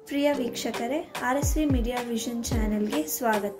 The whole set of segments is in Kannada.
ಪ್ರಿಯ ವೀಕ್ಷಕರೇ R S V media vision ಚಾನೆಲ್ಗೆ ಸ್ವಾಗತ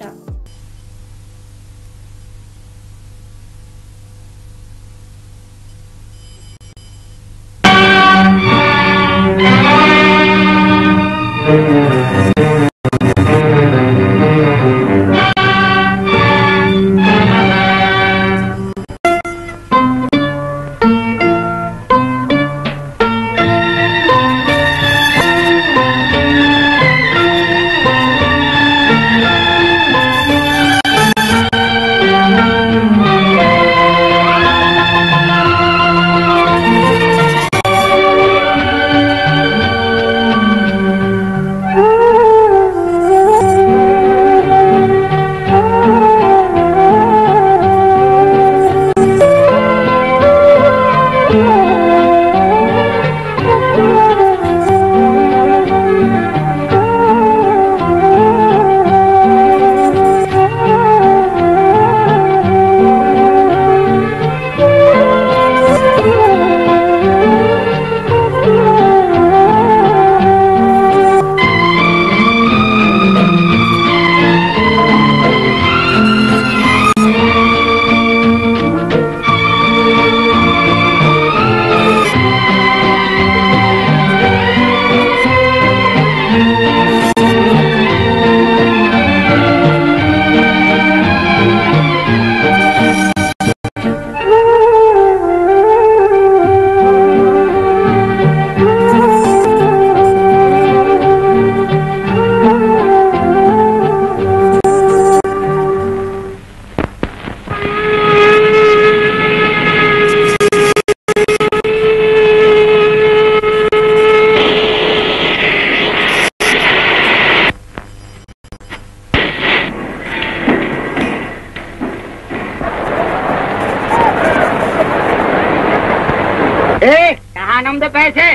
ए कहा नम दे पैसे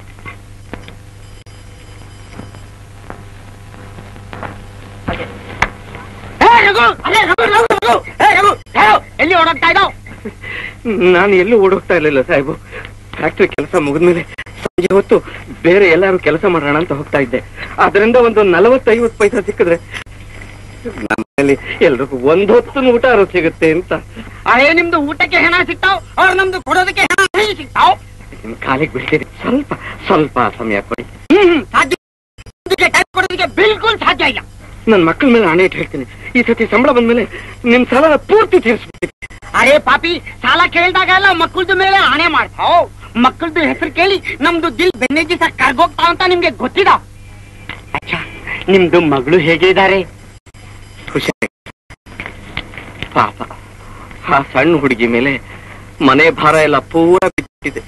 ಏ, ರಘು, ಅಲ್ಲೇ ರಘು, ರಘು, ರಘು. ಏ, ರಘು, ಹೇಳು, ಎಲ್ಲಿ ಓಡೋಗ್ತಾ ಇದ್ದಾವ್ ನಾನು ಎಲ್ಲೂ ಓಡೋಗ್ತಾ ಇರ್ಲಿಲ್ಲ ಸಾಹೇಬು ಫ್ಯಾಕ್ಟ್ರಿ ಕೆಲಸ ಮುಗಿದ್ಮೇಲೆ ಸಂಜೆ ಹೊತ್ತು ಬೇರೆ ಎಲ್ಲಾರು ಕೆಲಸ ಮಾಡೋಣ ಅಂತ ಹೋಗ್ತಾ ಇದ್ದೆ ಅದರಿಂದ ಒಂದು ನಲವತ್ತೈವತ್ತು ಪೈಸಾ ಸಿಕ್ಕಿದ್ರೆ ನಮ್ಮಲ್ಲಿ ಎಲ್ರಿಗೂ ಒಂದ್ ಹೊತ್ತು ಊಟ ಆದ್ರೂ ಸಿಗುತ್ತೆ ಅಂತ ಅದೇ ನಿಮ್ದು ಊಟಕ್ಕೆ ಹೆಣ ಸಿಗ್ತಾವ್ ಅವ್ರು ನಮ್ದು ಕೊಡೋದಕ್ಕೆ ಹೆಣ ಹೇಗೆ ಸಿಗ್ತಾವ್ ನಿಮ್ ಕಾಲಿಗೆ ಬಿಡ್ತೀನಿ ಸ್ವಲ್ಪ ಸ್ವಲ್ಪ ಸಮಯ ಕೊಡಿ ಹ್ಮ್ ಸಾಧ್ಯ ಇದಕ್ಕೆ ಟೈಮ್ ಕೊಡೋದಕ್ಕೆ ಬಿಲ್ಕುಲ್ ಸಾಧ್ಯ ಇಲ್ಲ ನನ್ ಮಕ್ಕಳ ಮೇಲೆ ಹಣೆ ಇಟ್ಟು ಹೇಳ್ತೀನಿ ಈ ಸತಿ ಸಂಬಳ ಬಂದ್ಮೇಲೆ ನಿಮ್ ಸಾಲ ಪೂರ್ತಿ ತೀರಿಸ್ಬಿಡ್ತೀನಿ ಅರೆ ಪಾಪಿ ಸಾಲ ಕೇಳಿದಾಗ ಎಲ್ಲ ಮಕ್ಕಳದ ಮೇಲೆ ಆಣೆ ಮಾಡ್ತಾವ್ ಮಕ್ಕಳದು ಹೆಸರು ಕೇಳಿ ನಮ್ದು ದಿಲ್ ಬೆನ್ನೆಜ್ಜಿ ಸಹ ಕರ್ಗೋಗ್ತಾವ ಅಂತ ನಿಮ್ಗೆ ಗೊತ್ತಿದ ಅಚ್ಚ ನಿಮ್ದು ಮಗಳು ಹೇಗೆ ಇದ್ದಾರೆ ಖುಷಿ ಪಾಪ ಆ ಸಣ್ಣ ಹುಡುಗಿ ಮೇಲೆ ಮನೆ ಭಾರ ಎಲ್ಲ ಪೂರ ಬಿಟ್ಟಿದೆ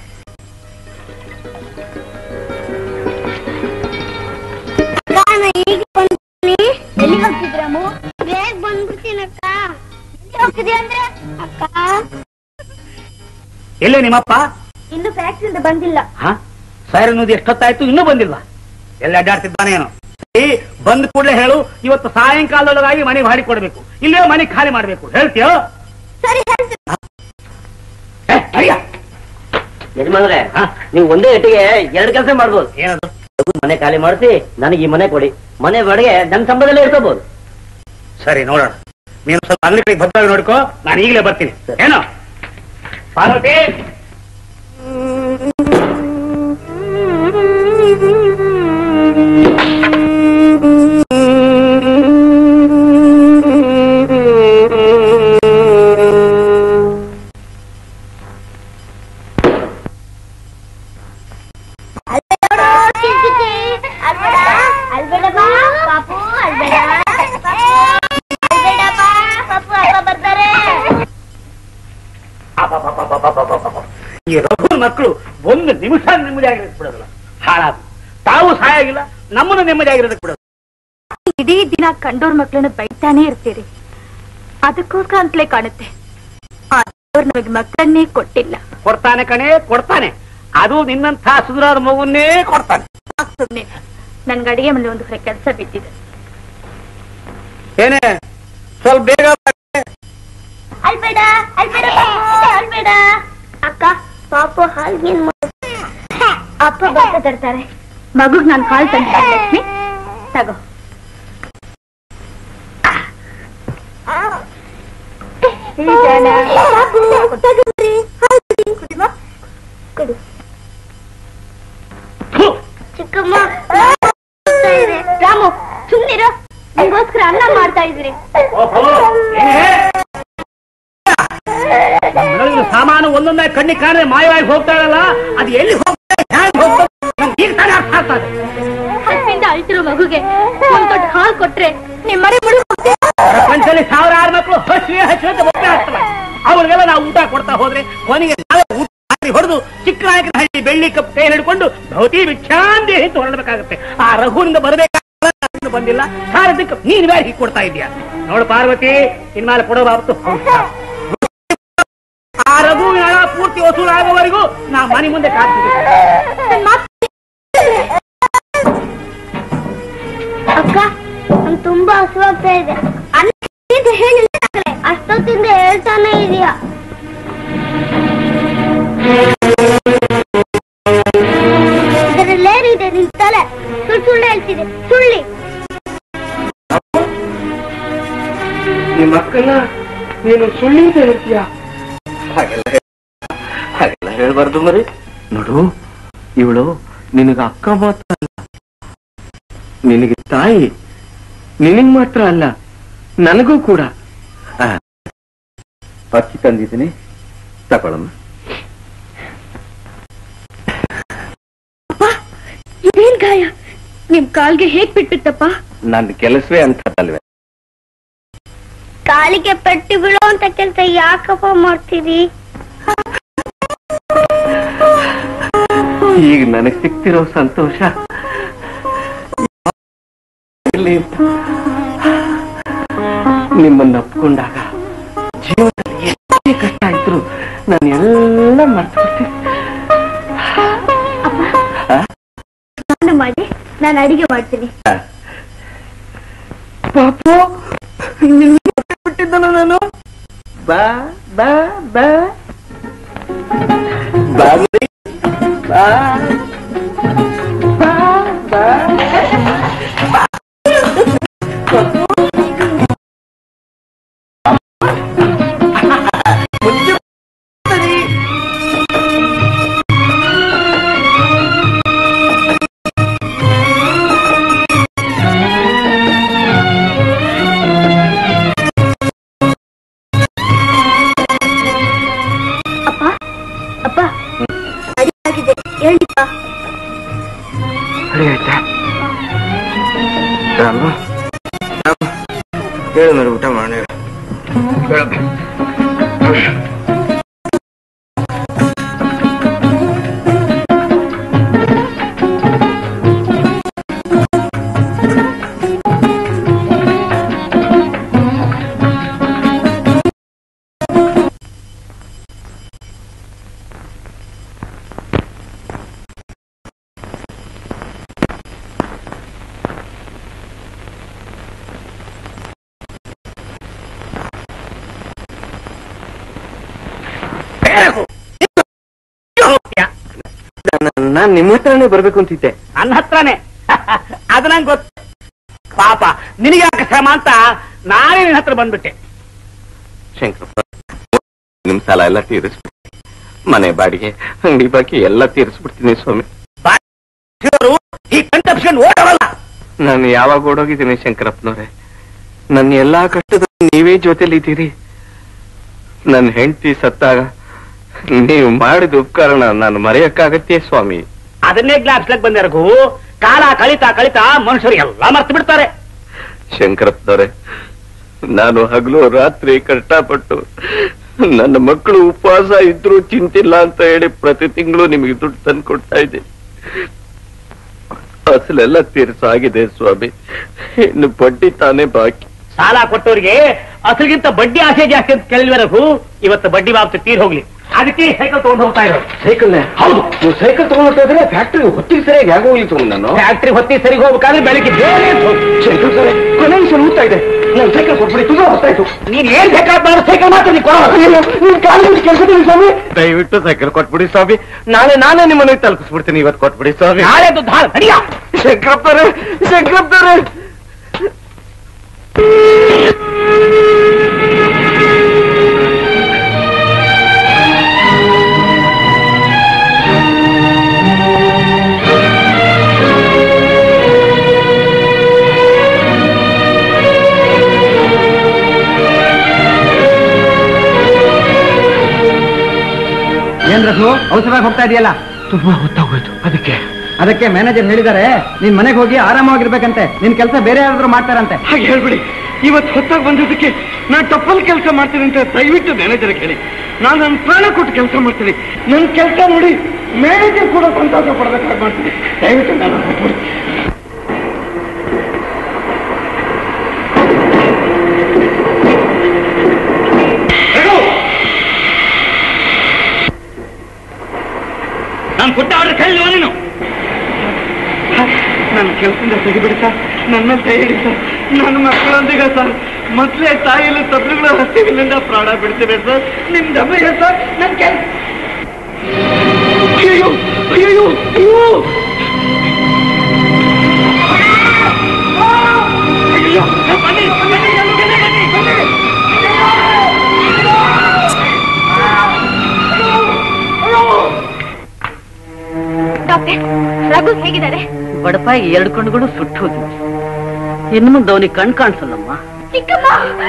ನಾನು ಈಗ ಬಂದಿದ್ದೀನಿ ಎಲ್ಲಿಗೆ ಹೋಗ್ತಿದ್ರಮ್ಮು ಬೇಗ ಬಂದ್ಬಿಡ್ತೀನಕ್ಕ ಎಲ್ಲಿ ಹೋಗ್ತಿದ್ಯಾ ಅಂದ್ರೆ ಅಕ್ಕ ಎಲ್ಲೇ ನಿಮ್ಮಪ್ಪ ಇನ್ನು ಫ್ಯಾಕ್ಟ್ರಿಯಿಂದ ಬಂದಿಲ್ಲ ಹ ಸೈರ್ ಅನ್ನೋದು ಎಷ್ಟೊತ್ತಾಯ್ತು ಇನ್ನೂ ಬಂದಿಲ್ವಾ ಎಲ್ಲ ಅಡ್ಡಾಡ್ತಿದ್ದಾನೇನೋ ಏ ಬಂದ ಕೂಡಲೇ ಹೇಳು ಇವತ್ತು ಸಾಯಂಕಾಲದೊಳಗಾಗಿ ಮನೆ ಮಾಡಿ ಕೊಡ್ಬೇಕು ಇಲ್ಲೇ ಮನೆ ಖಾಲಿ ಮಾಡ್ಬೇಕು ಹೇಳ್ತೀಯೋ ಸರಿ ಹೇಳ್ತೀನಿ ಏ, ಅಯ್ಯ. ಯಜಮಾನ್ರೆ ಹಾ? ನೀವು ಒಂದೇ ಎಟ್ಟಿಗೆ ಎರಡು ಕೆಲಸ ಮಾಡ್ಬೋದು ಏನದು ಮನೆ ಖಾಲಿ ಮಾಡಿಸಿ ನನಗೆ ಈ ಮನೆ ಕೊಡಿ ಮನೆ ಬಾಡಿಗೆ ನನ್ನ ಸಂಬಳದಲ್ಲೇ ಇರ್ಕೋಬಹುದು ಸರಿ ನೋಡೋಣ ನೀನು ಸ್ವಲ್ಪ ಅಂಗಡಿ ಕಡೆ ಭದ್ರವಾಗಿ ನೋಡ್ಕೋ ನಾನು ಈಗಲೇ ಬರ್ತೀನಿ ಏನೋ ಪಾರ್ವತಿ ಅಲ್ಬೇಡ ಅಲ್ಬೇಡಪ್ಪ ಪಾಪು ಅಲ್ಬೇಡ ಅಲ್ಬೇಡಪ್ಪ ಪಾಪು ಅಪ್ಪ ಬರ್ತಾರೆ ಅಬ್ಬಬ್ಬಬ್ಬಬ್ಬಬ್ಬಬ್ಬಬ್ಬ. ಈ ರಘು ಮಕ್ಕಳು ಒಂದು ನಿಮಿಷ ನೆಮ್ಮದಿಯಾಗಿರೋದಕ್ಕೆ ಬಿಡೋದಿಲ್ಲ ಹಾಳಾದ ತಾವು ಸಾಯಾಗಿಲ್ಲ ನಮ್ಮನ್ನು ನೆಮ್ಮದಿಯಾಗಿರೋದಕ್ಕೆ ಬಿಡೋದು ಇಡೀ ದಿನ ಕಂಡೋರ್ ಮಕ್ಕಳನ್ನ ಬೈತಾನೆ ಇರ್ತೀರಿ ಅದಕ್ಕೋಸ್ಕರ ಅಂತಲೇ ಕಾಣುತ್ತೆ ಆ ದೇವ್ರು ನಮಗೆ ಮಕ್ಕಳನ್ನೇ ಕೊಟ್ಟಿಲ್ಲ ಕೊಡ್ತಾನೆ ಕಣೆ ಕೊಡ್ತಾನೆ ಅದು ನಿನ್ನಂಥ ಸುಧಾರ ಮಗುವನ್ನೇ ಕೊಡ್ತಾನೆ ಸಾಕ್ ಸುಮ್ನೆ ನನ್ಗೆ ಅಡಿಗೆ ಮನೆ ಒಂದು ಕಡೆ ಕೆಲಸ ಬಿದ್ದಿದೆ ಏನೇ ಸ್ವಲ್ಪ ಬೇಗ ಅಲ್ಬೇಡ ಅಲ್ಬೇಡ ಪಾಪು, ಅಲ್ಬೇಡ ಅಕ್ಕ ಪಾಪು ಹಾಲ್ಗೇನ್ ಅಪ್ಪ ಬರ್ತಾ ತರ್ತಾರೆ ಮಗುಗ್ ನಾನು ಹಾಲು ತಂದ ಲಕ್ಷ್ಮಿ ತಗೋ ಚಿಕ್ಕಮ್ಮ ರಾಮು ಸುಮ್ಮನಿರು ನಿಂಗೋಸ್ಕರ ಅನ್ನ ಮಾಡ್ತಾ ಇದ್ರಿ ಸಾಮಾನು ಒಂದೊಂದೇ ಕಣ್ಣಿಗೆ ಕಾಣೆ ಮಾಯವಾಗಿ ಹೋಗ್ತಾಳಲ್ಲ ಅದು ಎಲ್ಲಿ ಹೋಗ್ತದೆ ಹ್ಯಾಂಗ್ ಹೋಗ್ತದೆ ನಂಗೆ ಈಗ ತಾನೇ ಅರ್ಥ ಆಗ್ತದೆ ಹಸಿಂದ ಅಳ್ತಿರೋ ಮಗುಗೆ ಒಂದ್ ದೊಡ್ಡ ಹಾಲ್ ಕೊಟ್ರೆ ನಿಮ್ ಮರಿ ಮುಳುಗ್ ಪ್ರಪಂಚದಲ್ಲಿ ಸಾವಿರಾರು ಮಕ್ಕಳು ಹಸಿ ಹಸಿ ಅಂತ ಒಪ್ಪೆ ಆಗ್ತವೆ ಅವ್ರಿಗೆಲ್ಲ ನಾವು ಊಟ ಕೊಡ್ತಾ ಹೋದ್ರೆ ಕೊನೆಗೆ ನಾವೇ ಊಟ ಮಾಡಿ ಹೊಡೆದು ಚಿಕ್ಕನಾಯಕನ ಹಳ್ಳಿ ಬೆಳ್ಳಿ ಕಪ್ ಕೈ ಹಿಡ್ಕೊಂಡು ಭೌತಿ ವಿಖ್ಯಾಂತಿ ಅಂತ ಹೊರಡಬೇಕಾಗುತ್ತೆ ಆ ರಘುವಿನಿಂದ ಬರಬೇಕಾದ ಬಂದಿಲ್ಲ ಸಾರದಕ್ಕೆ ನೀನ್ ಬೇರೆ ಹೀಗೆ ಕೊಡ್ತಾ ಇದೀಯ ನೋಡು ಪಾರ್ವತಿ ಇನ್ಮೇಲೆ ಕೊಡೋ ಬಾಬತ್ತು ಆ ರಘುವಿನ ಹಣ ಪೂರ್ತಿ ವಸೂಲಾಗುವವರೆಗೂ ನಾ ಮನೆ ಮುಂದೆ ಕಾಡ್ತಿದ್ದೆ ಅಕ್ಕ ನಂಗೆ ತುಂಬಾ ಹಸುವಾಗ್ತಾ ಇದೆ ಅನ್ನ ಅಂತ ಹೇಳಿಲ್ಲ ಮಗಳೇ. ಅಷ್ಟೊತ್ತಿಂದ ಹೇಳ್ತಾನೆ ಇದೆಯಾ ಇದರಲ್ಲೇನಿದೆ ನಿನ್ ತಲೆ ಸುಳ್ಳು ಸುಳ್ಳು ಹೇಳ್ತಿದೆ ಸುಳ್ಳಿ ನಿಮ್ಮ ಅಕ್ಕನ ನೀನು ಸುಳ್ಳಿ ಅಂತ ಹೇಳ್ತೀಯ ಹಾಗೆಲ್ಲ ಹೇಳ್- ಹಾಗೆಲ್ಲ ಹೇಳ್ಬಾರ್ದು ಮರಿ ನೋಡು ಇವಳು ನಿನಗ ಅಕ್ಕ ಮಾತ್ರ ಅಲ್ಲ ನಿನಗೆ ತಾಯಿ ನಿನಗ್ ಮಾತ್ರ ಅಲ್ಲ ನನಗೂ ಕೂಡ ಆ, ಅಕ್ಕಿ ತಂದಿದ್ದೀನಿ ತಗೊಳಮ್ಮ ಇದೇನ್ ಗಾಯ ನಿಮ್ ಕಾಲ್ಗೆ ಹೇಗ್ ಬಿಟ್ಬಿಟ್ಟಪ್ಪ ನನ್ನ ಕೆಲಸವೇ ಅಂತದಲ್ವೇ ಕಾಲಿಗೆ ಪೆಟ್ಟು ಬೀಳೋ ಅಂತ ಕೆಲಸ ಯಾಕಪ್ಪ ಮಾಡ್ತೀರಿ ಈಗ ನನಗೆ ಸಿಕ್ತಿರೋ ಸಂತೋಷ ಇರ್ಲಿ ಅಂತ ನಿಮ್ಮನ್ನ ಒಪ್ಕೊಂಡಾಗ ಜೀವನದಲ್ಲಿ ಎಷ್ಟೇ ಕಷ್ಟ ಇದ್ರು ನಾನು ಎಲ್ಲ ಮರ್ತು ಬಿಡ್ತೀನಿ ಸ್ನಾನ ಮಾಡಿ ನಾನು ಅಡಿಗೆ ಮಾಡ್ತೀನಿ ಪಾಪು ಬಿಟ್ಟಿದ್ದನು ನಾನು ಬಾ ಬಾ ಬಾ ಬಾ ಮರಿ. ಬಾ ಬಾ ಬಾ ಮುಚ್ಚು ಮರಿ. ಅಪ್ಪ ಅಪ್ಪ ಅಡಿಗೆ ಆಗಿದೆ ಹೇಳಿಪ್ಪ ಸರಿ ಆಯ್ತಾ ರಾಮ ರಾಮ ಹೇಳು ಮೇಲೆ ಊಟ ಮಾಡೋಣ ಹೇಳು. ನಾನ್ ನಿಮ್ಮ ಹತ್ರನೇ ಬರ್ಬೇಕು ಅಂತಿದ್ದೆ ನನ್ನ ಹತ್ರನೇ ಅದು ನಂಗೆ ಗೊತ್ತು ಪಾಪ ನಿನಗೆ ಯಾಕೆ ಶ್ರಮ ಅಂತ ನಾನೇ ನಿನ್ನ ಹತ್ರ ಬಂದ್ಬಿಟ್ಟೆ ಶಂಕರಪ್ಪ ನಿಮ್ ಸಾಲ ಎಲ್ಲ ತೀರಿಸ್ಬಿಡ್ತೀನಿ ಮನೆ ಬಾಡಿಗೆ ಅಂಗಡಿ ಬಾಕಿ ಎಲ್ಲ ತೀರಿಸ್ಬಿಡ್ತೀನಿ ಸ್ವಾಮಿ ಇವರು ಈ ಕಣ್ತಪ್ಸ್ಕೊಂಡು ಓಡವಲ್ಲ ನಾನು ಯಾವಾಗ ಓಡೋಗಿದ್ದೀನಿ ಶಂಕರಪ್ಪನವ್ರೆ ನನ್ನ ಎಲ್ಲಾ ಕಷ್ಟದ ನೀವೇ ಜೊತೆಲಿದ್ದೀರಿ ನನ್ನ ಹೆಂಡತಿ ಸತ್ತಾಗ ನೀವು ಮಾಡಿದ ಉಪಕರಣ ನಾನು ಮರೆಯಕ್ಕಾಗತ್ತೆ ಸ್ವಾಮಿ ಅದನ್ನೇ ಜ್ಞಾಪಿಸ್ಲಕ್ ಬಂದಿರಗು ಕಾಲ ಕಳಿತಾ ಕಳಿತಾ ಮನುಷ್ಯರು ಎಲ್ಲ ಮರ್ತು ಬಿಡ್ತಾರೆ ಶಂಕರಪ್ಪನವ್ರೆ ನಾನು ಹಗಲು ರಾತ್ರಿ ಕಷ್ಟಪಟ್ಟು ನನ್ನ ಮಕ್ಕಳು ಉಪವಾಸ ಇದ್ರು ಚಿಂತಿಲ್ಲ ಅಂತ ಹೇಳಿ ಪ್ರತಿ ತಿಂಗಳು ನಿಮಗೆ ದುಡ್ಡು ತಂದು ಕೊಡ್ತಾ ಇದ್ದೆ ಅಸಲೆಲ್ಲ ತೀರ್ಸಾಗಿದೆ ಸ್ವಾಮಿ ಇನ್ನು ಬಡ್ಡಿ ತಾನೇ ಬಾಕಿ ಸಾಲ ಕೊಟ್ಟವರಿಗೆ ಅಸಲಿಗಿಂತ ಬಡ್ಡಿ ಆಸೆ ಜಾಸ್ತಿ ಅಂತ ಕೇಳಿಲ್ವೇ ರಘು ಇವತ್ತು ಬಡ್ಡಿ ಬಾಬ್ತು ತೀರ್ ಹೋಗ್ಲಿ ಅದಕ್ಕೆ ಸೈಕಲ್ ತಗೊಂಡು ಹೋಗ್ತಾ ಇರೋದು ಸೈಕಲ್ ಹೌದು ನೀವು ಸೈಕಲ್ ತಗೊಂಡ್ತಾ ಇದ್ರೆ ಫ್ಯಾಕ್ಟ್ರಿ ಹೊತ್ತಿಗೆ ಸರಿಯಾಗಿ ಯಾಕೋ ಹೋಗ್ಲಿ ತಗೊಂಡು ನಾನು ಫ್ಯಾಕ್ಟ್ರಿ ಹೊತ್ತಿ ಸರಿಗೆ ಹೋಗ್ಬೇಕಾದ್ರೆ ಬೆಳಿಗ್ಗೆ ಬೇರೆ ಎದ್ದು ಹೋಗು. ಸೈಕಲ್ ಸರಿ ಕೊನೆ ನಿಮಿಷ ಊದ್ತಾ ಇದೆ ನಾನು ಸೈಕಲ್ ಕೊಟ್ಬಿಡಿ ತುಂಬಾ ಹೊತ್ತಾಯ್ತು ನೀನ್ ಏನ್ ಬೇಕಾದ್ ಮಾಡೋ ಸೈಕಲ್ ಮಾತ್ರ ನೀ ಕೊಡೋ ನಿಮ್ ಕಾಲೇಜ್ ಕೆಲಸದಲ್ಲಿ ಸ್ವಾಮಿ ದಯವಿಟ್ಟು ಸೈಕಲ್ ಕೊಟ್ಬಿಡಿ ಸ್ವಾಮಿ ನಾಳೆ ನಾನೇ ನಿಮ್ಮನೆ ತಲುಪಿಸ್ಬಿಡ್ತೀನಿ ಇವತ್ತು ಕೊಟ್ಬಿಡಿ ಸ್ವಾಮಿ ನಾಳೆ ಧಾರ ನಡಿಯ ಶಂಕರಪ್ಪರೇ ಶಂಕರಪ್ಪರೇ ಏನ್ ರಸು ಅವಸರವಾಗಿ ಹೋಗ್ತಾ ಇದೆಯಲ್ಲ ತುಂಬಾ ಹೊತ್ತಾಗೋಯ್ತು ಅದಕ್ಕೆ ಅದಕ್ಕೆ ಮ್ಯಾನೇಜರ್ ಹೇಳಿದ್ದಾರೆ ನೀನ್ ಮನೆಗೆ ಹೋಗಿ ಆರಾಮವಾಗಿರ್ಬೇಕಂತೆ ನಿನ್ ಕೆಲಸ ಬೇರೆ ಯಾರಾದ್ರೂ ಮಾಡ್ತಾರಂತೆ ಹಾಗೆ ಹೇಳ್ಬಿಡಿ ಇವತ್ತು ಹೊತ್ತಾಗಿ ಬಂದಿದ್ದಕ್ಕೆ ನಾನು ತಪ್ಪಲ್ಲಿ ಕೆಲಸ ಮಾಡ್ತೀನಿ ಅಂತ ದಯವಿಟ್ಟು ಮ್ಯಾನೇಜರ್ ಹೇಳಿ ನಾನು ನನ್ನ ಪ್ರಾಣ ಕೊಟ್ಟು ಕೆಲಸ ಮಾಡ್ತೀನಿ ನನ್ನ ಕೆಲಸ ನೋಡಿ ಮ್ಯಾನೇಜರ್ ಕೂಡ ಸಂತೋಷ ಪಡ್ಬೇಕಾಗಿ ಮಾಡ್ತೀನಿ ದಯವಿಟ್ಟು ನಾನು ಕೊಟ್ಬಿಡಿ ನಾನು ಕೊಟ್ಟ ಆರ್ಡರ್ ಕೇಳಿಲ್ವ ನೀನು ನನ್ನ ಕೆಲಸದಿಂದ ತೆಗಿಬಿಡಿ ಸರ್ ನನ್ನ ಮೇಲೆ ಕೈ ಹಿಡಿ ಸರ್ ನನ್ನ ಮಕ್ಕಳೊಂದಿಗೆ ಸರ್ ಮೊದಲೇ ತಾಯಿಯಲ್ಲಿ ತಬ್ಲುಗಳ ಹಸಿವಿನಿಂದ ಪ್ರಾಣ ಬಿಡ್ತೀನಿ ಸರ್ ನಿಮ್ ದಮ್ಮಯ್ಯ ಸರ್ ನನ್ನ ಕೆಲಸ ಅಯ್ಯೋ ಅಯ್ಯೋ ಅಯ್ಯೋ ಅಯ್ಯೋ ಬನ್ನಿ, ಬನ್ನಿ, ಬನ್ನಿ, ಬನ್ನಿ, ಬನ್ನಿ. ಡಾಕ್ಟರ್ ರಘು ಹೇಗಿದ್ದಾರೆ ಬಡಪಾಯಿ ಎರಡು ಕಣ್ಣುಗಳು ಸುಟ್ಟು ಹೋದ್ವು ಇನ್ನು ಮುಂದೆ ಅವನಿಗೆ ಕಣ್ ಕಾಣಿಸಲ್ಲಮ್ಮ ಚಿಕ್ಕಮ್ಮ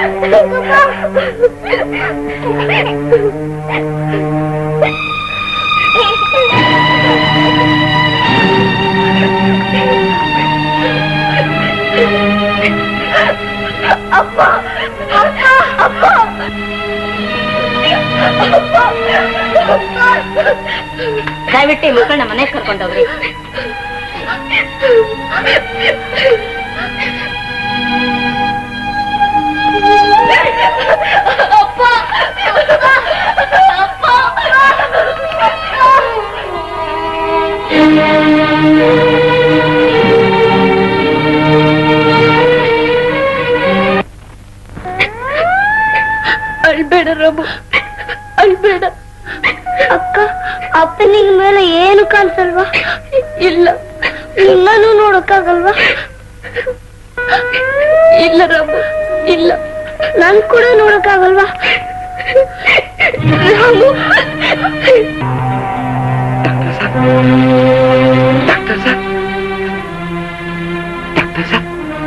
ಅಪ್ಪ ಅಪ್ಪ ಅಪ್ಪ ದಯವಿಟ್ಟು ಈ ಮಕ್ಕಳನ್ನ ಮನೆಗೆ ಕರ್ಕೊಂಡೋಗ್ರಿ ಅಳ್ಬೇಡ ರಘು ಅಳ್ಬೇಡ ಅಕ್ಕ ಅಪ್ಪನಿಗೆ ಮೇಲೆ ಏನು ಕಾಣಿಸಲ್ವಾ ಇಲ್ಲ ನಿಮ್ಮನ್ನು ನೋಡಕ್ಕಾಗಲ್ವಾ ಇಲ್ಲ ರಘು ಇಲ್ಲ ನನ್ ಕೂಡ ನೋಡಕ್ಕಾಗಲ್ವಾ Ramu doctor sir doctor sir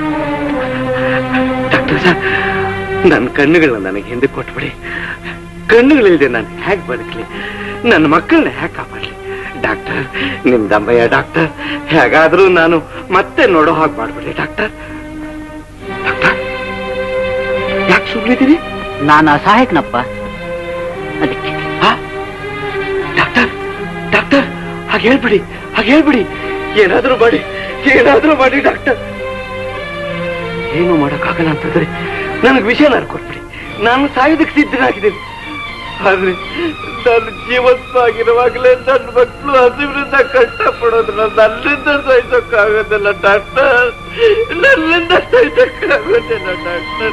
doctor sir ನನ್ನ ಕಣ್ಣುಗಳನ್ನ ನನಗೆ ಹಿಂದೆ ಕೊಟ್ಬಿಡಿ ಕಣ್ಣುಗಳಿಲ್ಲದೆ ನಾನು ಹೇಗೆ ಬದುಕಲಿ ನನ್ನ ಮಕ್ಕಳನ್ನ ಹೇಗೆ ಕಾಪಾಡಲಿ ಡಾಕ್ಟರ್ ನಿಮ್ ದಮ್ಮಯ್ಯ ಡಾಕ್ಟರ್ ಹೇಗಾದ್ರೂ ನಾನು ಮತ್ತೆ ನೋಡೋ ಹಾಗೆ ಮಾಡ್ಬಿಡಿ ಡಾಕ್ಟರ್ ಡಾಕ್ಟರ್ ಯಾಕೆ ಸುಮ್ಮನಿದ್ದೀರಿ ನಾನು ಅಸಹಾಯಕನಪ್ಪ ಅದಕ್ಕೆ ಆ? ಡಾಕ್ಟರ್ ಡಾಕ್ಟರ್ ಹಾಗೆ ಹೇಳ್ಬಿಡಿ ಹಾಗೆ ಹೇಳ್ಬಿಡಿ ಏನಾದ್ರೂ ಮಾಡಿ ಏನಾದ್ರೂ ಮಾಡಿ ಡಾಕ್ಟರ್ ಏನು ಮಾಡಕ್ಕಾಗಲ್ಲ ಅಂತಂದ್ರೆ ನನಗೆ ವಿಷಯ ನಾನು ಕೊಟ್ಬಿಡಿ ನಾನು ಸಾಯೋದಕ್ಕೆ ಸಿದ್ಧನಾಗಿದ್ದೀನಿ ಆದ್ರೆ ನಾನು ಜೀವಂತವಾಗಿರುವಾಗಲೇ ನನ್ನ ಮಕ್ಕಳು ಹಸಿವಿನಿಂದ ಕಷ್ಟ ಪಡೋದಿಲ್ಲ ನನ್ನಿಂದ ಸಹಿಸೋಕ್ಕಾಗೋದಿಲ್ಲ ಡಾಕ್ಟರ್ ನನ್ನಿಂದ ಸಹಿಸೋಕ್ಕಾಗೋದಿಲ್ಲ ಡಾಕ್ಟರ್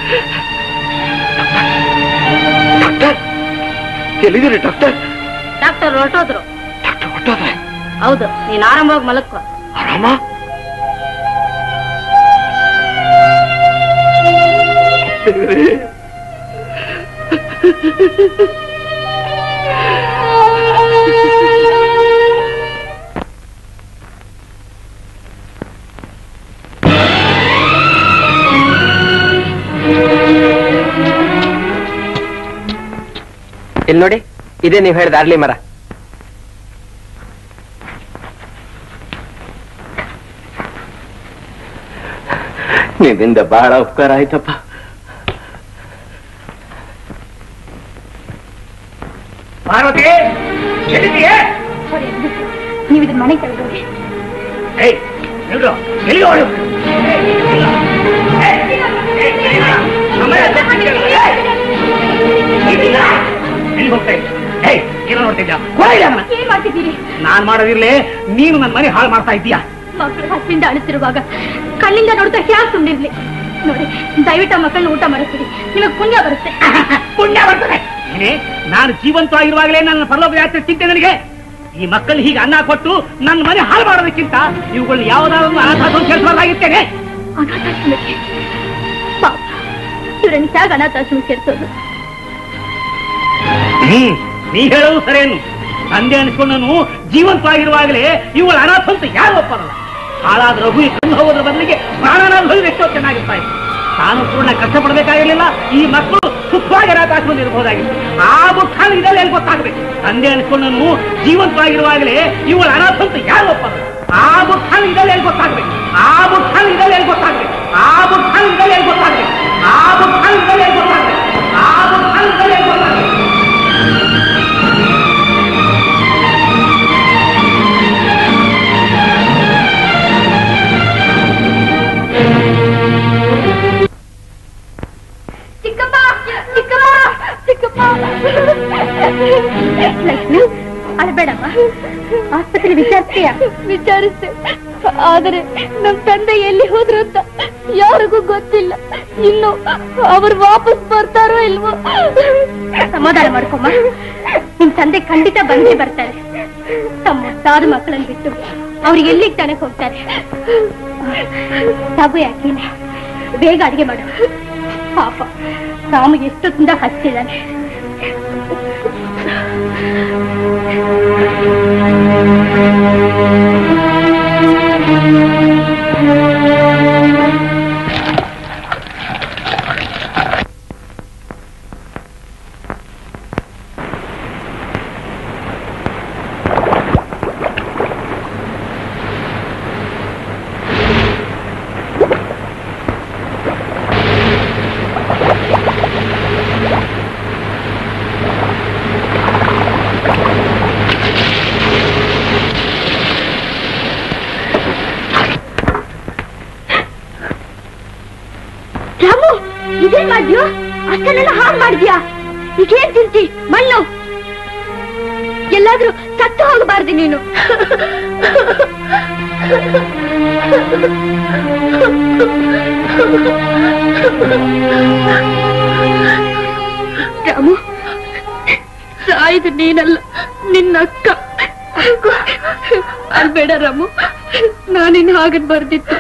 ಡಾಕ್ಟರ್ ಎಲ್ಲಿದ್ದೀರಿ ಡಾಕ್ಟರ್ ಡಾಕ್ಟರ್ ಹೊರಟೋದ್ರು ಡಾಕ್ಟರ್ ಹೊಟ್ಟೋದ್ರೆ ಹೌದು ನೀನ್ ಆರಾಮವಾಗಿ ಮಲಕ್ಕೋ ಆರಾಮ ದೇವ್ರೇ. ಇಲ್ಲಿ ನೋಡಿ ಇದೇ ನೀವು ಹೇಳಿದ ಅರ್ಲಿ ಮರ ನಿನ್ನಿಂದ ಬಹಳ ಉಪಕಾರ ಆಯ್ತಪ್ಪ ಪಾರ್ವತಿ ಎಲ್ಲಿದೀಯ ನೀವು ಇದನ್ನ ಮನೆಗೆ ತಗೊಂಡ್ರಿ ಏಯ್ ನಿಲ್ಲು ಎಲ್ಲಿ ಹೋಳು ಎಲ್ಲಿ ಹೋಗ್ತಾ ಇದ್ದೆ ಏಯ್ ಏನೋ ನೋಡ್ತಿದ್ಯಾ ಕೊಡ ಇಲ್ಲ ಅದನ್ನ. ಏನ್ ಮಾಡ್ತಿದ್ದೀರಿ ನಾನ್ ಮಾಡೋದಿರ್ಲಿ ನೀನು ನನ್ನ ಮನೆ ಹಾಳು ಮಾಡ್ತಾ ಇದ್ದೀಯಾ ಮಕ್ಕಳು ಹಸಿಂದ ಅಳಿಸಿರುವಾಗ ಕಣ್ಣಿಂದ ನೋಡ್ತಾ ಹ್ಯಾಕ್ ಸುಮ್ಮನಿರ್ಲಿ ನೋಡಿ ದಯವಿಟ್ಟು ಆ ಮಕ್ಕಳನ್ನ ಊಟ ಮಾಡಿಸ್ತೀರಿ ನಿಮಗೆ ಪುಣ್ಯ ಬರುತ್ತೆ ಪುಣ್ಯ ಬರ್ತದೆ ಏನೇ ನಾನು ಜೀವಂತವಾಗಿರುವಾಗಲೇ ನನ್ನ ಪರಲೋಕ ಯಾತ್ರೆ ಚಿಂತೆ ನನಗೆ ಈ ಮಕ್ಕಳು ಹೀಗೆ ಅನ್ನ ಕೊಟ್ಟು ನನ್ನ ಮನೆ ಹಾಳು ಮಾಡೋದಕ್ಕಿಂತ ಇವುಗಳನ್ನ ಯಾವುದಾದ್ರು ಅನಾಥಾಶ್ರಮ ಸೇರಿಸಬಾರ್ದಾಗಿರ್ತೇನೆ ಅನಾಥಾಶ್ರಮಕ್ಕೆ ಪಾಪ ಇವ್ರನ್ನ ಹೇಗೆ ಅನಾಥಾಶ್ರಮ ಸೇರಿಸೋದು ಹ್ಮ್ ನೀ ಹೇಳೋದು ಸರೇನು ತಂದೆ ಅನಿಸ್ಕೊಂಡನು ಜೀವಂತವಾಗಿರುವಾಗಲೇ ಇವುಗಳ ಅನಾಥ ಅಂತ ಯಾರು ಒಪ್ಪರಲ್ಲ ಹಾಳಾದ ರಘು ಕಂಡು ಹೋಗೋದ್ರ ಬದಲಿಗೆ ಪ್ರಾಣನಾದ ಹೋದ್ರೆ ಎಷ್ಟೋ ಚೆನ್ನಾಗಿರ್ತಾ ಇತ್ತು ತಾನು ಪೂರ್ಣ ಕಷ್ಟಪಡಬೇಕಾಗಿರ್ಲಿಲ್ಲ ಈ ಮಕ್ಕಳು ಸುಖವಾಗಿ ಅನಾಥಾಶ್ರಮ ಇರಬಹುದಾಗಿತ್ತು ಆ ಮುಖ ಇದೆಲ್ಲ ಎಲ್ಲಿ ಗೊತ್ತಾಗಬೇಕು ತಂದೆ ಅನಿಸ್ಕೊಂಡನು ಜೀವಂತವಾಗಿರುವಾಗಲೇ ಇವುಗಳ ಅನಾಥ ಅಂತ ಯಾರು ಒಪ್ಪರಲ್ಲ ಆ ಮುಖ ಇದೆಲ್ಲ ಎಲ್ಲಿ ಗೊತ್ತಾಗಬೇಕು ಆ ಮುಖ ಇದೆಲ್ಲ ಎಲ್ಲಿ ಗೊತ್ತಾಗಬೇಕು ಆ ಮುಖ ಇದೆಲ್ಲ ಎಲ್ಲಿ ಗೊತ್ತಾಗಬೇಕು ಆ ಮುಖ ಇದೆಲ್ಲ ಎಲ್ಲಿ ಗೊತ್ತಾಗಬೇಕು ಆ ಮುಖ ಇದೆಲ್ಲ ಎಲ್ಲಿ ಗೊತ್ತಾಗಬೇಕು ಚಿಕ್ಕಪ್ಪ ಚಿಕ್ಕಪ್ಪ ಚಿಕ್ಕಪ್ಪ ಲಕ್ಷ್ಮಿ ಅಳಬೇಡಮ್ಮ ಆಸ್ಪತ್ರೆ ವಿಚಾರಿಸ್ತೀಯ ವಿಚಾರಿಸ್ತೆ ಆದರೆ ನಮ್ ತಂದೆ ಎಲ್ಲಿ ಹೋದ್ರು ಅಂತ ಯಾರಿಗೂ ಗೊತ್ತಿಲ್ಲ ಇನ್ನು ಅವ್ರು ವಾಪಸ್ ಬರ್ತಾರೋ ಇಲ್ವೋ ಸಮಾಧಾನ ಮಾಡ್ಕೊಮ್ಮ ನಿಮ್ ತಂದೆ ಖಂಡಿತ ಬಂದೇ ಬರ್ತಾರೆ ತಮ್ಮ ಮುದ್ದಾದ ಮಕ್ಕಳನ್ನ ಬಿಟ್ಟು ಅವ್ರು ಎಲ್ಲಿಗೆ ತಾನೇ ಹೋಗ್ತಾರೆ ತಗು ಯಾಕೆ ಬೇಗ ಅಡಿಗೆ ಮಾಡು ಪಾಪ ರಾಮ ಎಷ್ಟೊತ್ತಿಂದ ಹಚ್ಚಿದ್ದಾನೆ ರಾಮು ಇದೇನ್ ಮಾಡ್ದ್ಯೋ ಅಷ್ಟನ್ನೆಲ್ಲ ಹಾಳು ಮಾಡಿದ್ಯಾ ಈಗ ಏನ್ ತಿಂತಿ ಮಣ್ಣು ಎಲ್ಲಾದ್ರೂ ಸತ್ತು ಹೋಗಬಾರ್ದು ನೀನು ರಾಮು ಸಾಯ್ದು ನೀನಲ್ಲ ನಿನ್ನ ಅಕ್ಕ ಅಲ್ಬೇಡ ರಾಮು ನಾನಿನ್ ಹಾಗನ್ ಬರ್ದಿತ್ತು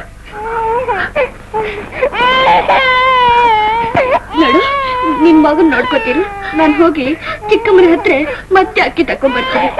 ನಡು ನಿನ್ ಮಗನ್ ನೋಡ್ಕೋತೀರಿ ನಾನ್ ಹೋಗಿ ಚಿಕ್ಕಮ್ಮನ ಹತ್ರ ಮತ್ತೆ ಅಕ್ಕಿ ತಕೊಂಡ್ ಬರ್ತೀನಿ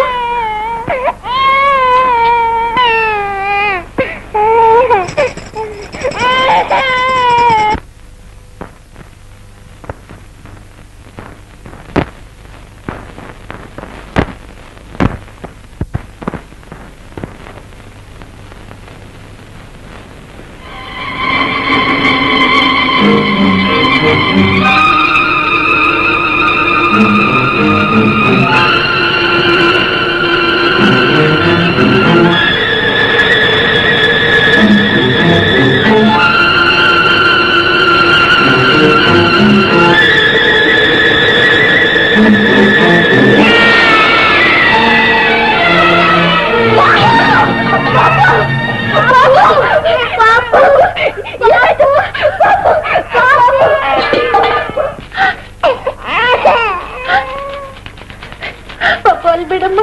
ಪಾಪ ಅಲ್ಬೇಡಮ್ಮ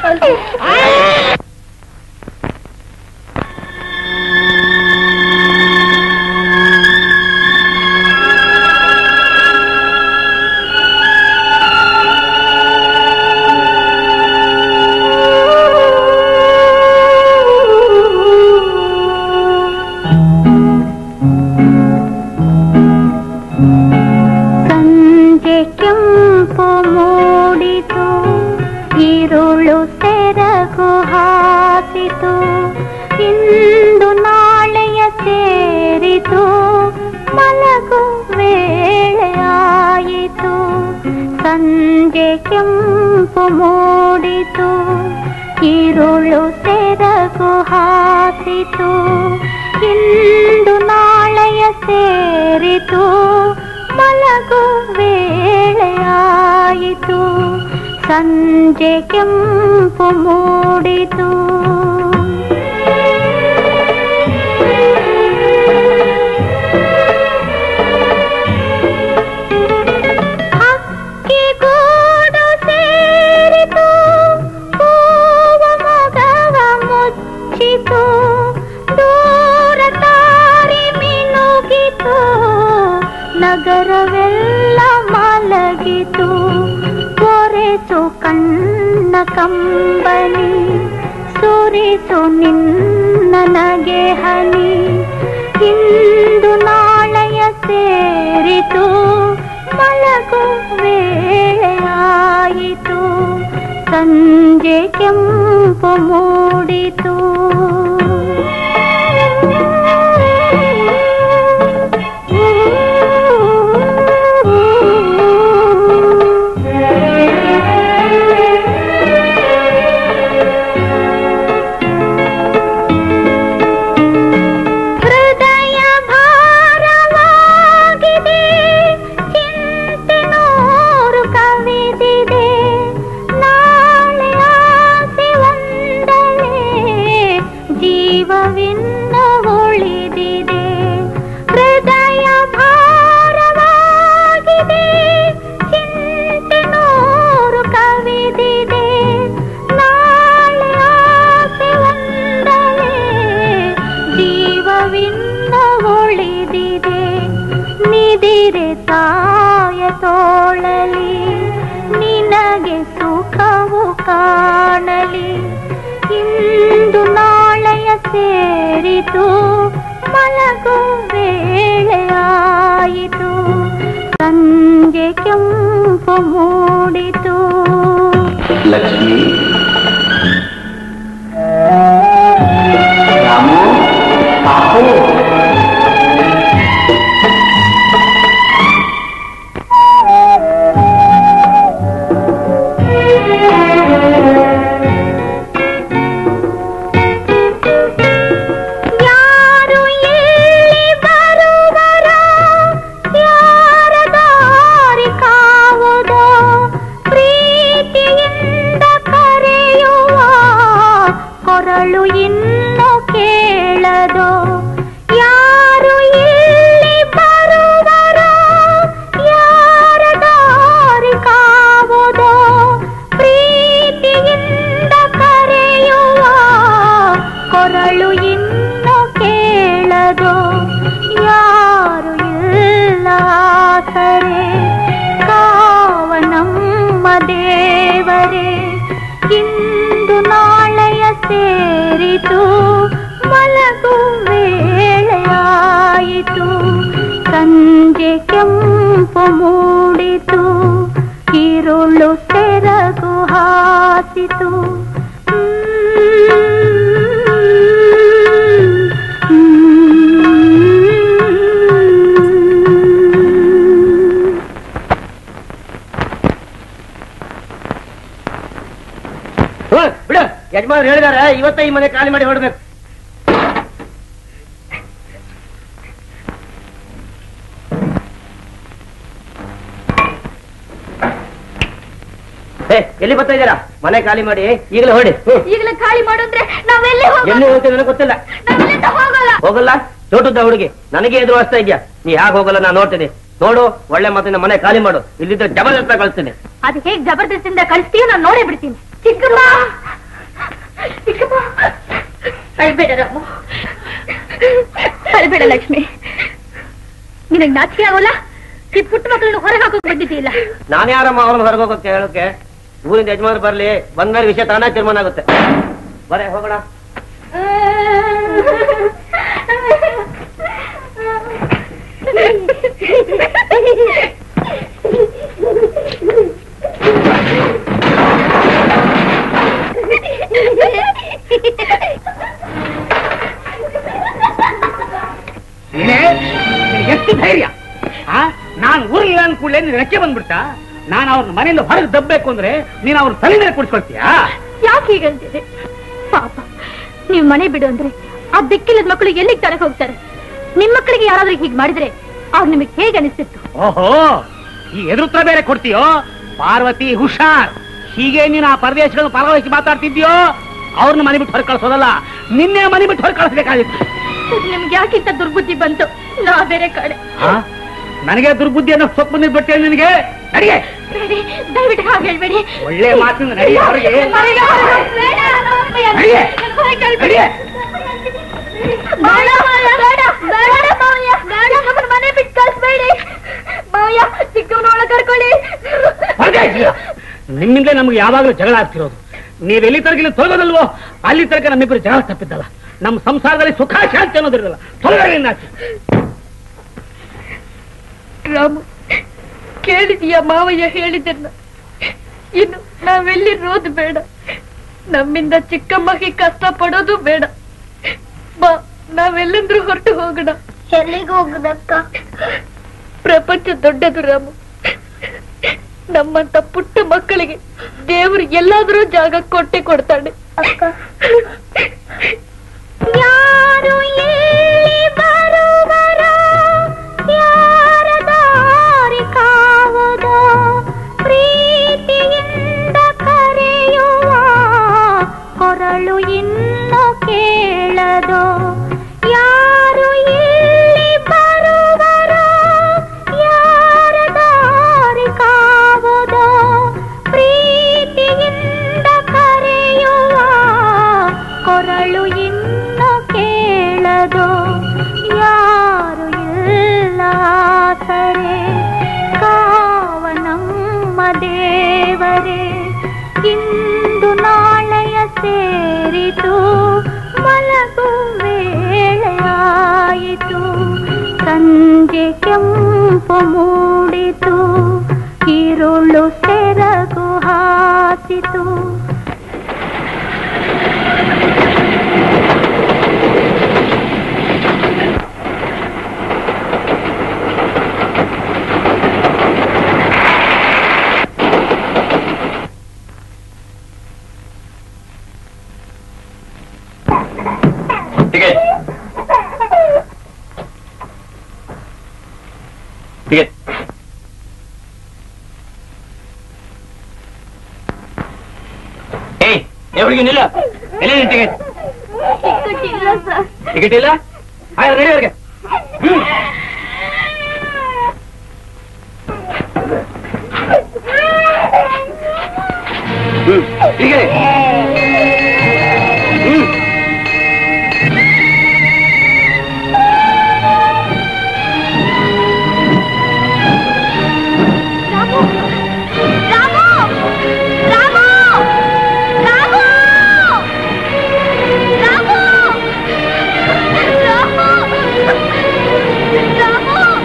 ಸಂಜೆ ಕೆಂಪು ಮೂಡಿತು ഇരുളു ಸೆರಗು ಹಾಸಿತು ಇಂದು ನಾಳೆಯ ಸೇರಿತು ಮಲಗು ವೇಳೆಯಾಯಿತು ಸಂಜೆ ಕೆಂಪು ಮೂಡಿತು ഇരുಳು ಸೆರಗು ಹಾಸಿತು ಇಂದು ನಾಳೆಯ ಸೇರಿತು ಮಲಗು ವೇಳೆಯಾಯಿತು ಸಂಜೆ ಕೆಂಪು ಮೂಡಿತು ಹಕ್ಕಿಗೂಡು ಸೇರಿತು ಹೂವ ಮೊಗವ ಮುಚ್ಚಿತು ದೂರ ತಾರೆ ಮಿನುಗಿತು ನಗರವೆಲ್ಲ ಮಲಗಿತು ಕೊರೆಸು ಕಣ್ಣ ಕಂಬನಿ ಸುರಿಸು ನಿನ್ನ ನಗೆ ಹನಿ ಇಂದು ನಾಳೆಯ ಸೇರಿತು ಮಲಗು ವೇಳೆಯಾಯಿತು ಸಂಜೆ ಕೆಂಪು ಮೂಡಿತು ಹೃದಯ ಭಾರವಾಗಿದೆ ಚಿಂತೆ ನೂರು ಕವಿದಿದೆ ನಾಳೆ ಆಸೆ ಒಂದಲೇ ಜೀವವಿನ್ನ ಉಳಿದಿದೆ ಹೃದಯ ಭಾರವಾಗಿದೆ ಚಿಂತೆ ನೂರು ಕವಿದಿದೆ ನಾಳೆ ಆಸೆ ಒಂದಲೇ ಜೀವವಿನ್ನ ಉಳಿದಿದೆ ನಿದಿರೆ ತಾಯ ತೋಳಲಿ ನಿನಗೆ ಸುಖವು ಕಾಣಲಿ ಇಂದು ನಾಳೆಯ ಸೇರಿತು ಮಲಗು ವೇಳೆಯಾಯಿತು ಸಂಜೆ ಕೆಂಪು ಮೂಡಿತು ಲಕ್ಷ್ಮಿ ರಾಮು ಪಾಪು ಯಾರು ಇಲ್ಲಿ ಬರುವರ ಯಾರ ದಾರಿ ಕಾವುದೋ ಪ್ರೀತಿಯಿಂದ ಕರೆಯುವ ಕೊರಳು ಇನ್ನು ಕೇಳದೋ ಯಾರು ಇಲ್ಲಿ ಬರುವರ ಯಾರ ದಾರಿ ಕಾವುದೋ ಪ್ರೀತಿಯಿಂದ ಕರೆಯುವ ಕೊರಳು ಇನ್ನು ಕೇಳದೋ ಯಾರು ಇಲ್ಲ ಆಸರೆ ಕಾವ ನಮ್ಮ ದೇವರೇ ಇಂದು ನಾಳೆಯ ಸೇರಿತು ಮಲಗು ವೇಳೆಯಾಯಿತು ಸಂಜೆ ಕೆಂಪು ಮೂಡಿತು ഇരുളു ತೆರಗು ಹಾಸಿತು ಬಿಡು ಯಜಮಾನ್ ಹೇಳಿದಾರೆ ಇವತ್ತ ಈ ಮನೆ ಖಾಲಿ ಮಾಡಿ ಹೊಡ್ಬೇಕು ಏ ಎಲ್ಲಿ ಬರ್ತಾ ಇದ್ದೀರಾ ಮನೆ ಖಾಲಿ ಮಾಡಿ ಈಗಲೇ ಹೊಡಿ ಹ್ಮ್. ಈಗಲೇ ಖಾಲಿ ಮಾಡಿದ್ರೆ ನಾವೆಲ್ಲಿ ಎಲ್ಲಿ ಹೋಗ್ತೀವಿ ನನಗೆ ಗೊತ್ತಿಲ್ಲ ನಾವೆಲ್ಲಿಂದ ಹೋಗಲ್ಲ ಹೋಗಲ್ಲ ಚೋಟುದ್ದ ಹುಡುಗಿ ನನಗೆ ಎದುರು ವಾಸ್ತಾ ಇದ್ಯಾ ನೀ ಹೇಗೆ ಹೋಗಲ್ಲ ನಾನು ನೋಡ್ತೀನಿ ನೋಡು ಒಳ್ಳೆ ಮಾತಿನ ಮನೆ ಖಾಲಿ ಮಾಡು ಇಲ್ಲಿದ್ದ ಜಬರ್ದಸ್ತ ಕಳಿಸ್ತೀನಿ ಅದು ಹೇಗ್ ಜಬರ್ದಸ್ತಿಂದ ಕಳಿಸ್ತೀಯೋ ನಾನು ನೋಡೇ ಬಿಡ್ತೀನಿ ಚಿಕ್ಕಮ್ಮ ಚಿಕ್ಕಮ್ಮ ಅಳ್ಬೇಡ ರಾಮು ಅಳ್ಬೇಡ ಲಕ್ಷ್ಮಿ ನಿನಗ್ ನಾಚಿಕೆ ಆಗೋಲ್ಲ ಈ ಪುಟ್ಟ ಮಕ್ಕಳನ್ನ ಹೊರಗೆ ಹಾಕೋಕ್ ಬಂದಿದ್ದೀಲ್ಲ ನಾನು ಯಾರಮ್ಮ ಅವ್ರನ್ನ ಹೊರಗೆ ಹೋಗೋಕೆ ಹೇಳೋಕೆ ಊರಿಂದ ಯಜಮಾನ್ ಬರ್ಲಿ ಬಂದ್ಮೇಲೆ ವಿಷಯ ತಾನೇ ತೀರ್ಮಾನ ಆಗುತ್ತೆ ಬರೇ ಹೋಗೋಣ ಏನೇ? ನಿನಗೆ ಎಷ್ಟು ಧೈರ್ಯ ಆ ನಾನ್ ಊರಿಲ್ಲ ಅನ್ಕೂಡ್ಲೆ ನೀನ್ ರೆಕ್ಕೆ ಬಂದ್ಬಿಡ್ತಾ ನಾನು ಅವ್ರನ್ನ ಮನೆಯಿಂದ ಹೊರಗೆ ದಬ್ಬಬೇಕು ಅಂದ್ರೆ ನೀನ್ ಅವ್ರ ತಲೆ ಮೇಲೆ ಕುಡಿಸ್ಕೊಳ್ತೀಯಾ ಯಾಕೆ ಹೀಗಂತಿದೆ ಪಾಪ ನೀವು ಮನೆ ಬಿಡು ಅಂದ್ರೆ ಆ ದಿಕ್ಕಿಲ್ಲದ ಮಕ್ಕಳು ಎಲ್ಲಿಗೆ ತರಕ್ ಹೋಗ್ತಾರೆ ನಿಮ್ ಮಕ್ಕಳಿಗೆ ಯಾರಾದ್ರೂ ಹೀಗೆ ಮಾಡಿದ್ರೆ ಅವ್ರು ನಿಮಗೆ ಹೇಗೆ ಅನಿಸ್ತಿತ್ತು ಓಹೋ ಈ ಎದುರುತ್ರ ಬೇರೆ ಕೊಡ್ತೀಯೋ ಪಾರ್ವತಿ ಹುಷಾರ್ ಹೀಗೆ ನೀನು ಆ ಪರದೇಶಗಳನ್ನು ಪಾಲ್ಗೊಳಿಸಿ ಮಾತಾಡ್ತಿದ್ಯೋ ಅವ್ರನ್ನ ಮನೆ ಬಿಟ್ಟು ಹೊರ ಕಳ್ಸೋದಲ್ಲ ನಿನ್ನೆ ಮನೆ ಬಿಟ್ಟು ಹೊರ ಕಳಿಸ್ಬೇಕಾಗಿತ್ತು ನಿಮ್ಗೆ ಯಾಕಿಂತ ದುರ್ಬುದ್ಧಿ ಬಂತು ನಾ ಬೇರೆ ಕಡೆ ಆ? ನನಗೆ ದುರ್ಬುದ್ಧಿ ಅನ್ನೋ ಸೊಪ್ಪು ಬಂದಿದ್ ಬಿಟ್ಟೆ ನಿನಗೆ ನಡಿಗೆ ಬೇಡಿ ದಯವಿಟ್ಟು ಹಾಗೆ ಹೇಳ್ಬೇಡಿ ಒಳ್ಳೆ ಮಾತಿನ ನಡಿಗೆ ಹೊರಗೆ ನಡಿಗೆ. ನಡಿಗೆ. ಬೇಡ ಮಾವಯ್ಯ, ಬೇಡ, ಬೇಡ ಮಾವಯ್ಯ, ಬೇಡ, ನಮ್ಮನ್ನ ಮನೆ ಬಿಟ್ಟು ಕಳ್ಸ್ಬೇಡಿ ಮಾವಯ್ಯ ಚಿಕ್ಕವನೊಳಗೆ ಕರ್ಕೊಳ್ಳಿ ಹೊರಗೆ ಇಲ್ಲ. ನಿಮ್ಮಿಂದಲೇ ನಮ್ಗೆ ಯಾವಾಗಲೂ ಜಗಳ ಆಗ್ತಿರೋದು ನೀವ್ ಎಲ್ಲಿ ತರಗಿಲ್ಲ ತೊಲಗೋದಲ್ವೋ ಅಲ್ಲಿ ತನಕ ನಮ್ಮಿಬ್ಬರು ಜಗಳ ತಪ್ಪಿದ್ದಲ್ಲ ನಮ್ಮ ಸಂಸಾರದಲ್ಲಿ ಸುಖ ಶಾಂತಿ ಅನ್ನೋದಿರಲ್ಲ ತೊಲಗಲಿಲ್ಲ ರಾಮು ಕೇಳಿದೀಯ ಮಾವಯ್ಯ ಹೇಳಿದ್ದನ್ನ ಇನ್ನು ನಾವೆಲ್ಲಿರೋದು ಬೇಡ ನಮ್ಮಿಂದ ಚಿಕ್ಕಮ್ಮಗೆ ಕಷ್ಟ ಪಡೋದು ಬೇಡ ಬಾ ನಾವೆಲ್ಲಂದ್ರೂ ಹೊರಟು ಹೋಗೋಣ ಎಲ್ಲಿಗೆ ಹೋಗುದಕ್ಕ ಪ್ರಪಂಚ ದೊಡ್ಡದು ರಾಮು ನಮ್ಮಂತ ಪುಟ್ಟ ಮಕ್ಕಳಿಗೆ ದೇವರು ಎಲ್ಲಾದ್ರೂ ಜಾಗ ಕೊಟ್ಟೆ ಕೊಡ್ತಾನೆ ಅಕ್ಕ ಯಾರು ಇಲ್ಲಿ ಬರುವರೋ ಯಾರ ದಾರಿ ಕಾವುದೋ ಪ್ರೀತಿಯಿಂದ ಕರೆಯುವ ಕೊರಳು ಇನ್ನು ಕೇಳದೋ ಯಾರು ಇಲ್ಲಿ ಬರುವರೋ ಯಾರ ದಾರಿ ಕಾವುದೋ ಪ್ರೀತಿಯಿಂದ ಕರೆಯುವ ಕೊರಳು ಇನ್ನು ಕೇಳದೋ ಯಾರು ಇಲ್ಲ ಸರೆ ಕಾವ ನಮ್ಮ ದೇವರೇ ಇಂದು ನಾಳೆಯ ಸೇರಿತು ಮಲಗು ವೇಳೆಯಾಯಿತು ಸಂಜೆ ಕೆಂಪು ಮೂಡಿತು ഇരുളു ಸೆರಗು ಹಾಸಿತು ಟಿಕೆಟ್ ಟಿಕೆಟ್ ಏಯ್ ಏ ಹುಡುಗಿ ನಿಲ್ಲ ಎಲ್ಲಿ ನಿನ್ ಟಿಕೆಟ್ ಟಿಕೆಟ್ ಇಲ್ಲ ಆಯ್ತು ರೆಡಿ ಅವ್ರಿಗೆ ಹ್ಮ್ ಹ್ಮ್ ಹೀಗೆ ಹ್ಮ್ ರಾಮು ರಾಮು ರಾಮು ರಾಮು ರಾಮು ರಾಮು ರಾಮು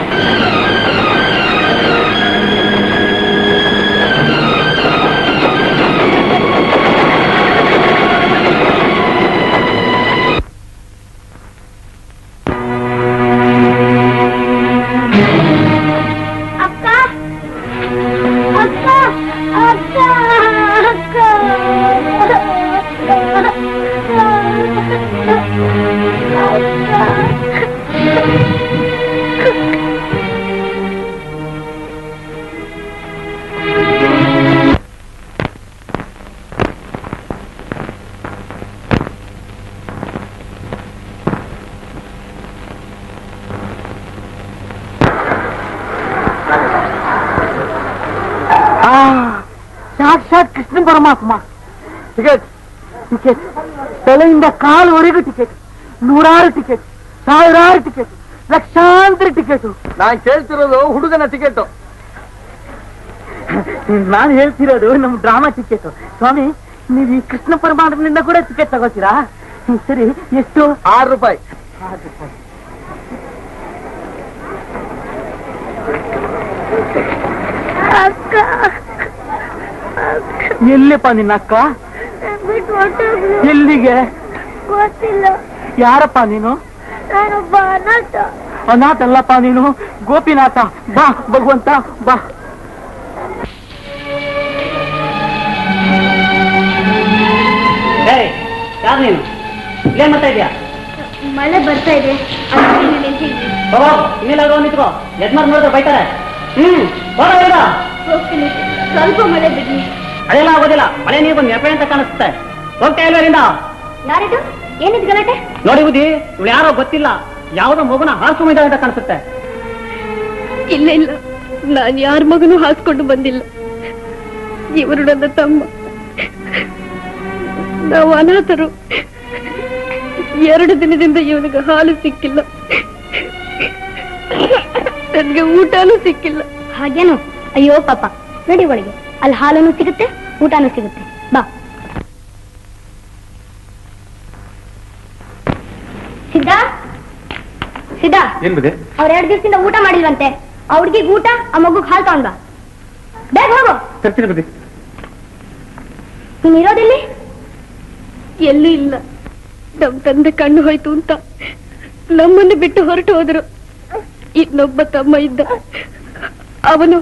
ಅಕ್ಕ ಅಕ್ಕ ಅಕ್ಕ ಅಕ್ಕ ಸಾಕ್ಷಾತ್ ಕೃಷ್ಣ ಪರಮಾತ್ಮ ಟಿಕೆಟ್ ಟಿಕೆಟ್ ತಲೆಯಿಂದ ಕಾಲುವರೆಗೂ ಟಿಕೆಟ್ ನೂರಾರು ಟಿಕೆಟ್ ಸಾವಿರಾರು ಟಿಕೆಟ್ ಲಕ್ಷಾಂತರ ಟಿಕೆಟ್ ನಾನ್ ಕೇಳ್ತಿರೋದು ಹುಡುಗನ ಟಿಕೆಟ್ ನಾನು ಹೇಳ್ತಿರೋದು ನಮ್ ಡ್ರಾಮಾ ಟಿಕೆಟ್ ಸ್ವಾಮಿ ನೀವು ಈ ಕೃಷ್ಣ ಪರಮಾತ್ಮನಿಂದ ಕೂಡ ಟಿಕೆಟ್ ತಗೋತೀರಾ ಹ್ಮ್, ಸರಿ ಎಷ್ಟು ಆರು ರೂಪಾಯಿ ಆರು ರೂಪಾಯಿ ಅಕ್ಕ ಎಲ್ಲಿಪ್ಪ ನಿನ್ನ ಅಕ್ಕ ಬಿಟ್ಟು ಹೊರಟೋಗ್ಲು ಎಲ್ಲಿಗೆ ಗೊತ್ತಿಲ್ಲ ಯಾರಪ್ಪ ನೀನು ನಾನೊಬ್ಬ ಅನಾಥ ಅನಾಥ ಅಲ್ಲಪ್ಪ ನೀನು ಗೋಪಿನಾಥ ಬಾ ಭಗವಂತ ಬಾ ಯಾರು ನೀನು ಇಲ್ಲೇನ್ ಮಾಡ್ತಾ ಇದೀಯಾ ಮಳೆ ಬರ್ತಾ ಇದೆ ಅದಕ್ಕೆ ಇಲ್ಲಿ ನಿಂತಿದ್ದೀನಿ. ಹೋಗೋ ಇನ್ನೆಲ್ಲ ನಿಂತ್ಕೋ ಯಜಮಾನ್ ನೋಡಿದ್ರೆ ಬೈತಾರೆ ಹ್ಮ್ ಹೋಗ ಬೇಗ ಹೋಗ್ತೀನಿ ಸ್ವಲ್ಪ ಮಳೆ ಬಿಡ್ಲಿ ಅದೆಲ್ಲ ಆಗೋದಿಲ್ಲ ಮಳೆ ನೀರು ಬಂದು ನೆಪೆ ಅಂತ ಕಾಣಿಸುತ್ತೆ ಹೋಗ್ತಾ ಇಲ್ವರಿಂದ ಯಾರಿದು ಏನಿದ್ ಗಲಾಟೆ ನೋಡಿ ಬುದ್ಧಿ ಇವಳು ಯಾರೋ ಗೊತ್ತಿಲ್ಲ ಯಾವುದೋ ಮಗುನ ಹಾಸ್ಕೊಂಡಿದ್ದ ಅಂತ ಕಾಣಿಸುತ್ತೆ ಇಲ್ಲ ಇಲ್ಲ ನಾನು ಯಾರ ಮಗನೂ ಹಾಸ್ಕೊಂಡು ಬಂದಿಲ್ಲ ಇವರು ನನ್ನ ತಮ್ಮ ನಾವು ಅನಾಥರು ಎರಡು ದಿನದಿಂದ ಇವನಿಗೆ ಹಾಲು ಸಿಕ್ಕಿಲ್ಲ ನನ್ಗೆ ಊಟನೂ ಸಿಕ್ಕಿಲ್ಲ ಹಾಗೇನು ಅಯ್ಯೋ ಪಾಪ ನಡಿ ಒಳಗೆ ಅಲ್ಲಿ ಹಾಲನು ಸಿಗುತ್ತೆ ಊಟನೂ ಸಿಗುತ್ತೆ ಬಾ ಸಿದ್ಧ ಸಿದ್ಧ ಏನ್ ಬುದ್ಧಿ ಅವ್ರ ಎರಡು ದಿವಸದಿಂದ ಊಟ ಮಾಡಿಲ್ವಂತೆ ಆ ಹುಡ್ಗಿಗ್ ಊಟ ಆ ಮಗುಗ್ ಹಾಲು ತಗೊಂಡ್ ಬಾ ಬೇಗ ಹೋಗು ತರ್ತೀನಿ ಬುದ್ಧಿ ನೀನ್ ಇರೋದಿಲ್ಲಿ ಎಲ್ಲೂ ಇಲ್ಲ ನಮ್ ತಂದೆ ಕಣ್ಣು ಹೋಯ್ತು ಅಂತ ನಮ್ಮನ್ನು ಬಿಟ್ಟು ಹೊರಟು ಹೋದ್ರು ಇನ್ನೊಬ್ಬ ತಮ್ಮ ಇದ್ದ ಅವನು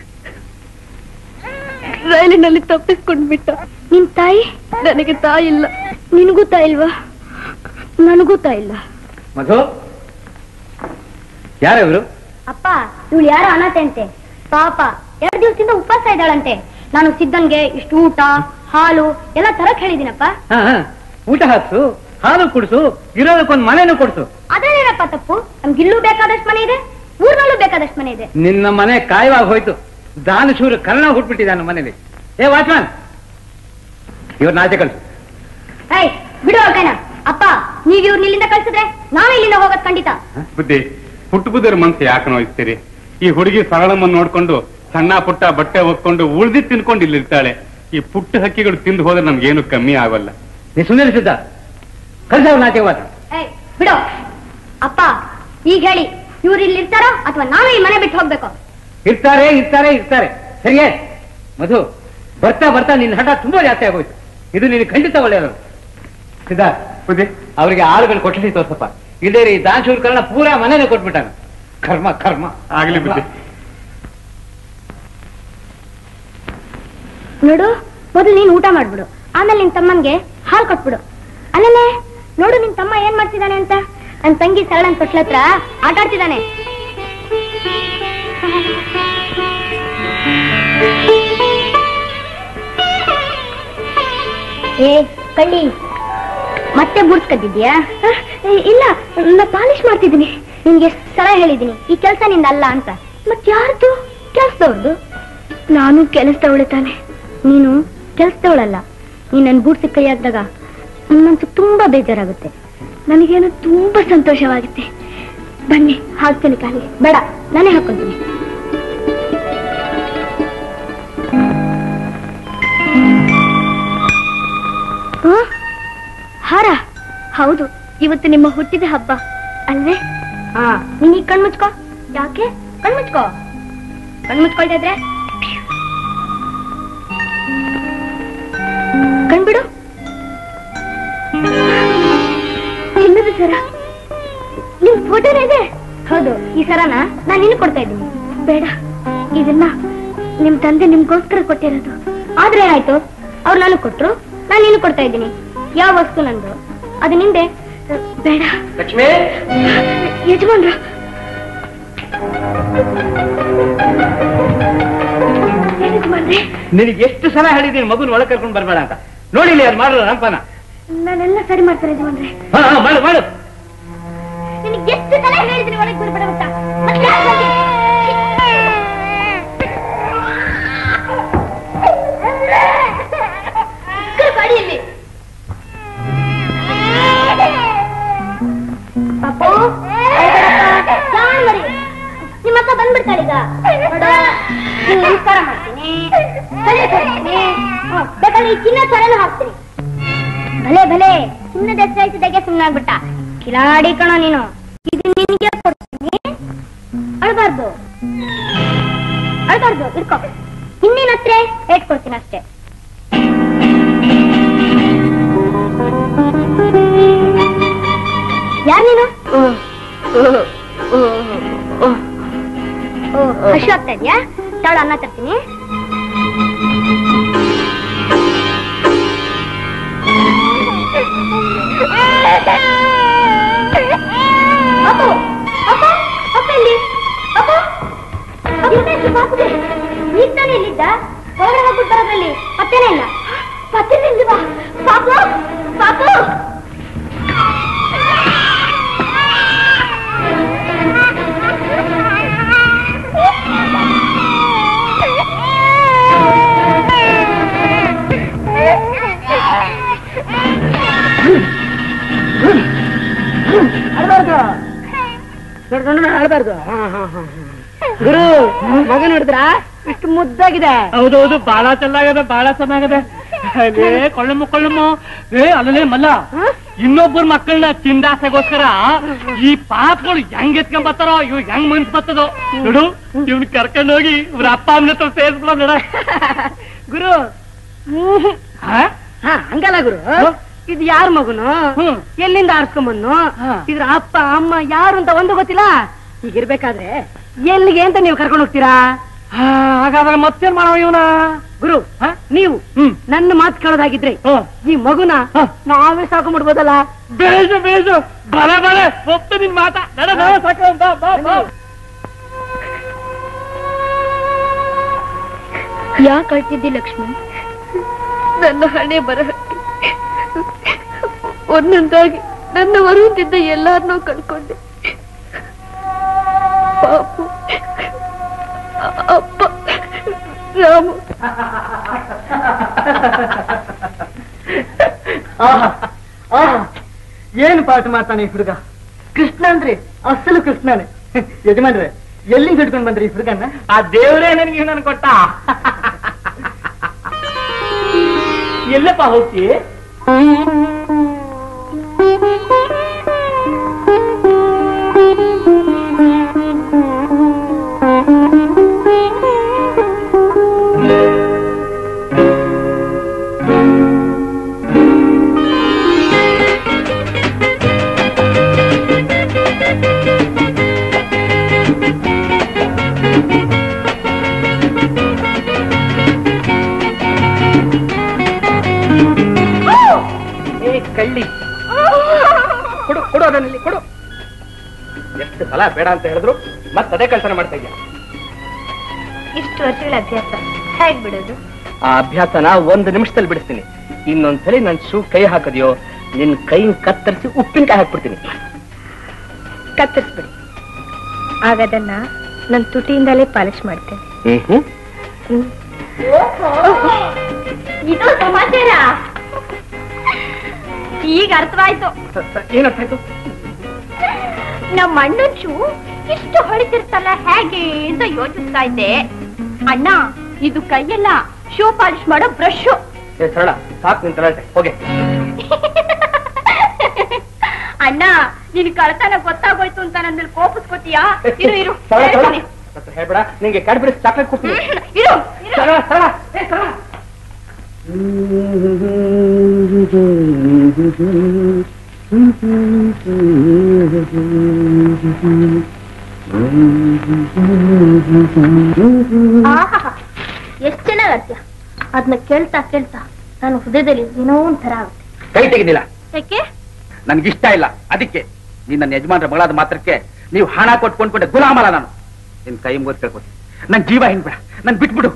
ರೈಲಿನಲ್ಲಿ ತಪ್ಪಿಸ್ಕೊಂಡ್ ಬಿಟ್ಟ ನಿನ್ ತಾಯಿ ನನಗೆ ತಾಯಿ ಇಲ್ಲ ನಿನಗೂ ತಾಯಿ ಇಲ್ವಾ ನನಗೂ ತಾಯಿ ಇಲ್ಲ ಮಧು ಯಾರ ಇವರು ಅಪ್ಪ ಇವಳು ಯಾರೋ ಅನಾಥೆ ಅಂತೆ ಪಾಪ ಎರಡು ದಿವಸದಿಂದ ಉಪವಾಸ ಇದ್ದಾಳಂತೆ ನಾನು ಸಿದ್ಧನ್ಗೆ ಇಷ್ಟು ಊಟ ಹಾಲು ಎಲ್ಲ ತರಕ್ ಹೇಳಿದೀನಪ್ಪ ಹಾ ಹಾ. ಊಟ ಹಾಕ್ಸು ಹಾಲು ಕುಡಿಸು ಇರೋದಕ್ಕೊಂದು ಮನೆನೂ ಕೊಡ್ಸು ಅದೇನೇನಪ್ಪ ತಪ್ಪು ನಮ್ಗೆ ಇಲ್ಲೂ ಬೇಕಾದಷ್ಟು ಮನೆ ಇದೆ ಊರ್ನಲ್ಲೂ ಬೇಕಾದಷ್ಟು ಮನೆ ಇದೆ ನಿನ್ನ ಮನೆ ಕಾಯವಾಗಿ ಹೋಯ್ತು ದಾನಶೂರ ಕರ್ಣ ಹುಟ್ಬಿಟ್ಟಿದ್ದಾನ ಮನೇಲಿ ಏ ವಾಚ್ಮ್ಯಾನ್ ಇವ್ರ ನಾಚೆ ಕಳ್ಸು ಏಯ್ ಬಿಡು ಕೈನ ಅಪ್ಪ ನೀವ್ ಇವ್ರನ್ನ ಇಲ್ಲಿಂದ ಕಳ್ಸಿದ್ರೆ ನಾನು ಇಲ್ಲಿಂದ ಹೋಗೋದ್ ಖಂಡಿತ ಬುದ್ಧಿ ಪುಟ್ಟ ಬುದ್ಧರ ಮನ್ಸು ಯಾಕೆ ನೋಯಿಸ್ತೀರಿ ಈ ಹುಡುಗಿ ಸರಳಮ್ಮನ್ ನೋಡ್ಕೊಂಡು ಸಣ್ಣ ಪುಟ್ಟ ಬಟ್ಟೆ ಒಕ್ಕೊಂಡು ಉಳ್ದಿ ತಿನ್ಕೊಂಡು ಇಲ್ಲಿರ್ತಾಳೆ ಈ ಪುಟ್ಟ ಹಕ್ಕಿಗಳು ತಿಂದು ಹೋದ್ರೆ ನಮ್ಗೇನು ಕಮ್ಮಿ ಆಗಲ್ಲ ನೀ ಸುಮ್ಮನೆ ಸಿದ್ಧ ಕಳ್ಸ ಅವ್ರ ನಾಚೆ ಮಾತ್ರ ಏಯ್ ಬಿಡು ಅಪ್ಪ ಈಗ ಹೇಳಿ ಇವ್ರು ಇಲ್ಲಿ ಇರ್ತಾರೋ ಅಥವಾ ನಾನು ಈ ಮನೆ ಬಿಟ್ಟು ಹೋಗ್ಬೇಕು ಇರ್ತಾರೆ ಇರ್ತಾರೆ ಇರ್ತಾರೆ ಸರಿಯೇ ಮಧು ಬರ್ತಾ ಬರ್ತಾ ನಿನ್ನ ಹಠ ತುಂಬಾ ಜಾಸ್ತಿ ಆಗೋಯ್ತು ಇದು ನಿನಗೆ ಖಂಡಿತ ಒಳ್ಳೆಯದು ಸಿದ್ಧಾರ್ಥ್ ಬುದ್ಧಿ ಅವರಿಗೆ ಆಳುಗಳು ಕೊಟ್ಟಿಸಿ ತೋರ್ಸಪ್ಪ ಇದೇ ರೀ ದಾನಶೂರ ಕರ್ಣ ಪೂರಾ ಮನೇನೆ ಕೊಟ್ಬಿಟ್ಟಾನ ಕರ್ಮ ಕರ್ಮ ಆಗ್ಲಿ ಬುದ್ಧಿ ನೋಡು ಮೊದಲು ನೀನ್ ಊಟ ಮಾಡ್ಬಿಡು ಆಮೇಲೆ ನಿನ್ ತಮ್ಮನ್ಗೆ ಹಾಲು ಕೊಟ್ಬಿಡು ಅಲ್ಲೇ ನೋಡು ನಿನ್ ತಮ್ಮ ಏನ್ ಮಾಡ್ತಿದ್ದಾನೆ ಅಂತ ನನ್ ತಂಗಿ ಸರಳನ್ ತೊಟ್ಲ ಹತ್ರ ಆಟ ಆಡ್ತಿದ್ದಾನೆ ಏ ಕಳ್ಳಿ ಮತ್ತೆ ಬೂಟ್ಸ್ ಕದ್ದಿದ್ಯಾ ಇಲ್ಲ ನಾ ಪಾಲಿಶ್ ಮಾಡ್ತಿದ್ದೀನಿ ನಿನ್ಗೆ ಎಷ್ಟು ಸಲ ಹೇಳಿದ್ದೀನಿ ಈ ಕೆಲಸ ನಿಂದ ಅಲ್ಲ ಅಂತ ಮತ್ ಯಾರ್ದು ಕೆಲ್ಸದವ್ರದ್ದು ನಾನು ಕೆಲಸದವಳೆ ತಾನೆ ನೀನು ಕೆಲಸದವಳಲ್ಲ ನೀನ್ ನನ್ ಬೂಟ್ಸ್ ಕೈ ಹಾಕಿದಾಗ ನನ್ಮನ್ಸು ತುಂಬಾ ಬೇಜಾರಾಗುತ್ತೆ ನನಗೇನು ತುಂಬಾ ಸಂತೋಷವಾಗುತ್ತೆ ಬನ್ನಿ ಹಾಕ್ತೀನಿ ಕಾಲಿಗೆ ಬೇಡ ನಾನೇ ಹಾಕೊಂತೀನಿ ಹ? ಹಾರ ಹೌದು ಇವತ್ತು ನಿಮ್ಮ ಹುಟ್ಟಿದ ಹಬ್ಬ ಅಲ್ವೇ ಹಾ ನೀನ್ ಈಗ ಕಣ್ಮುಚ್ಕೋ ಯಾಕೆ ಕಣ್ಮುಚ್ಕೋ ಕಣ್ಮುಚ್ಕೊಳ್ತಾ ಇದ್ರೆ ಕಣ್ಬಿಡು ಚಿನ್ನದ ಸರ ನಿಮ್ ಫೋಟೋನೇ ಇದೆ ಹೌದು ಈ ಸರನ ನಾನು ನಿನ್ ಕೊಡ್ತಾ ಇದ್ದೀನಿ ಬೇಡ ಇದನ್ನ ನಿಮ್ ತಂದೆ ನಿಮ್ಗೋಸ್ಕರ ಕೊಟ್ಟಿರೋದು ಆದ್ರೆ ಏನಾಯ್ತು ಅವ್ರು ನನಗ್ ಕೊಟ್ರು ನಾನು ನಿನ್ ಕೊಡ್ತಾ ಇದ್ದೀನಿ ಯಾವ ವಸ್ತು ನಂದು ಅದು ನಿಂದೆ ಬೇಡ ಲಕ್ಷ್ಮಿ ಯಜಮಾನ್ರು ಏನ್ ಯಜಮಾನ್ರೆ ನಿನಗೆ ಎಷ್ಟು ಸಲ ಹೇಳಿದ್ದೀನಿ ಮಗುನ ಒಳಗೆ ಕರ್ಕೊಂಡು ಬರಬೇಡ ಅಂತ ನೋಡಿಲ್ಲ ಯಾರು ಮಾಡಲ್ಲ ರಂಪನ ನಾನೆಲ್ಲ ಸರಿ ಮಾಡ್ತಾರೆ ಯಜಮಾನ್ರೆ ಹಾ ಹಾ, ಮಾಡು ಮಾಡು ನಿನಗೆ ಎಷ್ಟು ಸಲ ಹೇಳಿದ್ರಿ ಒಳಗೆ ಬರ್ಬೇಡ ಅಂತ ಮತ್ತೆ ಯಾಕ್ ಬಂದೆ? ಕರ್ಕೊ, ಅಡಿ ಇಲ್ಲಿ. ಪಾಪು, ಅಳ್ಬೇಡಪ್ಪ. ಜಾಣ್ ಮರಿ. ನಿಮ್ಮ ಅಕ್ಕ ಬಂದ್ಬಿಡ್ತಾಳೆ ಈಗ ನೋಡು, ನಿಂಗ್ ನಮಸ್ಕಾರ ಮಾಡ್ತೀನಿ ತಲೆ ಕೊಡ್ತೀನಿ ಹ್ಮ್, ಬೇಕಾದ್ರೆ ಈ ಚಿನ್ನ ಸರನು ಹಾಕ್ತೀನಿ ಭಲೆ ಭಲೆ ಚಿನ್ನದ ಹೆಸರಾಯ್ತಿದ್ದಾಗೆ ಸುಮ್ಮನಾಗ್ಬಿಟ್ಟ ಕಿಲಾಡಿ ಕಣೋ ನೀನು ಇದು ನಿನ್ಗೆ ಕೊಡ್ತೀನಿ ಅಳ್ಬಾರ್ದು ಅಳ್ಬಾರ್ದು ಇಟ್ಕೋ ಹಿಂದಿನ ಹತ್ರ ರೇಟ್ ಕೊಡ್ತೀನಿ ಅಷ್ಟೇ ಯಾರು ನೀನು ಓ ಹಸು ಆಗ್ತಾ ಇದ್ಯಾ ತಾಳು ಅನ್ನ ತರ್ತೀನಿ ಅಪ್ಪು ಅಪ್ಪ ಅಪ್ಪ ಇಲ್ಲಿ ಅಪ್ಪ ಅಪ್ಪ, ಏನಾಯ್ತು ಪಾಪುಗೆ? ನೀನ್ ತಾನೇ ಇಲ್ಲಿದ್ದ ಹೊರಗಡೆ ಹೋಗ್ಬಿಟ್ಟು ಬರೋದ್ರಲ್ಲಿ ಮತ್ತೇನ ಪಾಪು ಪಾಪು ಆಡ್ಬಾರ್ದು ಗುರು ಮಗ ನೋಡಿದ್ರ ಇಷ್ಟು ಮುದ್ದಾಗಿದೆ ಹೌದೌದು ಬಹಳ ಚೆನ್ನಾಗದೆ ಬಹಳ ಚೆನ್ನಾಗದೆ ಅದೇ ಕೊಳ್ಳಮ್ಮ ಕೊಳ್ಳಮ್ಮ ಏ ಅಲ್ಲೇ ಮಲ್ಲ ಇನ್ನೊಬ್ಬರ ಮಕ್ಕಳನ್ನ ತಿಂದಾಸೆಗೋಸ್ಕರ ಈ ಪಾಪಗಳು ಹೆಂಗ್ ಎತ್ಕೊಂಡ್ ಬರ್ತಾರೋ ಇವ್ ಹೆಂಗ್ ಮನ್ಸ್ ಬರ್ತದೋ ನೋಡು ಇವ್ನ ಕರ್ಕೊಂಡ್ ಹೋಗಿ ಇವ್ರ ಅಪ್ಪ ಅಮ್ಮನ ಹತ್ರ ಸೇರ್ಸ್ಬಿಡ ನೋಡ ಗುರು ಹಾ ಹಂಗಲ್ಲ ಗುರು ಇದು ಯಾರ ಮಗನು ಹ್ಮ್. ಎಲ್ಲಿಂದ ಆರ್ಸ್ಕೊಂಬನ್ನು ಇದ್ರ ಅಪ್ಪ ಅಮ್ಮ ಯಾರು ಅಂತ ಒಂದು ಗೊತ್ತಿಲ್ಲ ಹೀಗಿರ್ಬೇಕಾದ್ರೆ ಎಲ್ಲಿಗೆ ಅಂತ ನೀವು ಕರ್ಕೊಂಡು ಹೋಗ್ತೀರಾ ಹಾಗಾದ್ರೆ ಮತ್ತೇನ್ ಮಾಡವ ಇವನ ಗುರು ನೀವು ನನ್ನ ಮಾತು ಕೇಳೋದಾಗಿದ್ರೆ ಈ ಮಗುನ ನಾವೇ ಸಾಕೊಂಡ್ಬಿಡ್ಬೋದಲ್ಲ ಬೇಜ ಬೇಜ ಬಲ ಬಲ ಒಪ್ತು ನಿನ್ ಮಾತಾ ನಡ ನಡ ಸಾಕು ಬಾ ಬಾ ಬಾ ಯಾಕೆ ಅಳ್ತಿದ್ದಿ ಲಕ್ಷ್ಮಿ ನನ್ನ ಹಣೆ ಬರಹಕ್ಕೆ ಒಂದೊಂದಾಗಿ ನನ್ನ ಹೊರಗುತ್ತಿದ್ದ ಎಲ್ಲಾರನ್ನೂ ಕಳ್ಕೊಂಡೆ ಪಾಪು ಅಪ್ಪ ರಾಮು ಆಹಾ, ಆಹಾ, ಏನು ಪಾಠ ಮಾಡ್ತಾನೆ ಈ ಹುಡುಗ ಕೃಷ್ಣ ಅಂದ್ರೆ ಅಸಲು ಕೃಷ್ಣನೇ ಯಜಮಾನ್ರೆ ಎಲ್ಲಿಂದ ಹಿಡ್ಕೊಂಡ್ ಬಂದ್ರಿ ಈ ಹುಡುಗನ್ನ ಆ ದೇವ್ರೇ ನನಗೆ ನನ್ ಕೊಟ್ಟ ಎಲ್ಲಪ್ಪ ಹೋಗ್ತಿ ಏ ಕಳ್ಳಿ ಕೊಡು ಕೊಡು ಅದನ್ನಲ್ಲಿ ಕೊಡು ಎಷ್ಟು ಸಲ ಬೇಡ ಅಂತ ಹೇಳಿದ್ರು ಮತ್ತೆ ಅದೇ ಕಳ್ತನ ಮಾಡ್ತಾ ಇದ್ಯಾ ಇಷ್ಟು ವರ್ಷಗಳ ಅಭ್ಯಾಸ ಹೇಗ್ ಬಿಡೋದು ಆ ಅಭ್ಯಾಸನ ಒಂದು ನಿಮಿಷದಲ್ಲಿ ಬಿಡಿಸ್ತೀನಿ ಇನ್ನೊಂದ್ಸಲಿ ನನ್ ಶೂ ಕೈ ಹಾಕದ್ಯೋ ನಿನ್ ಕೈ ಕತ್ತರಿಸಿ ಉಪ್ಪಿನಕಾಯಿ ಹಾಕ್ಬಿಡ್ತೀನಿ ಕತ್ತರಿಸ್ಬಿಡಿ ಆಗದನ್ನ ನನ್ನ ತುಟಿಯಿಂದಲೇ ಪಾಲಿಶ್ ಮಾಡ್ತೇನೆ ಹ್ಮ್ ಇದು ಸಮಾಚಾರ ಈಗ ಅರ್ಥವಾಯ್ತು ಏನರ್ಥ ಆಯ್ತು ನಮ್ಮ ಅಣ್ಣನ್ ಶೂ ಇಷ್ಟು ಹೊಳಿತಿರ್ತಲ್ಲ ಹೇಗೆ ಅಂತ ಯೋಚಿಸ್ತಾ ಇದ್ದೆ ಅಣ್ಣ ಇದು ಕೈಯಲ್ಲ ಶೂ ಪಾಲಿಶ್ ಮಾಡೋ ಬ್ರಷ್ ಏ ಸರಳ ಸಾಕು ನಿನ್ ತಲಾಟೆ ಹೋಗೆ ಅಣ್ಣ ನಿನ್ ಕಳ್ತನ ಗೊತ್ತಾಗೋಯ್ತು ಅಂತ ನನ್ನ ಮೇಲೆ ಕೋಪಿಸ್ಕೊತೀಯಾ ಇರು ಇರು ಸರಳ ಸರಳ ಹೇಳ್ತೀನಿ. ಹತ್ರ ಹೇಳ್ಬೇಡ ನಿಂಗೆ ಕ್ಯಾಡ್ಬರಿ ಚಾಕ್ಲೇಟ್ ಕೊಡ್ತೀನಿ ಇರು ಇರು ಸರಳ ಸರಳ ಏ ಸರಳ ಆಹಾಹಾ, ಎಷ್ಟ್ ಚೆನ್ನಾಗ್ ಆಡ್ತೀಯ ಅದನ್ನ ಕೇಳ್ತಾ ಕೇಳ್ತಾ ನಾನು ಹೃದಯದಲ್ಲಿ ಏನೋ ಒಂಥರ ಆಗುತ್ತೆ ಕೈ ತೆಗೆದಿಲ್ಲ ಯಾಕೆ ನನ್ಗಿಷ್ಟ ಇಲ್ಲ ಅದಕ್ಕೆ ನೀನ್ ನನ್ನ ಯಜಮಾನ್ರ ಮಗಳಾದ ಮಾತ್ರಕ್ಕೆ ನೀವು ಹಣ ಕೊಟ್ಕೊಂಡ್ಕೊಂಡೆ ಗುಲಾಮಲ್ಲ ನಾನು ನಿನ್ ಕೈ ಮುಗಿದ್ ಕೇಳ್ಕೊತೀನಿ ನನ್ ಜೀವ ಹಿಂಗ್ಬೇಡ ನನ್ ಬಿಟ್ಬಿಡು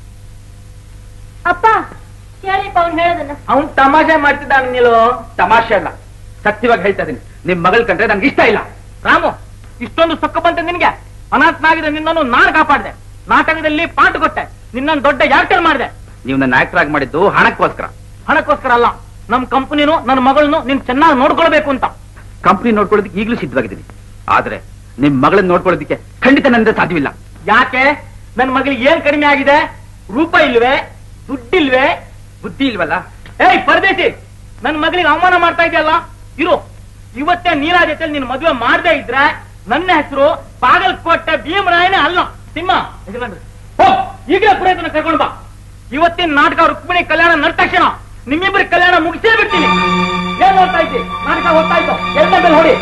ಅಪ್ಪ ಹೇಳಿಪ್ಪ ಅವ್ನು ಹೇಳೋದನ್ನ ಅವ್ನ್ ತಮಾಷೆ ಮಾಡ್ತಿದ್ದಾನ ನೀನು ತಮಾಷೆ ಅಲ್ಲ ಸತ್ಯವಾಗಿ ಹೇಳ್ತಾ ಇದೀನಿ ನಿಮ್ ಮಗಳ್ ಕಂಡ್ರೆ ನನ್ಗೆ ಇಷ್ಟ ಇಲ್ಲ ರಾಮು ಇಷ್ಟೊಂದು ಸೊಕ್ಕ ಬಂತ ನಿನ್ಗೆ ಅನಾಥನಾಗಿದೆ ನಿನ್ನನ್ನು ನಾನು ಕಾಪಾಡಿದೆ ನಾಟಕದಲ್ಲಿ ಪಾಠ ಕೊಟ್ಟೆ ನಿನ್ನನ್ನು ದೊಡ್ಡ ಯಾಕ್ಟರ್ ಮಾಡಿದೆ ನೀವು ನನ್ನ ಆಕ್ಟರ್ ಆಗಿ ಮಾಡಿದ್ದು ಹಣಕ್ಕೋಸ್ಕರ ಹಣಕ್ಕೋಸ್ಕರ ಅಲ್ಲ ನಮ್ ಕಂಪನಿನು ನನ್ನ ಮಗಳನ್ನು ನೀನ್ ಚೆನ್ನಾಗಿ ನೋಡ್ಕೊಳ್ಬೇಕು ಅಂತ ಕಂಪ್ನಿ ನೋಡ್ಕೊಳ್ಳೋದಕ್ಕೆ ಈಗಲೂ ಸಿದ್ಧವಾಗಿದ್ದೀನಿ ಆದ್ರೆ ನಿಮ್ ಮಗಳನ್ನ ನೋಡ್ಕೊಳ್ಳೋದಕ್ಕೆ ಖಂಡಿತ ನನ್ನಿಂದ ಸಾಧ್ಯವಿಲ್ಲ ಯಾಕೆ ನನ್ನ ಮಗಳಿಗೆ ಏನ್ ಕಡಿಮೆ ಆಗಿದೆ ರೂಪ ಇಲ್ವೇ ದುಡ್ಡಿಲ್ವೇ ಬುದ್ಧಿ ಇಲ್ವಲ್ಲ ಏಯ್ ಪರದೇಶಿ ನನ್ ಮಗಳಿಗೆ ಅವಮಾನ ಮಾಡ್ತಾ ಇದೆಯಲ್ಲ ಇರು ಇವತ್ತೇ ನೀರಾ ಜೊತೆಲಿ ನಿನ್ ಮದುವೆ ಮಾಡದೇ ಇದ್ರೆ ನನ್ನ ಹೆಸರು ಬಾಗಲಕೋಟೆ ಭೀಮರಾಯನೇ ಅಲ್ಲ ಸಿಂಹ ಯಜಮಾನ್ರೆ, ಹೋಗ್, ಈಗಲೇ ಪುರೋಹಿತನ ಕರ್ಕೊಂಡು ಬಾ ಇವತ್ತಿನ ನಾಟಕ ರುಕ್ಮಿಣಿ ಕಲ್ಯಾಣ ನಡೆದ ತಕ್ಷಣ ನಿಮ್ಮಿಬ್ಬರ ಕಲ್ಯಾಣ ಮುಗಿಸೇ ಬಿಡ್ತೀನಿ ಏನ್ ನೋಡ್ತಾ ಇದ್ದಿ ನಾಟಕ ಹೋಗ್ತಾ ಇತ್ತು ಎಲ್ಲ ಮೇಲೆ ಹೊಡಿ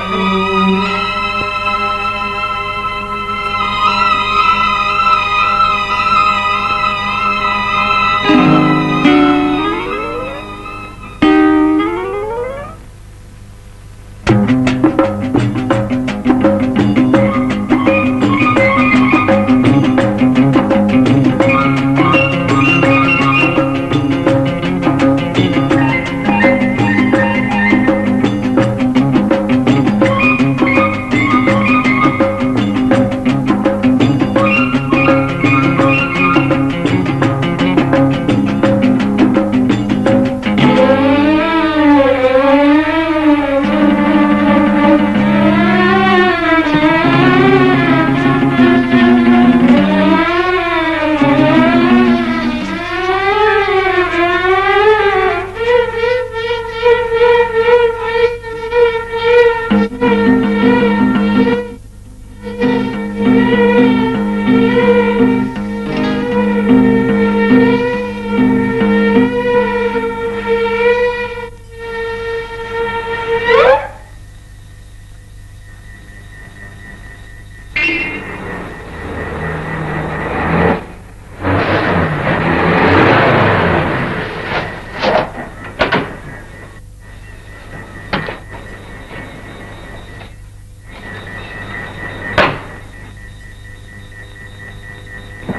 ಆ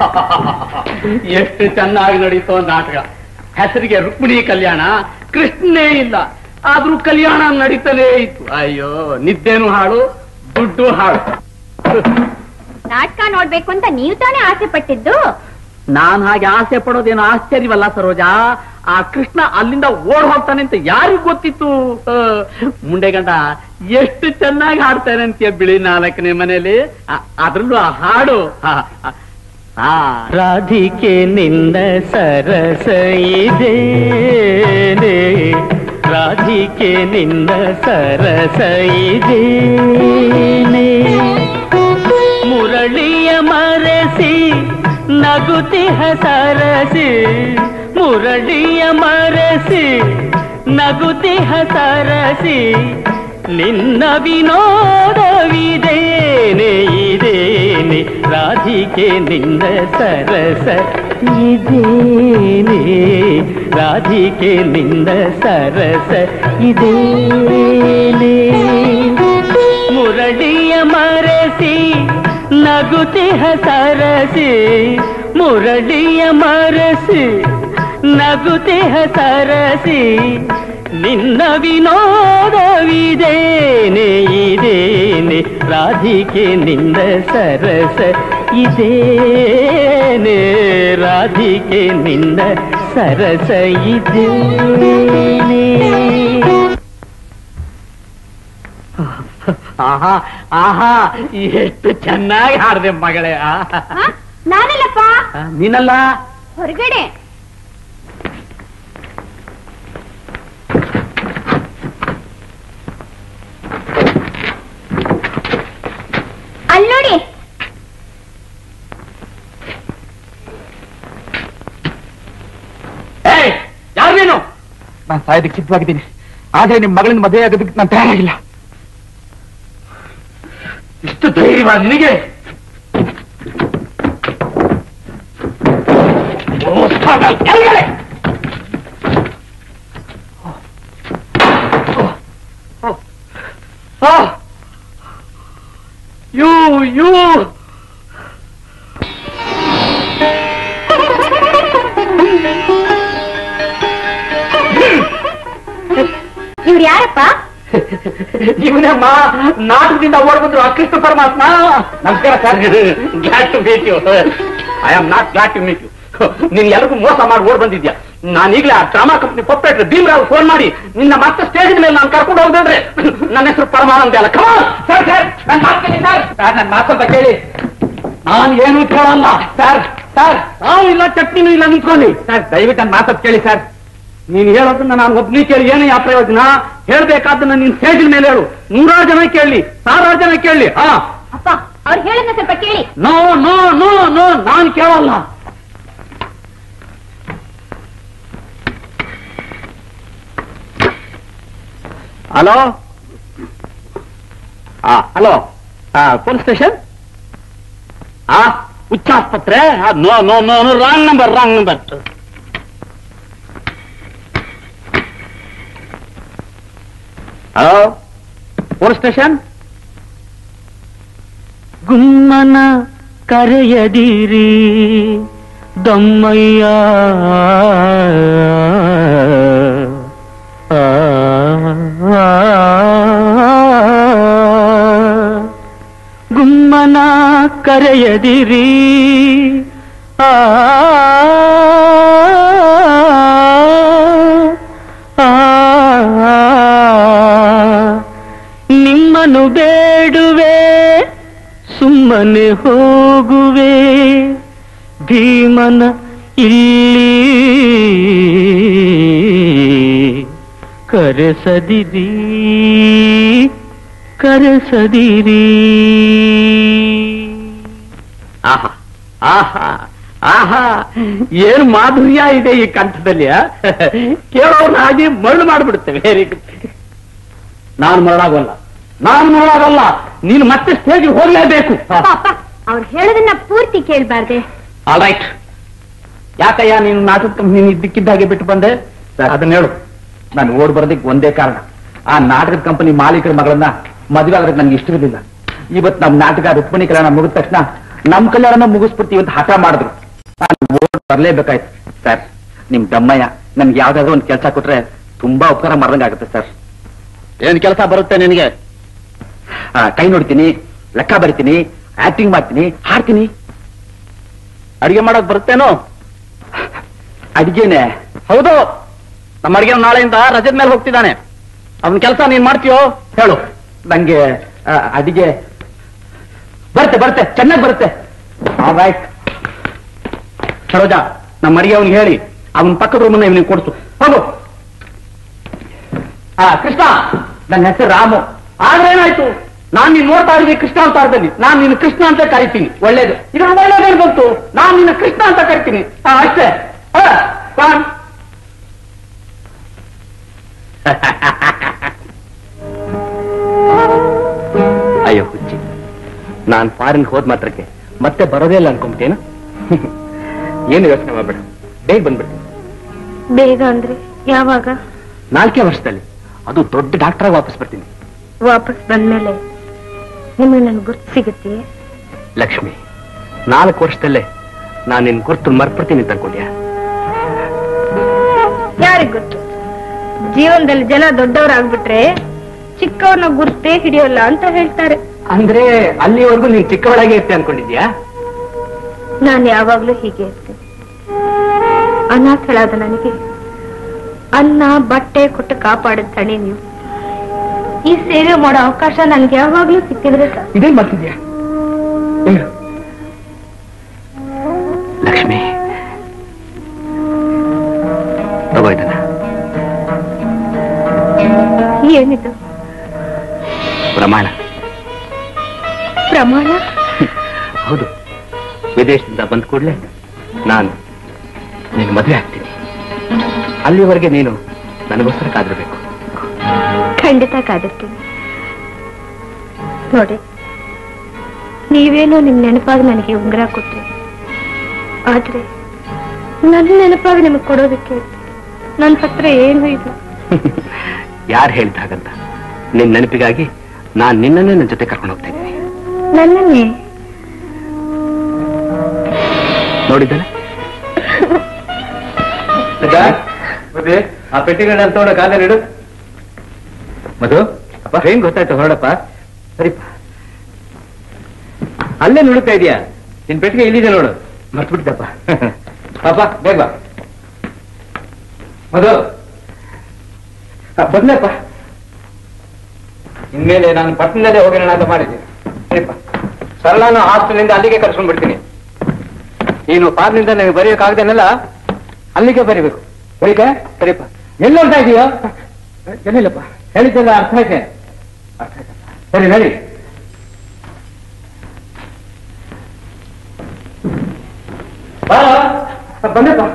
ಎಷ್ಟು ಚೆನ್ನಾಗಿ ನಡೀತೋ ನಾಟಕ ಹೆಸರಿಗೆ ರುಕ್ಮಿಣಿ ಕಲ್ಯಾಣ ಕೃಷ್ಣನೇ ಇಲ್ಲ ಆದ್ರೂ ಕಲ್ಯಾಣ ನಡೀತಲೇ ಇತ್ತು ಅಯ್ಯೋ ನಿದ್ದೆನು ಹಾಳು ದುಡ್ಡು ಹಾಳು ನಾಟಕ ನೋಡ್ಬೇಕು ಅಂತ ನೀವು ತಾನೇ ಆಸೆ ಪಟ್ಟಿದ್ದು ನಾನ್ ಹಾಗೆ ಆಸೆ ಪಡೋದೇನು ಆಶ್ಚರ್ಯವಲ್ಲ ಸರೋಜಾ ಆ ಕೃಷ್ಣ ಅಲ್ಲಿಂದ ಓಡ್ ಹೋಗ್ತಾನೆ ಅಂತ ಯಾರಿಗ್ ಗೊತ್ತಿತ್ತು ಆ, ಮುಂಡೆಗಂಡ ಎಷ್ಟು ಚೆನ್ನಾಗಿ ಹಾಡ್ತಾನೆ ಅಂತೀಯ ಬಿಳಿ ನಾಲ್ಕನೇ ಮನೇಲಿ ಆ, ಅದ್ರಲ್ಲೂ ಆ ಹಾಡು ಆ, ಆ, ಆ, ರಾಧಿಕೆ ನಿನ್ನ ಸರಸ ಇದೇನೆ ರಾಧಿಕೆ ನಿನ್ನ ಸರಸ ಇದೇನೆ ಮುರಳಿಯ ಮರಸಿ ನಗುತಿಹ ಸರಸಿ ಮುರಳಿಯ ಮರಸಿ ನಗುತಿಹ ಸರಸಿ ನಿನ್ನ ವಿನೋದವಿದೇನೆ ಇದೇನೆ ರಾಧಿಕೆ ನಿನ್ನ ಸರಸ ಇದೇನೆ ರಾಧಿಕೆ ನಿನ್ನ ಸರಸ ಇದೇನೆ ಮುರಳಿಯ ಮರಸಿ ನಗುತಿಹ ಸರಸಿ ಮುರಳಿಯ ಮರಸಿ ನಗುತಿಹ ಸರಸಿ ನಿನ್ನ ವಿನೋದವಿದೇನೆ ಇದೇನೆ ರಾಧಿಕೆ ನಿನ್ನ ಸರಸ ಇದೇನೆ ರಾಧಿಕೆ ನಿನ್ನ ಸರಸ ಇದೇನೆ ಆಹಾ ಆಹಾ ಎಷ್ಟು ಚೆನ್ನಾಗಿ ಹಾಡ್ದೆ ಮಗಳೇ ಆ, ನಾನಿಲ್ಲಪ್ಪ ಆ, ನೀನಲ್ಲ ಹೊರಗಡೆ ಅಲ್ಲಿ ನೋಡಿ ಏಯ್ ಯಾರು ನೀನು ನಾನು ಸಾಯೋದಕ್ಕೆ ಸಿದ್ಧವಾಗಿದ್ದೀನಿ ಆದ್ರೆ ನಿಮ್ ಮಗಳಿಂದ ಮದುವೆ ಆಗೋದಕ್ಕೆ ನಾನು ತಯಾರಾಗಿಲ್ಲ ಇಷ್ಟು ಧೈರ್ಯವಾ ನಿನಗೆ ಓ, ಸ್ವಾಮಿ, ಕೆಳಗಡೆ. ಓ, ಓ, ಓ. ಯು ಯು ಇವ್ರು ಯಾರಪ್ಪ ಇವನಮ್ಮ ನಾಟಕದಿಂದ ಓಡ್ ಬಂದ್ರು ಆ ಕೃಷ್ಣ ಪರಮಾತ್ಮ ನಮಸ್ಕಾರ sir glad to meet you I am not glad to meet you ನೀನ್ ಎಲ್ರಿಗೂ ಮೋಸ ಮಾಡಿ ಓಡ್ ಬಂದಿದ್ಯಾ ನಾನು ಈಗಲೇ ಆ ಡ್ರಾಮಾ ಕಂಪ್ನಿ ಪೊಪ್ಪೇಟ್ರೆ ಭೀಮ್ರಾವ್ ಫೋನ್ ಮಾಡಿ ನಿನ್ನ ಮತ್ತೆ ಸ್ಟೇಜ್ ಮೇಲೆ ನಾನು ಕರ್ಕೊಂಡು ಹೋಗ್ಬೇಡ್ರೆ ನನ್ನ ಹೆಸರು ಪರಮಾನಂದ ಅಲ್ಲ ಕಮ ಸರ್ ಸರ್ ನನ್ನ ಮಾತು ಕೇಳಿ ಸರ್ ಸರ್ ನನ್ನ ಮಾತಂತ ಕೇಳಿ ನಾನು ಏನು ಕೇಳಲ್ಲ ಸರ್ ಸರ್ ನಾವು ಇಲ್ಲ ಚಟ್ನಿನೂ ಇಲ್ಲ ನಿಂತ್ಕೊಳ್ಳಿ ಸರ್ ದಯವಿಟ್ಟು ನನ್ನ ಮಾತತ್ ಕೇಳಿ ಸರ್ ನೀನ್ ಹೇಳೋದನ್ನ ನಾನು ಒಬ್ಬನೇ ಕೇಳಿ ಏನು ಯಾವ ಪ್ರಯೋಜನ ಹೇಳ್ಬೇಕಾದನ್ನ ನೀನ್ ಸ್ಟೇಜಿನ ಮೇಲೆ ಹೇಳು ನೂರಾರು ಜನ ಕೇಳಿ ಸಾವಿರಾರು ಜನ ಕೇಳಿ ಹಾ ಅಪ್ಪ ಅವ್ರು ಹೇಳೋದನ್ನ ಸ್ವಲ್ಪ ಕೇಳಿ ನೋ ನೋ ನೋ ನೋ ನಾನ್ ಕೇಳಲ್ಲ ಹಲೋ ಹಲೋ ಪೊಲೀಸ್ ಸ್ಟೇಷನ್ ಆ ಉಚ್ಚಾಸ್ಪತ್ರೆ no no no no wrong number wrong number hello police station ಗುಮ್ಮನ ಕರೆಯದಿರಿ ದಮ್ಮಯ್ಯ ಆ, ಆ, ಗುಮ್ಮನ ಕರೆಯದಿರಿ ಆ, ಆ, ನಿಮ್ಮನ್ನು ಬೇಡುವೆ ಸುಮ್ಮನೆ ಹೋಗುವೆ ಭೀಮನ ಇಲ್ಲಿ ಕರೆಸದಿರಿ ಕರೆಸದಿರಿ ಆಹಾ ಆಹಾ ಆಹಾ ಏನು ಮಾಧುರ್ಯ ಇದೆ ಈ ಕಂಠದಲ್ಲಿ ಆ? ಕೇಳೋರ್ನ ಹಾಗೆ ಮರಳು ಮಾಡ್ಬಿಡುತ್ತೆ ವೆರಿ ಗುಡ್ ನಾನು ಮರಳಾಗಲ್ಲ ನಾನು ಮರಳಾಗಲ್ಲ ನೀನು ಮತ್ತೆ ಸ್ಟೇಜ್ ಹೋಗ್ಲೇಬೇಕು ಅಪ್ಪ ಅಪ್ಪ ಅವ್ರು ಹೇಳೋದನ್ನ ಪೂರ್ತಿ ಕೇಳ್ಬಾರ್ದೆ ಆಲ್ ರೈಟ್ ಯಾಕಯ್ಯ ನೀನು ನಾಟಕ ಕಂಪ್ನಿ ಇದ್ದಕ್ಕಿದ್ದಾಗೆ ಬಿಟ್ಟು ಬಂದೆ ಅದನ್ನ ಹೇಳು ನಾನು ಓಡ್ ಬರೋದಕ್ಕೆ ಒಂದೇ ಕಾರಣ ಆ ನಾಟಕದ ಕಂಪನಿ ಮಾಲೀಕರ ಮಗಳನ್ನ ಮದುವೆ ಆಗೋದಕ್ಕೆ ನನ್ಗೆ ಇಷ್ಟವಿರಲಿಲ್ಲ ಇವತ್ತು ನಮ್ಮ ನಾಟಕ ರುಕ್ಮಿಣಿ ಕಲ್ಯಾಣ ಮುಗಿದ ತಕ್ಷಣ ನಮ್ ಕಲ್ಯಾಣನ ಮುಗಿಸ್ಬಿಡ್ತೀವಿ ಅಂತ ಹಠ ಮಾಡಿದ್ರು ನಾನು ಓಟ್ ಬರ್ಲೇಬೇಕಾಯ್ತು ಸರ್ ನಿಮ್ ದಮ್ಮಯ್ಯ ನನ್ಗೆ ಯಾವ್ದಾದ್ರು ಒಂದ್ ಕೆಲಸ ಕೊಟ್ರೆ ತುಂಬಾ ಉಪಕಾರ ಮಾಡ್ದಂಗಾಗುತ್ತೆ ಸರ್ ಏನ್ ಕೆಲಸ ಬರುತ್ತೆ ನಿನಗೆ ಕೈ ನೋಡ್ತೀನಿ ಲೆಕ್ಕ ಬರಿತೀನಿ ಆಕ್ಟಿಂಗ್ ಮಾಡ್ತೀನಿ ಹಾಡ್ತೀನಿ ಅಡಿಗೆ ಮಾಡಕ್ ಬರುತ್ತೇನೋ ಅಡಿಗೆನೆ ಹೌದು ನಮ್ಮ ಅಡಿಗೆ ನಾಳೆಯಿಂದ ರಜದ ಮೇಲೆ ಹೋಗ್ತಿದ್ದಾನೆ ಅವನ್ ಕೆಲಸ ನೀನ್ ಮಾಡ್ತೀಯೋ ಹೇಳು ನಂಗೆ ಆ, ಅಡಿಗೆ ಬರುತ್ತೆ ಬರುತ್ತೆ ಚೆನ್ನಾಗಿ ಬರುತ್ತೆ ರೈಟ್ ಸರೋಜಾ ನಮ್ಮ ಅಡಿಗೆ ಅವ್ನಿಗೆ ಹೇಳಿ ಅವನ ಪಕ್ಕದ ರೂಮನ್ನ ಇವನಿಗೆ ಕೊಡ್ತು ಹೋಗು ಆ ಕೃಷ್ಣ ನನ್ನ ಹೆಸರು ರಾಮು ಆದ್ರೆ ಏನಾಯ್ತು ನಾನ್ ನೀನ್ ನೋಡ್ತಾ ಇದ್ದೀನಿ ಕೃಷ್ಣ ಅವತಾರದಲ್ಲಿ ನಾನ್ ನಿನ್ನ ಕೃಷ್ಣ ಅಂತ ಕರಿತೀನಿ ಒಳ್ಳೇದು ಇದು ಒಳ್ಳೇದೇನು ಬಂತು ನಾನ್ ನಿನ್ನ ಕೃಷ್ಣ ಅಂತ ಕರಿತೀನಿ ಆ, ಅಷ್ಟೇ ಆ, ಕಾಣ್. ಅಯ್ಯೋ ಹುಚ್ಚಿ ನಾನ್ ಫಾರಿನ್ ಹೋದ್ ಮಾತ್ರಕ್ಕೆ ಮತ್ತೆ ಬರೋದೇ ಇಲ್ಲ ಅನ್ಕೊಂಬಿಟ್ಟೇನು ಏನು ಯೋಚನೆ ಮಾಡ್ಬೇಡ ಬೇಗ ಬಂದ್ಬಿಡ್ತೀನಿ ಬೇಗ ಅಂದ್ರೆ ಯಾವಾಗ ನಾಲ್ಕೇ ವರ್ಷದಲ್ಲಿ ಅದು ದೊಡ್ಡ ಡಾಕ್ಟರ್ ಆಗಿ ವಾಪಸ್ ಬರ್ತೀನಿ ವಾಪಸ್ ಬಂದ್ಮೇಲೆ ನಿಮಗೆ ನನ್ ಗುರ್ತು ಸಿಗುತ್ತೆ ಲಕ್ಷ್ಮಿ ನಾಲ್ಕು ವರ್ಷದಲ್ಲೇ ನಾನು ನಿನ್ ಗುರ್ತು ಮರ್ಬಿಡ್ತೀನಿ ಅಂತ ಅನ್ಕೊಂಡ್ಯಾ ಯಾರಿಗ್ ಗೊತ್ತು ಜೀವನದಲ್ಲಿ ಜನ ದೊಡ್ಡವರಾಗ್ಬಿಟ್ರೆ ಚಿಕ್ಕವ್ರನ್ನ ಗುರ್ತೇ ಹಿಡಿಯೋಲ್ಲ ಅಂತ ಹೇಳ್ತಾರೆ ಅಂದ್ರೆ ಅಲ್ಲಿವರೆಗೂ ನೀನ್ ಚಿಕ್ಕವಳಾಗೆ ಇರ್ತೆ ಅನ್ಕೊಂಡಿದ್ಯಾ ನಾನು ಯಾವಾಗ್ಲೂ ಹೀಗೆ ಇರ್ತೇನೆ ಅನಾಥಳಾದ ನನಗೆ ಅನ್ನ ಬಟ್ಟೆ ಕೊಟ್ಟು ಕಾಪಾಡಿದ ತಣಿ ನೀವು ಈ ಸೇವೆ ಮಾಡೋ ಅವಕಾಶ ನನ್ಗೆ ಯಾವಾಗ್ಲೂ ಸಿಕ್ಕಿದ್ರೆ ಸಾಕು. ಇದೇನ್ ಮಾಡ್ತಿದ್ಯಾ ಹೇಳು. ಲಕ್ಷ್ಮಿ ತಗೋ ಇದನ್ನ ಏನಿದು ಪ್ರಮಾಣ ಪ್ರಮಾಣ ಹೌದು ವಿದೇಶದಿಂದ ಬಂದ ಕೂಡಲೇ ನಾನು ನಿನ್ ಮದುವೆ ಆಗ್ತೀನಿ ಅಲ್ಲಿವರೆಗೆ ನೀನು ನನಗೋಸ್ಕರ ಕಾದಿರ್ಬೇಕು ಖಂಡಿತ ಕಾದಿರ್ತೀನಿ ನೋಡಿ ನೀವೇನೋ ನಿಮ್ ನೆನಪಾಗಿ ನನಗೆ ಉಂಗುರ ಕೊಟ್ರಿ ಆದ್ರೆ ನನ್ನ ನೆನಪಾಗಿ ನಿಮಗೆ ಕೊಡೋದಕ್ಕೆ ನನ್ನ ಹತ್ರ ಏನೂ ಇಲ್ಲ ಯಾರು ಹೇಳಿದ ಹಾಗಂತ ನಿನ್ ನೆನಪಿಗಾಗಿ ನಾನ್ ನಿನ್ನನ್ನೇ ನನ್ನ ಜೊತೆ ಕರ್ಕೊಂಡು ಹೋಗ್ತಾ ಇದ್ದೀನಿ ನನ್ನನ್ನೇ ನೋಡಿದ್ದಾನೆ ಆ ಪೆಟ್ಟಿಗಳನ್ನ ತಗೊಂಡ ಕಾಲ ಇಡು ಮಧು ಅಪ್ಪ ಏನ್ ಗೊತ್ತಾಯ್ತು ಹೊರಡಪ್ಪ ಸರಿಪ್ಪ ಅಲ್ಲೇ ನುಡುತ್ತಾ ಇದೀಯಾ ನಿನ್ ಪೆಟ್ಟಿಗೆ ಇಲ್ಲಿದೆ ನೋಡು ಮರ್ತ್ಬಿಟ್ಟಿದ್ದಪ್ಪ ಪಾಪ ಬೇಗ ಬಾ ಮಧು ಆ, ಬಂದ್ನಪ್ಪ ಇನ್ಮೇಲೆ ನಾನು ಪಟ್ಟಣದಲ್ಲೇ ಹೋಗೋಣ ಅಂತ ಮಾಡಿದ್ದೀನಿ ಸರಿಪ್ಪ ಸರಳಾನು ಹಾಸ್ಟೆಲಿಂದ ಅಲ್ಲಿಗೆ ಕರ್ಸ್ಕೊಂಡ್ ಬಿಡ್ತೀನಿ ನೀನು ಪಾರ್ನಿಂದ ನನಗೆ ಬರೆಯೋಕ್ಕಾಗ್ದೇನಲ್ಲ ಅಲ್ಲಿಗೆ ಬರಿಬೇಕು ಸರಿಕ ಸರಿಪ್ಪ ಎಲ್ಲಿ ಹೋಗ್ತಾ ಇದೀಯೋ ಎಲ್ಲಿಲ್ಲಪ್ಪ ಹೇಳಿದ್ದೆಲ್ಲ ಅರ್ಥ ಆಯ್ತೆ ಅರ್ಥ ಆಯ್ತಪ್ಪ. ಸರಿ ನಡಿ ಬಾ ಬಂದಪ್ಪ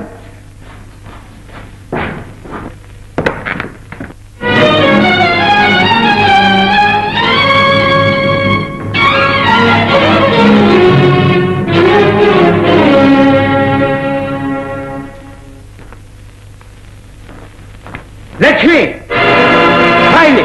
ಲಕ್ಷ್ಮಿ ಬಾ ಇಲ್ಲಿ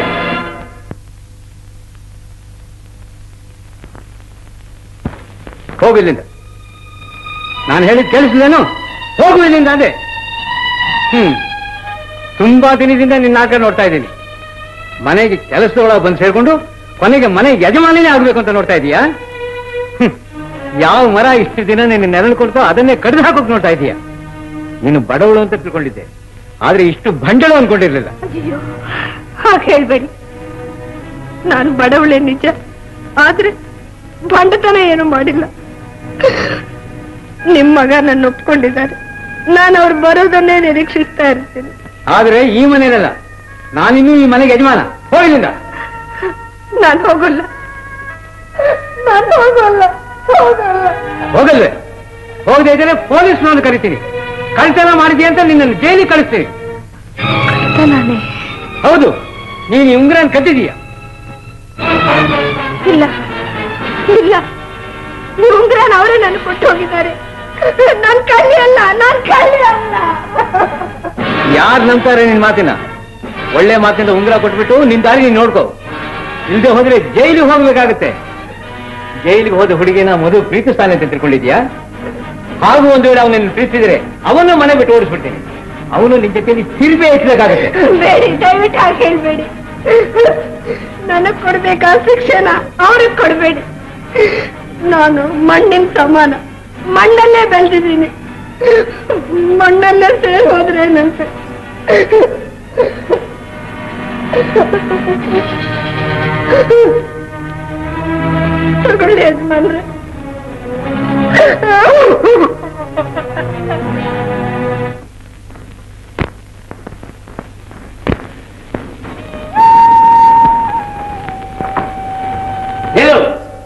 ಹೋಗು ಇಲ್ಲಿಂದ ನಾನು ಹೇಳಿದ್ ಕೇಳಿಸ್ಲೇನು ಹೋಗು ಇಲ್ಲಿಂದ ಅದೇ ಹ್ಮ್ ತುಂಬಾ ದಿನದಿಂದ ನಿನ್ನ ನಾಟಕ ನೋಡ್ತಾ ಇದ್ದೀನಿ ಮನೆಗೆ ಕೆಲಸದೊಳಗೆ ಬಂದು ಸೇರ್ಕೊಂಡು ಕೊನೆಗೆ ಮನೆ ಯಜಮಾನಿನೇ ಆಗ್ಬೇಕು ಅಂತ ನೋಡ್ತಾ ಇದೀಯಾ ಹ್ಮ್. ಯಾವ ಮರ ಇಷ್ಟು ದಿನ ನಿನ್ನ ನೆರಳು ಕೊಡ್ತೋ ಅದನ್ನೇ ಕಡಿದು ಹಾಕೋಕ್ ನೋಡ್ತಾ ಇದೀಯಾ ನೀನು ಬಡವಳು ಅಂತ ತಿಳ್ಕೊಂಡಿದ್ದೆ ಆದ್ರೆ ಇಷ್ಟು ಬಂಡಳು ಅನ್ಕೊಂಡಿರ್ಲಿಲ್ಲ ಅಯ್ಯೋ ಹಾಗೆ ಹೇಳ್ಬೇಡಿ ನಾನು ಬಡವಳೆ ನಿಜ ಆದ್ರೆ ಬಂಡತನ ಏನು ಮಾಡಿಲ್ಲ ನಿಮ್ ಮಗ ನನ್ನ ಒಪ್ಕೊಂಡಿದ್ದಾರೆ ನಾನು ಅವ್ರು ಬರೋದನ್ನೇ ನಿರೀಕ್ಷಿಸ್ತಾ ಇರ್ತೀನಿ ಆದ್ರೆ ಈ ಮನೆಯಲ್ಲ ನಾನಿನ್ನೂ ಈ ಮನೆಗೆ ಯಜಮಾನ ಹೋಗಿಲ್ಲಿಂದ ನಾನು ಹೋಗಲ್ಲ ನಾನು ಹೋಗಲ್ಲ ಹೋಗಲ್ಲ ಹೋಗಲ್ವೇ ಹೋಗದೆ ಇದ್ರೆ ಪೊಲೀಸ್ನವನು ಕರಿತೀನಿ ಕಳ್ತನ ಮಾಡಿದ್ಯಾ ಅಂತ ನಿನ್ನನ್ನು ಜೈಲಿಗೆ ಕಳಿಸ್ತೀನಿ ನಾನೇ ಹೌದು ನೀನು ಈ ಉಂಗ್ರನ್ ಕದ್ದಿದೀಯ ಇಲ್ಲ ಇಲ್ಲ ಈ ಉಂಗ್ರನ ಅವರೇ ನನಗೆ ಕೊಟ್ಟು ಹೋಗಿದ್ದಾರೆ ನನ್ ಕಳ್ಳಿ ಅಲ್ಲ ನನ್ ಕಳ್ಳಿ ಅಲ್ಲ ಯಾರು ನಂಬ್ತಾರೆ ನಿನ್ ಮಾತಿನ ಒಳ್ಳೆ ಮಾತಿಂದ ಉಂಗುರ ಕೊಟ್ಬಿಟ್ಟು ನಿನ್ ದಾರಿ ನೀನ್ ನೋಡ್ಕೋ ಇಲ್ದೆ ಹೋದ್ರೆ ಜೈಲಿಗೆ ಹೋಗ್ಬೇಕಾಗತ್ತೆ ಜೈಲಿಗೆ ಹೋದ ಹುಡುಗಿನ ಮಧು ಪ್ರೀತಿಸ್ತಾನೆ ಅಂತ ತಿಳ್ಕೊಂಡಿದ್ಯಾ ಹಾಗೂ ಒಂದು ವೇಳೆ ಅವನನ್ನು ಪ್ರೀತಿಸಿದ್ರೆ ಅವನು ಮನೆ ಬಿಟ್ಟು ಓಡಿಸ್ಬಿಡ್ತೀನಿ ಅವನು ನಿನ್ ಜೊತೆಲಿ ತಿರುಗಿ ಹೆಚ್ಚಬೇಕಾಗುತ್ತೆ ಬೇಡಿ ದಯವಿಟ್ಟು ಹಾಗೆ ಹೇಳ್ಬೇಡಿ ನನಗ್ ಕೊಡ್ಬೇಕಾ ಶಿಕ್ಷಣ ಅವ್ರಿಗೆ ಕೊಡ್ಬೇಡಿ ನಾನು ಮಣ್ಣಿನ ಸಮಾನ ಮಣ್ಣಲ್ಲೇ ಬೆಳೆದಿದ್ದೀನಿ ಮಣ್ಣಲ್ಲೇ ಸೇರಿ ಹೋದ್ರೆ ನಂತೆ ತಗೊಳ್ಳಿ ಯಜಮಾನ್ರೆ ಹೇಳು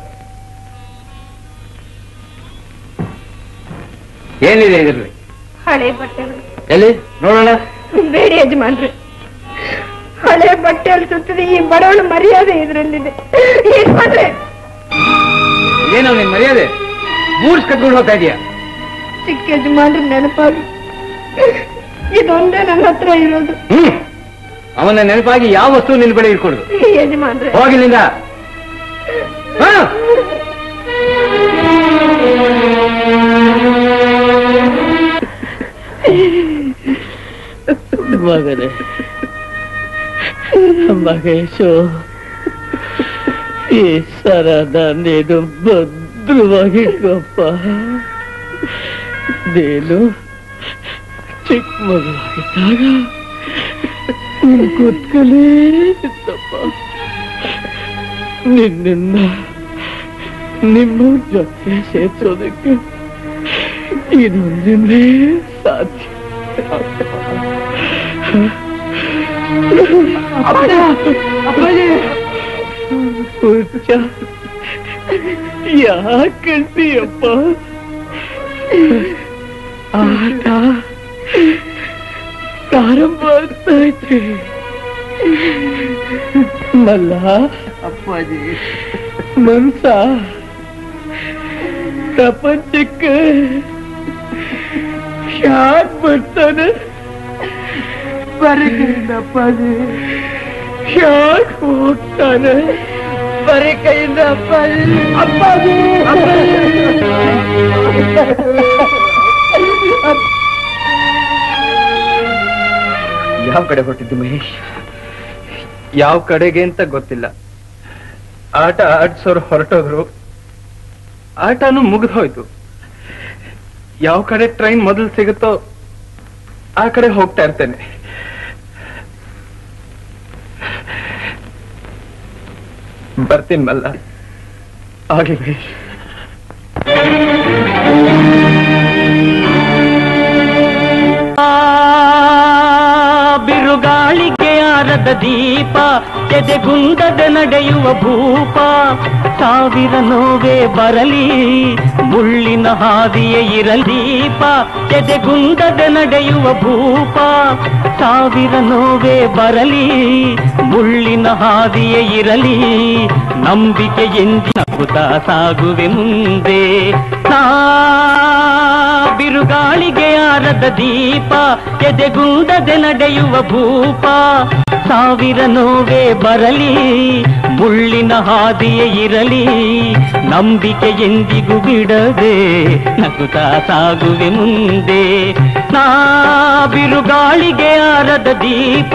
ಏನಿದೆ ಇದರಲ್ಲಿ ಹಳೆ ಬಟ್ಟೆಗಳು ಎಲ್ಲಿ ನೋಡೋಣ ಬೇಡಿ ಯಜಮಾನ್ರೆ ಹಳೆ ಬಟ್ಟೆಯಲ್ಲಿ ಸುತ್ತಿದ ಈ ಬಡವಳ ಮರ್ಯಾದೆ ಇದರಲ್ಲಿದೆ ಯಜಮಾನ್ರೆ ಏನೋ ನಿನ್ ಮರ್ಯಾದೆ ಮೂರ್ಸ್ ಕಟ್ಕೊಂಡು ಹೋಗ್ತಾ ಇದೀಯಾ ಚಿಕ್ಕ ಯಜಮಾನ್ರ ನೆನಪಾಗಿ ಇದೊಂದೇ ನನ್ನ ಹತ್ರ ಇರೋದು ಹ್ಮ್ ಅವನ ನೆನಪಾಗಿ ಯಾವ ವಸ್ತು ನಿನ್ ಬಳಿ ಇಟ್ಕೊಡುದು ಯಜಮಾನ್ರೆ ಹೋಗಿಲ್ಲಿಂದ ಹಾ ಮಗನೇ ಮಹೇಶು ಈ ಸರದ ನೀನು ಭದ್ರವಾಗಿಟ್ಕೊಪ್ಪ ನೀನು ಚಿಕ್ಕ ಮಗುವಾಗಿದ್ದಾಗ ನಿನ್ ಕೂತ್ಕಲೇ ಇತ್ತಪ್ಪ ನಿನ್ನ ನಿಮ್ಮ ಜೊತೆ ಸೇರ್ಸೋದಕ್ಕೆ ಇದೊಂದಿಂದಲೇ ಸಾಧ್ಯ ಹುಚ್ಚ ಯಾಕಂತೀಯಪ್ಪ ಆಟ ಪ್ರಾರಂಭ ಆಗ್ತಾ ಐತೆ ಮಲ್ಲ ಅಪ್ಪಾಜಿ ಮನ್ಸ ಪ್ರಪಂಚಕ್ಕೆ ಯಾಕೆ ಬರ್ತಾನೆ ಬರಕೈಯಿಂದ ಅಪ್ಪಾಜಿ ಯಾಕೆ ಹೋಗ್ತಾನೆ ಬರೀ ಕೈಯಿಂದ ಅಪ್ಪಾಜಿ ಅಪ್ಪಾಜಿ ಯಾವ ಕಡೆ ಹೊರಟಿದ್ದು ಮಹೇಶ್ ಯಾವ ಕಡೆಗೆ ಅಂತ ಗೊತ್ತಿಲ್ಲ ಆಟ ಆಡ್ಸೋರು ಹೊರಟೋದ್ರು ಆಟನೂ ಮುಗಿದು ಹೋಯ್ತು ಯಾವ ಕಡೆ ಟ್ರೈನ್ ಮೊದಲು ಸಿಗುತ್ತೋ ಆ ಕಡೆ ಹೋಗ್ತಾ ಇರ್ತೇನೆ ಬರ್ತೀನಿ ಮಲ್ಲ ಆಗ್ಲಿ ಮಹೇಶ್ ಬಿರುಗಾಳಿಗೆ ಆರದ ದೀಪ ಎದೆಗುಂದದ ನಡೆಯುವ ಭೂಪ ಸಾವಿರ ನೋವೇ ಬರಲಿ ಮುಳ್ಳಿನ ಹಾದಿಯೇ ಇರಲೀಪ ಎದೆಗುಂದದ ನಡೆಯುವ ಭೂಪ ಸಾವಿರ ನೋವೇ ಬರಲಿ ಮುಳ್ಳಿನ ಹಾದಿಯೇ ಇರಲಿ ನಂಬಿಕೆ ಎಂದಿನ ಕುತ ಸಾಗುವೆ ಮುಂದೆ ನಾ ಬಿರುಗಾಳಿಗೆ ಆರದ ದೀಪ ಎದೆಗುಂದದೆ ನಡೆಯುವ ಭೂಪ ಸಾವಿರ ನೋವೇ ಬರಲಿ ಮುಳ್ಳಿನ ಹಾದಿಯೇ ಇರಲಿ ನಂಬಿಕೆ ಎಂದಿಗೂ ಬಿಡದೆ ನಗುತ್ತಾ ಸಾಗುವೆ ಮುಂದೆ ನಾ ಬಿರುಗಾಳಿಗೆ ಆರದ ದೀಪ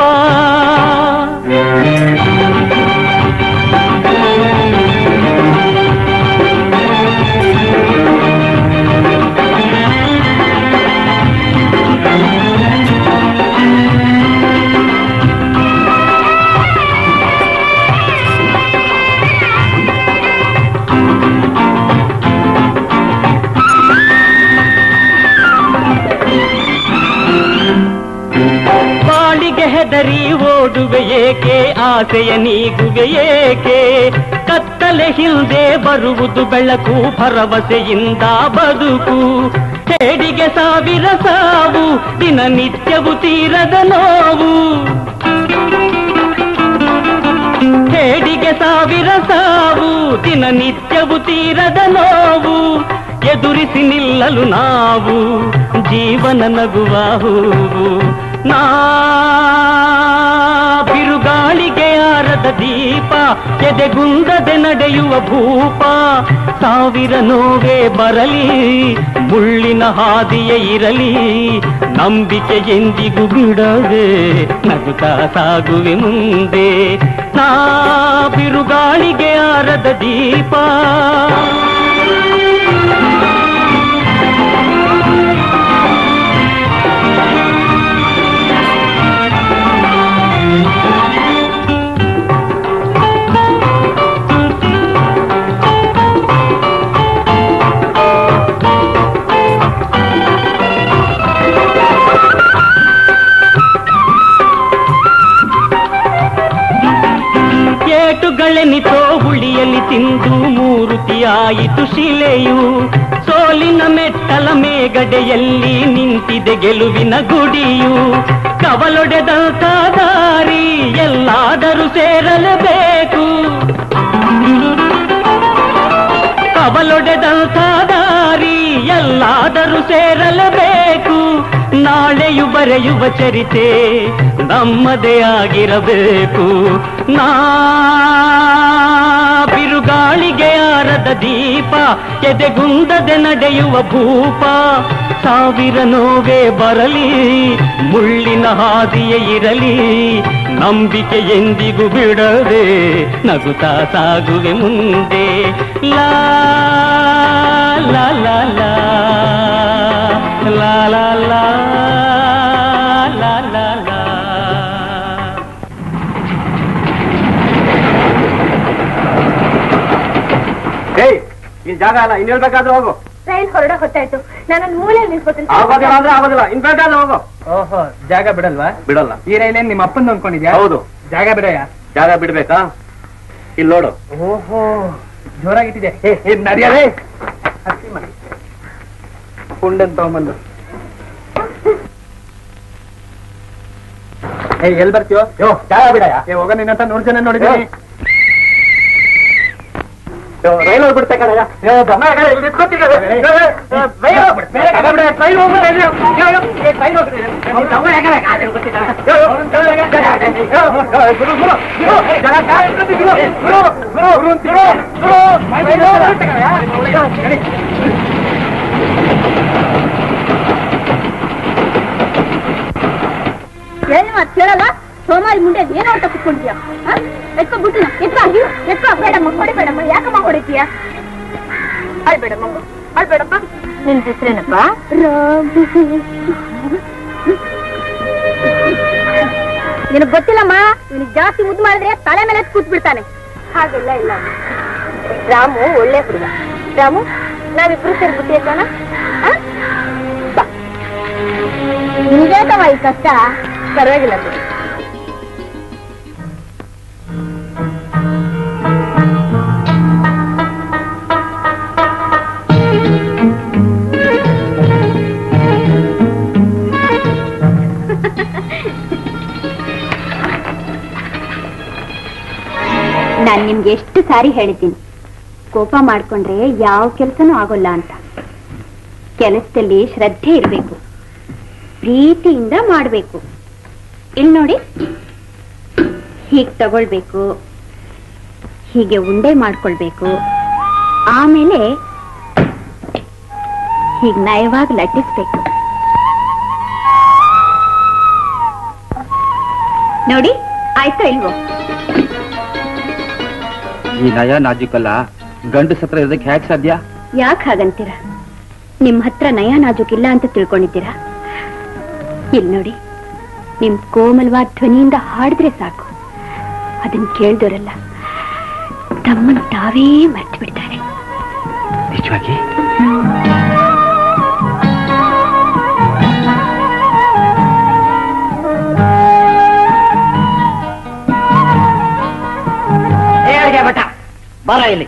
ಬಾಳಿಗೆ ಹೆದರಿ ಓಡುವೆ ಏಕೆ ಆಸೆಯ ನೀಗುವೆ ಏಕೆ ಕತ್ತಲೆ ಹಿಂದೆ ಬರುವುದು ಬೆಳಕು ಭರವಸೆಯಿಂದ ಬದುಕು ಹೇಡಿಗೆ ಸಾವಿರ ಸಾವು ದಿನನಿತ್ಯವು ತೀರದ ನೋವು ಹೇಡಿಗೆ ಸಾವಿರ ಸಾವು ದಿನನಿತ್ಯವು ತೀರದ ನೋವು ಎದುರಿಸಿ ನಿಲ್ಲಲು ನಾವು ಜೀವನ ನಗುವ ಹೂವು ನಾ ಬಿರುಗಾಳಿಗೆ ಆರದ ದೀಪ ಎದೆಗುಂದದೆ ನಡೆಯುವ ಭೂಪ ಸಾವಿರ ನೋವೇ ಬರಲಿ ಮುಳ್ಳಿನ ಹಾದಿಯ ಇರಲಿ ನಂಬಿಕೆ ಎಂದಿಗೂ ಬಿಡದೆ ನಗುತ್ತಾ ಸಾಗುವೆ ಮುಂದೆ ನಾ ಬಿರುಗಾಳಿಗೆ ಆರದ ದೀಪ ಏಟುಗಳೆನಿತೋ ಹುಳಿಯಲ್ಲಿ ತಿಂದು ಮೂರುತಿಯಾಯಿತು ಶಿಲೆಯು ಸೋಲಿನ ಮೆಟ್ಟಲ ಮೇಗಡೆಯಲ್ಲಿ ನಿಂತಿದೆ ಗೆಲುವಿನ ಗುಡಿಯು ಕವಲೊಡೆದಂತ ದಾರಿ ಎಲ್ಲಾದರೂ ಸೇರಲೇಬೇಕು ಕವಲೊಡೆದಂತ ದಾರಿ ಎಲ್ಲಾದರೂ ಸೇರಲೇಬೇಕು ನಾಳೆಯು ಬರೆಯುವ ಚರಿತೆ ನಮ್ಮದೇ ಆಗಿರಬೇಕು ನಾ ಬಿರುಗಾಳಿಗೆ ಆರದ ದೀಪ ಎದೆಗುಂದದೆ ನಡೆಯುವ ಭೂಪ ಸಾವಿರ ನೋವೇ ಬರಲಿ ಮುಳ್ಳಿನ ಹಾದಿಯ ಇರಲಿ ನಂಬಿಕೆ ಎಂದಿಗೂ ಬಿಡದೆ ನಗುತ್ತಾ ಸಾಗುವೆ ಮುಂದೆ ಲಾ ಲಾ ಲಾ ಲಾ ಲಾ ಲಾ ಲಾ ಲಾ ಲಾ ಲಾ ಏಯ್ ಈ ಜಾಗ ಅಲ್ಲ ಇನ್ ಹೇಳ್ಬೇಕಾದ್ರೆ ಹೋಗು ರೈಲ್ ಹೊರಡ ಹೊತ್ತಾಯ್ತು ನಾನು ಮೂಲೆಯಲ್ಲಿ ನಿಲ್ಸ್ಕೊತೀನಿ ಆಗೋದಿಲ್ಲ ಅಂದ್ರೆ ಆಗೋದಿಲ್ಲ ಇನ್ ಬೇಕಾದ್ರೆ ಹೋಗು ಓಹೋ ಜಾಗ ಬಿಡಲ್ವಾ ಬಿಡಲ್ಲ ಈ ರೈಲೇನ್ ನಿಮ್ಮ ಅಪ್ಪಂದು ಅನ್ಕೊಂಡಿದ್ಯಾ ಹೌದು ಜಾಗ ಬಿಡಯ್ಯ ಜಾಗ ಬಿಡ್ಬೇಕಾ ಇಲ್ಲಿ ನೋಡು ಓಹೋ ಜೋರಾಗಿಟ್ಟಿದೆ ಏ ಏ ನಡಿಯಲೇ ಹತ್ತಿ ಮಾಡಿ ಕುಂಡನ್ ತಗೊಂಬಂದು ಏ ಎಲ್ ಬರ್ತೀಯೋ ಯೋ ಜಾಗ ಬಿಡಯ್ಯ ಏ ಹೋಗ ನಿನ್ನಂತ ನೂರು ಜನ ನೋಡಿದ್ದೀನಿ ರೈಲ್ ಹೋಗ್ಬಿಡ್ತೆ ಕಡೆಯ ಯೋ ದಮ ಇಲ್ಲಿ ನಿಂತ್ಕೊತಿದ್ದಾರೆ. ಏ, ಏ, ಏ, ರೈಲ್ ಹೋಗ್ಬಿಡ್ತೆ. ಜಾಗ ಬಿಡ, ರೈಲ್ ಹೋಗ್ಬಿಡ್ತೆ. ಯೋ, ಯೋ, ಯೋ, ಏ, ರೈಲ್ ಹೋಗ್ಬಿಡ್ತೆ. ಅವ್ನು ದಮ ಯಾಕೆ ಗಾಡಿ ಹೋಗ್ತಿದ್ದಾನೆ? ಯೋ, ಯೋ, ಯೋ, ಯೋ, ಯೋ, ಯೋ, ಯೋ, ಗುರು, ಗುರು, ಗುರು, ಏ, ಜಾಗ, ಜಾಗ ಇಟ್ಕೊತಿ, ಗುರು, ಗುರು, ಗುರು, ಗುರು, ಗುರು, ಗುರು, ರೈಲ್ ಹೋಗ್ಬಿಡ್ತೆ ಕಡೆಯ. ಯೋ, ನಡಿ. ಹೇಳಿ ಮಾತು ಕೇಳಲ್ಲ ಸೋಮಾರಿ ಮುಂಡೆ ಏನೋ ಅಂತ ಕುತ್ಕೊಂಡಿದ್ಯಾ ಎತ್ಕೊಂಡ್ಬಿಟ್ಟು ಎತ್ಕೊ ಎತ್ಕೊ ಬೇಡಮ್ಮ ಹೊಡಿಬೇಡಮ್ಮ ಯಾಕಮ್ಮ ಹೊಡಿತೀಯ ಅಳ್ಬೇಡಮ್ಮ ಅಳ್ಬೇಡಪ್ಪ ನಿನ್ ಹೆಸರೇನಪ್ಪ ನಿನಗ್ ಗೊತ್ತಿಲ್ಲಮ್ಮ ನಿನಗ್ ಜಾಸ್ತಿ ಮುದ್ದು ಮಾಡಿದ್ರೆ ತಲೆ ಮೇಲೆ ಕೂತ್ ಬಿಡ್ತಾನೆ ಹಾಗೆಲ್ಲ ಇಲ್ಲ ರಾಮು ಒಳ್ಳೆ ಹುಡುಗ ರಾಮು ನಾವಿಬ್ರು ಸೇರಿ ಬುದ್ಧಿ ಎತ್ತೋಣ ನಿನ್ಗೇಕವ ಈ ಕಷ್ಟ ಪರವಾಗಿಲ್ಲ ಬಿಡು. ನಾನ್ ನಿಮ್ಗೆ ಎಷ್ಟು ಸಾರಿ ಹೇಳಿದ್ದೀನಿ ಕೋಪ ಮಾಡ್ಕೊಂಡ್ರೆ ಯಾವ ಕೆಲ್ಸನೂ ಆಗೋಲ್ಲ ಅಂತ ಕೆಲಸದಲ್ಲಿ ಶ್ರದ್ಧೆ ಇರಬೇಕು ಪ್ರೀತಿಯಿಂದ ಮಾಡ್ಬೇಕು ಇಲ್ಲಿ ನೋಡಿ ಹೀಗ್ ತಗೊಳ್ಬೇಕು ಹೀಗೆ ಉಂಡೆ ಮಾಡ್ಕೊಳ್ಬೇಕು ಆಮೇಲೆ ಹೀಗ್ ನಯವಾಗಿ ಲಟ್ಟಿಸ್ಬೇಕು ನೋಡಿ ಆಯ್ತಾ ಇಲ್ವೋ ಈ ನಯ ನಾಜುಕಲ್ಲ ಗಂಡು ಸತ್ರ ಇದಕ್ಕೆ ಹ್ಯಾಕ್ ಸಾಧ್ಯ ಯಾಕೆ ಹಾಗಂತೀರ ನಿಮ್ ಹತ್ರ ನಯ ನಾಜುಕಿಲ್ಲ ಅಂತ ತಿಳ್ಕೊಂಡಿದ್ದೀರಾ ಇಲ್ಲಿ ನೋಡಿ ನಿಮ್ ಕೋಮಲವಾದ ಧ್ವನಿಯಿಂದ ಹಾಡಿದ್ರೆ ಸಾಕು ಅದನ್ನ ಕೇಳ್ದೋರಲ್ಲ ತಮ್ಮನ್ ತಾವೇ ಮರ್ತು ಬಿಡ್ತಾರೆ ನಿಜವಾಗಿ ಭಟ ಬರ ಇಲ್ಲಿ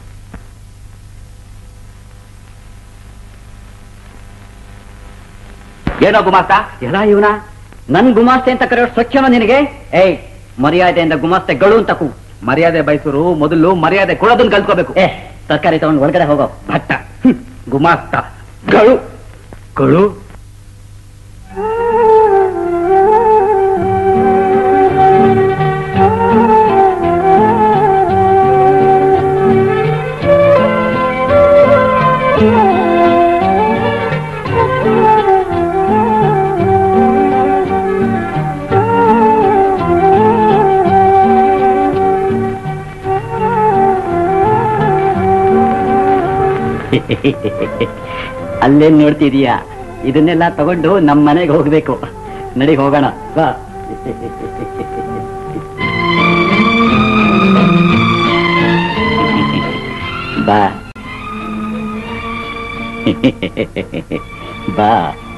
ಏನೋ ಗುಮಾಸ್ತ ಎಲ್ಲ ಇವನ ನನ್ ಗುಮಾಸ್ತೆ ಅಂತ ಕರೆಯೋ ಸ್ವಚ್ಛನ ನಿನಗೆ ಏಯ್ ಮರ್ಯಾದೆಯಿಂದ ಗುಮಾಸ್ತೆ ಗಳು ಅಂತ ಕೂ ಮರ್ಯಾದೆ ಬಯಸರು ಮೊದಲು ಮರ್ಯಾದೆ ಕೊಡೋದನ್ನ ಕಲ್ತ್ಕೋಬೇಕು ಏ ತರಕಾರಿ ತಗೊಂಡು ಒಳಗಡೆ ಹೋಗೋ ಭಟ್ಟ ಹ್ಮ್. ಗುಮಾಸ್ತ ಗಳು ಗಳು ಅಲ್ಲೇನ್ ನೋಡ್ತಿದೀಯಾ ಇದನ್ನೆಲ್ಲ ತಗೊಂಡು ನಮ್ಮ ಮನೆಗೆ ಹೋಗ್ಬೇಕು ನಡಿ ಹೋಗೋಣ ಬಾ ಬಾ ಬಾ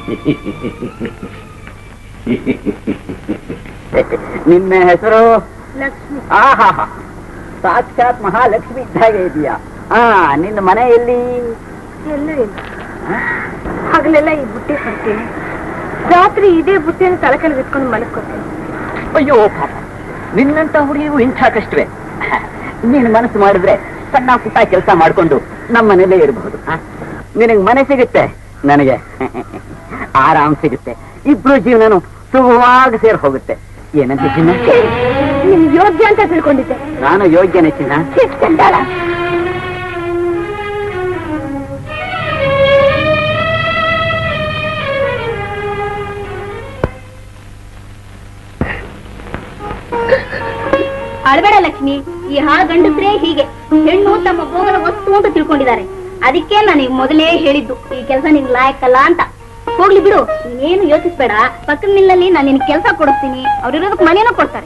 ನಿನ್ನ ಹೆಸರು ಆಹಾ ಸಾಕ್ಷಾತ್ ಮಹಾಲಕ್ಷ್ಮಿ ಇದ್ದಾಗೆ ಇದೆಯಾ ಹಾ ನಿನ್ನ ಮನೆ ಎಲ್ಲಿ ಎಲ್ಲ ಇಲ್ಲ ಹಗಲೆಲ್ಲ ಈ ಬುಟ್ಟಿ ತರ್ತೀನಿ ರಾತ್ರಿ ಇದೇ ಬುಟ್ಟಿಯನ್ನು ತಲೆ ಕೆಳಗೆ ಇಟ್ಕೊಂಡು ಮಲಗ್ಕೋತೀನಿ ಅಯ್ಯೋ ಪಾಪ ನಿನ್ನಂತ ಹುಡುಗಿಗೂ ಇಂಥ ಕಷ್ಟವೇ ನೀನು ಮನಸ್ಸು ಮಾಡಿದ್ರೆ ಸಣ್ಣ ಪುಟ್ಟ ಕೆಲಸ ಮಾಡ್ಕೊಂಡು ನಮ್ಮ ಮನೇಲೇ ಇರಬಹುದು ನಿನಗೆ ಮನೆ ಸಿಗುತ್ತೆ ನನಗೆ ಆರಾಮ್ ಸಿಗುತ್ತೆ ಇಬ್ರು ಜೀವನನು ಸುಖವಾಗಿ ಸೇರ್ ಹೋಗುತ್ತೆ ಏನಂತ ಚಿನ್ನ ನಿಮ್ ಯೋಗ್ಯ ಅಂತ ತಿಳ್ಕೊಂಡಿದ್ದೆ ನಾನು ಯೋಗ್ಯನೇ ಚಿನ್ನ ಛೀ, ಚಂಡಾಳ. ಅಳಬೇಡ ಲಕ್ಷ್ಮಿ ಈ ಹಾಳು ಗಂಡಸ್ರೇ ಹೀಗೆ ಹೆಣ್ಣು ತಮ್ಮ ಭೋಗದ ವಸ್ತು ಅಂತ ತಿಳ್ಕೊಂಡಿದ್ದಾರೆ ಅದಕ್ಕೆ ನಾನು ಈಗ ಮೊದಲೇ ಹೇಳಿದ್ದು ಈ ಕೆಲಸ ನಿನ್ ಲಾಯಕ್ಕಲ್ಲ ಅಂತ ಹೋಗ್ಲಿ ಬಿಡು ನೀನೇನು ಯೋಚಿಸ್ಬೇಡ ಪಕ್ಕದ ಮಿಲ್ಲಲ್ಲಿ ನಾನು ನಿನ್ ಕೆಲಸ ಕೊಡಿಸ್ತೀನಿ ಅವ್ರಿರೋದಕ್ಕೆ ಮನೇನೂ ಕೊಡ್ತಾರೆ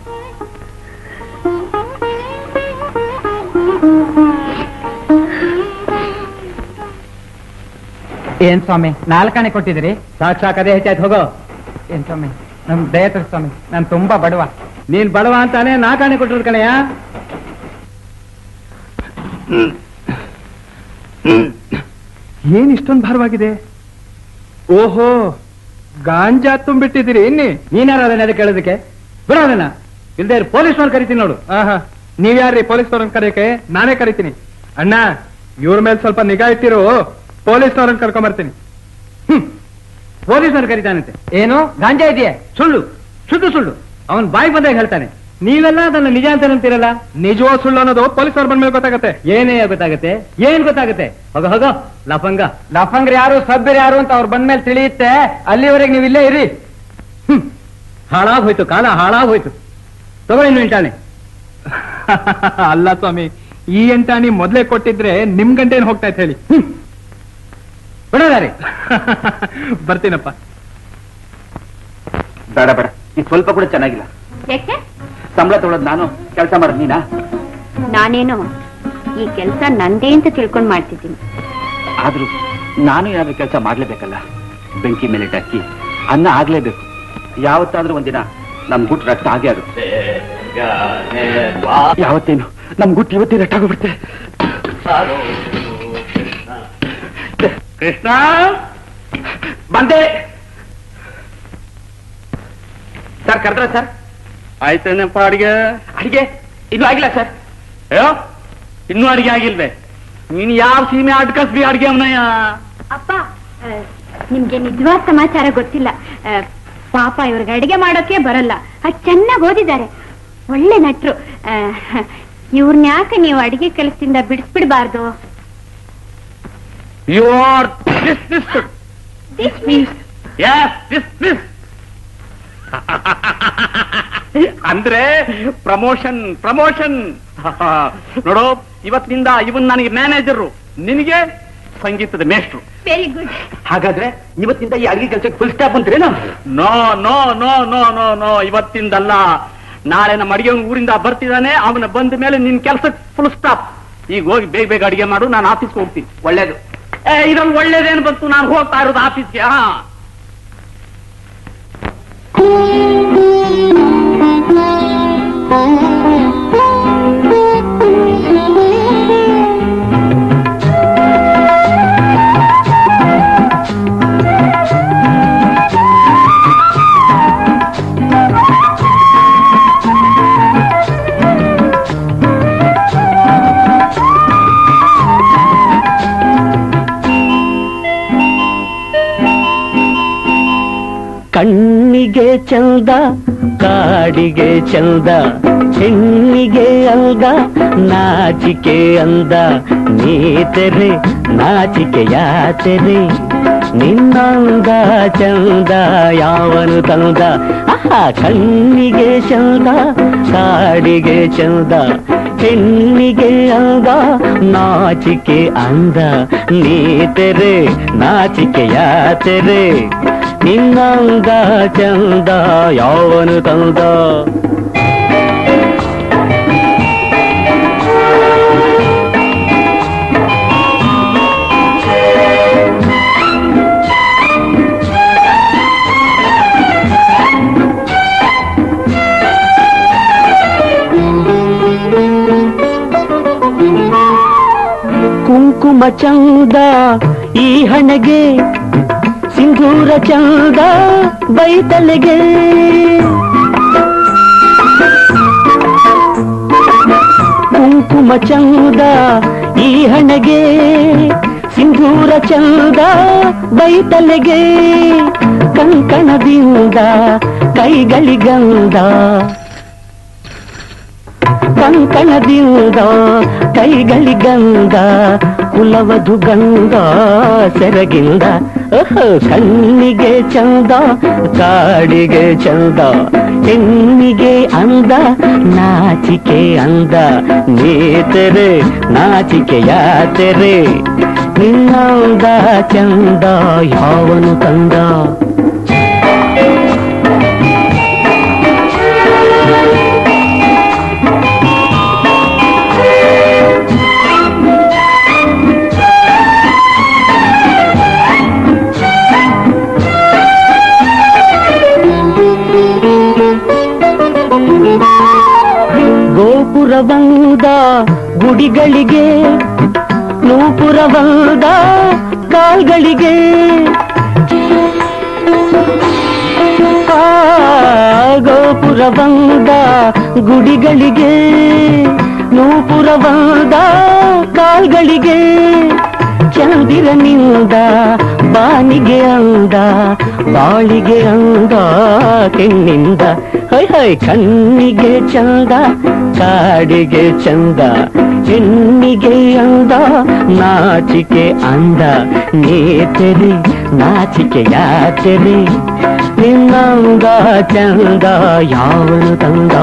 ಏನ್ ಸ್ವಾಮಿ ನಾಲ್ಕಾಣೆ ಕೊಟ್ಟಿದ್ದೀರಿ ಸಾಕ್ ಸಾಕ್ ಅದೇ ಹೆಚ್ಚಾಯ್ತು ಹೋಗೋ ಏನ್ ಸ್ವಾಮಿ ನಮ್ ದಯತ್ರ ಸ್ವಾಮಿ ನಾನ್ ತುಂಬಾ ಬಡವ ನೀನ್ ಬಡವ ಅಂತಾನೆ ನಾಲ್ಕಾಣೆ ಕೊಟ್ಟಿರೋದು ಕಣಯ್ಯ ಏನ್ ಇಷ್ಟೊಂದು ಭಾರವಾಗಿದೆ ಓಹೋ ಗಾಂಜಾ ತುಂಬಿಟ್ಟಿದ್ದೀರಿ ಇನ್ನಿ ನೀನ್ಯಾರ ಅದನ್ನ ಅದಕ್ಕೆ ಕೇಳೋದಕ್ಕೆ ಬಿಡ ಅದನ್ನ ಇಲ್ದೇ ಪೊಲೀಸ್ನವ್ರು ಕರಿತೀನಿ ನೋಡು ಆಹಾ ನೀವ್ಯಾರ್ರಿ ಪೊಲೀಸ್ನವ್ರನ್ನ ಕರೆಯಕ್ಕೆ ನಾನೇ ಕರಿತೀನಿ ಅಣ್ಣ ಇವ್ರ ಮೇಲೆ ಸ್ವಲ್ಪ ನಿಗಾ ಇಟ್ಟಿರು ಪೊಲೀಸ್ನವ್ರನ್ನ ಕರ್ಕೊಂಬರ್ತೀನಿ ಪೊಲೀಸ್ನವ್ರು ಕರಿತಾನಂತೆ ಏನು ಗಾಂಜಾ ಇದೆಯೇ ಸುಳ್ಳು ಸುಳ್ಳು ಸುಳ್ಳು ಅವನ್ ಬಾಯಿ ಬಂದಾಗ ಹೇಳ್ತಾನೆ ನೀವೆಲ್ಲ ಅದನ್ನ ನಿಜ ಅಂತ ನಂಬ್ತಿರಲ್ಲ ನಿಜವೋ ಸುಳ್ಳು ಅನ್ನೋದು ಪೊಲೀಸ್ನವ್ರ ಬಂದ್ಮೇಲೆ ಗೊತ್ತಾಗತ್ತೆ ಏನೇ ಗೊತ್ತಾಗತ್ತೆ ಏನ್ ಗೊತ್ತಾಗತ್ತೆ ಹೋಗ ಹೋಗ ಲಫಂಗ ಲಫಂಗ್ರ ಯಾರು ಸಭ್ಯರು ಯಾರು ಅಂತ ಅವ್ರು ಬಂದ್ಮೇಲೆ ತಿಳಿಯುತ್ತೆ ಅಲ್ಲಿವರೆಗೆ ನೀವು ಇಲ್ಲೇ ಇರಿ ಹ್ಮ್ ಹಾಳಾಗ್ ಹೋಯ್ತು ಕಾಲ ಹಾಳಾಗ್ ಹೋಯ್ತು ತಗೊಳ್ಳಿ ಇನ್ನು ಎಂಟಾಣೆ ಅಲ್ಲ ಸ್ವಾಮಿ ಈ ಎಂಟಾಣಿ ಮೊದ್ಲೇ ಕೊಟ್ಟಿದ್ರೆ ನಿಮ್ ಗಂಟೇನ್ ಹೋಗ್ತಾ ಇತ್ತು ಹೇಳಿ ಬಿಡೋದಾರಿ ಬರ್ತೀನಪ್ಪ ಬೇಡ ಬೇಡ ಇದು ಸ್ವಲ್ಪ ಕೂಡ ಚೆನ್ನಾಗಿಲ್ಲ ಯಾಕೆ ಸಂಬಳ ತೊಗೊಳೋದು ನಾನು ಕೆಲಸ ಮಾಡೋದು ನೀನಾ ನಾನೇನು ಈ ಕೆಲಸ ನಂದೇ ಅಂತ ತಿಳ್ಕೊಂಡ್ ಮಾಡ್ತಿದ್ದೀನಿ ಆದ್ರೂ ನಾನು ಏನಾದ್ರೂ ಕೆಲಸ ಮಾಡ್ಲೇಬೇಕಲ್ಲ ಬೆಂಕಿ ಮೇಲೆ ಅಕ್ಕಿ ಅನ್ನ ಆಗ್ಲೇಬೇಕು ಯಾವತ್ತಾದ್ರೂ ಒಂದಿನ ನಮ್ ಗುಟ್ಟು ರಕ್ತ ಆಗೇ ಆಗುತ್ತೆ ಯಾವತ್ತೇನು ನಮ್ ಗುಟ್ಟು ಇವತ್ತೇ ರಟ್ಟ ಆಗೋಗ್ಬಿಡುತ್ತೆ ಕೃಷ್ಣ ಬಂದೆ ಸರ್ ಕರೆದ್ರ ಸರ್ ಆಯ್ತೇನಪ್ಪ ಅಡಿಗೆ ಅಡಿಗೆ ಇನ್ನೂ ಆಗಿಲ್ಲ ಸರ್ ಅಯ್ಯೋ ಇನ್ನೂ ಅಡಿಗೆ ಆಗಿಲ್ವೇ ನೀನ್ ಯಾವ ಸೀಮೆ ಅಡ್ಕಸ್ಬಿ ಅಡಿಗೆ ಅವನಯ್ಯ ಅಪ್ಪ ಆ, ನಿಮ್ಗೆ ನಿಜವಾದ ಸಮಾಚಾರ ಗೊತ್ತಿಲ್ಲ ಆ, ಪಾಪ ಇವ್ರಿಗೆ ಅಡಿಗೆ ಮಾಡೋಕೆ ಬರಲ್ಲ ಅದ್ ಚೆನ್ನಾಗಿ ಓದಿದ್ದಾರೆ ಒಳ್ಳೆ ನಟ್ರು ಇವ್ರನ್ನ ಯಾಕೆ ನೀವು ಅಡಿಗೆ ಕೆಲಸದಿಂದ ಬಿಡಿಸ್ಬಿಡ್ಬಾರ್ದು you are dismissed yes dismiss ಅಂದ್ರೆ ಪ್ರಮೋಷನ್ ಪ್ರಮೋಷನ್ ನೋಡು ಇವತ್ತಿನಿಂದ ಇವನ್ ನನಗೆ ಮ್ಯಾನೇಜರು ನಿನಗೆ ಸಂಗೀತದ ಮೇಷ್ಟ್ರು ವೆರಿ ಗುಡ್ ಹಾಗಾದ್ರೆ ಇವತ್ತಿಂದ ಈ ಅಡಿಗೆ ಕೆಲಸಕ್ಕೆ ಫುಲ್ ಸ್ಟಾಪ್ ಅಂತೀರೇನೋ no no no no no no ಇವತ್ತಿಂದಲ್ಲ ನಾಳೆ ನಮ್ಮ ಅಡಿಗೆ ಊರಿಂದ ಬರ್ತಿದ್ದಾನೆ ಅವನ ಬಂದ ಮೇಲೆ ನಿನ್ ಕೆಲ್ಸಕ್ಕೆ ಫುಲ್ ಸ್ಟಾಪ್ ಈಗ ಹೋಗಿ ಬೇಗ ಬೇಗ ಅಡಿಗೆ ಮಾಡು ನಾನು ಆಫೀಸ್ಗೆ ಹೋಗ್ತೀನಿ ಒಳ್ಳೇದು ಏ ಇದ್ರಲ್ಲಿ ಒಳ್ಳೇದೇನು ಬಂತು ನಾನು ಹೋಗ್ತಾ ಇರೋದು ಆಫೀಸ್ಗೆ ಹಾ ಕಣ್ಣಿಗೆ ಚಂದ ಕಾಡಿಗೆ ಚಂದ ಹೆಣ್ಣಿಗೆ ಅಂದ ನಾಚಿಕೆ ಅಂದ ನೀತೆರೆ ನಾಚಿಕೆಯ ತೆರೆ ನಿನ್ನಂದ ಚಂದ ಯಾವನು ತಂದ ಆಹಾ ಕಣ್ಣಿಗೆ ಚಂದ ಕಾಡಿಗೆ ಚಂದ ಹೆಣ್ಣಿಗೆ ಅಂದ ನಾಚಿಕೆ ಅಂದ ನೀ ತೆರೆ ನಾಚಿಕೆಯ ತೆರೆ ನಿನ್ನಂದ ಚಂದ ಯಾವನು ತಂದ ಕುಂಕುಮ ಚಂದ ಈ ಹಣೆಗೆ ಸಿಂಧೂರ ಚಂದ ಬೈತಲೆಗೆ ಕುಂಕುಮ ಚಂದ ಈ ಹಣೆಗೆ ಸಿಂಧೂರ ಚಂದ ಬೈತಲೆಗೆ ಕಂಕಣದಿಂದ ಕೈಗಳಿಗಂದ ಕಂಕಣದಿಂದ ಕೈಗಳಿಗಂದ ಕುಲವಧು ಗಂಧ ಸೆರಗಿಂದ ಓಹೋ ಕಣ್ಣಿಗೆ ಚಂದ ಕಾಡಿಗೆ ಚಂದ ಹೆಣ್ಣಿಗೆ ಅಂದ ನಾಚಿಕೆ ಅಂದ ನೇತೆರೆ ನಾಚಿಕೆಯ ತೆರೆ ನಿನ್ನಂದ ಚಂದ ಯಾವನು ತಂದ ಗೋಪುರವಂದ ಗುಡಿಗಳಿಗೆ ನೂಪುರವಂದ ಕಾಲ್ಗಳಿಗೆ ಆ, ಗೋಪುರವಂದ ಗುಡಿಗಳಿಗೆ ನೂಪುರವಂದ ಕಾಲ್ಗಳಿಗೆ ಚಂದಿರನಿಂದ ಬಾನಿಗೆ ಅಂದ ಬಾಳಿಗೆ ಅಂದ ಕೆಣ್ಣಿಂದ ಹೈ ಹೈ ಕಣ್ಣಿಗೆ ಚಂದ ಕಾಡಿಗೆ ಚಂದ ಹೆಣ್ಣಿಗೆ ಅಂದ ನಾಚಿಕೆ ಅಂದ ನೇತೆರಿ ನಾಚಿಕೆಯ ತೆರೆ ನಿನ್ನಂದ ಚಂದ ಯಾವನು ತಂದ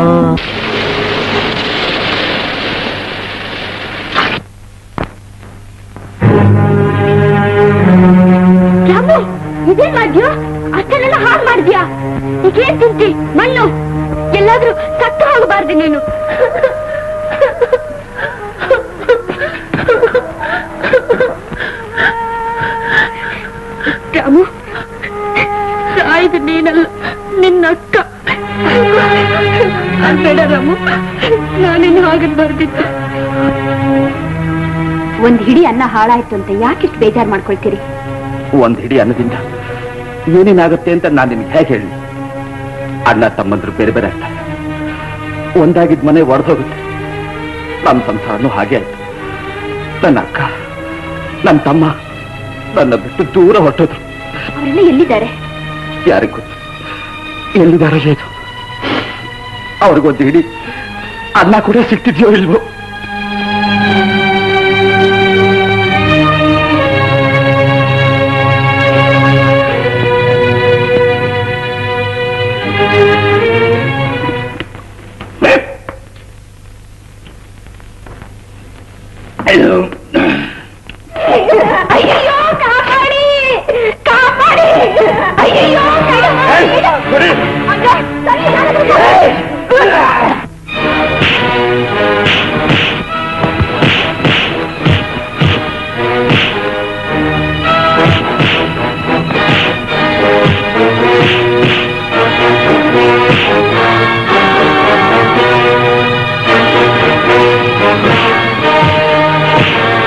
ರಾಮು ಇದೇನ್ ಮಾಡ್ದ್ಯೋ ಅಷ್ಟನ್ನೆಲ್ಲ ಹಾಳು ಮಾಡಿದ್ಯಾ ಈಗೇನ್ ತಿಂತಿ ಮಣ್ಣು ಎಲ್ಲಾದ್ರೂ ಸತ್ತು ಹೋಗಬಾರ್ದು ನೀನು ರಾಮು ಸಾಯ್ದು ನೀನಲ್ಲ ನಿನ್ನ ಅಕ್ಕ ಬೇಡ ರಾಮು ನಾನಿನ್ನು ಹಾಗನ್ ಬರ್ದಿತ್ತು ಒಂದ್ ಹಿಡಿ ಅನ್ನ ಹಾಳಾಯ್ತು ಅಂತ ಯಾಕಿಷ್ಟು ಬೇಜಾರ್ ಮಾಡ್ಕೊಳ್ತೀರಿ ಒಂದ್ ಹಿಡಿ ಅನ್ನದಿಂದ ಏನೇನಾಗುತ್ತೆ ಅಂತ ನಾನು ನಿಮ್ಗೆ ಹೇಗೆ ಹೇಳಿ ಅಣ್ಣ ತಮ್ಮಂದ್ರು ಬೇರೆ ಬೇರೆ ಆಗ್ತಾರೆ ಒಂದಾಗಿದ್ ಮನೆ ಒಡೆದೋಗುತ್ತೆ ನಮ್ಮ ಸಂಸಾರನೂ ಹಾಗೆ ಆಯ್ತು ನನ್ನ ಅಕ್ಕ ನನ್ನ ತಮ್ಮ ನನ್ನ ಬಿಟ್ಟು ದೂರ ಹೊಟ್ಟೋದ್ರು ಅವರೆಲ್ಲ ಎಲ್ಲಿದ್ದಾರೆ ಯಾರಿಗ್ ಗೊತ್ತು ಎಲ್ಲಿದಾರೋ ಏನು ಅವ್ರಿಗೊಂದು ಹಿಡಿ ಅನ್ನ ಕೂಡ ಸಿಕ್ತಿದ್ಯೋ ಇಲ್ವೋ ಅಯ್ಯೋ ಕಾಪಾಡಿ ಕಾಪಾಡಿ ಅಯ್ಯೋ ಆ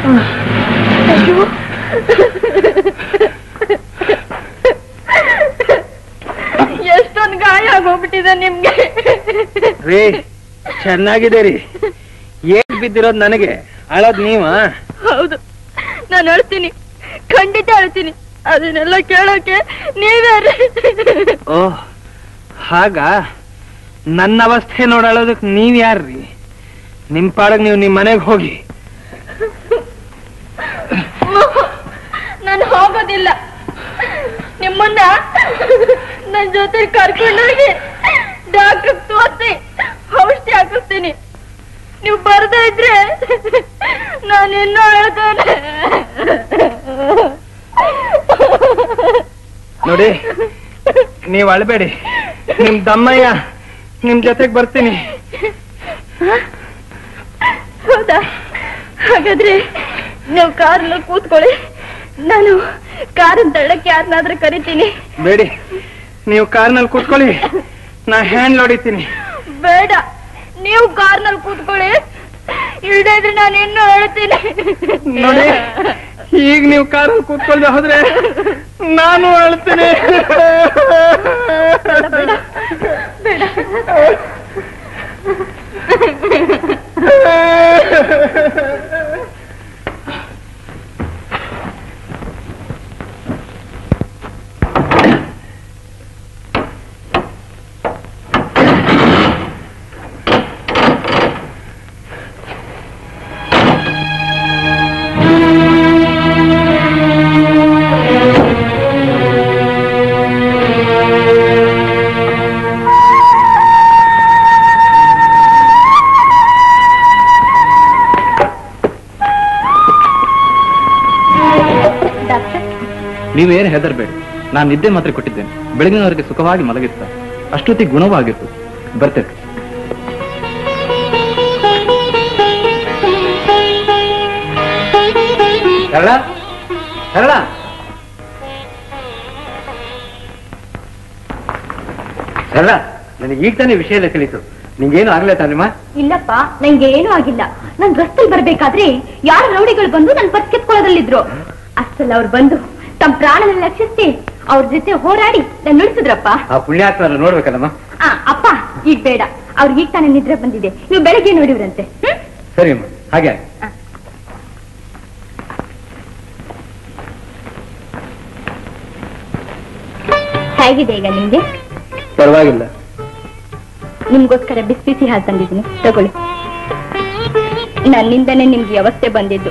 ಎಷ್ಟೊಂದು ಗಾಯ ಆಗೋಗ್ಬಿಟ್ಟಿದೆ ನಿಮ್ಗೆ ರೀ ಚೆನ್ನಾಗಿದೆ ರೀ ಏಟ್ ಬಿದ್ದಿರೋದ್ ನನಗೆ ಅಳೋದ್ ನೀವ ಹೌದು ನಾನು ಅಳ್ತೀನಿ ಖಂಡಿತ ಅಳ್ತೀನಿ ಅದನ್ನೆಲ್ಲ ಕೇಳೋಕೆ ನೀವೇ ರೀ. ಓಹ್ ಹಾಗ ನನ್ನ ಅವಸ್ಥೆ ನೋಡಳೋದಕ್ ನೀವ್ ಯಾರ್ರಿ ನಿಮ್ ಪಾಡಗ್ ನೀವು ನಿಮ್ ಮನೆಗ್ ಹೋಗಿ ನಾನು ಹೋಗೋದಿಲ್ಲ ನಿಮ್ಮನ್ನ ನನ್ ಜೊತೆ ಕರ್ಕೊಂಡೋಗಿ ಡಾಕ್ಟರ್ ತೋರಿಸಿ ಔಷಧಿ ಹಾಕಿಸ್ತೀನಿ ನೀವು ಬರ್ದೇ ಇದ್ರೆ ನಾನು ಇನ್ನೂ ಹೇಳ್ತೇನೆ ನೋಡಿ ನೀವ್ ಅಳ್ಬೇಡಿ ನಿಮ್ ದಮ್ಮಯ್ಯ ನಿಮ್ ಜೊತೆಗ್ ಬರ್ತೀನಿ ಹೌದಾ ಹಾಗಾದ್ರೆ ನೀವು ಕಾರ್ನಲ್ಲಿ ಕೂತ್ಕೊಳ್ಳಿ ನಾನು ಕಾರನ್ನ ತಳ್ಳಕ್ಕೆ ಯಾರನ್ನಾದ್ರೂ ಕರಿತೀನಿ ಬೇಡಿ ನೀವು ಕಾರ್ನಲ್ಲಿ ಕೂತ್ಕೊಳ್ಳಿ ನಾ ಹ್ಯಾಂಡ್ ಹೊಡಿತೀನಿ ಬೇಡ ನೀವು ಕಾರ್ನಲ್ಲಿ ಕೂತ್ಕೊಳ್ಳಿ ಇಲ್ದೇ ಇದ್ರೆ ನಾನು ಇನ್ನೂ ಹೇಳ್ತೀನಿ ನೋಡಿ ಈಗ ನೀವು ಕಾರಲ್ಲಿ ಕೂತ್ಕೊಳ್ದೆ ಹೋದ್ರೆ ನಾನು ಅಳ್ತೀನಿ ನೀವೇನು ಹೆದರ್ಬೇಡಿ ನಾನು ನಿದ್ದೆ ಮಾತ್ರ ಕೊಟ್ಟಿದ್ದೇನೆ ಬೆಳಗಿನವರೆಗೆ ಸುಖವಾಗಿ ಮಲಗಿರ್ತಾರೆ ಅಷ್ಟೊತ್ತಿಗೆ ಗುಣವಾಗಿತ್ತು ಬರ್ತೇನೆ ಸರಳ ಸರಳ ಸರಳ ನನಗೆ ಈಗ ತಾನೇ ವಿಷಯ ಎಲ್ಲ ತಿಳಿತು ನಿಂಗೇನು ಆಗ್ಲೇ ತಾನಿಮ್ಮ ಇಲ್ಲಪ್ಪ ನಂಗೆ ಏನೂ ಆಗಿಲ್ಲ ನಾನ್ ರಸ್ತೆಲ್ ಬರ್ಬೇಕಾದ್ರೆ ಯಾರ ರೌಡಿಗಳು ಬಂದು ನನ್ ಪತ್ ಕಿತ್ಕೊಳ್ಳೋದ್ರಲ್ಲಿದ್ರು ಅಷ್ಟಲ್ಲ ಅವ್ರು ಬಂದು ತಮ್ಮ ಪ್ರಾಣನ ರಕ್ಷಿಸಿ ಅವ್ರ ಜೊತೆ ಹೋರಾಡಿ ನನ್ ಉಳಿಸಿದ್ರಪ್ಪ ಆ ಪುಣ್ಯಾತ್ಮನ ನೋಡ್ಬೇಕಲ್ಲಮ್ಮ ಆ ಅಪ್ಪ ಈಗ ಬೇಡ ಅವ್ರಿಗೆ ಈಗ ತಾನೇ ನಿದ್ರೆ ಬಂದಿದೆ ನೀವು ಬೆಳಗ್ಗೆ ನೋಡಿವ್ರಂತೆ ಹ್ಮ್ ಸರಿ ಅಮ್ಮ ಹಾಗೆ ಆಗ್ಲಿ. ಹೇಗಿದೆ ಈಗ ನಿಮ್ಗೆ ಪರವಾಗಿಲ್ಲ ನಿಮ್ಗೋಸ್ಕರ ಬಿಸಿ ಬಿಸಿ ಹಾಲು ತಂದಿದ್ದೀನಿ ತಗೊಳ್ಳಿ ನನ್ನಿಂದನೇ ನಿಮ್ಗೆ ಈ ಅವಸ್ಥೆ ಬಂದಿದ್ದು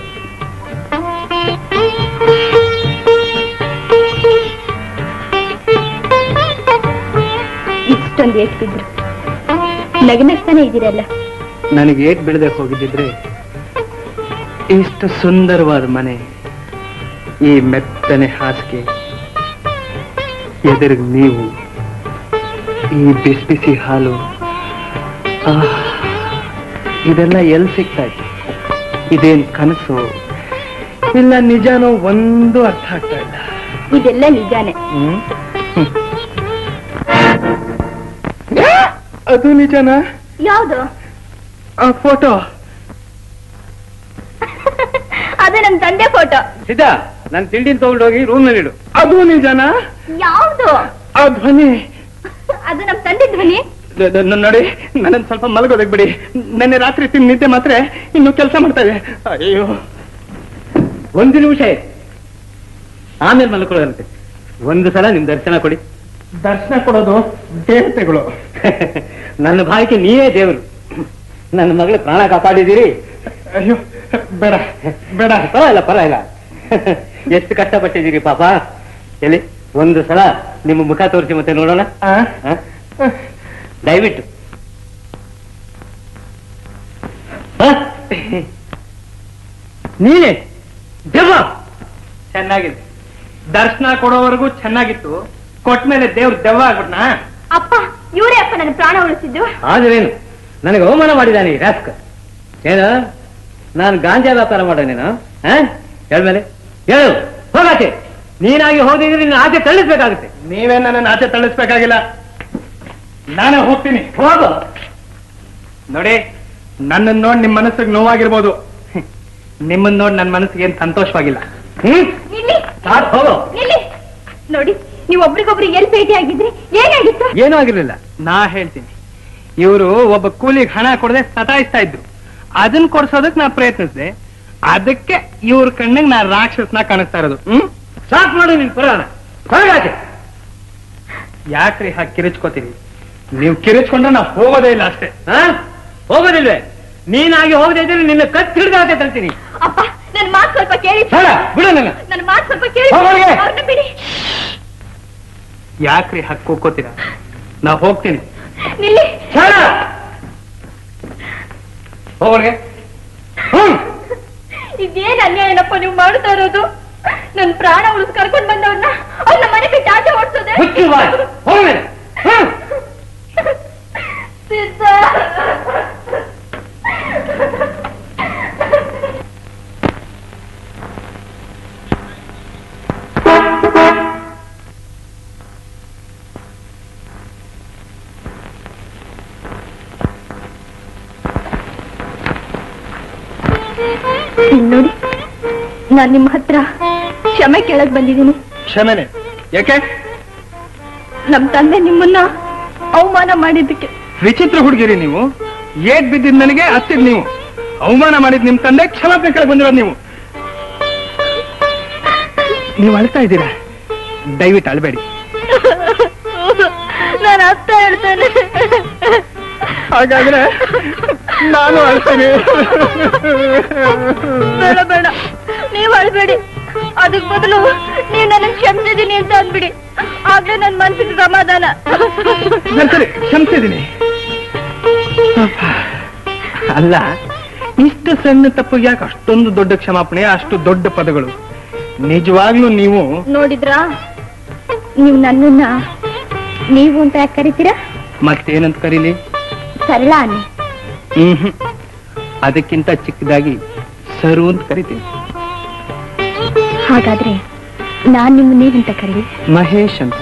ಇಷ್ಟೊಂದು ಏಟ್ಬಿದ್ರು ನಗನಗ್ತಾನೆ ಇದ್ದೀರಲ್ಲ ನನಗೆ ಏಟ್ ಬೆಳೆದೆ ಹೋಗಿದ್ದಿದ್ರೆ ಇಷ್ಟು ಸುಂದರವಾದ ಮನೆ ಈ ಮೆತ್ತನೆ ಹಾಸಿಗೆ ಎದುರಿಗೆ ನೀವು ಈ ಬಿಸಿ ಬಿಸಿ ಹಾಲು ಆಹ್, ಇದೆಲ್ಲ ಎಲ್ಲಿ ಸಿಗ್ತಾ ಇತ್ತು ಇದೇನ್ ಕನಸು ಇಲ್ಲ ನಿಜಾನೋ ಒಂದು ಅರ್ಥ ಆಗ್ತಾ ಇಲ್ಲ ಇದೆಲ್ಲ ನಿಜಾನೇ ಹ್ಮ್? ಹ್ಮ್. ಅದು ನಿಜನಾ ಯಾವ್ದು ಆ ಫೋಟೋ ಅದು ನಮ್ ತಂದೆ ಫೋಟೋ ಸಿದ್ಧ ನಾನು ತಿಂಡಿನ ತಗೊಂಡೋಗಿ ರೂಮ್ ನಲ್ಲಿ ಇಡು ಅದು ನಿಜನಾ ಯಾವ್ದು ಆ ಧ್ವನಿ ಅದು ನಮ್ ತಂದೆ ಧ್ವನಿ ದ- ದ- ನ- ನೋಡಿ ನನ್ನನ್ನು ಸ್ವಲ್ಪ ಮಲಗೋದಕ್ ಬಿಡಿ ನೆನ್ನೆ ರಾತ್ರಿ ತಿಂದು ನಿದ್ದೆ ಮಾತ್ರ ಇನ್ನು ಕೆಲಸ ಮಾಡ್ತಾ ಇದೆ ಅಯ್ಯೋ ಒಂದು ನಿಮಿಷ ಆಮೇಲೆ ಮಲ್ಕೊಳ್ಳೋದಂತೆ ಒಂದು ಸಲ ನಿಮ್ ದರ್ಶನ ಕೊಡಿ ದರ್ಶನ ಕೊಡೋದು ದೇವತೆಗಳು ನನ್ನ ಭಾಗ್ಯಕ್ಕೆ ನೀವೇ ದೇವರು ನನ್ನ ಮಗಳ ಪ್ರಾಣ ಕಾಪಾಡಿದ್ದೀರಿ ಅಯ್ಯೋ ಬೇಡ ಬೇಡ ಪರವಾಗಿಲ್ಲ ಪರವಾಗಿಲ್ಲ ಎಷ್ಟು ಕಷ್ಟಪಟ್ಟಿದ್ದೀರಿ ಪಾಪ ಎಲ್ಲಿ ಒಂದು ಸಲ ನಿಮ್ಮ ಮುಖ ತೋರಿಸಿ ಮತ್ತೆ ನೋಡೋಣ ಆ? ದಯವಿಟ್ಟು ಆ? ನೀನೇ ದೆವ್ವ ಚೆನ್ನಾಗಿದೆ ದರ್ಶನ ಕೊಡೋವರೆಗೂ ಚೆನ್ನಾಗಿತ್ತು ಕೊಟ್ಮೇಲೆ ದೇವ್ರ ದೆವ್ವ ಆಗ್ಬಿಟ್ನಾ ಅಪ್ಪ ಇವರೇ ಅಪ್ಪ ನನ್ನ ಪ್ರಾಣ ಉಳಿಸಿದ್ದು ಆದ್ರೇನು ನನಗೆ ಅವಮಾನ ಮಾಡಿದಾನೆ ಈ ರಾಸ್ಕ ಏನು ನಾನು ಗಾಂಜಾ ವ್ಯಾಪಾರ ಮಾಡೋನೇನು ಹೇಳ್ಮೇಲೆ ಹೇಳು ಹೋಗಾಚೆ ನೀನಾಗಿ ಹೋದಿದ್ರೆ ನಿನ್ನ ಆಚೆ ತಳ್ಳಿಸ್ಬೇಕಾಗುತ್ತೆ ನೀವೇ ನನ್ನ ಆಚೆ ತಳ್ಳಿಸ್ಬೇಕಾಗಿಲ್ಲ ನಾನೇ ಹೋಗ್ತೀನಿ ಹೋಗು ನೋಡಿ ನನ್ನನ್ನು ನೋಡಿ ನಿಮ್ಮ ಮನಸ್ಸಿಗೆ ನೋವಾಗಿರ್ಬೋದು ನಿಮ್ಮನ್ನ ನೋಡಿ ನನ್ನ ಮನಸ್ಸಿಗೆ ಏನ್ ಸಂತೋಷವಾಗಿಲ್ಲ ಹ್ಮ್ ನಿಲ್ಲಿ ಸಾಕ್ ಹೋಗು ನಿಲ್ಲಿ ನೋಡಿ ನೀವು ಒಬ್ರಿಗೊಬ್ರು ಎಲ್ಲಿ ಭೇಟಿ ಆಗಿದ್ರಿ ಏನಾಗಿತ್ತು ಏನೂ ಆಗಿರ್ಲಿಲ್ಲ ನಾ ಹೇಳ್ತೀನಿ ಇವರು ಒಬ್ಬ ಕೂಲಿಗೆ ಹಣ ಕೊಡದೆ ಸತಾಯಿಸ್ತಾ ಇದ್ರು ಅದನ್ನ ಕೊಡ್ಸೋದಕ್ ನಾ ಪ್ರಯತ್ನಿಸಿದೆ ಅದಕ್ಕೆ ಇವ್ರ ಕಣ್ಣಿಗೆ ನಾ ರಾಕ್ಷಸನ ಕಾಣಿಸ್ತಾ ಇರೋದು ಹ್ಮ್ ಸಾಕ್ ಮಾಡು ನಿನ್ ಪುರಾಣ ಹೊರಗಾಚೆ ಯಾಕ್ರಿ ಹಾಗೆ ಕಿರಿಚ್ಕೋತೀರಿ ನೀವು ಕಿರಿಚ್ಕೊಂಡ್ರೆ ನಾ ಹೋಗೋದೇ ಇಲ್ಲ ಅಷ್ಟೇ ಹಾ ಹೋಗೋದಿಲ್ವೇ ನೀನಾಗಿ ಹೋಗದೆ ಇದ್ರೆ ನಿನ್ನ ಕತ್ ಹಿಡ್ದಾಕೆ ತಳ್ತೀನಿ ಅಪ್ಪ ನನ್ ಮಾತು ಸ್ವಲ್ಪ ಕೇಳಿ ಬೇಡ, ಬಿಡು ನನ್ನ. ನನ್ ಮಾತು ಸ್ವಲ್ಪ ಕೇಳಿ ಹೋಗೋರಿಗೆ. ಅವ್ರನ್ನ ಬಿಡಿ ಯಾಕ್ರಿ ಹಾಕಿ ಕೂಕೋತೀರಾ ನಾ ಹೋಗ್ತೀನಿ ನಿಲ್ಲಿ ಹೋಗೋರಿಗೆ ಇದೇನ್ ಅನ್ಯಾಯನಪ್ಪ ನೀವು ಮಾಡ್ತಾ ಇರೋದು ನನ್ ಪ್ರಾಣ ಉಳಿಸ್ ಕರ್ಕೊಂಡ್ ಬಂದವ್ರನ್ನ ಅವ್ರನ್ನ ಮನೆ ಬಿಟ್ಟು ಆಚೆ ಓಡಿಸೋದೆ ಹುಚ್ಚು ಬಾಯ್. ಹೋಗು ಮೇಲೆ. ಹ್ಮ್. ಸಿದ್ಧ ಇಲ್ಲ್ ನೋಡಿ ನಾನ್ ನಿಮ್ಮ ಹತ್ರ ಕ್ಷಮೆ ಕೇಳಕ್ ಬಂದಿದ್ದೀನಿ ಕ್ಷಮೆನೆ ಯಾಕೆ ನಮ್ ತಂದೆ ನಿಮ್ಮನ್ನ ಅವಮಾನ ಮಾಡಿದ್ದಕ್ಕೆ ವಿಚಿತ್ರ ಹುಡುಗಿರಿ ನೀವು ಏಟ್ ಬಿದ್ದಿದ್ ನನಗೆ ಹತ್ತಿದ್ ನೀವು ಅವಮಾನ ಮಾಡಿದ್ ನಿಮ್ ತಂದೆ ಕ್ಷಮಾಪಣೆ ಕೆಳಗೆ ಬಂದಿರೋದು ನೀವು ನೀವು ಅಳ್ತಾ ಇದ್ದೀರಾ ದಯವಿಟ್ಟು ಅಳ್ಬೇಡಿ ನಾನು ಅರ್ಥ ಹೇಳ್ತೇನೆ ಹಾಗಾದ್ರೆ ನಾನು ಅಳ್ತೀನಿ ಬೇಡ ಬೇಡ ನೀವ್ ಅಳ್ಬೇಡಿ ಅದಕ್ ಬದಲು ನೀವ್ ನನ್ನ ಕ್ಷಮಿಸಿದೀನಿ ಅಂತ ಅಂದ್ಬಿಡಿ ಆಗ್ಲೇ ನನ್ ಮನ್ಸಿಗೆ ಸಮಾಧಾನ ಸರಿ ಸರಿ ಕ್ಷಮಿಸಿದ್ದೀನಿ ಅಲ್ಲ ಇಷ್ಟು ಸಣ್ಣ ತಪ್ಪು ಯಾಕೆ ಅಷ್ಟೊಂದು ದೊಡ್ಡ ಕ್ಷಮಾಪಣೆ ಅಷ್ಟು ದೊಡ್ಡ ಪದಗಳು ನಿಜವಾಗ್ಲೂ ನೀವು ನೋಡಿದ್ರಾ ನೀವ್ ನನ್ನನ್ನ ನೀವು ಅಂತ ಯಾಕೆ ಕರಿತೀರಾ ಮತ್ತೇನಂತ ಕರೀಲಿ ಸರಳ ಅನ್ನಿ ಹ್ಮ್ ಅದಕ್ಕಿಂತ ಚಿಕ್ಕದಾಗಿ ಸರು ಅಂತ ಕರಿತೀನಿ ಹಾಗಾದ್ರೆ ನಾನ್ ನಿಮ್ ನೀವಂತ ಕರೀಲಿ ಮಹೇಶ್ ಅಂತ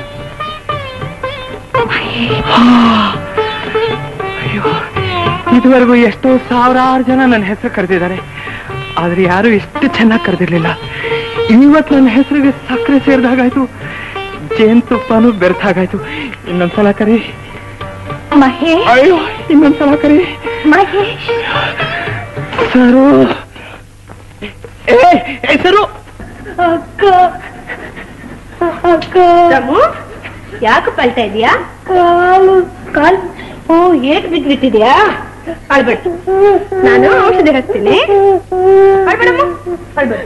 ಅಯ್ಯೋ ಇದುವರೆಗೂ ಎಷ್ಟೋ ಸಾವಿರಾರು ಜನ ನನ್ನ ಹೆಸರು ಕರೆದಿದ್ದಾರೆ ಆದ್ರೆ ಯಾರು ಇಷ್ಟು ಚೆನ್ನಾಗಿ ಕರೆದಿರ್ಲಿಲ್ಲ ಇವತ್ತು ನನ್ನ ಹೆಸರಿಗೆ ಸಕ್ಕರೆ ಸೇರಿದಾಗಾಯ್ತು ಜೇನುತುಪ್ಪನೂ ಬೆರೆತಾಗಾಯ್ತು ಇನ್ನೊಂದ್ಸಲ ಕರಿ ಮಹೇಶ್ ಅಯ್ಯೋ ಇನ್ನೊಂದ್ಸಲ ಕರಿ ಮಹೇಶ್ ಸರು ಏ ಏ, ಸರು ಅಕ್ಕ ಅಕ್ಕ ಯಾಕೆ ಪಲ್ತಾ ಇದೀಯಾ ಕಾಲು ಕಾಲ್ ಓ ಏಟ್ ಬಿದ್ಬಿಟ್ಟಿದ್ಯಾ ಅಳ್ಬೇಡ ನಾನು ಔಷಧಿ ಹಾಕ್ತೀನಿ ಅಳ್ಬೇಡಮ್ಮ ಅಳ್ಬೇಡ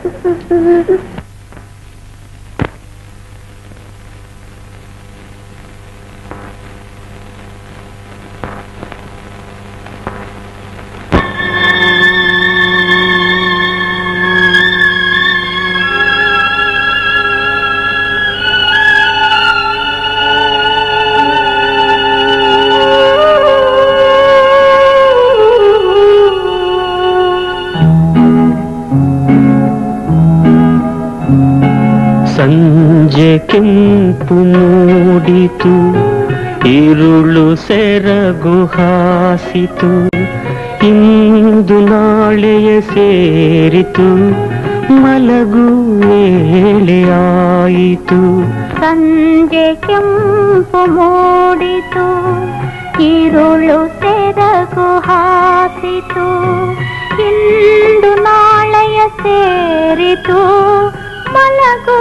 ಸಂಜೆ ಕೆಂಪು ಮೂಡಿತು ಇರುಳು ಸೆರಗು ಹಾಸಿತು ಇಂದು ನಾಳೆಯ ಸೇರಿತು ಮಲಗು ವೇಳೆಯಾಯಿತು ಸಂಜೆ ಕೆಂಪು ಮೂಡಿತು ಈರುಳು ತೆರಗು ಹಾಸಿತು ಇಂದು ನಾಳೆಯ ಸೇರಿತು ಮಲಗು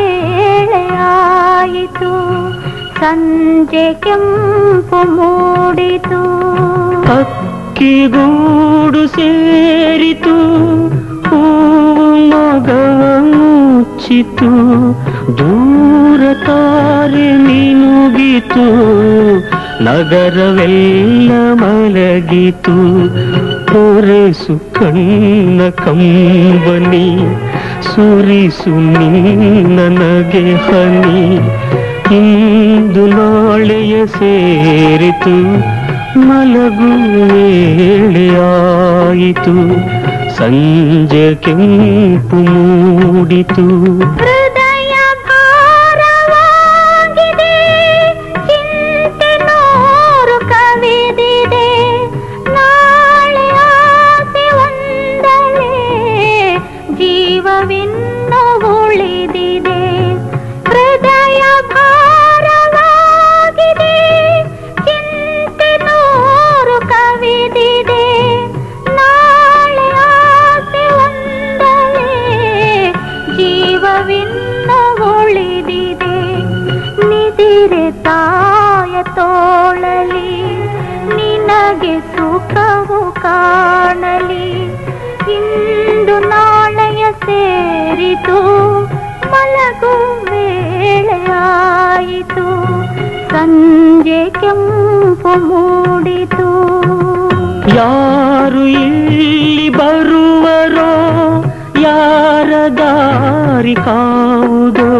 ವೇಳೆಯಾಯಿತು ಸಂಜೆ ಕೆಂಪು ಮೂಡಿತು ಅಕ್ಕಿಗೂಡು ಸೇರಿತು ಹೂವು ಮಗವ ಮುಚ್ಚಿತು ದೂರ ತಾರೆ ಮಿನುಗಿತು ನಗರವೆಲ್ಲ ಮಲಗಿತು ಹೊರೆಸು ಕಣ್ಣ ಕಂಬನಿ ಸುರಿಸು ನಿನ್ನ ನಗೆ ಹನಿ ಇಂದು ನಾಳೆಯ ಸೇರಿತು ಮಲಗು ವೇಳೆಯಾಯಿತು ಸಂಜೆ ಕೆಂಪು ಮೂಡಿತು ಹೃದಯ ಭಾರವಾಗಿದೆ ಚಿಂತೆ ನೂರು ಕವಿದಿದೆ ನಾಳೆ ಆಸೆ ಒಂದಲೇ ಜೀವವಿನ್ನು ಉಳಿದಿದೆ ಹೃದಯ ಭಾರವಾಗಿದೆ ಚಿಂತೆ ನೂರು ಕವಿದಿದೆ ನಾಳೆ ಆಸೆ ಒಂದಲೇ ಜೀವವಿನ್ನು ಉಳಿದಿದೆ ನಿದಿರೆ ತಾಯ ತೋಳಲಿ ನಿನಗೆ ಸುಖವು ಕಾಣಲಿ ಇಂದು ನಾಳೆಯ ಸೇರಿತು ಮಲಗು ವೇಳೆಯಾಯಿತು ಸಂಜೆ ಕೆಂಪು ಮೂಡಿತು ಯಾರು ಇಲ್ಲಿ ಬರುವರೋ ಯಾರ ದಾರಿ ಕಾವುದೋ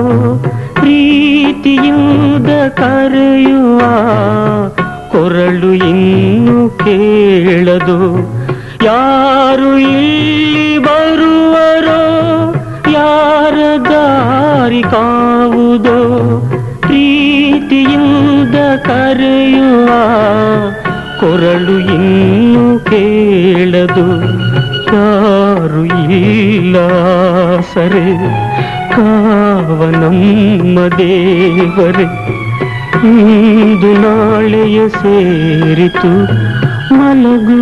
ಪ್ರೀತಿಯಿಂದ ಕರೆಯುವ ಕೊರಳು ಇನ್ನು ಕೇಳದು ಯಾರು ಇಲ್ಲಿ ಬರುವರೋ ಯಾರ ದಾರಿ ಕಾವುದೋ ಪ್ರೀತಿಯಿಂದ ಕರೆಯುವ ಕೊರಳು ಇನ್ನು ಕೇಳದು ಯಾರು ಇಲ್ಲ ಸರೆ ಕಾವನಮ್ಮ ದೇವರೇ ಇಂದು ನಾಳೆಯ ಸೇರಿತು ಮಲಗು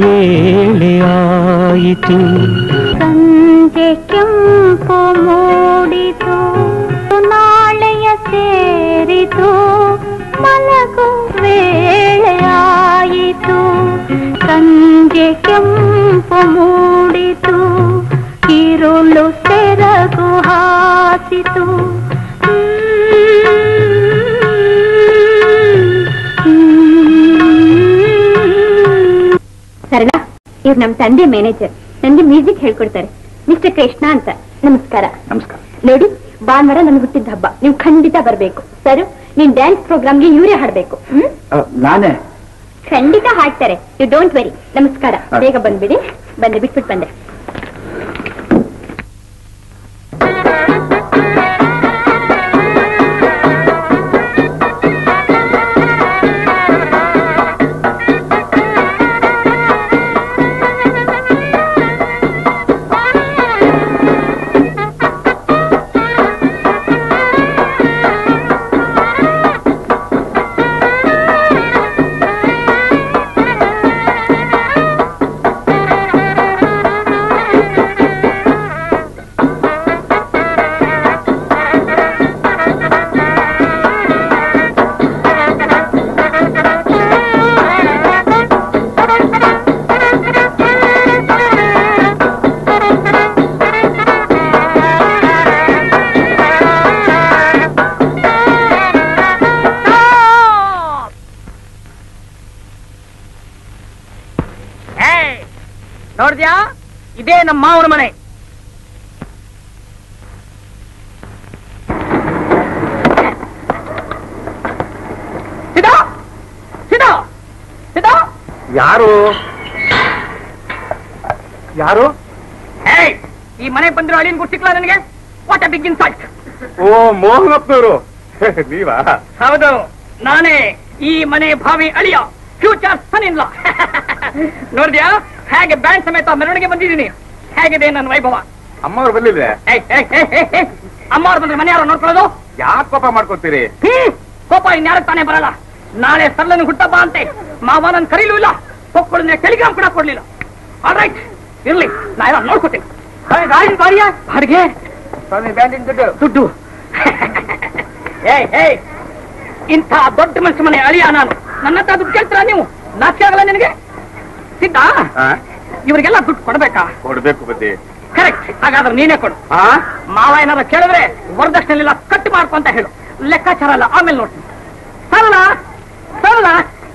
ವೇಳೆಯಾಯಿತು ಸಂಜೆ ಕೆಂಪು ಮೂಡಿತು ನಾಳೆಯ ಸೇರಿತು ಮಲಗು ವೇಳೆಯಾಯಿತು ಸಂಜೆ ಕೆಂಪು ಮೂಡಿತು ഇരുളു ಸೆರಗು ಹಾಸಿತು ಸರಳ ಇವ್ರು ನಮ್ ತಂದೆ ಮ್ಯಾನೇಜರ್ ನನ್ಗೆ ಮ್ಯೂಸಿಕ್ ಹೇಳ್ಕೊಡ್ತಾರೆ ಮಿಸ್ಟರ್ ಕೃಷ್ಣ ಅಂತ ನಮಸ್ಕಾರ ನಮಸ್ಕಾರ ನೋಡಿ ಭಾನುವಾರ ನನ್ ಹುಟ್ಟಿದ ಹಬ್ಬ ನೀವು ಖಂಡಿತ ಬರ್ಬೇಕು ಸರ್ ನೀನ್ ಡ್ಯಾನ್ಸ್ ಪ್ರೋಗ್ರಾಮ್ಗೆ ಇವರೇ ಹಾಡ್ಬೇಕು ಹ್ಮ್ ನಾನೇ ಖಂಡಿತ ಹಾಡ್ತಾರೆ ಯು ಡೋಂಟ್ ವೆರಿ ನಮಸ್ಕಾರ ಬೇಗ ಬಂದ್ಬಿಡಿ ಬಂದೆ ಬಿಟ್ಬಿಟ್ಟು ಬಂದೆ ನೋಡ್ದ್ಯಾ ಇದೇ ನಮ್ಮ ಮಾವನ ಮನೆ ಸಿದಾ ಸಿದಾ ಸಿದಾ ಯಾರು ಯಾರು ಹೇಯ್ ಈ ಮನೆ ಬಂದಿರೋ ಅಳಿಯನ್ ಗುರ್ತಿಕ್ಲ ನನಗೆ ವಾಟ್ ಅ ಬಿಗ್ ಇನ್ಸಲ್ಟ್ ಓ ಮೋಹನಪ್ಪನವರು ನೀವಾ ಹೌದು ನಾನೇ ಈ ಮನೆ ಭಾವಿ ಅಳಿಯ ಫ್ಯೂಚರ್ ಸನ್ ಇನ್ ಲಾ ನೋಡ್ದ್ಯಾ ಹೇಗೆ ಬ್ಯಾಂಡ್ ಸಮೇತ ಮೆರವಣಿಗೆ ಬಂದಿದ್ದೀನಿ ಹೇಗಿದೆ ನನ್ನ ವೈಭವ ಅಮ್ಮವ್ರು ಬರ್ಲಿಲ್ವೇ ಏಯ್, ಏಯ್, ಏಯ್, ಏಯ್, ಏಯ್. ಅಮ್ಮ ಅವ್ರು ಬಂದ್ರೆ ಮನೆ ಯಾರು ನೋಡ್ಕೊಳ್ಳೋದು ಯಾಕೆ ಕೋಪ ಮಾಡ್ಕೊತೀರಿ ಹ್ಮ್ ಕೋಪ ಇನ್ಯಾರ ತಾನೇ ಬರಲ್ಲ ನಾಳೆ ಸರ್ಲನ್ ಹುಟ್ಟಬ್ಬ ಅಂತೆ ಮಾವ ನನ್ ಕರೀಲೂ ಇಲ್ಲ ಕೊಕ್ಕಳಿನ ಟೆಲಿಗ್ರಾಮ್ ಕೂಡ ಕೊಡ್ಲಿಲ್ಲ ಆಲ್ ರೈಟ್ ಇರ್ಲಿ ನಾ ಎಲ್ಲ ನೋಡ್ಕೋತೀನಿ ಬಾಡಿಗೆ ದುಡ್ಡು ದುಡ್ಡು ಏಯ್ ಏಯ್ ಇಂಥ ದೊಡ್ಡ ಮನುಷ್ಯ ಮನೆ ಅಳಿಯ ನಾನು ನನ್ನ ಹತ್ರ ದುಡ್ಡು ಕೇಳ್ತೀರಾ ನೀವು ನಾಚಿಕೆ ಆಗಲ್ಲ ನಿನಗೆ ಸಿದ್ಧ ಇವರಿಗೆಲ್ಲ ದುಡ್ಡು ಕೊಡ್ಬೇಕಾ ಕೊಡ್ಬೇಕು ಬುದ್ಧಿ ಕರೆಕ್ಟ್ ಹಾಗಾದ್ರೆ ನೀನೇ ಕೊಡು ಮಾವ ಏನಾರ ಕೇಳಿದ್ರೆ ವರದಕ್ಷಿಣೆಲ್ಲ ಕಟ್ ಮಾಡ್ಕೊ ಅಂತ ಹೇಳು ಲೆಕ್ಕಾಚಾರ ಅಲ್ಲ ಆಮೇಲೆ ನೋಡ್ತೀನಿ ಸರಳ ಸರಳ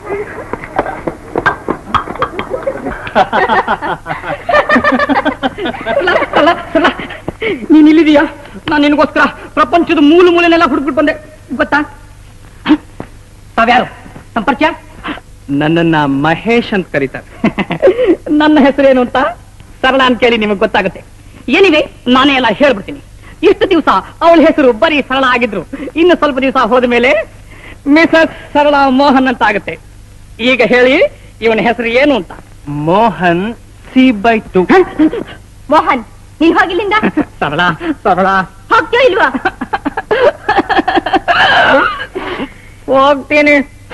ನೀನ್ ಇಲ್ಲಿದೀಯಾ ನಾನು ನಿನಗೋಸ್ಕರ ಪ್ರಪಂಚದ ಮೂಲ ಮೂಲೆನೆಲ್ಲ ಹುಡುಕ್ಬಿಟ್ಟು ಬಂದೆ ಗೊತ್ತಾ ಹ? ತಾವ್ಯಾರು ನಮ್ಮ ಪರಿಚಯ ನನ್ನನ್ನ ಮಹೇಶ್ ಅಂತ ಕರೀತಾರೆ ನನ್ನ ಹೆಸರೇನು ಅಂತ ಸರಳ ಅಂತ ಕೇಳಿ ನಿಮಗೆ ಗೊತ್ತಾಗುತ್ತೆ ಏನಿದೆ ನಾನೇ ಎಲ್ಲ ಹೇಳ್ಬಿಡ್ತೀನಿ ಇಷ್ಟು ದಿವಸ ಅವಳ ಹೆಸರು ಬರೀ ಸರಳ ಆಗಿದ್ರು ಇನ್ನು ಸ್ವಲ್ಪ ದಿವಸ ಹೋದ ಮೇಲೆ ಮಿಸಸ್ ಸರಳ ಮೋಹನ್ ಅಂತ ಆಗುತ್ತೆ ಈಗ ಹೇಳಿ ಇವನ ಹೆಸರು ಏನು ಅಂತ Mohan C by two Mohan ನೀನ್ ಹೋಗಿಲ್ಲಿಂದ ಸರಳ ಸರಳ ಹೋಗ್ತೀಯೋ ಇಲ್ವಾ ಹೋಗ್ತೀನಿ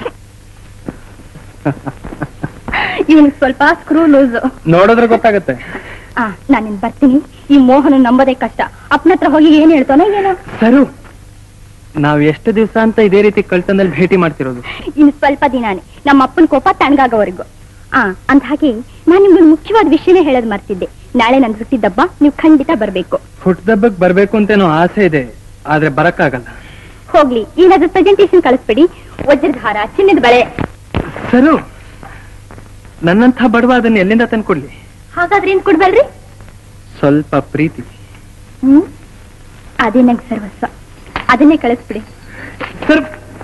ಇವನ್ ಸ್ವಲ್ಪ ಸ್ಕ್ರೂ ಲೂಸ್ ನೋಡಿದ್ರೆ ಗೊತ್ತಾಗುತ್ತೆ ಆ ನಾನಿನ್ ಬರ್ತೀನಿ ಈ ಮೋಹನ ನಂಬೋದೇ ಕಷ್ಟ ಅಪ್ಪನ ಹತ್ರ ಹೋಗಿ ಏನ್ ಹೇಳ್ತಾನೋ ಏನೋ ಸರು ನಾವ್ ಎಷ್ಟು ದಿವಸ ಅಂತ ಇದೇ ರೀತಿ ಕಳ್ತನದಲ್ಲಿ ಭೇಟಿ ಮಾಡ್ತಿರೋದು ಇನ್ನು ಸ್ವಲ್ಪ ದಿನಾನೇ ನಮ್ಮ ಅಪ್ಪನ ಕೋಪ ತಣ್ಣಗಾಗೋವರೆಗೂ ಆ ಅಂದ ಹಾಗೆ ನಾನ್ ನಿಮ್ಗೆ ಒಂದ್ ಮುಖ್ಯವಾದ ವಿಷಯನೇ ಹೇಳೋದ್ ಮರ್ತಿದ್ದೆ ನಾಳೆ ನನ್ ಹುಟ್ಟಿದ್ದಬ್ಬ ನೀವು ಖಂಡಿತ ಬರ್ಬೇಕು ಹುಟ್ಟದಬ್ಬಕ್ ಬರ್ಬೇಕು ಅಂತೇನೋ ಆಸೆ ಇದೆ ಆದ್ರೆ ಬರಕ್ಕಾಗಲ್ಲ ಹೋಗ್ಲಿ ಏನಾದ್ರೂ ಪ್ರೆಸೆಂಟೇಶನ್ ಕಳಿಸ್ಬಿಡಿ ವಜ್ರದ ಹಾರ ಚಿನ್ನದ ಬಳೆ ಸರು ನನ್ನಂಥ ಬಡವ ಅದನ್ನ ಎಲ್ಲಿಂದ ತಂದ್ಕೊಡ್ಲಿ ಹಾಗಾದ್ರೆ ಏನ್ ಕೊಡ್ಬೇಡ್ರಿ ಸ್ವಲ್ಪ ಪ್ರೀತಿ ಹ್ಮ್ ಅದೇ ನಂಗೆ ಸರ್ವಸ್ವ ಅದನ್ನೇ ಕಳಿಸ್ಬಿಡಿ ಸರ್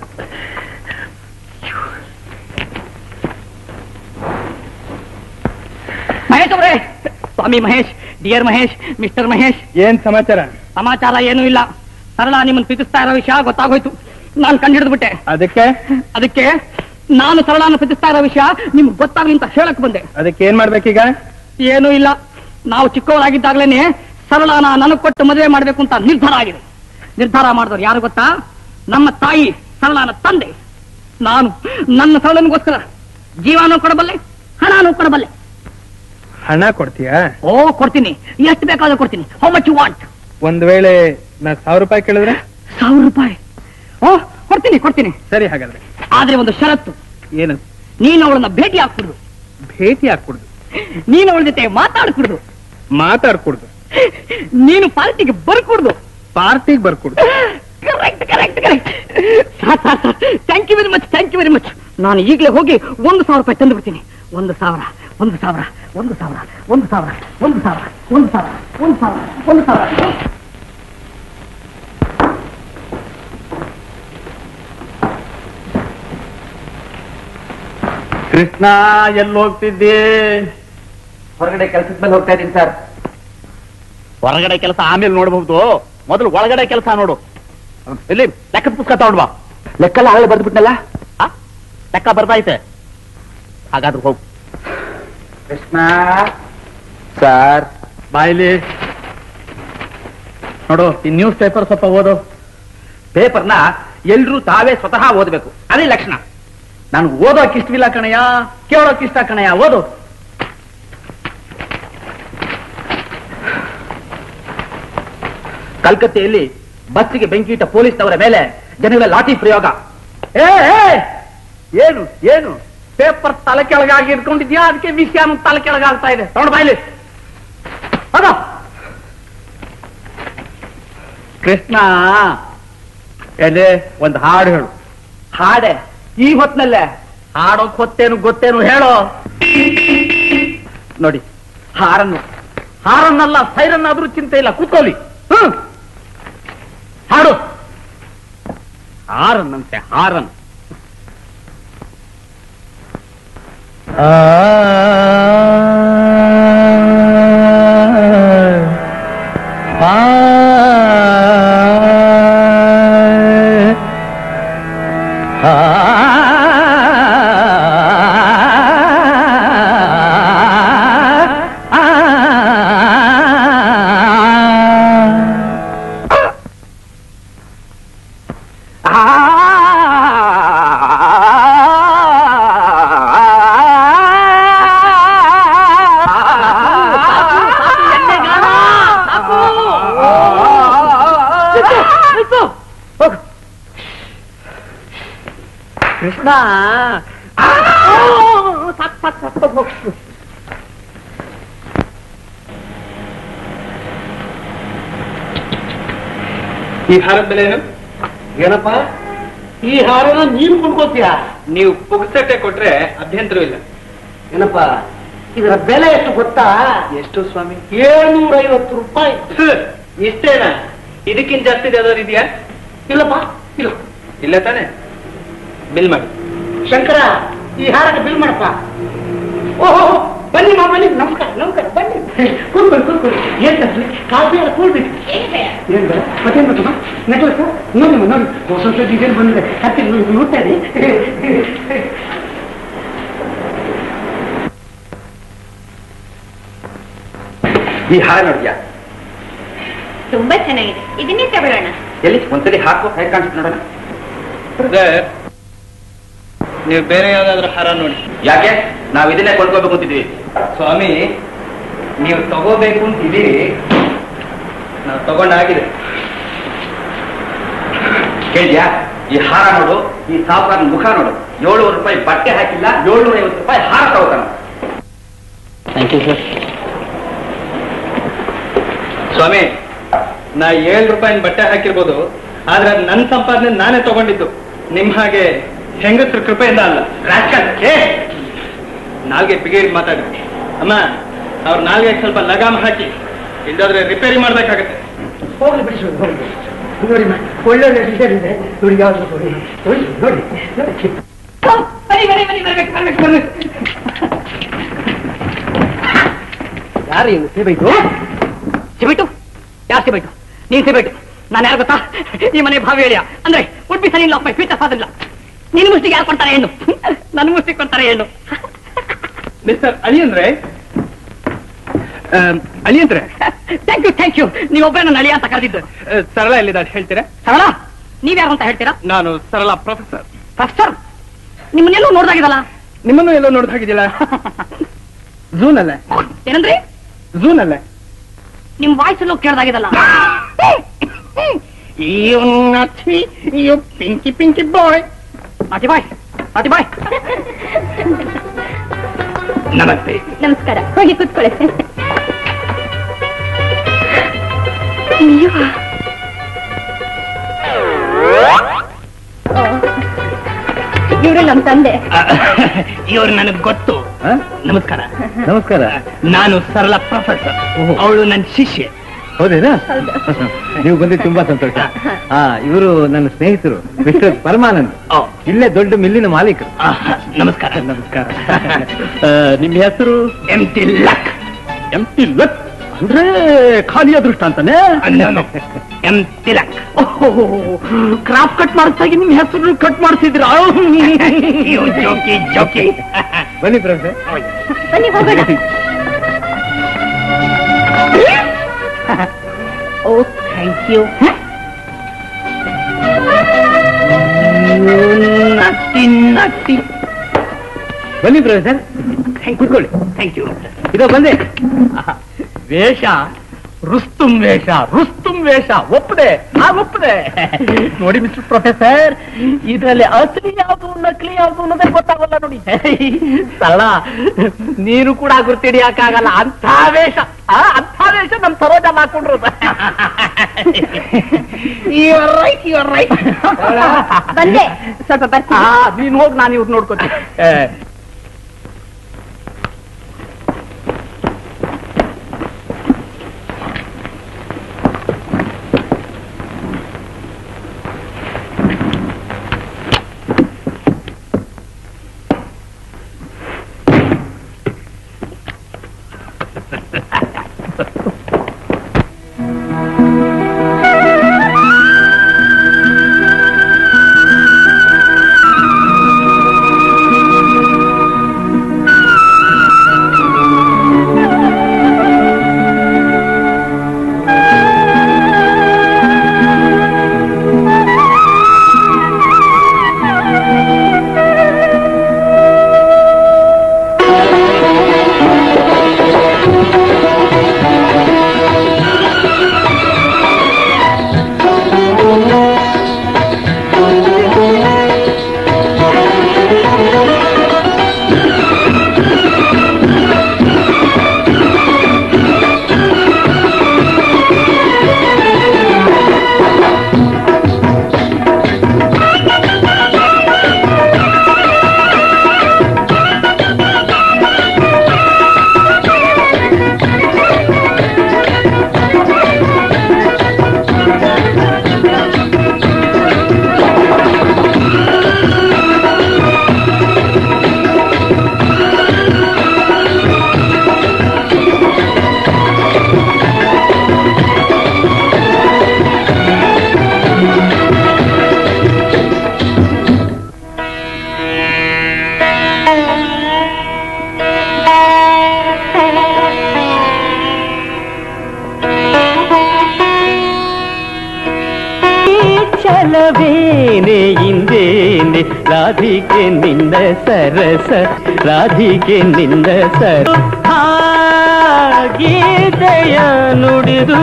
ಮಹೇಶ್ ಅವರೇ ಸ್ವಾಮಿ ಮಹೇಶ್ ಡಿಯರ್ ಮಹೇಶ್ ಮಿಸ್ಟರ್ ಮಹೇಶ್ ಏನ್ ಸಮಾಚಾರ ಸಮಾಚಾರ ಏನೂ ಇಲ್ಲ ಸರಳ ನಿಮ್ಮನ್ನು ಪ್ರೀತಿಸ್ತಾ ಇರೋ ವಿಷಯ ಗೊತ್ತಾಗೋಯ್ತು ನಾನು ಕಂಡಿಡಿದು ಬಿಟ್ಟೆ ಅದಕ್ಕೆ ಅದಕ್ಕೆ ನಾನು ಸರಳಾನ ಪ್ರೀತಿಸ್ತಾ ಇರೋ ವಿಷಯ ನಿಮ್ಗೆ ಗೊತ್ತಾಗ್ಲಿ ಅಂತ ಹೇಳಕ್ ಬಂದೆ ಅದಕ್ಕೆ ಏನ್ ಮಾಡ್ಬೇಕೀಗ ಏನೂ ಇಲ್ಲ ನಾವು ಚಿಕ್ಕವರಾಗಿದ್ದಾಗ್ಲೇನೆ ಸರಳಾನ ನನಗ್ ಕೊಟ್ಟು ಮದುವೆ ಮಾಡ್ಬೇಕು ಅಂತ ನಿರ್ಧಾರ ಆಗಿದೆ ನಿರ್ಧಾರ ಮಾಡಿದವ್ರು ಯಾರು ಗೊತ್ತಾ ನಮ್ಮ ತಾಯಿ ಸರಳಾನ ತಂದೆ ನಾನು ನನ್ನ ಸರಳನಿಗೋಸ್ಕರ ಜೀವನೂ ಕೊಡಬಲ್ಲೆ ಹಣನೂ ಕೊಡಬಲ್ಲೆ ಹಣ ಕೊಡ್ತೀಯಾ ಓ ಕೊಡ್ತೀನಿ ಎಷ್ಟು ಬೇಕಾದ್ರೂ ಕೊಡ್ತೀನಿ ಹೌ ಮಚ್ ಯು ವಾಂಟ್ ಒಂದ್ ವೇಳೆ ನಾ ಸಾವಿರ ರೂಪಾಯಿ ಕೇಳಿದ್ರೆ ಸಾವಿರ ರೂಪಾಯಿ ಓ ಕೊಡ್ತೀನಿ ಕೊಡ್ತೀನಿ ಸರಿ ಹಾಗಾದ್ರೆ ಆದ್ರೆ ಒಂದು ಷರತ್ತು ಏನು ನೀನು ಅವಳನ್ನ ಭೇಟಿ ಹಾಕ್ಬಿಡುದು ಭೇಟಿ ಹಾಕ್ಕೊಡ್ದು ನೀನು ಅವಳ ಜೊತೆ ಮಾತಾಡ್ಕೊಡುದು ಮಾತಾಡ್ಕೊಡ್ದು ನೀನು ಪಾರ್ಟಿಗೆ ಬರ್ಕೊಡುದು ಪಾರ್ಟಿಗೆ ಬರ್ಕೊಡ್ದು correct correct correct thank you very much thank you very much ನಾನು ಈಗಲೇ ಹೋಗಿ ಒಂದು ಸಾವಿರ ರೂಪಾಯಿ ತಂದು ಬಿಡ್ತೀನಿ ಒಂದು ಸಾವಿರ ಒಂದು ಸಾವಿರ ಒಂದು ಸಾವಿರ ಒಂದು ಸಾವಿರ ಒಂದು ಸಾವಿರ ಒಂದು ಸಾವಿರ ಒಂದು ಸಾವಿರ ಒಂದು ಸಾವಿರ ಕೃಷ್ಣ ಎಲ್ಲಿ ಹೋಗ್ತಿದ್ದಿ ಹೊರಗಡೆ ಕೆಲಸದ ಮೇಲೆ ಹೋಗ್ತಾ ಇದ್ದೀನಿ ಸರ್ ಹೊರಗಡೆ ಕೆಲಸ ಆಮೇಲೆ ನೋಡಬಹುದು ಮೊದಲು ಒಳಗಡೆ ಕೆಲಸ ನೋಡು ಇಲ್ಲಿ ಲೆಕ್ಕದ ಪುಸ್ತಕ ತಗೊಂಡ್ ಬಾ ಲೆಕ್ಕಲ್ಲ ಆಗಲೇ ಬರ್ದ್ಬಿಟ್ನಲ್ಲ ಆ? ಲೆಕ್ಕ ಬರ್ತಾಯ್ತೆ ಹಾಗಾದ್ರೆ ಹೋಗು ಕೃಷ್ಣ ಸರ್ ಬಾಯ್ಲಿ ನೋಡು ಈ ನ್ಯೂಸ್ ಪೇಪರ್ ಸ್ವಲ್ಪ ಓದು ಪೇಪರ್ನ ಎಲ್ರೂ ತಾವೇ ಸ್ವತಃ ಓದಬೇಕು ಅದೇ ಲಕ್ಷಣ ನನ್ಗೆ ಓದೋಕ್ ಇಷ್ಟವಿಲ್ಲ ಕಣಯ್ಯ ಕೇಳೋಕ್ ಇಷ್ಟ ಕಣಯ್ಯ ಓದು ಕಲ್ಕತ್ತೆಯಲ್ಲಿ ಬಸ್ಸಿಗೆ ಬೆಂಕಿಯಿಟ್ಟ ಪೊಲೀಸ್ನವರ ಮೇಲೆ ಜನಗಳ ಲಾಠಿ ಪ್ರಯೋಗ ಏ ಏ! ಏನು ಏನು ಪೇಪರ್ ತಲೆ ಕೆಳಗಾಗಿ ಇಟ್ಕೊಂಡಿದ್ಯಾ ಅದಕ್ಕೆ ವಿಷಯ ತಲೆ ಕೆಳಗಾಗ್ತಾ ಇದೆ ತಗೊಂಡು ಬಾಯ್ಲಿ ಅದ ಕೃಷ್ಣ ಎಲ್ಲಿ ಒಂದು ಹಾಡು ಹೇಳು ಹಾಡೆ ಈ ಹೊತ್ನಲ್ಲೇ ಹಾಡೋಕ್ ಹೊತ್ತೇನು ಗೊತ್ತೇನು ಹೇಳೋ ನೋಡಿ ಹಾರನ್ನು ಹಾರನ್ನಲ್ಲ ಸೈರನ್ನಾದ್ರೂ ಚಿಂತೆ ಇಲ್ಲ ಕೂತ್ಕೊಳ್ಳಿ ಹ್ಮ್ ಹಾಡು ಹಾರನ್ನಂತೆ ಹಾರನ್ ಕೃಷ್ಣ ಈ ಹಾರದ ಬೆಲೆ ಏನು ಏನಪ್ಪ ಈ ಹಾರನ ನೀನು ಕೊಂಡ್ಕೋತೀಯ ನೀವು ಪುಗ್ಸಟ್ಟೆ ಕೊಟ್ರೆ ಅಭ್ಯಂತರವಿಲ್ಲ ಏನಪ್ಪ ಇದರ ಬೆಲೆ ಎಷ್ಟು ಗೊತ್ತಾ ಎಷ್ಟು ಸ್ವಾಮಿ ಏಳ್ನೂರ ಐವತ್ತು ರೂಪಾಯಿ ಇಷ್ಟೇನಾ ಇದಕ್ಕಿಂತ ಜಾಸ್ತಿ ಯಾವ್ದಾದ್ರು ಇದೆಯಾ ಇಲ್ಲಪ್ಪ ಇಲ್ಲ ಇಲ್ಲ ತಾನೆ ಬಿಲ್ ಮಾಡಿ ಶಂಕರ ಈ ಹಾರಕ್ಕೆ ಬಿಲ್ ಮಾಡಪ್ಪ ಓಹೋ ಬನ್ನಿ ಮಾ ಬನ್ನಿ ನಮಸ್ಕಾರ ನಮಸ್ಕಾರ ಬನ್ನಿ ಕೂತ್ಕೊಳ್ಳಿ ಕೂತ್ಕೊಳ್ಳಿ ಏನ್ ತರ್ಲಿ ಕಾಫಿ ಎಲ್ಲ ಕೂಡ್ಬೇಕು ಏನ್ ಬೇಡ ಮತ್ತೇನ್ ಬೇಕಮ್ಮ ನೆಕ್ಲೆಸ್ ನೋಡಿ ನೋಡಿ ಹೊಸ ಹೊಸ ಡಿಸೈನ್ ಬಂದಿದೆ ಹತ್ತಿ ನೋಡಿ ನೋಡ್ತಾ ಇರಿ ಈ ಹಾರ ನೋಡ್ಯಾ ತುಂಬಾ ಚೆನ್ನಾಗಿದೆ ಇದನ್ನೇ ತಗೊಳ್ಳೋಣ ಎಲ್ಲಿ ಒಂದ್ಸಲಿ ಹಾಕು ಹೇಗೆ ಕಾಣಿಸ್ತು ನೋಡೋಣ ನೀವು ಬೇರೆ ಯಾವ್ದಾದ್ರು ಹಾರ ನೋಡಿ ಯಾಕೆ ನಾವ್ ಇದನ್ನೇ ಕೊಂಡ್ಕೋಬೇಕು ಅಂತಿದ್ವಿ ಸ್ವಾಮಿ ನೀವು ತಗೋಬೇಕು ಅಂತ ಇದೀರಿ ನಾವು ತಗೊಂಡಾಗಿದೆ ಕೇಳಿದ್ಯಾ ಈ ಹಾರ ನೋಡು ಈ ಸಾವುಕಾರ ಮುಖ ನೋಡು ಏಳ್ನೂರು ರೂಪಾಯಿ ಬಟ್ಟೆ ಹಾಕಿಲ್ಲ ಏಳ್ನೂರ ಐವತ್ತು ರೂಪಾಯಿ ಹಾರ ತಗೋತಾನ ಥ್ಯಾಂಕ್ ಯು ಸರ್ ಸ್ವಾಮಿ ನಾ ಏಳು ರೂಪಾಯಿನ ಬಟ್ಟೆ ಹಾಕಿರ್ಬೋದು ಆದ್ರೆ ಅದ್ ನನ್ನ ಸಂಪಾದನೆ ನಾನೇ ತಗೊಂಡಿದ್ದು ನಿಮ್ ಹಾಗೆ ಹೆಂಗಸ್ರ ಕೃಪೆಯಿಂದ ಅಲ್ಲ ರಾಜ್ಕಲ್ ಏ ನಾಲ್ಗೆ ಬಿಗೇರಿ ಮಾತಾಡಿ ಅಮ್ಮ ಅವ್ರ ನಾಲ್ಗೆ ಸ್ವಲ್ಪ ಲಗಾಮ್ ಹಾಕಿ ಇಲ್ದಾದ್ರೆ ರಿಪೇರಿ ಮಾಡ್ಬೇಕಾಗತ್ತೆ ಹೋಗ್ಲಿ ಬಿಡಿ ಸ್ವಾಮಿ, ಹೋಗ್ಲಿ ನೋಡಿ ಮಾ, ಒಳ್ಳೆ ಒಳ್ಳೆ ಡಿಸೈನ್ ಇದೆ ನೋಡಿ ಯಾವ್ದು ನೋಡಿ ನೋಡಿ ನೋಡಿ ನೋಡಿ ಬನ್ನಿ ಬನ್ನಿ ಬನ್ನಿ ಬರ್ಬೇಕು ಬರ್ಬೇಕು ಬರ್ಬೇಕು ಯಾರು ಇವ್ನು ಸೇಬೈತು ಸಿಬಿಟ್ಟು ಯಾರು ಸಿಬಿಟ್ಟು ನೀನ್ ಸಿಬಿಟ್ಟು ನಾನು ಯಾರು ಗೊತ್ತಾ ಈ ಮನೆ ಭಾವಿ ಹೇಳಿಯ ಅಂದ್ರೆ ಉಡ್ಬಿ ಸರಿ ಇಲ್ಲ ಮೈ ಫ್ಯೂಚರ್ ಫಾದರ್ ಇಲ್ಲ ನಿನ್ ಮುಷ್ಟಿಗೆ ಯಾರು ಕೊಡ್ತಾರೆ ಹೆಣ್ಣು ನನ್ನ ಮುಷ್ಟಿಗೆ ಕೊಡ್ತಾರೆ ಹೆಣ್ಣು ಮಿಸ್ಟರ್ ಅಳಿ ಅಂದ್ರೆ ಅಳಿ ಅಂದ್ರೆ ಥ್ಯಾಂಕ್ ಯು ಥ್ಯಾಂಕ್ ಯು ನೀವೊಬ್ಬರೇ ನನ್ನ ಅಳಿಯ ಅಂತ ಕರೆದಿದ್ದು ಸರಳ ಎಲ್ಲಿದ್ದಾರೆ ಹೇಳ್ತೀರಾ ಸರಳ ನೀವ್ಯಾರು ಅಂತ ಹೇಳ್ತೀರಾ ನಾನು ಸರಳ ಪ್ರೊಫೆಸರ್ ಪ್ರೊಫೆಸರ್ ನಿಮ್ಮನ್ನೆಲ್ಲೂ ನೋಡ್ದಾಗಿದಲ್ಲ ನಿಮ್ಮನ್ನು ಎಲ್ಲೋ ನೋಡ್ದ ಹಾಗಿದ್ದಿಲ್ಲ ಝೂನ್ ಅಲ್ಲೇ ಏನಂದ್ರಿ ಝೂನ್ ಅಲ್ಲೇ ನಿಮ್ ವಾಯ್ಸ್ ಎಲ್ಲೋ ಕೇಳ್ದಾಗಿದಲ್ಲ ಯು ಪಿಂಕಿ ಪಿಂಕಿ ಬಾಯ್ ಅತಿ ಬಾಯ್ ಅತಿ ಬಾಯ್ ನಮಸ್ತೆ ನಮಸ್ಕಾರ ಹೋಗಿ ಕೂತ್ಕೊಳ್ಳಿ ನೀವಾ ಇವರು ನಮ್ಮ ತಂದೆ ಇವ್ರು ನನಗ್ ಗೊತ್ತು ನಮಸ್ಕಾರ ನಮಸ್ಕಾರ ನಾನು ಸರಳ ಪ್ರೊಫೆಸರ್ ಅವಳು ನನ್ನ ಶಿಷ್ಯೆ ಹೌದೇನಾ ನೀವು ಬಂದಿದ್ದು ತುಂಬಾ ಸಂತೋಷ ಹಾ ಇವರು ನನ್ನ ಸ್ನೇಹಿತರು ಮಿಸ್ಟರ್ ಪರಮಾನಂದ್ ಇಲ್ಲೇ ದೊಡ್ಡ ಮಿಲ್ಲಿನ ಮಾಲೀಕರು ನಮಸ್ಕಾರ ನಮಸ್ಕಾರ ನಿಮ್ಮ ಹೆಸರು M T luck M T luck ಅಂದ್ರೆ ಖಾಲಿ ಅದೃಷ್ಟ ಅಂತಾನೆ ಎಂ ತಿಲಕ್ ಕ್ರಾಪ್ ಕಟ್ ಮಾಡಿಸ್ದಾಗಿ ನಿಮ್ ಹೆಸರು ಕಟ್ ಮಾಡಿಸಿದ್ರ ಜೋಕಿ ಜೋಕಿ ಬನ್ನಿ ಪ್ರೊಫೆಸರ್ ಬನ್ನಿ ಹೋಗೋಣ oh thank you naughty naughty ಬನ್ನಿ ಪ್ರೊಫೆಸರ್ ಕೂತ್ಕೊಳ್ಳಿ ಥ್ಯಾಂಕ್ ಯು ಇದೋ ಬಂದೆ ವೇಷ ರುಸ್ತುಂ ವೇಷ ರುಸ್ತುಂ ವೇಷ ಒಪ್ಪದೆ ಆ ಒಪ್ಪದೆ ನೋಡಿ ಮಿಸ್ಟರ್ ಪ್ರೊಫೆಸರ್ ಇದರಲ್ಲಿ ಅಸಲಿ ಯಾವುದು ನಕಲಿ ಯಾವುದು ಅನ್ನೋದೇ ಗೊತ್ತಾಗಲ್ಲ ನೋಡಿ ಸರಳ ನೀನು ಕೂಡ ಗುರ್ತಿಡಿಯಕ್ಕಾಗಲ್ಲ ಅಂಥ ವೇಷ ಆ, ಅಂಥ ವೇಷ ನಮ್ ಸರೋಜ ಹಾಕೊಂಡ್ರು ಯುವರ್ ರೈಟ್ ಯುವರ್ ರೈಟ್ ಬಂದೆ ಸ್ವಲ್ಪ ಬರ್ತೀನಿ ನೀನ್ ಹೋಗಿ ನಾನು ಇವ್ರು ನೋಡ್ಕೋತೀನಿ ಆ ಒಲವೇನೆ ಇಂದೇನೆ ರಾಧಿಕೆ ನಿನ್ನ ಸರಸ ರಾಧಿಕೆ ನಿನ್ನ ಸರ ಆ ಗೀತೆಯ ನುಡಿದು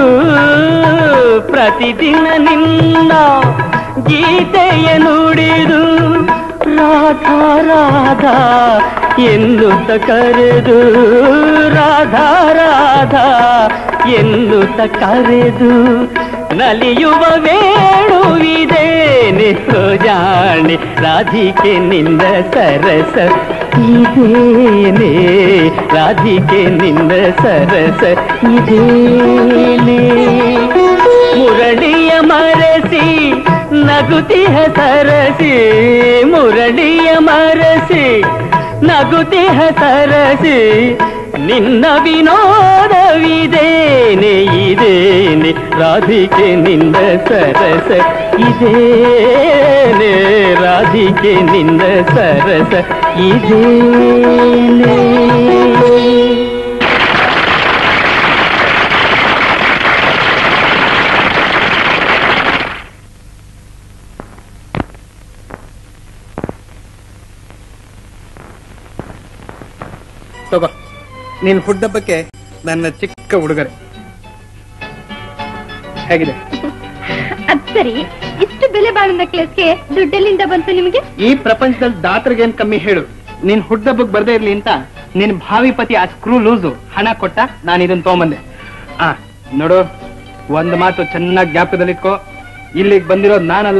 ಪ್ರತಿದಿನ ನಿನ್ನ ಗೀತೆಯ ನುಡಿದು ರಾಧಾ ರಾಧಾ ಎನ್ನುತ್ತ ಕರೆದು ರಾಧಾ ರಾಧಾ ಎನ್ನುತ್ತ ಕರೆದು ನಲಿಯುವ ವೇಣುವಿದೇನೆ ಜಾಣೆ ರಾಧಿಕೆ ನಿನ್ನ ಸರಸ ಇದೇನೆ ರಾಧಿಕೆ ನಿನ್ನ ಸರಸ ಇದೇನೆ ಮುರಳಿಯ ಮರಸಿ ನಗುತಿಹ ಸರಸಿ ಮುರಳಿಯ ಮರಸಿ ನಗುತಿಹ ಸರಸಿ ನಿನ್ನ ವಿನೋದವಿದೇನೆ ಇದೇನೆ ರಾಧಿಕೆ ನಿನ್ನ ಸರಸ ಇದೇನೆ ರಾಧಿಕೆ ನಿನ್ನ ಸರಸ ಇದೇನೆ ತಗೋ ನೀನ್ ಫುಡ್ ಹಬ್ಬಕ್ಕೆ ನನ್ನ ಚಿಕ್ಕ ಹುಡುಗರೆ ಹೇಗಿದೆ ಅದ್ ಸರಿ ಇಷ್ಟು ಬೆಲೆ ಬಾಳೋ ನೆಕ್ಲೆಸ್ಗೆ ದುಡ್ಡೆಲ್ಲಿಂದ ಬಂತು ನಿಮ್ಗೆ ಈ ಪ್ರಪಂಚದಲ್ಲಿ ದಾತರಿಗೇನ್ ಕಮ್ಮಿ ಹೇಳು ನೀನ್ ಹುಡ್ದಬ್ಬಕ್ ಬರ್ದೇ ಇರ್ಲಿ ಅಂತ ನಿನ್ ಭಾವಿ ಪತಿ ಆ ಸ್ಕ್ರೂ ಲೂಸು ಹಣ ಕೊಟ್ಟ ನಾನು ಇದನ್ನ ತಗೊಂಬಂದೆ ಆ ನೋಡು ಒಂದ್ ಮಾತು ಚೆನ್ನಾಗಿ ಜ್ಞಾಪಕದಲ್ಲಿಟ್ಕೋ ಇಲ್ಲಿಗೆ ಬಂದಿರೋದು ನಾನಲ್ಲ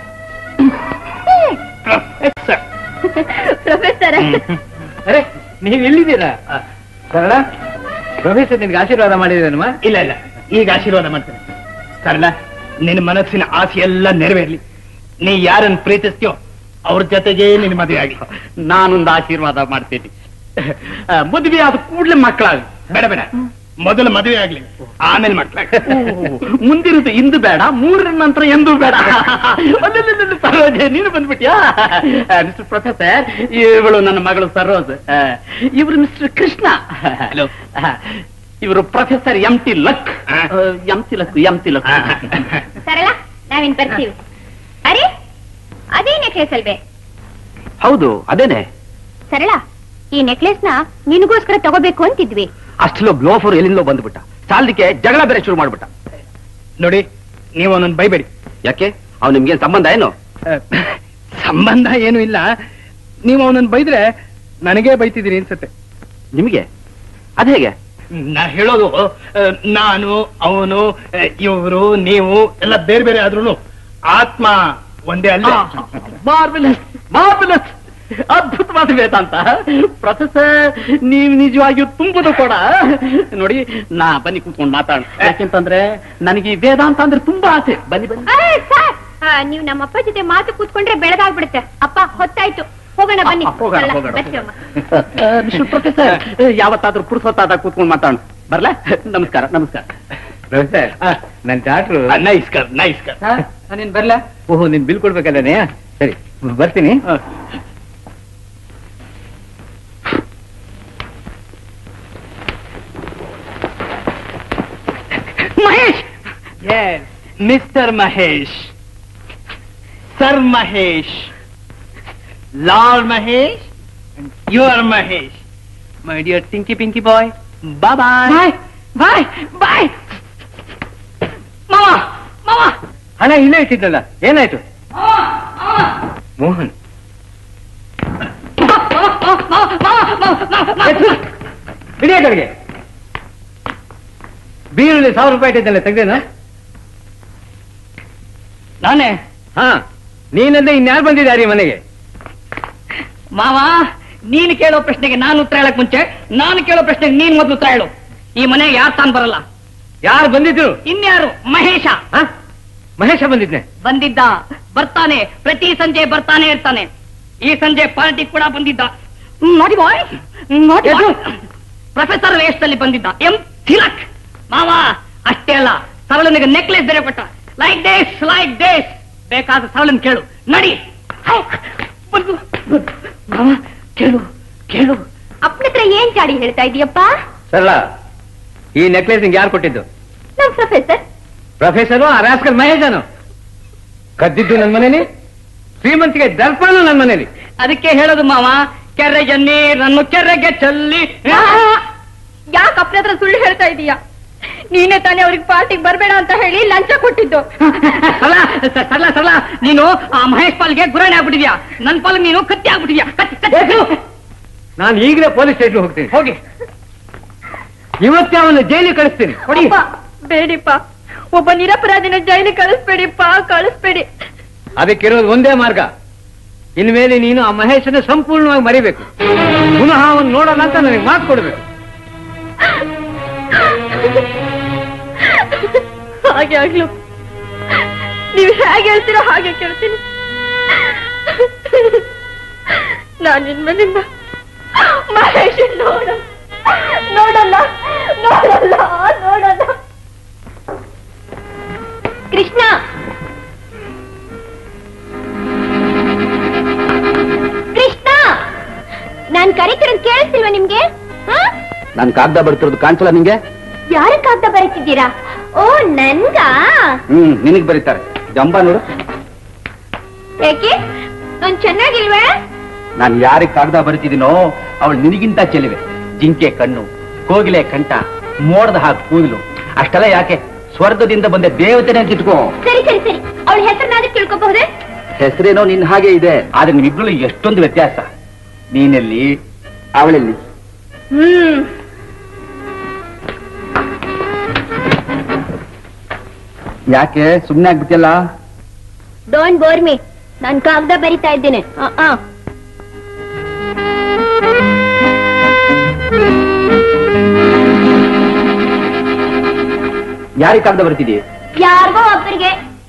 ಪ್ರೊಫೆಸರ್ ಅರೆ ನೀವ್ ಎಲ್ಲಿದ್ದೀರಾ ಸರಳ ಪ್ರೊಫೆಸರ್ ನಿನ್ಗೆ ಆಶೀರ್ವಾದ ಮಾಡಿದೇನಮ್ಮ ಇಲ್ಲ ಇಲ್ಲ ಈಗ ಆಶೀರ್ವಾದ ಮಾಡ್ತೇನೆ ಸರಳ ನಿನ್ನ ಮನಸ್ಸಿನ ಆಸೆ ಎಲ್ಲ ನೆರವೇರ್ಲಿ ನೀ ಯಾರನ್ನ ಪ್ರೀತಿಸ್ತೀಯೋ ಅವ್ರ ಜೊತೆಗೆ ನಿನ್ ಮದುವೆ ಆಗಿ ನಾನೊಂದು ಆಶೀರ್ವಾದ ಮಾಡ್ತೀನಿ ಆ, ಮದುವೆ ಆದ ಕೂಡ್ಲೆ ಮಕ್ಕಳಾಗ ಬೇಡ ಬೇಡ ಮೊದಲು ಮದುವೆ ಆಗ್ಲಿ ಆಮೇಲೆ ಮಕ್ಳಾಗ ಮುಂದಿರುದು ಇಂದು ಬೇಡ ಮೂರರ ನಂತರ ಎಂದೂ ಬೇಡ ಅಲ್ಲಲ್ಲಲ್ಲಲ್ಲ, ಸರೋಜೆ ನೀನು ಬಂದ್ಬಿಟ್ಯಾ ಮಿಸ್ಟರ್ ಪ್ರೊಫೆಸರ್ ಇವಳು ನನ್ನ ಮಗಳು ಸರೋಜ್ ಆ, ಇವರು ಮಿಸ್ಟರ್ ಕೃಷ್ಣ ಹಲೋ ಇವರು professor M T luck M T luck M T luck ಸರಳ ನಾವಿನ್ ಬರ್ತೀವಿ ಅರೆ ಅದೇ ನೆಕ್ಲೆಸ್ ಅಲ್ವೇ ಹೌದು ಅದೇನೆ ಸರಳ ಈ ನೆಕ್ಲೆಸ್ ನ ನಿನಗೋಸ್ಕರ ತಗೋಬೇಕು ಅಂತಿದ್ವಿ ಅಷ್ಟಲೋ ಗ್ಲೋಫರ್ ಎಲ್ಲಿಂದೋ ಬಂದ್ಬಿಟ್ಟ ಸಾಲದಕ್ಕೆ ಜಗಳ ಬೇರೆ ಶುರು ಮಾಡ್ಬಿಟ್ಟ ನೋಡಿ ನೀವು ಅವನನ್ನ ಬೈಬೇಡಿ ಯಾಕೆ ಅವ್ನು ನಿಮ್ಗೇನ್ ಸಂಬಂಧ ಏನು ಆ, ಸಂಬಂಧ ಏನು ಇಲ್ಲ ನೀವು ಅವನನ್ನ ಬೈದ್ರೆ ನನಗೇ ಬೈತಿದ್ದೀರಿ ಅನ್ಸುತ್ತೆ ನಿಮಗೆ ಅದ ಹೇಗೆ ನಾ ಹೇಳೋದು ಆ, ನಾನು ಅವನು ಇವರು ನೀವು ಎಲ್ಲ ಬೇರೆ ಬೇರೆ ಆದ್ರೂ ಆತ್ಮ ಒಂದೇ ಅಲ್ಲ ಮಾರ್ವೆಲಸ್ ಮಾರ್ವೆಲಸ್ ಅದ್ಭುತವಾದ ವೇದಾಂತ ಪ್ರೊಫೆಸರ್ ನೀವು ನಿಜವಾಗಿಯೂ ತುಂಬುದು ಕೂಡ ನೋಡಿ ನಾ ಬನ್ನಿ ಕೂತ್ಕೊಂಡು ಮಾತಾಡ ಯಾಕೆಂತಂದ್ರೆ ನನಗೆ ಈ ವೇದಾಂತ ಅಂದ್ರೆ ತುಂಬಾ ಆಸೆ ಬನ್ನಿ ಬನ್ನಿ ಅರೆ, ಸರ್ ಆ, ನೀವು ನಮ್ಮಪ್ಪ ಜೊತೆ ಮಾತು ಕೂತ್ಕೊಂಡ್ರೆ ಬೆಳಗಾಗ್ಬಿಡುತ್ತೆ ಅಪ್ಪ ಹೊತ್ತಾಯ್ತು ಹೋಗೋಣ ಬನ್ನಿ ಹೋಗೋಣ, ಸರಳ, ಹೋಗೋಣ. ಬರ್ತೀವಿ ಅಮ್ಮ. ಮಿಸ್ಟರ್ ಪ್ರೊಫೆಸರ್ ಯಾವತ್ತಾದ್ರೂ ಪುರುಸೊತ್ತಾದಾಗ ಕೂತ್ಕೊಂಡು ಮಾತಾಡೋಣ ಬರ್ಲಾ ನಮಸ್ಕಾರ ನಮಸ್ಕಾರ ಪ್ರೊಫೆಸರ್ ನನ್ ಡಾಕ್ಟ್ರು ನೈಸ್ ಕರ್ ನೈಸ್ ಕರ್ ನೀನ್ ಬರ್ಲಾ ಓಹೋ ನೀನ್ ಬಿಲ್ ಕೊಡ್ಬೇಕಲ್ಲನೇ ಸರಿ ಬರ್ತೀನಿ Mahesh mister Mahesh sir Mahesh Lal Mahesh you are Mahesh my dear Tinki Pinki bye bye bye bye bye ಮಾವ ಮಾವ ಹಣ ಇಲ್ಲೇ ಇಟ್ಟಿದ್ದಲ್ಲ ಏನಾಯ್ತು ಮೋಹನ್ ಇಡಿಯ ಕಡೆಗೆ ಬೀರಲ್ಲಿ ಸಾವಿರ ರೂಪಾಯಿ ಇಟ್ಟಿದ್ದಲ್ಲ ತೆಗ್ದೇನ ನಾನೇ ಹಾ ನೀನಂದ್ರೆ ಇನ್ಯಾರು ಬಂದಿದ್ದಾರೆ ಈ ಮನೆಗೆ ಮಾವ ನೀನು ಕೇಳೋ ಪ್ರಶ್ನೆಗೆ ನಾನು ಉತ್ತರ ಹೇಳಕ್ ಮುಂಚೆ ನಾನು ಕೇಳೋ ಪ್ರಶ್ನೆಗೆ ನೀನ್ ಮೊದಲು ಉತ್ತರ ಹೇಳು ಈ ಮನೆಗೆ ಯಾರು ತಾನು ಬರಲ್ಲ ಯಾರು ಬಂದಿದ್ರು ಇನ್ಯಾರು ಮಹೇಶ ಮಹೇಶ ಬಂದಿದ್ನೆ ಬಂದಿದ್ದ ಬರ್ತಾನೆ ಪ್ರತಿ ಸಂಜೆ ಬರ್ತಾನೆ ಇರ್ತಾನೆ ಈ ಸಂಜೆ ಪಾರ್ಟಿ ಕೂಡ ಬಂದಿದ್ದ ನೋಡಿ ಬಾಯ್ ನೋಡಿ ಪ್ರೊಫೆಸರ್ ವೇಷದಲ್ಲಿ ಬಂದಿದ್ದ ಎಂ ತಿಲಕ್ ಮಾವ ಅಷ್ಟೇ ಅಲ್ಲ ಸರಳನಿಗೆ ನೆಕ್ಲೆಸ್ ಬೇರೆ ಕೊಟ್ಟ ಲೈಕ್ ದೇಸ್ ಲೈಕ್ ದೇಸ್ ಬೇಕಾದ ಸರಳನ್ ಕೇಳು ನಡಿ ಹೈ, ಬಂದು. ಮಾವ ಕೇಳು ಕೇಳು ಅಪ್ಪನ ಹತ್ರ ಏನ್ ಚಾಡಿ ಹೇಳ್ತಾ ಇದೀಯಪ್ಪ ಸರಳ ಈ ನೆಕ್ಲೆಸ್ ನಿಂಗೆ ಯಾರು ಕೊಟ್ಟಿದ್ದು ನಮ್ ಪ್ರೊಫೆಸರ್ ಪ್ರೊಫೆಸರು ಆ ರಾಸ್ಕಲ್ ಮಹೇಶನು ಕದ್ದಿದ್ದು ನನ್ನ ಮನೇಲಿ ಶ್ರೀಮಂತಿಗೆ ದರ್ಪಣ ನನ್ನ ಮನೇಲಿ ಅದಕ್ಕೆ ಹೇಳೋದು ಮಾವ ಕೆರೆಗೆ ನೀರನ್ನು ಕೆರೆಗೆ ಚೆಲ್ಲಿ ಯಾಕೆ ಅಪ್ಪನ ಹತ್ರ ಸುಳ್ಳು ಹೇಳ್ತಾ ಇದೀಯಾ ನೀನೇ ತಾನೇ ಅವ್ರಿಗೆ ಪಾರ್ಟಿಗೆ ಬರ್ಬೇಡ ಅಂತ ಹೇಳಿ ಲಂಚ ಕೊಟ್ಟಿದ್ದು ಸರಳ ಸರಳ ಸರಳ ನೀನು ಆ ಮಹೇಶ್ ಪಾಲ್ಗೆ ಗುರಾಣಿ ಆಗ್ಬಿಟ್ಟಿದ್ಯಾ ನನ್ ಪಾಲ್ ನೀನು ಕತ್ತಿ ಆಗ್ಬಿಟ್ಟಿದ್ಯಾ ಕತ್ತಿ ಕತ್ತಿ ನಾನು ಈಗಲೇ ಪೊಲೀಸ್ ಸ್ಟೇಷನ್ ಹೋಗ್ತೀನಿ ಹೋಗಿ ಇವತ್ತೇ ಅವನ್ನ ಜೈಲಿಗೆ ಕಳಿಸ್ತೀನಿ ಹೊಡಿ ಅಪ್ಪ, ಬೇಡಿಪ್ಪ ಒಬ್ಬ ನಿರಪರಾಧಿನ ಜೈಲಿಗೆ ಕಳಿಸ್ಬೇಡಿಪ್ಪ ಕಳಿಸ್ಬೇಡಿ ಅದಕ್ಕಿರೋದು ಒಂದೇ ಮಾರ್ಗ ಇನ್ಮೇಲೆ ನೀನು ಆ ಮಹೇಶನ ಸಂಪೂರ್ಣವಾಗಿ ಮರಿಬೇಕು ಪುನಃ ಅವನ್ ನೋಡೋಣ ಅಂತ ನನಗೆ ಮಾತು ಕೊಡ್ಬೇಕು ಹಾಗೆ ಆಗ್ಲು ನೀವು ಹೇಗೆ ಹೇಳ್ತೀರೋ ಹಾಗೆ ಕೇಳ್ತೀನಿ ನಾನು ಇನ್ಮೇಲಿಂದ ಮಹೇಶ್ ನೋಡ ನೋಡಲ್ಲ ನೋಡಲ್ಲ ನೋಡಲ್ಲ ಕೃಷ್ಣ ಕೃಷ್ಣ ನಾನ್ ಕರೀತಿರೋದು ಕೇಳಿಸ್ತಿಲ್ವಾ ನಿಮ್ಗೆ ಹಾ ನನ್ ಕಾಗ್ದ ಬರ್ತಿರೋದು ಕಾಣಿಸಲ್ಲ ನಿಂಗೆ ಯಾರ ಕಾಗ್ದ ಬರೀತಿದ್ದೀರಾ ಓ ನನ್ಗ ಹ್ಮ್ ನಿನಗ್ ಬರೀತಾರೆ ಜಂಬ ನೋಡು ಯಾಕೆ ನಾನ್ ಚೆನ್ನಾಗಿಲ್ವೇ ನಾನು ಯಾರಿಗೆ ಕಾಗ್ದ ಬರೀತಿದ್ದೀನೋ ಅವಳು ನಿನಗಿಂತ ಚೆಲುವೆ ಜಿಂಕೆ ಕಣ್ಣು ಕೋಗಿಲೆ ಕಂಠ ಮೋಡದ ಹಾಗೆ ಕೂದಲು ಅಷ್ಟೆಲ್ಲ ಯಾಕೆ ಸ್ವರ್ಗದಿಂದ ಬಂದ ದೇವತೆನೇ ಅಂತ ಇಟ್ಕೋ ಸರಿ ಸರಿ ಸರಿ ಅವಳ ಹೆಸರನ್ನಾದ್ರೂ ತಿಳ್ಕೊಬಹುದೇ ಹೆಸರೇನೋ ನಿನ್ ಹಾಗೆ ಇದೆ ಆದ್ರೆ ನಿಮ್ಮಿಬ್ರು ಎಷ್ಟೊಂದು ವ್ಯತ್ಯಾಸ ನೀನೆಲ್ಲಿ ಅವಳೆಲ್ಲಿ ಹ್ಮ್ ಯಾಕೆ ಸುಮ್ನೆ ಆಗ್ಬಿಟ್ಟಿಯಲ್ಲ ಡೋಂಟ್ ಬೋರ್ ಮೀ ನಾನ್ ಕಾಗ್ದ ಬರಿತಾ ಇದ್ದೇನೆ ಆ, ಆ. ಯಾರಿಗೆ ಕಾಗ್ದ ಬರ್ತಿದೀಯ ಯಾರಿಗೋ ಒಬ್ಬರಿಗೆ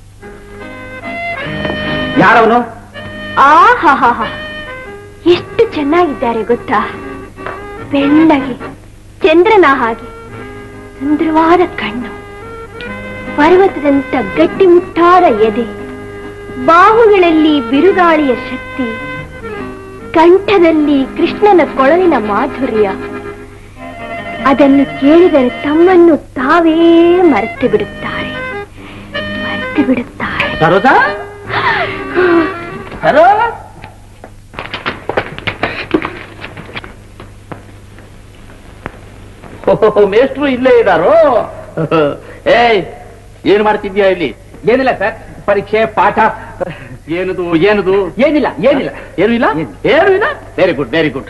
ಯಾರವನು ಆ ಹಾ ಹಾ ಹಾ ಎಷ್ಟು ಚೆನ್ನಾಗಿದ್ದಾರೆ ಗೊತ್ತಾ ಬೆಳ್ಳಗೆ ಚಂದ್ರನ ಹಾಗೆ ಸುಂದರವಾದ ಕಣ್ಣು ಪರ್ವತದಂತ ಗಟ್ಟಿಮುಟ್ಟಾದ ಎದೆ ಬಾಹುಗಳಲ್ಲಿ ಬಿರುಗಾಳಿಯ ಶಕ್ತಿ ಕಂಠದಲ್ಲಿ ಕೃಷ್ಣನ ಕೊಳಲಿನ ಮಾಧುರ್ಯ ಅದನ್ನು ಕೇಳಿದರೆ ತಮ್ಮನ್ನು ತಾವೇ ಮರೆತು ಬಿಡುತ್ತಾರೆ ಮರೆತು ಬಿಡುತ್ತಾರೆ ಸರೋಜಾ ಸರೋ ಓಹೋ, ಮೇಷ್ಟ್ರು ಇಲ್ಲೇ ಇದ್ದಾರೋ ಏಯ್ ಏನ್ ಮಾಡ್ತಿದ್ಯಾ ಇಲ್ಲಿ ಏನಿಲ್ಲ ಸರ್ ಪರೀಕ್ಷೆ ಪಾಠ ಏನದು ಏನದು ಏನಿಲ್ಲ ಏನಿಲ್ಲ ಏನು ಇಲ್ಲ ಏನು ಇಲ್ಲ ವೆರಿ ಗುಡ್ ವೆರಿ ಗುಡ್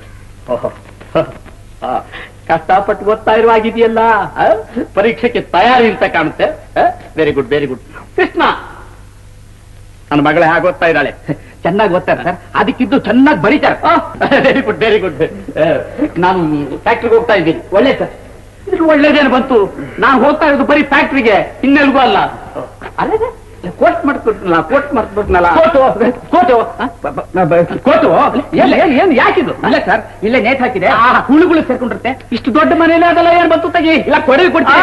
ಕಷ್ಟಪಟ್ಟು ಓದ್ತಾ ಇರುವಾಗಿದೆಯಲ್ಲ ಆ? ಪರೀಕ್ಷೆಗೆ ತಯಾರಿ ಅಂತ ಕಾಣುತ್ತೆ very good very good Krishna ನನ್ನ ಮಗಳೇ ಹಾಗೆ ಓದ್ತಾ ಇದ್ದಾಳೆ ಚೆನ್ನಾಗಿ ಓದ್ತಾರೆ ಸರ್ ಅದಕ್ಕಿದ್ದು ಚೆನ್ನಾಗಿ ಬರೀತಾರೆ ವೆರಿ ಗುಡ್ ವೆರಿ ಗುಡ್ ನಾನು ಫ್ಯಾಕ್ಟ್ರಿಗೆ ಹೋಗ್ತಾ ಇದ್ದೀನಿ ಒಳ್ಳೆ ಸರ್ ಇದು ಒಳ್ಳೇದೇನು ಬಂತು ನಾನು ಹೋಗ್ತಾ ಇರೋದು ಬರೀ ಫ್ಯಾಕ್ಟ್ರಿಗೆ ಇನ್ನೆಲ್ಗೂ ಅಲ್ಲ ಅಲ್ಲದೆ ಕೋಟ್ ಮಾಡ್ಕೊಟ್ನಲ್ಲ ಕೋಟ್ ಮಾಡ್ಕೊಟ್ನಲ್ಲ ಕೋಟು ಕೋಟು ಕೋಟು ಎಲ್ಲ ಏನ್ ಏನ್ ಯಾಕಿದು ಇಲ್ಲ ಸರ್ ಇಲ್ಲೇ ನೇಟ್ ಹಾಕಿದೆ ಹುಳುಗಳು ಸೇರ್ಕೊಂಡಿರುತ್ತೆ ಇಷ್ಟು ದೊಡ್ಡ ಮನೇಲಿ ಅದೆಲ್ಲ ಏನ್ ಬಂತು ತೆಗಿ ಇಲ್ಲ ಕೊಡವಿ ಕೊಡ್ತೀನಿ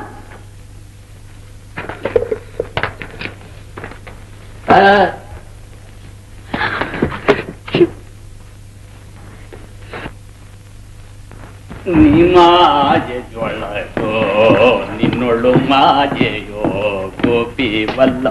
ಆ. ನಿಮಾಜೆಯೊಳಗೋ ನಿನ್ನೊಳು ಮಾಜೆಯೋ ಗೋಪಿ ವಲ್ಲ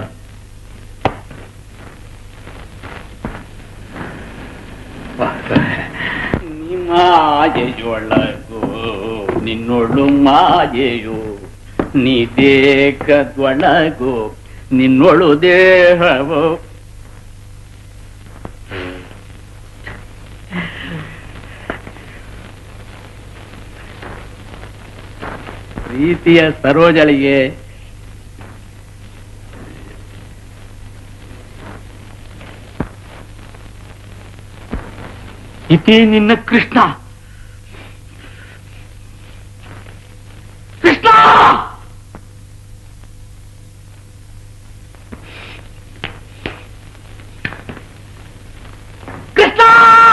ನಿಮಾಜೆಯೊಳಗೋ ನಿನ್ನೊಳು ಮಾಜೆಯೋ ನೀ ದೇಹದೊಳಗೋ ನಿನ್ನೊಳು ದೇಹವೋ ಪ್ರೀತಿಯ ಸರೋಜಳಿಗೆ ಇದೇ ನಿನ್ನ ಕೃಷ್ಣ ಕೃಷ್ಣ ಕೃಷ್ಣ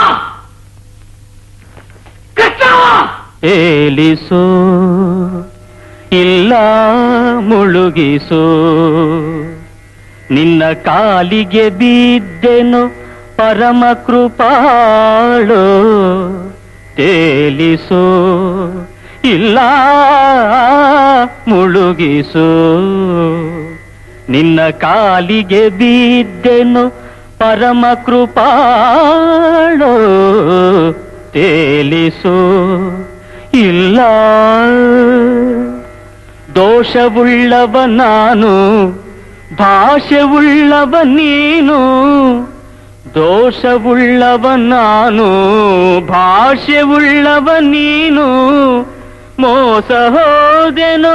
ಕೃಷ್ಣ ಏಲಿಸೋ ಇಲ್ಲ ಮುಳುಗಿಸೋ ನಿನ್ನ ಕಾಲಿಗೆ ಬಿದ್ದೆನು ಪರಮ ಕೃಪಾಳು ತೇಲಿಸೋ ಇಲ್ಲ ಮುಳುಗಿಸೋ ನಿನ್ನ ಕಾಲಿಗೆ ಬಿದ್ದೆನು ಪರಮ ಕೃಪಾಳೋ ತೇಲಿಸು ಇಲ್ಲ ದೋಷವುಳ್ಳವ ನಾನು ಭಾಷೆ ಉಳ್ಳವ ನೀನು ದೋಷವುಳ್ಳವ ನಾನು ಭಾಷೆ ಉಳ್ಳವ ನೀನು ಮೋಸ ಹೋದೆನೋ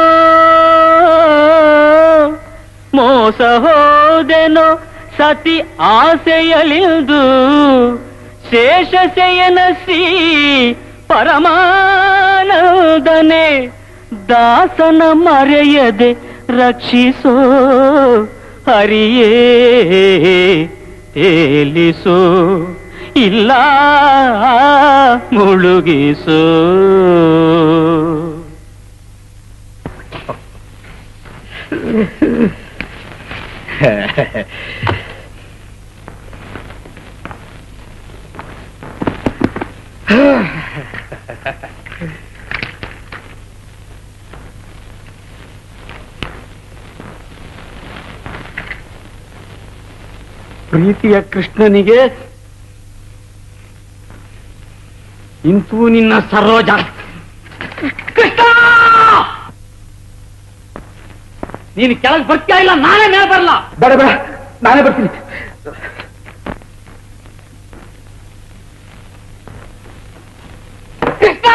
ಮೋಸ ಹೋದೆನೋ ಸತಿ ಆಸೆಯಲಿಂದು ಶೇಷ ಶಯನಸಿ ಪರಮಾನಂದನೆ ದಾಸನ ಮರೆಯದೆ ರಕ್ಷಿಸೋ ಹರಿಯೇ ತೇಲಿಸೋ ಇಲ್ಲ ಮುಳುಗಿಸೋ ಪ್ರೀತಿಯ ಕೃಷ್ಣನಿಗೆ ಇಂತೂ ನಿನ್ನ ಸರೋಜ ಕೃಷ್ಣ ನೀನು ಕೆಳಗೆ ಬರ್ತೀಯ ಇಲ್ಲ ನಾನೇ ಮೇಲೆ ಬರಲ್ಲ ಬೇಡ ಬೇಡ ನಾನೇ ಬರ್ತೀನಿ ಕೃಷ್ಣ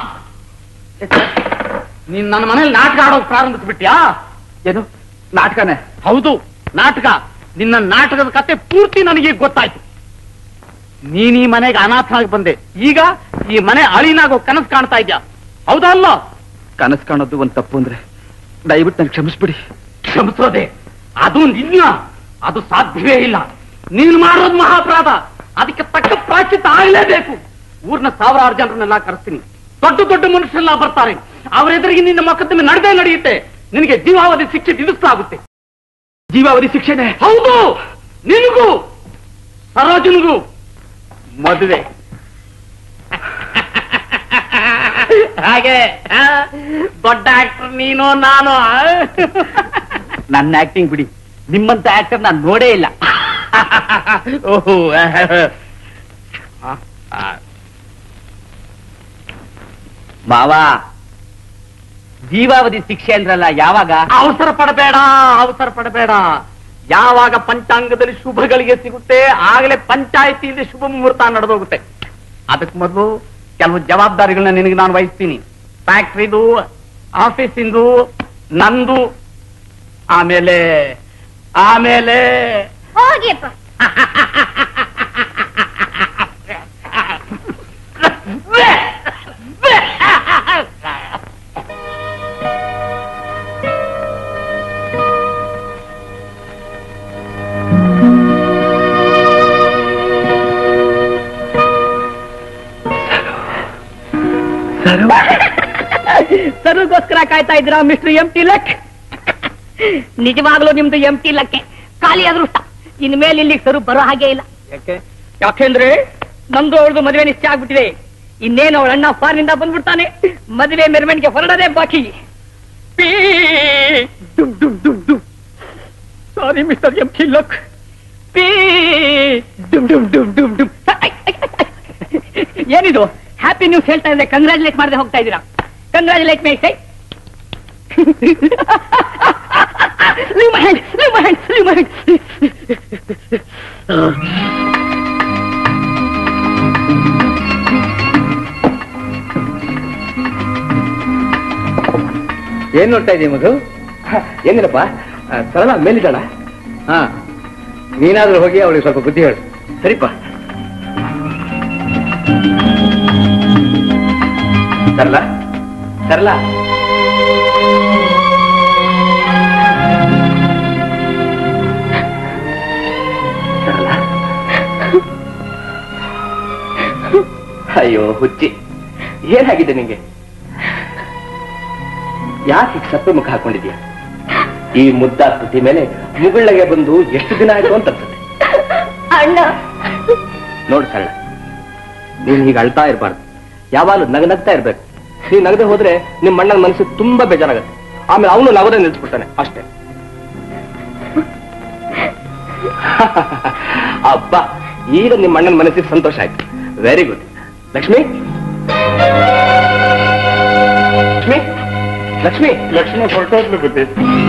ನೀನ್ ನನ್ನ ಮನೇಲಿ ನಾಟಕ ಆಡೋಕ್ ಪ್ರಾರಂಭಿಸ್ಬಿಟ್ಯಾ ಏನು ನಾಟಕನೇ ಹೌದು ನಾಟಕ ನಿನ್ನ ನಾಟಕದ ಕತೆ ಪೂರ್ತಿ ನನಗೆ ಗೊತ್ತಾಯ್ತು ನೀನ್ ಈ ಮನೆಗೆ ಅನಾಥನಾಗಿ ಬಂದೆ ಈಗ ಈ ಮನೆ ಅಳಿನಾಗೋ ಕನಸು ಕಾಣ್ತಾ ಇದ್ಯಾ ಹೌದಾ ಅಲ್ಲ ಕನಸು ಕಾಣೋದು ಒಂದ್ ತಪ್ಪು ಅಂದ್ರೆ ದಯವಿಟ್ಟು ನನ್ಗೆ ಕ್ಷಮಿಸ್ಬಿಡಿ ಕ್ಷಮಿಸೋದೆ ಅದು ನಿನ್ನ ಅದು ಸಾಧ್ಯವೇ ಇಲ್ಲ ನೀನು ಮಾಡೋದು ಮಹಾಪರಾಧ ಅದಕ್ಕೆ ತಕ್ಕ ಪ್ರಾಚಿತ ಆಗಲೇಬೇಕು ಊರ್ನ ಸಾವಿರಾರು ಜನರನ್ನೆಲ್ಲ ಕರೆಸ್ತೀನಿ ದೊಡ್ಡ ದೊಡ್ಡ ಮನುಷ್ಯರೆಲ್ಲ ಬರ್ತಾರೆ ಅವರೆದುರಿಗೆ ನಿನ್ನ ಮೊಕದ್ದಮೆ ನಡೆದೇ ನಡೆಯುತ್ತೆ ನಿನಗೆ ಜೀವಾವಧಿ ಶಿಕ್ಷೆ ವಿಧಿಸಲಾಗುತ್ತೆ ಜೀವಾವಧಿ ಶಿಕ್ಷೆನೆ ಹೌದು ನಿನಗೂ ಸರೋಜನಿಗೂ ಮದುವೆ ಹಾಗೆ ಆ, ದೊಡ್ಡ ಆಕ್ಟರ್ ನೀನು ನಾನು ಆ? ನನ್ನ ಆಕ್ಟಿಂಗ್ ಬಿಡಿ ನಿಮ್ಮಂತ ಆಕ್ಟರ್ ನಾನು ನೋಡೇ ಇಲ್ಲ ಓಹೋ ಮಾವ ಜೀವಾವಧಿ ಶಿಕ್ಷೆ ಅಂದ್ರಲ್ಲ ಯಾವಾಗ ಅವಸರ ಪಡಬೇಡ ಅವಸರ ಪಡಬೇಡ ಯಾವಾಗ ಪಂಚಾಂಗದಲ್ಲಿ ಶುಭಗಳಿಗೆ ಸಿಗುತ್ತೆ ಆಗಲೇ ಪಂಚಾಯತಿಯಲ್ಲಿ ಶುಭ ಮುಹೂರ್ತ ನಡೆದೋಗುತ್ತೆ ಅದಕ್ಕೆ ಮೊದಲು ಕೆಲವು ಜವಾಬ್ದಾರಿಗಳನ್ನ ನಿನಗೆ ನಾನು ವಹಿಸ್ತೀನಿ ಫ್ಯಾಕ್ಟ್ರಿದು ಆಫೀಸಿಂದು ನಂದು ಆಮೇಲೆ ಆಮೇಲೆ ಹೋಗಿಯಪ್ಪ ಸರ್ಗೋಸ್ಕರ ಕಾಯ್ತಾ ಇದ್ದೀರಾ ಮಿಸ್ಟರ್ ಎಂ ಟಿ ಲಕ್ ನಿಜವಾಗ್ಲೂ ನಿಮ್ದು ಎಂ ಟಿ ಲಕ್ಕೆ ಖಾಲಿ ಅದೃಷ್ಟ ಇನ್ಮೇಲೆ ಇಲ್ಲಿಗೆ ಸರು ಬರೋ ಹಾಗೆ ಇಲ್ಲ ಯಾಕೆ ಯಾಕೆಂದ್ರೆ ನಮ್ದು ಅವಳದು ಮದುವೆ ನಿಶ್ಚಯ ಆಗ್ಬಿಟ್ಟಿದೆ ಇನ್ನೇನು ಅವಳ ಅಣ್ಣ ಫಾರಿನಿಂದ ಬಂದ್ಬಿಡ್ತಾನೆ ಮದುವೆ ಮೆರವಣಿಗೆ ಹೊರಡದೆ ಬಾಕಿ sorry mister M T luck ಪೀ ಡುಮ್ ಡುಮ್ ಡುಮ್ ಡುಮ್ ಡುಮ್ ಏನಿದು ಹ್ಯಾಪಿ ನ್ಯೂಸ್ ಹೇಳ್ತಾ ಇದ್ರೆ ಕಂಗ್ರಾಚುಲೇಟ್ ಮಾಡದೆ ಹೋಗ್ತಾ ಇದ್ದೀರಾ ಕಂಗ್ರಾಚುಲೇಟ್ ಮೈ ಸೈ Leave my hand! Leave my hand! Leave my hand! ಏನ್ ನೋಡ್ತಾ ಇದೀಯ ಮಧು ಏನಿಲ್ಲಪ್ಪ ಆ, ಸರಳ ಮೇಲಿದ್ದಾಳ ಹಾ ನೀನಾದ್ರೂ ಹೋಗಿ ಅವಳಿಗೆ ಸ್ವಲ್ಪ ಬುದ್ಧಿ ಹೇಳು ಸರಿಪ್ಪ ಸರಳ ಸರಳ ಸರಳ ಅಯ್ಯೋ ಹುಚ್ಚಿ ಏನಾಗಿದೆ ನಿಂಗೆ ಯಾಕೆ ಹೀಗ್ ಸಪ್ಪೆ ಮುಖ ಹಾಕೊಂಡಿದ್ಯಾ ಈ ಮುದ್ದಾದ ತುಟಿ ಮೇಲೆ ಮುಗುಳ್ಳೆಗೆ ಬಂದು ಎಷ್ಟು ದಿನ ಆಯ್ತು ಅಂತ ಅನ್ಸುತ್ತೆ ಅಣ್ಣ ನೋಡು ಸರಳ ನೀನ್ ಹೀಗೆ ಅಳ್ತಾ ಇರಬಾರ್ದು ಯಾವಾಗಲೂ ನಗ ನಗ್ತಾ ಇರ್ಬೇಕು ನೀನ್ ನಗದೆ ಹೋದ್ರೆ ನಿಮ್ ಅಣ್ಣನ ಮನಸ್ಸು ತುಂಬಾ ಬೇಜಾರಾಗತ್ತೆ ಆಮೇಲೆ ಅವನು ನಗದೆ ನಿಲ್ಸ್ಬಿಡ್ತಾನೆ ಅಷ್ಟೇ ಅಬ್ಬಾ ಈಗ ನಿಮ್ಮ ಅಣ್ಣನ ಮನಸ್ಸಿಗೆ ಸಂತೋಷ ಆಯ್ತು ವೆರಿ ಗುಡ್ ಲಕ್ಷ್ಮಿ ಲಕ್ಷ್ಮಿ ಲಕ್ಷ್ಮಿ ಲಕ್ಷ್ಮಣ ಹೊರಟೋದ್ಲು ಬುದ್ಧಿ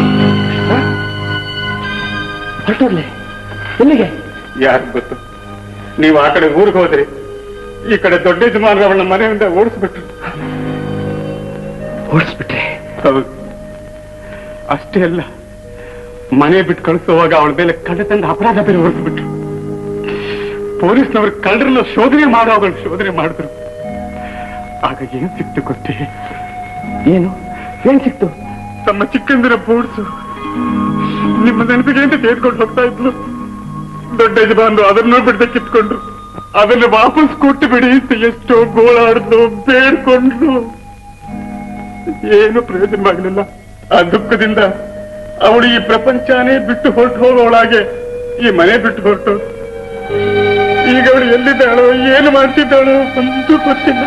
ಹೊರಟೋಗ್ಲಿ ಎಲ್ಲಿಗೆ ಯಾರು ಗೊತ್ತು ನೀವು ಆ ಕಡೆ ಊರಿಗೆ ಹೋದ್ರಿ ಈ ಕಡೆ ದೊಡ್ಡ ಯಜಮಾನ್ರು ಅವಳ ಮನೆಯಿಂದ ಓಡಿಸ್ಬಿಟ್ರು ಓಡಿಸ್ಬಿಟ್ರೆ ಹೌದು ಅಷ್ಟೇ ಅಲ್ಲ ಮನೆ ಬಿಟ್ಟು ಕಳಿಸುವಾಗ ಅವಳ ಮೇಲೆ ಕಳ್ಳತನದ ಅಪರಾಧ ಬೇರೆ ಹೊರಿಸ್ಬಿಟ್ರು ಪೊಲೀಸ್ನವರು ಕಳ್ಳರನ್ನ ಶೋಧನೆ ಮಾಡೋ ಅವಳು ಶೋಧನೆ ಮಾಡಿದ್ರು ಆಗ ಏನ್ ಸಿಕ್ತು ಗೊತ್ತೇ ಏನು ಏನ್ ಸಿಕ್ತು ತಮ್ಮ ಚಿಕ್ಕಂದಿರ ಬೂಡ್ಸು ನಿಮ್ಮ ನೆನಪಿಗೆ ಅಂತ ತೆಗೆದುಕೊಂಡು ಹೋಗ್ತಾ ಇದ್ಲು ದೊಡ್ಡ ಯಜಮಾನ್ರು ಅದನ್ನ ನೋಡ್ಬಿಡ್ದೆ ಕಿತ್ಕೊಂಡ್ರು ಅದನ್ನ ವಾಪಸ್ ಕೊಟ್ಟು ಬಿಡಿ ಅಂತ ಎಷ್ಟೋ ಗೋಳಾಡಿದ್ಲು ಬೇಡ್ಕೊಂಡ್ಲು ಏನು ಪ್ರಯೋಜನವಾಗಲಿಲ್ಲ ಆ ದುಃಖದಿಂದ ಅವಳು ಈ ಪ್ರಪಂಚನೇ ಬಿಟ್ಟು ಹೊರಟು ಹೋಗೋಳಾಗೆ ಈ ಮನೆ ಬಿಟ್ಟು ಹೊರಟು ಈಗ ಅವಳು ಎಲ್ಲಿದ್ದಾಳೋ ಏನು ಮಾಡ್ತಿದ್ದಾಳೋ ಒಂದು ಗೊತ್ತಿಲ್ಲ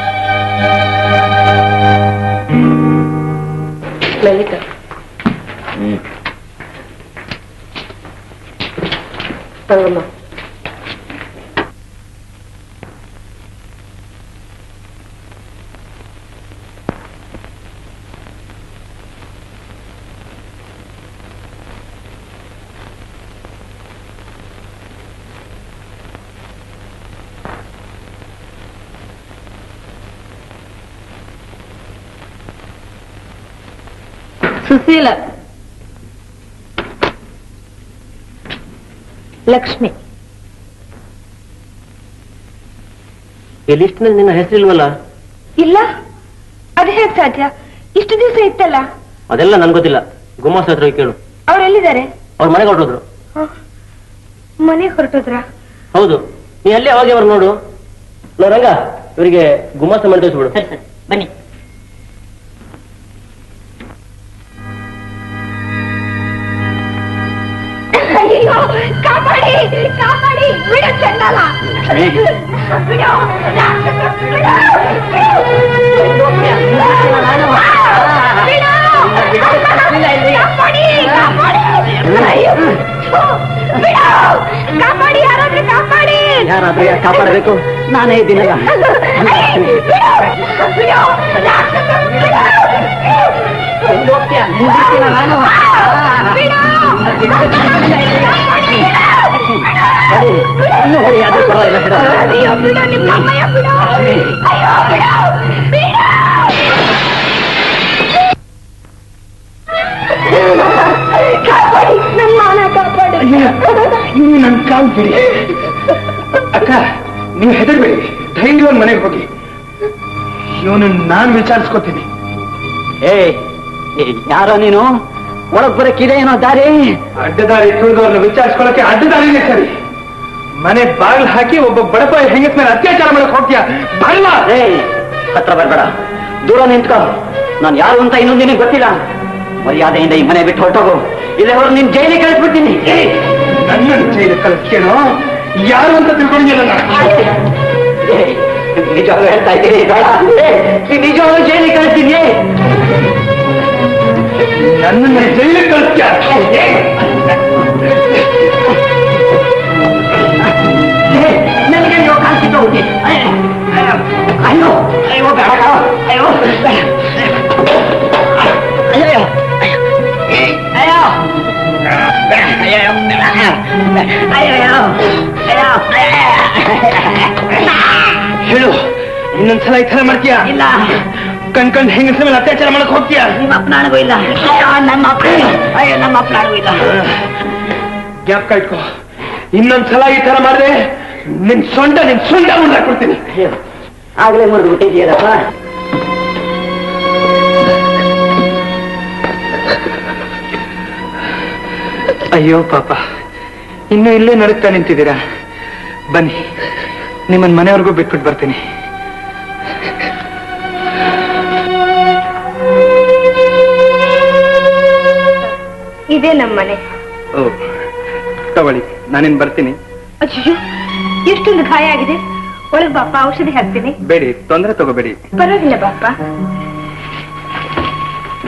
ಲಲಿತಾ ತಗೊಮ್ಮ ಸುಶೀಲ ಲಕ್ಷ್ಮಿ ಈ ಲಿಸ್ಟ್ನಲ್ಲಿ ನಿನ್ನ ಹೆಸರಿಲ್ವಲ್ಲ ಇಲ್ಲ ಅದು ಹೇಗ್ ಸಾಧ್ಯ ಇಷ್ಟು ದಿವಸ ಇತ್ತಲ್ಲ ಅದೆಲ್ಲ ನನ್ಗೆ ಗೊತ್ತಿಲ್ಲ ಗುಮಾಸ್ ಹತ್ರ ಹೋಗಿ ಕೇಳು ಅವ್ರು ಎಲ್ಲಿದ್ದಾರೆ ಅವ್ರ ಮನೆಗೆ ಹೊರಟೋದ್ರು ಮನೆಗೆ ಹೊರಟೋದ್ರ ಹೌದು ನೀ ಅಲ್ಲೇ ಹೋಗಿ ಅವ್ರು ನೋಡು ಲೋ ರಂಗ ಇವರಿಗೆ ಗುಮಾಸ ಮಾಡಿ ತೋರಿಸ್ಬಿಡು ಬನ್ನಿ ಅಯ್ಯೋ ಕಾಪಾಡಿ ಕಾಪಾಡಿ ಬಿಡ ಚಂದಲ್ಲ ಬಿಡು ಕಾಪಾಡಿ ಯಾರಾದ್ರೂ ಕಾಪಾಡಿ ಯಾರಾದ್ರೂ ಯಾರ್ ಕಾಪಾಡಬೇಕು ನಾನೇ ಇದ್ದೀನಲ್ಲ ಇನ್ನೂ ಹೊಡಿ, ಆದ್ರೂ ಪರವಾಗಿಲ್ಲ ಬಿಡು. ಕಾಪಾಡಿ ನನ್ನ ಮಾನ ಕಾಪಾಡಿ ನೀವು ನನ್ ಕಾಲ್ ಬಿಡಿ ಅಕ್ಕ ನೀವು ಹೆದರ್ಬೇಡಿ ಧೈರ್ಯವಾಗಿ ಮನೆಗೆ ಹೋಗಿ ಇವನು ನಾನ್ ವಿಚಾರಿಸ್ಕೋತೀನಿ ಏ ಏ, ಯಾರೋ ನೀನು ಒಳಗ್ ಬರಕ್ಕಿದೆ ಏನೋ ದಾರಿ ಅಡ್ಡದಾರಿ ತುಳಿದವ್ರನ್ನ ವಿಚಾರಿಸ್ಕೊಳಕ್ಕೆ ಅಡ್ಡದಾರಿನೇ ಸರಿ ಮನೆ ಬಾಗಿಲು ಹಾಕಿ ಒಬ್ಬ ಬಡಪಾಯ ಹೆಂಗಸ್ ಮೇಲೆ ಅತ್ಯಾಚಾರ ಮಾಡಕ್ ಹೋಗ್ತೀಯ ಬರಲ್ಲ ಏ ಹತ್ರ ಬರ್ಬೇಡ ದೂರ ನಿಂತ್ಕೋ ನಾನು ಯಾರು ಅಂತ ಇನ್ನೊಂದು ನಿನಗೆ ಗೊತ್ತಿಲ್ಲ ಮರ್ಯಾದೆಯಿಂದ ಈ ಮನೆ ಬಿಟ್ಟು ಹೊರಟೋಗು ಇಲ್ಲೇ ಹೊರಗೆ ನಿನ್ ಜೈಲಿಗೆ ಕಳಿಸ್ಬಿಡ್ತೀನಿ ನನ್ನನ್ನು ಜೈಲು ಕಳಿಸ್ಕೇನೋ ಯಾರು ಅಂತ ತಿಳ್ಕೊಂಡಿಲ್ಲ ಏ, ನಿಜವಾಗ್ಲೂ ಹೇಳ್ತಾ ಇದ್ದೀನಿ ಬೇಡ ಏ, ನೀನ್ ನಿಜವಾಗ್ಲೂ ಜೈಲಿಗೆ ಕಳಿಸ್ತೀನಿ ನನ್ನನ್ನು ಜೈಲಿಗೆ ಕಳಿಸ್ತೀಯ ನನಗೆ ನೀವು ಕಾಣಿಸಿಟ್ಟು ಹೋಗಿ ಅಯ್ಯೋ ಅಯ್ಯೋ ಬೇಡ ಕಣೋ. ಅಯ್ಯೋ ಅಯ್ಯೋ ಅಯ್ಯೋ ಹೇಳು ಇನ್ನೊಂದ್ಸಲ ಈ ತರ ಮಾಡ್ತೀಯ ಇಲ್ಲ ಕಣ್ ಕಣ್ ಹೆಂಗಸ ಮೇಲೆ ಅತ್ಯಾಚಾರ ಮಾಡಕ್ ಹೋಗ್ತೀಯ ನಿಮ್ಮ ಅಪ್ಪನಾಣಗೂ ಇಲ್ಲ ಅಯ್ಯೋ ನಮ್ಮ ಅಪ್ಪ ಅಯ್ಯೋ ನಮ್ಮ ಅಪ್ಪನಾಣಗೂ ಇಲ್ಲ ಜ್ಞಾಪಕ ಇಟ್ಕೋ ಇನ್ನೊಂದ್ಸಲ ಈ ತರ ಮಾಡಿದ್ರೆ ನಿನ್ ಸೊಂಟ ನಿನ್ ಸೊಂಟ ಮುಂದಾಕೊಡ್ತೀನಿ ಆಗ್ಲೇ ಮುರಿದು ಬಿಟ್ಟಿದೀಯದಪ್ಪ ಅಯ್ಯೋ ಪಾಪ ಇನ್ನು ಇಲ್ಲೇ ನಡುತ್ತಾ ನಿಂತಿದ್ದೀರಾ ಬನ್ನಿ ನಿಮ್ಮನ್ ಮನೆಯವ್ರಿಗೂ ಬಿಟ್ಬಿಟ್ಟು ಬರ್ತೀನಿ ಇದೇ ನಮ್ಮ ಮನೆ ಓ ತಗೊಳ್ಳಿ ನಾನಿನ್ ಬರ್ತೀನಿ ಅಯ್ಯೋ ಎಷ್ಟೊಂದು ಗಾಯ ಆಗಿದೆ ಒಳಗ್ ಬಾಪ ಔಷಧಿ ಹಾಕ್ತೀನಿ ಬೇಡಿ ತೊಂದರೆ ತಗೋಬೇಡಿ ಪರವಾಗಿಲ್ಲ ಬಾಪ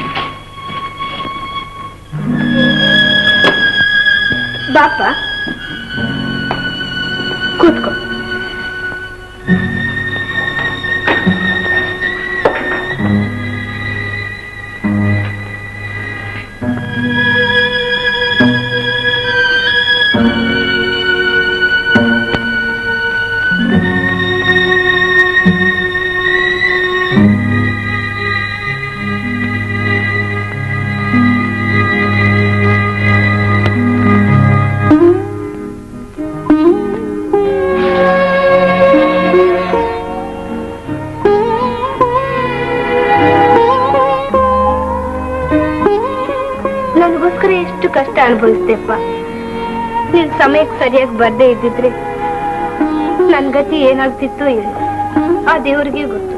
ಬಾಪ ಕೂತ್ಕೋ ನನಗೋಸ್ಕರ ಎಷ್ಟು ಕಷ್ಟ ಅನುಭವಿಸ್ದೆಪ್ಪ ನೀನ್ ಸಮಯಕ್ಕೆ ಸರಿಯಾಗಿ ಬರ್ದೇ ಇದ್ದಿದ್ರೆ ನನ್ ಗತಿ ಏನಾಗ್ತಿತ್ತು ಏನು ಆ ದೇವ್ರಿಗೆ ಗೊತ್ತು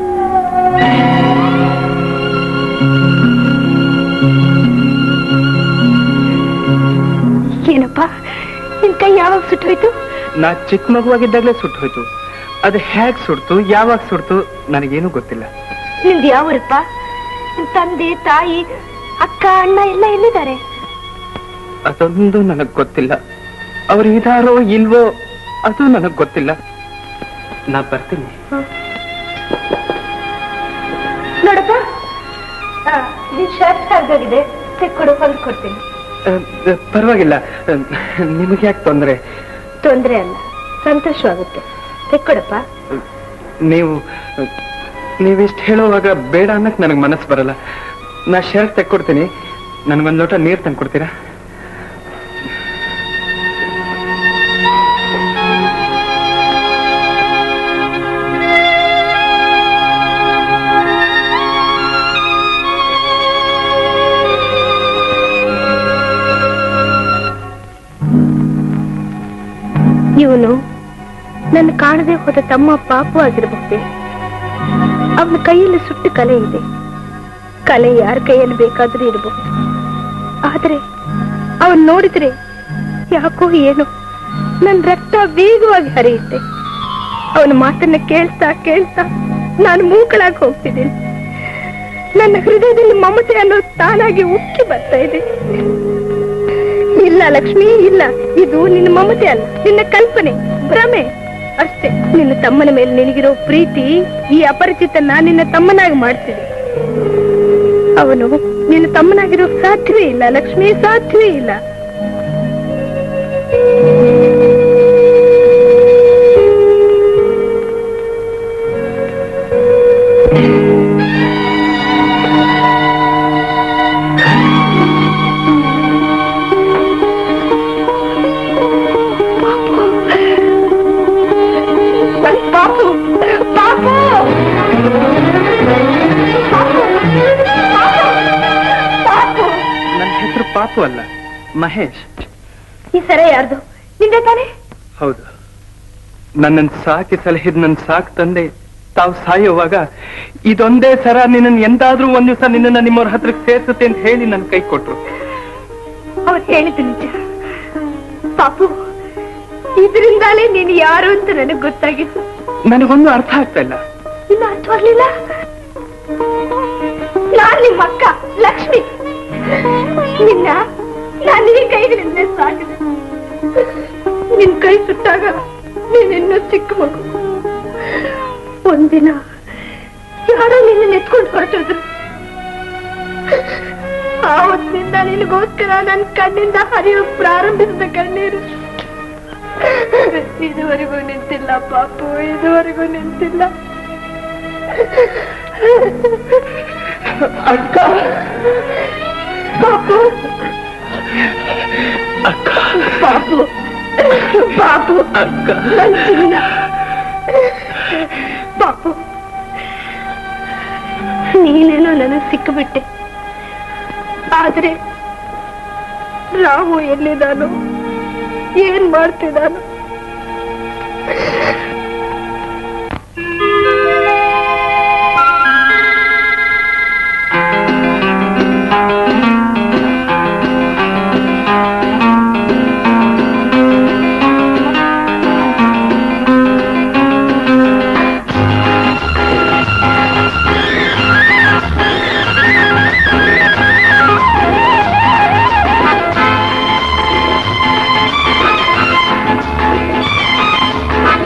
ಏನಪ್ಪ ನಿನ್ ಕೈ ಯಾವಾಗ ಸುಟ್ಟೋಯ್ತು ನಾ ಚಿಕ್ಕ ಮಗುವಾಗಿದ್ದಾಗಲೇ ಸುಟ್ಟು ಹೋಯ್ತು ಅದು ಹೇಗ್ ಸುಡ್ತು ಯಾವಾಗ ಸುಡ್ತು ನನಗೇನು ಗೊತ್ತಿಲ್ಲ ನಿಮ್ದು ಯಾವೂರಪ್ಪ ನಿಮ್ ತಂದೆ ತಾಯಿ ಅಕ್ಕ ಅಣ್ಣ ಎಲ್ಲ ಎಲ್ಲಿದ್ದಾರೆ ಅದೊಂದು ನನಗ್ ಗೊತ್ತಿಲ್ಲ ಅವ್ರು ಇದಾರೋ ಇಲ್ವೋ ಅದು ನನಗ್ ಗೊತ್ತಿಲ್ಲ ನಾ ಬರ್ತೀನಿ ನೋಡಪ್ಪ ಆ, ನಿನ್ ಶರ್ಟ್ ಹರಿದೋಗಿದೆ ತೆಕ್ಕೊಡು ಹೊಲ್ದು ಕೊಡ್ತೀನಿ ಅಹ್, ಅಹ್, ಪರವಾಗಿಲ್ಲ ಅಹ್, ನಿಮಗೆ ಯಾಕೆ ತೊಂದರೆ ತೊಂದ್ರೆ ಅಲ್ಲ ಸಂತೋಷವಾಗುತ್ತೆ ತೆಕ್ಕೊಡಪ್ಪ ನೀವು ಅಹ್, ನೀವಿಷ್ಟು ಹೇಳುವಾಗ ಬೇಡ ಅನ್ನಕ್ ನನಗೆ ಮನಸ್ಸು ಬರಲ್ಲ ನಾ ಶರ್ಟ್ ತೆಕ್ಕೊಡ್ತೀನಿ ನನಗೊಂದು ಲೋಟ ನೀರು ತಂದ್ಕೊಡ್ತೀರಾ ಇವನು ನನ್ನ ಕಾಣದೆ ಹೋದ ತಮ್ಮ ಪಾಪು ಆಗಿರಬಹುದೇ ಅವನ ಕೈಯಲ್ಲಿ ಸುಟ್ಟು ಕಲೆ ಇದೆ ಕಲೆ ಯಾರ ಕೈಯಲ್ಲಿ ಬೇಕಾದ್ರೂ ಇರಬಹುದು ಆದ್ರೆ ಅವನ್ ನೋಡಿದ್ರೆ ಯಾಕೋ ಏನೋ ನನ್ ರಕ್ತ ವೇಗವಾಗಿ ಹರಿಯುತ್ತೆ ಅವನ ಮಾತನ್ನ ಕೇಳ್ತಾ ಕೇಳ್ತಾ ನಾನು ಮೂಕಳಾಗಿ ಹೋಗ್ತಿದ್ದೀನಿ ನನ್ನ ಹೃದಯದಲ್ಲಿ ಮಮತೆ ಅನ್ನೋ ತಾನಾಗಿ ಉಕ್ಕಿ ಬರ್ತಾ ಇದೆ ಇಲ್ಲ ಲಕ್ಷ್ಮಿ ಇಲ್ಲ ಇದು ನಿನ್ನ ಮಮತೆ ಅಲ್ಲ ನಿನ್ನ ಕಲ್ಪನೆ ಭ್ರಮೆ ಅಷ್ಟೇ ನಿನ್ನ ತಮ್ಮನ ಮೇಲೆ ನಿನಗಿರೋ ಪ್ರೀತಿ ಈ ಅಪರಿಚಿತನ ನಿನ್ನ ತಮ್ಮನಾಗಿ ಮಾಡ್ತಿದೆ ಅವನು ನಿನ್ನ ತಮ್ಮನಾಗಿರೋ ಸಾಧ್ಯವೇ ಇಲ್ಲ ಲಕ್ಷ್ಮಿ ಸಾಧ್ಯವೇ ಇಲ್ಲ ಪಾಪು ಪಾಪು ನನ್ನ ಹೆಸರು ಪಾಪು ಅಲ್ಲ ಮಹೇಶ್ ಈ ಸರ ಯಾರ್ದು ನಿಂದೆ ತಾನೆ ಹೌದು ನನ್ನನ್ನು ಸಾಕಿ ಸಲಹಿದ್ ನನ್ನ ಸಾಕ್ ತಂದೆ ತಾವು ಸಾಯುವಾಗ ಇದೊಂದೇ ಸರ ನಿನ್ನನ್ನು ಎಂದಾದ್ರೂ ಒಂದ್ ದಿವಸ ನಿನ್ನನ್ನ ನಿಮ್ಮವ್ರ ಹತ್ರಕ್ಕೆ ಸೇರ್ಸುತ್ತೆ ಅಂತ ಹೇಳಿ ನನ್ನ ಕೈ ಕೊಟ್ರು ಅವ್ರು ಹೇಳಿದ್ದು ನಿಜ ಪಾಪು ಇದರಿಂದಾಲೇ ನೀನು ಯಾರು ಅಂತ ನನಗೆ ಗೊತ್ತಾಗಿತ್ತು ನನಗೊಂದು ಅರ್ಥ ಆಗ್ತಾ ಇಲ್ಲ ಇನ್ನು ಅರ್ಥವಾಗ್ಲಿಲ್ಲ ನಾನ್ ನಿಮ್ಮ ಅಕ್ಕ ಲಕ್ಷ್ಮಿ ನಿನ್ನ ನಾನು ಈ ಕೈಗಳಿಂದ ಸಾಕಿದೆ ನಿನ್ ಕೈ ಸುಟ್ಟಾಗ ನೀನ್ ಇನ್ನೂ ಚಿಕ್ಕ ಮಗು ಒಂದಿನ ಯಾರೋ ನಿನ್ನ ಎತ್ಕೊಂಡು ಹೊರಟೋದ್ರು ಆವತ್ತಿನಿಂದ ನಿನಗೋಸ್ಕರ ನನ್ನ ಕಣ್ಣಿಂದ ಹರಿಯೋಕ್ ಪ್ರಾರಂಭಿಸಿದ ಕಣ್ಣೀರು ಇದುವರೆಗೂ ನಿಂತಿಲ್ಲ ಪಾಪು ಇದುವರೆಗೂ ನಿಂತಿಲ್ಲ ಅಕ್ಕ ಪಾಪು ಪಾಪು ಪಾಪು ಅಕ್ಕ ಪಾಪು ನೀನೇನೋ ನನಗೆ ಸಿಕ್ಕಿಬಿಟ್ಟೆ ಆದ್ರೆ ರಾಮು ಎಲ್ಲಿದ್ದಾನೋ ಏನ್ ಮಾಡ್ತಿದ್ದಾನೋ ಆ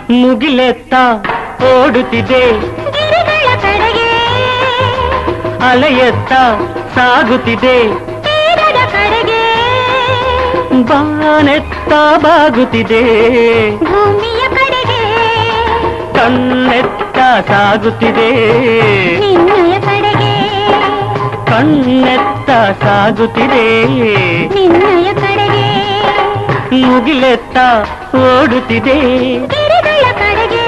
ಮುಗಿಲೆತ್ತ ಓಡುತ್ತಿದೆ ಗಿರಿಗಳ ಕಡೆಗೆ ಅಲೆಯತ್ತ ಸಾಗುತ್ತಿದೆ ತೀರದ ಕಡೆಗೆ ಬಾನೆತ್ತ ಬಾಗುತ್ತಿದೆ ಭೂಮಿಯ ಕಡೆಗೆ ಕಣ್ಣೆತ್ತ ಸಾಗುತ್ತಿದೆ ನಿನ್ನಯ ಕಡೆಗೆ ಕಣ್ಣೆತ್ತ ಸಾಗುತ್ತಿದೆ ನಿನ್ನಯ ಕಡೆಗೆ ಮುಗಿಲೆತ್ತ ಓಡುತ್ತಿದೆ ಗಿರಿಗಳ ಕಡೆಗೆ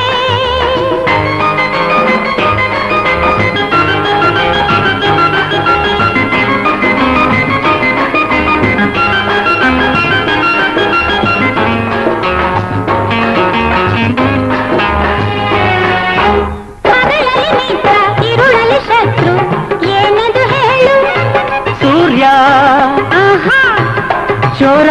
ಹಗಲಲ್ಲಿ ಮಿತ್ರ ಇರುಳಲ್ಲಿ ಶತ್ರು ಏನದು ಹೇಳು ಸೂರ್ಯ ಆಹಾ ಚೋರ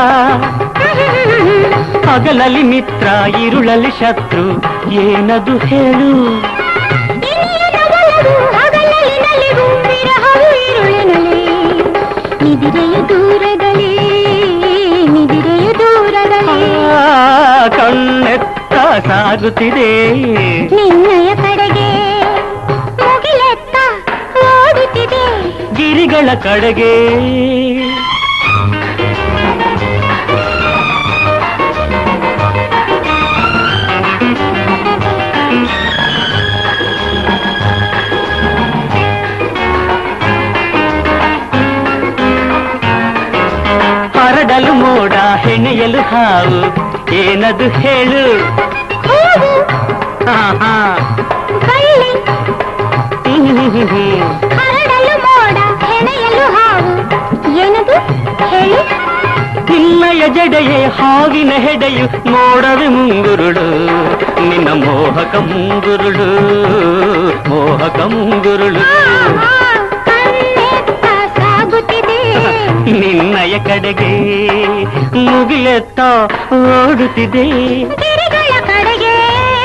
ಹಗಲಲ್ಲಿ ಮಿತ್ರ ಇರುಳಲ್ಲಿ ಶತ್ರು ಏನದು ಹೇಳು ಇನಿಯನ ಒಲವು ಹಗಲಲ್ಲಿ ನಲಿವು ವಿರಹವು ಇರುಳಿನಲ್ಲಿ ನಿದಿರೆಯು ದೂರದಲ್ಲಿ ನಿದಿರೆಯು ದೂರದಲ್ಲಿ ಆ, ಕಣ್ಣೆತ್ತ ಸಾಗುತ್ತಿದೆ ನಿನ್ನಯ ಕಡೆಗೆ ಮುಗಿಲೆತ್ತ ಓಡುತ್ತಿದೆ ಗಿರಿಗಳ ಕಡೆಗೆ ಹರಡಲು ಮೋಡ ಹೆಣೆಯಲು ಹಾವು ಏನದು ಹೇಳು ಹೂವು ಆಹಾ. ಬಳ್ಳಿ ಹ್ಮ್. ಹರಡಲು ಮೋಡ ಹೆಣೆಯಲು ಹಾವು ಏನದು ಹೇಳು ನಿನ್ನಯ ಜಡೆಯೇ ಹಾವಿನ ಹೆಡೆಯು ಮೋಡವೆ ಮುಂಗುರುಳು ನಿನ್ನ ಮೋಹಕ ಮುಂಗುರುಳು ಮೋಹಕ ಮುಂಗುರುಳು ಆಹಾ, ಕಣ್ಣೆತ್ತ ಸಾಗುತ್ತಿದೆ ನಿನ್ನಯ ಕಡೆಗೆ ಮುಗಿಲೆತ್ತ ಓಡುತ್ತಿದೆ ಗಿರಿಗಳ ಕಡೆಗೆ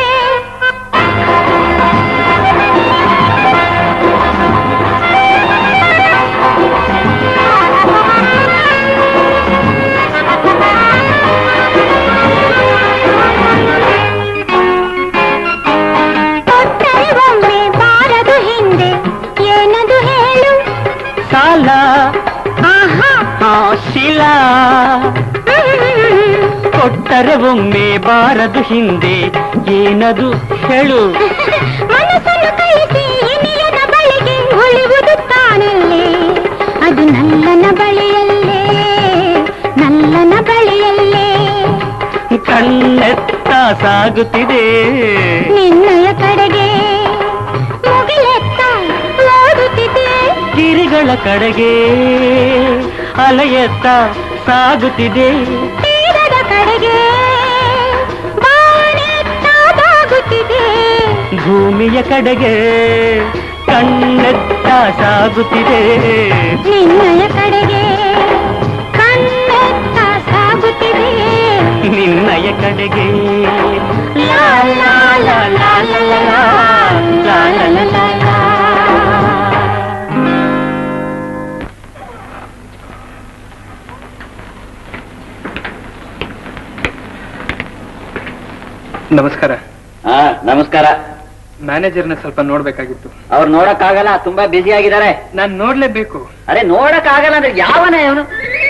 ಕೊಟ್ಟರೆ ಒಮ್ಮೆ ಬಾರದು ಹಿಂದೆ ಏನದು ಹೇಳು ಸಾಲ ಆಹಾ ಆ ಶಿಲಾ ಹ್ಮ್. ಕೊಟ್ಟರೆ ಒಮ್ಮೆ ಬಾರದು ಹಿಂದೆ ಏನದು ಹೇಳು ಮನಸ್ಸನ್ನು ಕಳಿಸಿ ಇನಿಯನ ಬಳಿಗೆ ಉಳಿಯುವುದು ತಾನಲ್ಲೇ ಅದು ನಲ್ಲನ ಬಳಿಯಲ್ಲೇ ನಲ್ಲನ ಬಳಿಯಲ್ಲೇ ಕಣ್ಣೆತ್ತ ಸಾಗುತ್ತಿದೆ ನಿನ್ನಯ ಕಡೆಗೆ ಮುಗಿಲೆತ್ತ ಓಡುತ್ತಿದೆ ಗಿರಿಗಳ ಕಡೆಗೆ ಅಲೆಯತ್ತ ಸಾಗುತ್ತಿದೆ ತೀರದ ಕಡೆಗೆ ಬಾನೆತ್ತ ಬಾಗುತ್ತಿದೆ ಭೂಮಿಯ ಕಡೆಗೆ ಕಣ್ಣೆತ್ತ ಸಾಗುತ್ತಿದೆ ನಿನ್ನಯ ಕಡೆಗೆ ಕಣ್ಣೆತ್ತ ಸಾಗುತ್ತಿದೆ ನಿನ್ನಯ ಕಡೆಗೆ ಲಾ ಲಾ ಲಾ ಲಾ ಲಾ ಲಾ ಲಾ, ಲಾ ಲಾ ಲಾ ಲಾ ಲಾ. ನಮಸ್ಕಾರ ಹಾ ನಮಸ್ಕಾರ ಮ್ಯಾನೇಜರ್ನ ಸ್ವಲ್ಪ ನೋಡ್ಬೇಕಾಗಿತ್ತು ಅವ್ರು ನೋಡಕ್ಕಾಗಲ್ಲ ತುಂಬಾ ಬ್ಯುಸಿ ಆಗಿದ್ದಾರೆ ನಾನ್ ನೋಡ್ಲೇಬೇಕು ಅರೆ ನೋಡಕ್ಕಾಗಲ್ಲ ಅಂದ್ರೆ ಯಾವನೇ ಅವನು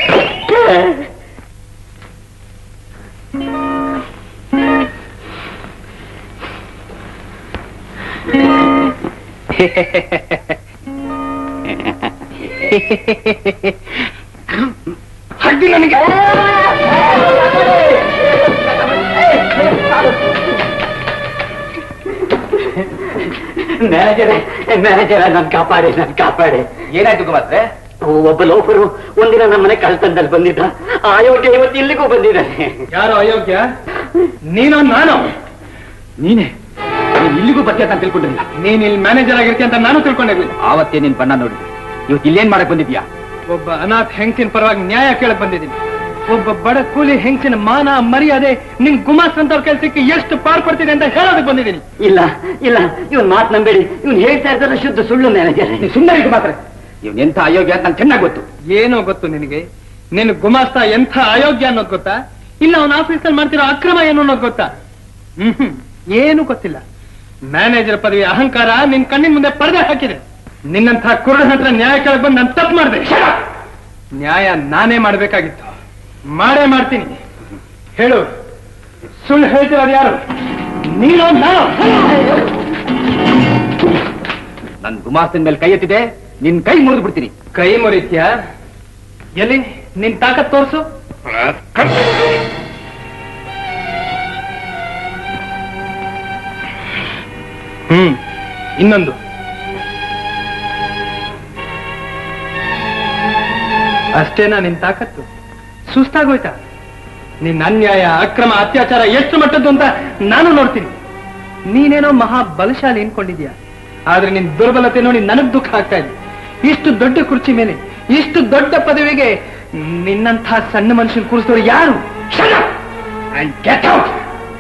ನನಗೆ ಮ್ಯಾನೇಜರ್ ಮ್ಯಾನೇಜರ್ ನನ್ ಕಾಪಾಡಿ ನನ್ ಕಾಪಾಡಿ ಏನಾಯ್ತು ಕುಮಾರ್ರೆ ಒಬ್ಬ ಲೋಫರು ಒಂದಿನ ನಮ್ಮನೆ ಕಳ್ತನದಲ್ಲಿ ಬಂದಿದ್ದ ಆಯೋಗ್ಯ ಇವತ್ತು ಇಲ್ಲಿಗೂ ಬಂದಿದ್ದಾನೆ ಯಾರು ಅಯೋಗ್ಯ ನೀನೋ ನಾನು ನೀನೆ ನೀನ್ ಇಲ್ಲಿಗೂ ಬರ್ತೀಯ ಅಂತ ತಿಳ್ಕೊಂಡಿಲ್ಲ ನೀನ್ ಇಲ್ಲಿ ಮ್ಯಾನೇಜರ್ ಆಗಿರ್ತೀಯ ಅಂತ ನಾನು ತಿಳ್ಕೊಂಡಿರ್ಲಿಲ್ಲ ಆವತ್ತೇ ನಿನ್ ಬಣ್ಣ ನೋಡಿದ್ವಿ ಇವತ್ತು ಇಲ್ಲೇನ್ ಮಾಡಕ್ ಬಂದಿದ್ಯಾ ಒಬ್ಬ ಅನಾಥ ಹೆಂಗಸಿನ ಪರವಾಗಿ ನ್ಯಾಯ ಕೇಳಕ್ ಬಂದಿದ್ದೀನಿ ಒಬ್ಬ ಬಡ ಕೂಲಿ ಹೆಂಗಸಿನ ಮಾನ ಮರ್ಯಾದೆ ನಿನ್ ಗುಮಾಸ್ ಅಂತವ್ರ ಕೆಲ್ಸಕ್ಕೆ ಎಷ್ಟು ಪಾರ್ ಪಡ್ತಿದೆ ಅಂತ ಹೇಳೋದಕ್ಕೆ ಬಂದಿದ್ದೀನಿ ಇಲ್ಲ ಇಲ್ಲ ಇವನ್ ಮಾತ್ ನಂಬೇಡಿ ಇವನ್ ಹೇಳ್ತಾ ಇರ್ತಾರ ಶುದ್ಧ ಸುಳ್ಳು ಮ್ಯಾನೇಜರ್ ಸುಮ್ಮನೆ ಮಾತ್ರ ಇವನ್ ಎಂತ ಅಯೋಗ್ಯ ಅಂತ ನಂಗೆ ಚೆನ್ನಾಗಿ ಗೊತ್ತು ಏನೋ ಗೊತ್ತು ನಿನಗೆ ನಿನ್ ಗುಮಾಸ್ತ ಎಂಥ ಅಯೋಗ್ಯ ಅನ್ನೋದು ಗೊತ್ತಾ ಇಲ್ಲ ಅವನ ಆಫೀಸಲ್ಲಿ ಮಾಡ್ತಿರೋ ಅಕ್ರಮ ಏನು ಅನ್ನೋದು ಗೊತ್ತಾ ಹ್ಮ್ ಹ್ಮ್ ಏನು ಗೊತ್ತಿಲ್ಲ ಮ್ಯಾನೇಜರ್ ಪದವಿ ಅಹಂಕಾರ ನಿನ್ ಕಣ್ಣಿನ ಮುಂದೆ ಪರದೆ ಹಾಕಿದೆ ನಿನ್ನಂಥ ಕುರುಡ ಹತ್ರ ನ್ಯಾಯ ಕೇಳಕ್ ಬಂದು ನಾನು ತಪ್ಪು ಮಾಡಿದೆ ನ್ಯಾಯ ನಾನೇ ಮಾಡ್ಬೇಕಾಗಿತ್ತು ಮಾಡೇ ಮಾಡ್ತೀನಿ ಹೇಳು ಸುಳ್ಳು ಹೇಳ್ತಿರೋದು ಯಾರು ನೀನು ನಾನು ನನ್ ಗುಮಾಸ್ತನ ಮೇಲೆ ಕೈ ಎತ್ತಿದೆ ನಿನ್ ಕೈ ಮುರಿದು ಬಿಡ್ತೀನಿ ಕೈ ಮುರಿತ್ಯಾ ಎಲ್ಲಿ ನಿನ್ ತಾಕತ್ ತೋರ್ಸು ಹ್ಮ್ ಇನ್ನೊಂದು ಅಷ್ಟೇನಾ ನಿನ್ ತಾಕತ್ತು ಸುಸ್ತಾಗೋಯ್ತಾ ನಿನ್ ಅನ್ಯಾಯ ಅಕ್ರಮ ಅತ್ಯಾಚಾರ ಎಷ್ಟು ಮಟ್ಟದ್ದು ಅಂತ ನಾನು ನೋಡ್ತೀನಿ ನೀನೇನೋ ಮಹಾ ಬಲಶಾಲಿ ಅನ್ಕೊಂಡಿದ್ಯಾ ಆದ್ರೆ ನಿನ್ ದುರ್ಬಲತೆ ನೋಡಿ ನನಗ್ ದುಃಖ ಆಗ್ತಾ ಇದೆ ಇಷ್ಟು ದೊಡ್ಡ ಕುರ್ಚಿ ಮೇಲೆ ಇಷ್ಟು ದೊಡ್ಡ ಪದವಿಗೆ ನಿನ್ನಂಥ ಸಣ್ಣ ಮನುಷ್ಯನ್ ಕೂರಿಸಿದವರು ಯಾರು ಅಂಡ್ ಗೆಟ್ ಔಟ್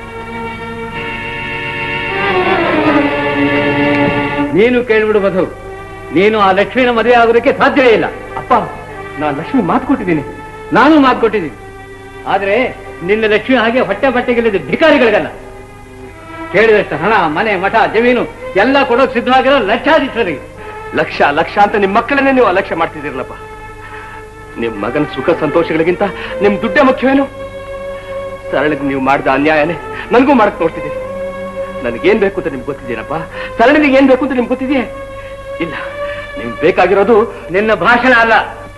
ನೀನು ಕೇಳ್ಬಿಡು ಮಧು ನೀನು ಆ ಲಕ್ಷ್ಮಿನ ಮದುವೆ ಆಗೋದಕ್ಕೆ ಸಾಧ್ಯವೇ ಇಲ್ಲ ಅಪ್ಪ ನಾನು ಲಕ್ಷ್ಮಿ ಮಾತು ಕೊಟ್ಟಿದ್ದೀನಿ ನಾನು ಮಾತು ಕೊಟ್ಟಿದ್ದೀನಿ ಆದ್ರೆ ನಿನ್ನ ಲಕ್ಷ್ಮಿ ಹಾಗೆ ಹೊಟ್ಟೆ ಬಟ್ಟೆಗಳಿದೆ ಭಿಕಾರಿಗಳಿಗಲ್ಲ ಕೇಳಿದಷ್ಟು ಹಣ ಮನೆ ಮಠ ಜಮೀನು ಎಲ್ಲ ಕೊಡೋಕ್ ಸಿದ್ಧವಾಗಿರೋ ಲಕ್ಷಾಧೀಶರಿಗೆ ಲಕ್ಷ ಲಕ್ಷ ಅಂತ ನಿಮ್ ಮಕ್ಕಳನ್ನೇ ನೀವು ಅಲಕ್ಷ್ಯ ಮಾಡ್ತಿದ್ದೀರಲ್ಲಪ್ಪ ನಿಮ್ ಮಗನ ಸುಖ ಸಂತೋಷಗಳಿಗಿಂತ ನಿಮ್ ದುಡ್ಡೇ ಮುಖ್ಯವೇನು ಸರಳಿಗೆ ನೀವು ಮಾಡಿದ ಅನ್ಯಾಯನೇ ನನಗೂ ಮಾಡಕ್ ನೋಡ್ತಿದ್ದೀನಿ ನನಗೇನ್ ಬೇಕು ಅಂತ ನಿಮ್ಗೆ ಗೊತ್ತಿದ್ದೀನಪ್ಪ ಸರಳಿಗೆ ಏನ್ ಬೇಕು ಅಂತ ನಿಮ್ಗೆ ಗೊತ್ತಿದೆಯೇ ಇಲ್ಲ ನಿಮ್ಗೆ ಬೇಕಾಗಿರೋದು ನಿನ್ನ ಭಾಷಣ ಅಲ್ಲ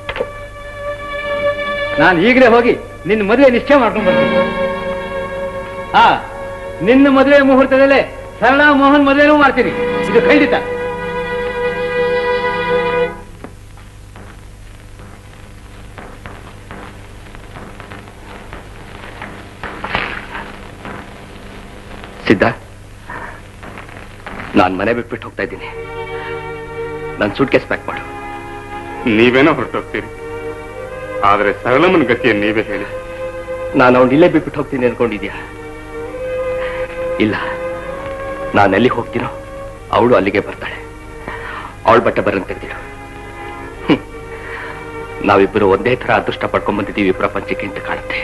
ನಾನು ಈಗಲೇ ಹೋಗಿ ನಿನ್ನ ಮದುವೆ ನಿಶ್ಚಯ ಮಾಡ್ಕೊಂಡು ಬರ್ತೀನಿ ಹಾ ನಿನ್ನ ಮದುವೆ ಮುಹೂರ್ತದಲ್ಲೇ ಸರಳಾ ಮೋಹನ್ ಮದುವೆನೂ ಮಾಡ್ತೀನಿ ಇದು ಖಂಡಿತ ಸಿದ್ಧ ನಾನ್ ಮನೆ ಬಿಟ್ಬಿಟ್ಟು ಹೋಗ್ತಾ ಇದ್ದೀನಿ ನನ್ ಸೂಟ್ ಕೇಸ್ ಪ್ಯಾಕ್ ಮಾಡು ನೀವೇನೋ ಹೊರಟೋಗ್ತೀರಿ ಆದ್ರೆ ಸರಳಮ್ಮನ ಗತಿಯನ್ನು ನೀವೇ ಹೇಳಿ ನಾನು ಅವ್ನು ಇಲ್ಲೇ ಬಿಟ್ಬಿಟ್ಟು ಹೋಗ್ತೀನಿ ಅನ್ಕೊಂಡಿದ್ಯಾ ಇಲ್ಲ ನಾನು ಎಲ್ಲಿ ಹೋಗ್ತೀನೋ ಅವಳು ಅಲ್ಲಿಗೆ ಬರ್ತಾಳೆ ಅವಳ ಬಟ್ಟೆ ಬರಂತ ತೆಗೆದಿಡು ನಾವಿಬ್ಬರು ಒಂದೇ ತರ ಅದೃಷ್ಟ ಪಡ್ಕೊಂಡ್ ಬಂದಿದ್ದೀವಿ ಪ್ರಪಂಚಕ್ಕೆ ಅಂತ ಕಾಣುತ್ತೆ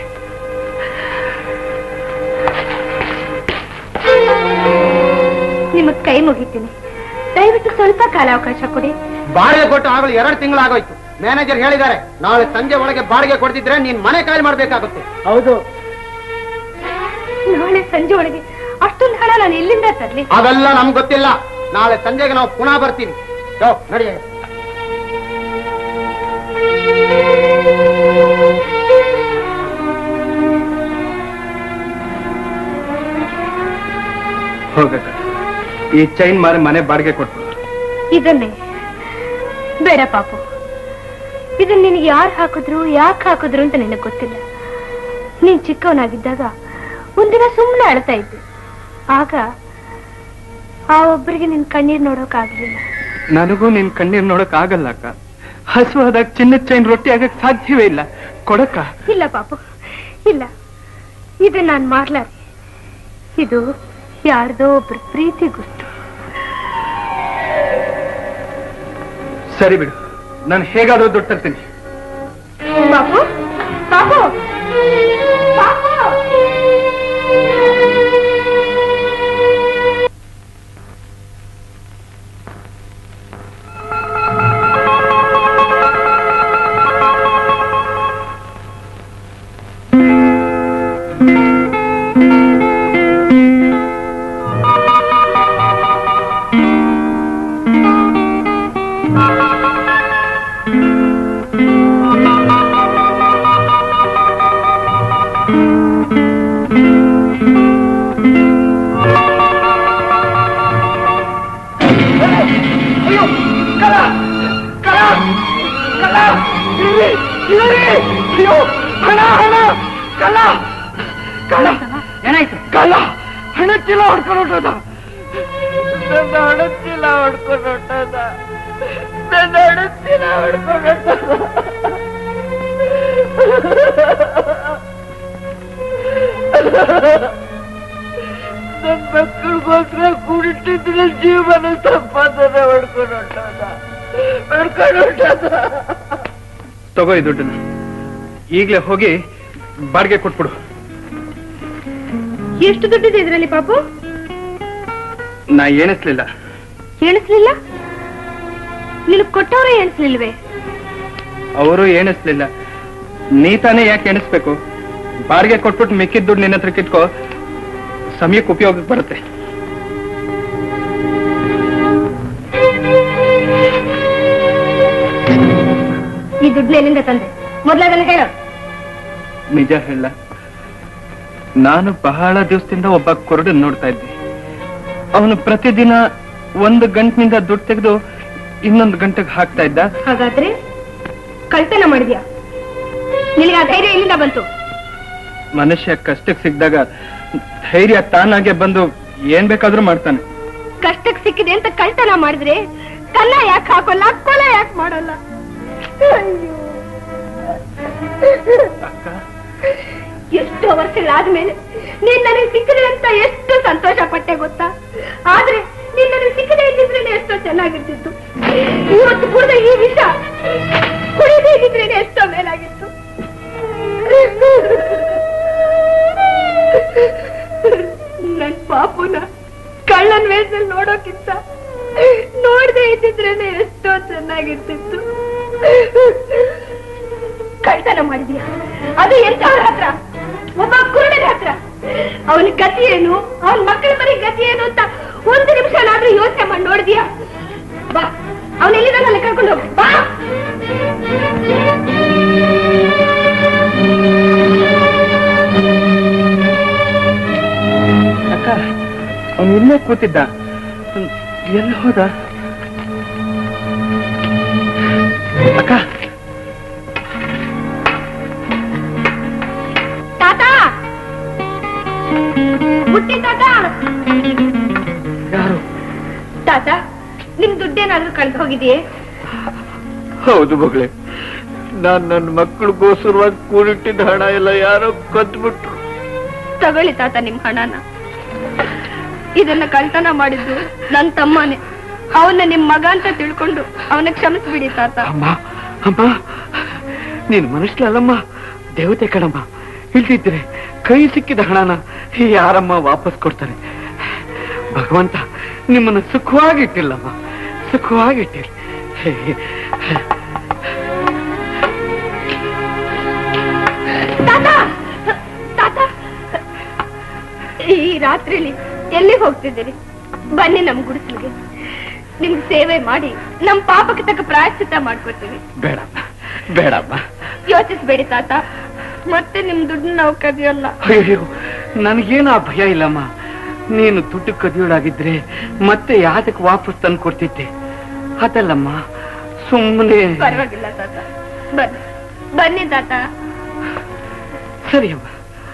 ನಿಮಗ್ ಕೈ ಮುಗಿತೀನಿ ದಯವಿಟ್ಟು ಸ್ವಲ್ಪ ಕಾಲಾವಕಾಶ ಕೊಡಿ ಬಾಡಿಗೆ ಕೊಟ್ಟು ಆಗಲು ಎರಡು ತಿಂಗಳಾಗೋಯ್ತು ಮ್ಯಾನೇಜರ್ ಹೇಳಿದ್ದಾರೆ ನಾಳೆ ಸಂಜೆ ಒಳಗೆ ಬಾಡಿಗೆ ಕೊಡ್ತಿದ್ರೆ ನೀನ್ ಮನೆ ಖಾಲಿ ಮಾಡ್ಬೇಕಾಗುತ್ತೆ ಹೌದು ನಾಳೆ ಸಂಜೆ ಒಳಗೆ ಅಷ್ಟೊಂದು ಹಣ ನಾನು ಎಲ್ಲಿಂದ ತರ್ಲಿ ಅವೆಲ್ಲ ನಮ್ಗೆ ಗೊತ್ತಿಲ್ಲ ನಾಳೆ ಸಂಜೆಗೆ ನಾವು ಪುನಃ ಬರ್ತೀವಿ ಯೋ, ನಡಿ ಹೋಗಕ್ಕ ಈ ಚೈನ್ ಮಾರಿ ಮನೆ ಬಾಡಿಗೆ ಕೊಟ್ಟು ಇದನ್ನೇ ಬೇಡ ಪಾಪು ಇದನ್ನ ನಿನಗೆ ಯಾರು ಹಾಕಿದ್ರು ಯಾಕೆ ಹಾಕಿದ್ರು ಅಂತ ನಿನಗೆ ಗೊತ್ತಿಲ್ಲ ನೀನ್ ಚಿಕ್ಕವನಾಗಿದ್ದಾಗ ಒಂದಿನ ಸುಮ್ಮನೆ ಅಳ್ತಾ ಇದ್ದೆ ಆಗ ಆ ಒಬ್ಬರಿಗೆ ನಿನ್ ಕಣ್ಣೀರ್ ನೋಡೋಕಾಗ್ಲಿಲ್ಲ ನನಗೂ ನಿನ್ ಕಣ್ಣೀರ್ ನೋಡಕ್ ಆಗಲ್ಲ ಅಕ್ಕ ಹಸುವಾದಾಗ ಚಿನ್ನದ ಚೈನ್ ರೊಟ್ಟಿ ಆಗಕ್ ಸಾಧ್ಯವೇ ಇಲ್ಲ ಕೊಡಕ್ಕ ಇಲ್ಲ ಪಾಪು ಇಲ್ಲ ಇದು ನಾನ್ ಮಾಡ್ಲಾರೆ ಇದು ಯಾರ್ದೋ ಒಬ್ರ ಪ್ರೀತಿ ಗುರ್ತು ಸರಿ ಬಿಡು ನಾನು ಹೇಗಾದ್ರೂ ದುಡ್ಡು ತರ್ತೀನಿ ಬಾಬು ಬಾಬು ಬಾಬು ಅಯ್ಯೋ ಕಲ ಕಲ ಕಲ ಇರಿ ಇರಿ ಅಯ್ಯೋ ಹಣ ಹಣ ಕಲ ಕಲ ಏನಾಯ್ತು ಕಲ ಹಣ ಚೀಲ ಹೊಡ್ಕೊಂಡು ಹೊಟ್ಟದ ನನ್ನ ಹಣ ಚೀಲ ಹೊಡ್ಕೊಂಡು ಹೊಟ್ಟದ ನನ್ನ ಹಣ ಚೀಲ ಹೊಡ್ಕೊಂಡು ಹೊಟ್ಟದ ನನ್ ಮಕ್ಕಳಿಗೋಸ್ಕರ ಕೂಡಿಟ್ಟಿದ್ರೆ ಜೀವನ ಸಂಪಾದನೆ ಹೊಡ್ಕೊಂಡು ಹೊಟ್ಟದ ಹೊಡ್ಕೊಂಡು ಹೊಟ್ಟದ ತಗೋ ಈ ದುಡ್ಡನ್ನ ಈಗ್ಲೇ ಹೋಗಿ ಬಾಡಿಗೆ ಕೊಟ್ಬಿಡು ಎಷ್ಟು ದುಡ್ಡಿದೆ ಇದ್ರಲ್ಲಿ ಪಾಪು ನಾ ಏನಿಸ್ಲಿಲ್ಲ ಎಣಿಸ್ಲಿಲ್ಲ ನಿನಗ್ ಕೊಟ್ಟವ್ರೆ ಎಣಿಸ್ಲಿಲ್ವೇ ಅವರು ಏನಿಸ್ಲಿಲ್ಲ ನೀ ತಾನೇ ಯಾಕೆ ಎಣಿಸ್ಬೇಕು ಬಾಡಿಗೆ ಕೊಟ್ಬಿಟ್ಟು ಮಿಕ್ಕಿದ ದುಡ್ಡು ನಿನ್ನ ಹತ್ರ ಕಿತ್ಕೋ ಸಮಯಕ್ಕೆ ಉಪಯೋಗಕ್ಕೆ ಬರುತ್ತೆ ಈ ದುಡ್ಡನ್ನ ಎಲ್ಲಿಂದ ತಂದೆ ಮೊದ್ಲದನ್ನ ಹೇಳು ನಿಜ ಹೇಳ ನಾನು ಬಹಳ ದಿವಸದಿಂದ ಒಬ್ಬ ಕುರುಡು ನೋಡ್ತಾ ಇದ್ದೆ ಅವನು ಪ್ರತಿದಿನ ಒಂದು ಗಂಟಿನಿಂದ ದುಡ್ಡು ತೆಗೆದು ಇನ್ನೊಂದು ಗಂಟೆಗೆ ಹಾಕ್ತಾ ಇದ್ದ ಹಾಗಾದ್ರೆ ಕಳ್ತನ ಮಾಡಿದ್ಯಾ ನಿನಗೆ ಆ ಧೈರ್ಯ ಎಲ್ಲಿಂದ ಬಂತು ಮನುಷ್ಯ ಕಷ್ಟಕ್ಕೆ ಸಿಕ್ಕಿದಾಗ ಧೈರ್ಯ ತಾನಾಗೆ ಬಂದು ಏನ್ ಬೇಕಾದ್ರೂ ಮಾಡ್ತಾನೆ ಕಷ್ಟಕ್ಕೆ ಸಿಕ್ಕಿದೆ ಅಂತ ಕಳ್ತನ ಮಾಡಿದ್ರೆ ಕನ್ನ ಯಾಕೆ ಹಾಕೋಲ್ಲ ಕೊಲೆ ಯಾಕೆ ಮಾಡಲ್ಲ ಅಯ್ಯೋ. ಎಷ್ಟೋ ವರ್ಷಗಳಾದ್ಮೇಲೆ ನೀನ್ ನನಗೆ ಸಿಕ್ಕಿದೆ ಅಂತ ಎಷ್ಟು ಸಂತೋಷ ಪಟ್ಟೆ ಗೊತ್ತಾ ಆದ್ರೆ ನೀನ್ ನನಗೆ ಸಿಕ್ಕದೆ ಇದ್ದಿದ್ರೇನೆ ಎಷ್ಟೋ ಚೆನ್ನಾಗಿರ್ತಿತ್ತು ಇವತ್ತು ಕುಡಿದ ಈ ವಿಷ ಕುಡಿದೇ ಇದ್ದಿದ್ರೇನೆ ಎಷ್ಟೋ ಮೇಲಾಗಿತ್ತು ನನ್ ಪಾಪುನ ಕಳ್ಳನ್ ವೇಷದಲ್ಲಿ ನೋಡೋಕ್ಕಿಂತ ನೋಡ್ದೆ ಇದ್ದಿದ್ರೇನೆ ಎಷ್ಟೋ ಚೆನ್ನಾಗಿರ್ತಿತ್ತು ಕಳ್ತನ ಮಾಡಿದ್ಯಾ ಅದು ಎಂತವ್ರ ಹತ್ರ ಒಬ್ಬ ಕುರುಡನ ಹತ್ರ ಅವನ ಗತಿ ಏನು ಅವನ ಮಕ್ಕಳ ಮನೆ ಗತಿ ಏನು ಅಂತ ಒಂದು ನಿಮಿಷನಾದ್ರೂ ಯೋಚನೆ ಮಾಡಿ ನೋಡಿದ್ಯಾ ಬಾ ಅವನೆಲ್ಲಿದ್ದಾನಲ್ಲಿ ಕರ್ಕೊಂಡು ಹೋಗು ಬಾ ಅಕ್ಕ ಅವನು ಇಲ್ಲೇ ಕೂತಿದ್ದ ಎಲ್ಲಿ ಹೋದ ಅಕ್ಕ ತಾತ ಮುಟ್ಟಿ ತಾತ ಯಾರು ತಾತ ನಿಮ್ ದುಡ್ಡೇನಾದ್ರೂ ಕಳ್ದು ಹೋಗಿದೆಯೇ ಹೌದು ಮಗಳೇ ನಾನ್ ನನ್ನ ಮಕ್ಕಳಿಗೋಸ್ಕರವಾಗಿ ಕೂಡಿಟ್ಟಿದ್ದ ಹಣ ಎಲ್ಲ ಯಾರೋ ಕದ್ಬಿಟ್ರು ತಗೊಳ್ಳಿ ತಾತ ನಿಮ್ ಹಣನ ಇದನ್ನ ಕಳ್ತನ ಮಾಡಿದ್ದು ನನ್ ತಮ್ಮನೇ ಅವನ್ನ ನಿಮ್ ಮಗ ಅಂತ ತಿಳ್ಕೊಂಡು ಅವನ ಕ್ಷಮಿಸ್ಬಿಡಿ ತಾತ ಅಮ್ಮ ಅಮ್ಮ ನೀನ್ ಮನುಷ್ಯಲಲ್ಲಮ್ಮ ದೇವತೆ ಕಣಮ್ಮ ಇಲ್ದಿದ್ರೆ ಕೈ ಸಿಕ್ಕಿದ ಹಣನ ಯಾರಮ್ಮ ವಾಪಸ್ ಕೊಡ್ತಾರೆ ಭಗವಂತ ನಿಮ್ಮನ್ನ ಸುಖವಾಗಿಟ್ಟಿಲ್ಲಮ್ಮ ಸುಖವಾಗಿಟ್ಟಿಲ್ಲ ತಾತ ತಾತ ಈ ರಾತ್ರಿಲಿ ಎಲ್ಲಿ ಹೋಗ್ತಿದ್ದೀರಿ ಬನ್ನಿ ನಮ್ ಗುಡಿಸಲಿಗೆ ನಿಮ್ಗೆ ಸೇವೆ ಮಾಡಿ ನಮ್ ಪಾಪಕ್ಕೆ ತಕ್ಕ ಪ್ರಾಯಶ್ಚಿತ್ತ ಮಾಡ್ಕೊಡ್ತೀವಿ ಬೇಡಮ್ಮ ಬೇಡಮ್ಮ ಯೋಚಿಸ್ಬೇಡಿ ತಾತ ಮತ್ತೆ ನಿಮ್ ದುಡ್ಡು ನಾವು ಕದಿಯಲ್ಲ ಅಯ್ಯೋ ನನಗೇನು ಆ ಭಯ ಇಲ್ಲಮ್ಮ ನೀನು ದುಡ್ಡು ಕದಿಯೋಳಾಗಿದ್ರೆ ಮತ್ತೆ ಯಾತಕ್ಕೆ ವಾಪಸ್ ತಂದು ಕೊಡ್ತಿದ್ದೆ ಅದಲ್ಲಮ್ಮ ಸುಮ್ಮನೆ ಪರವಾಗಿಲ್ಲ ತಾತ ಬನ್ನಿ ಬನ್ನಿ ತಾತ ಸರಿಯಮ್ಮ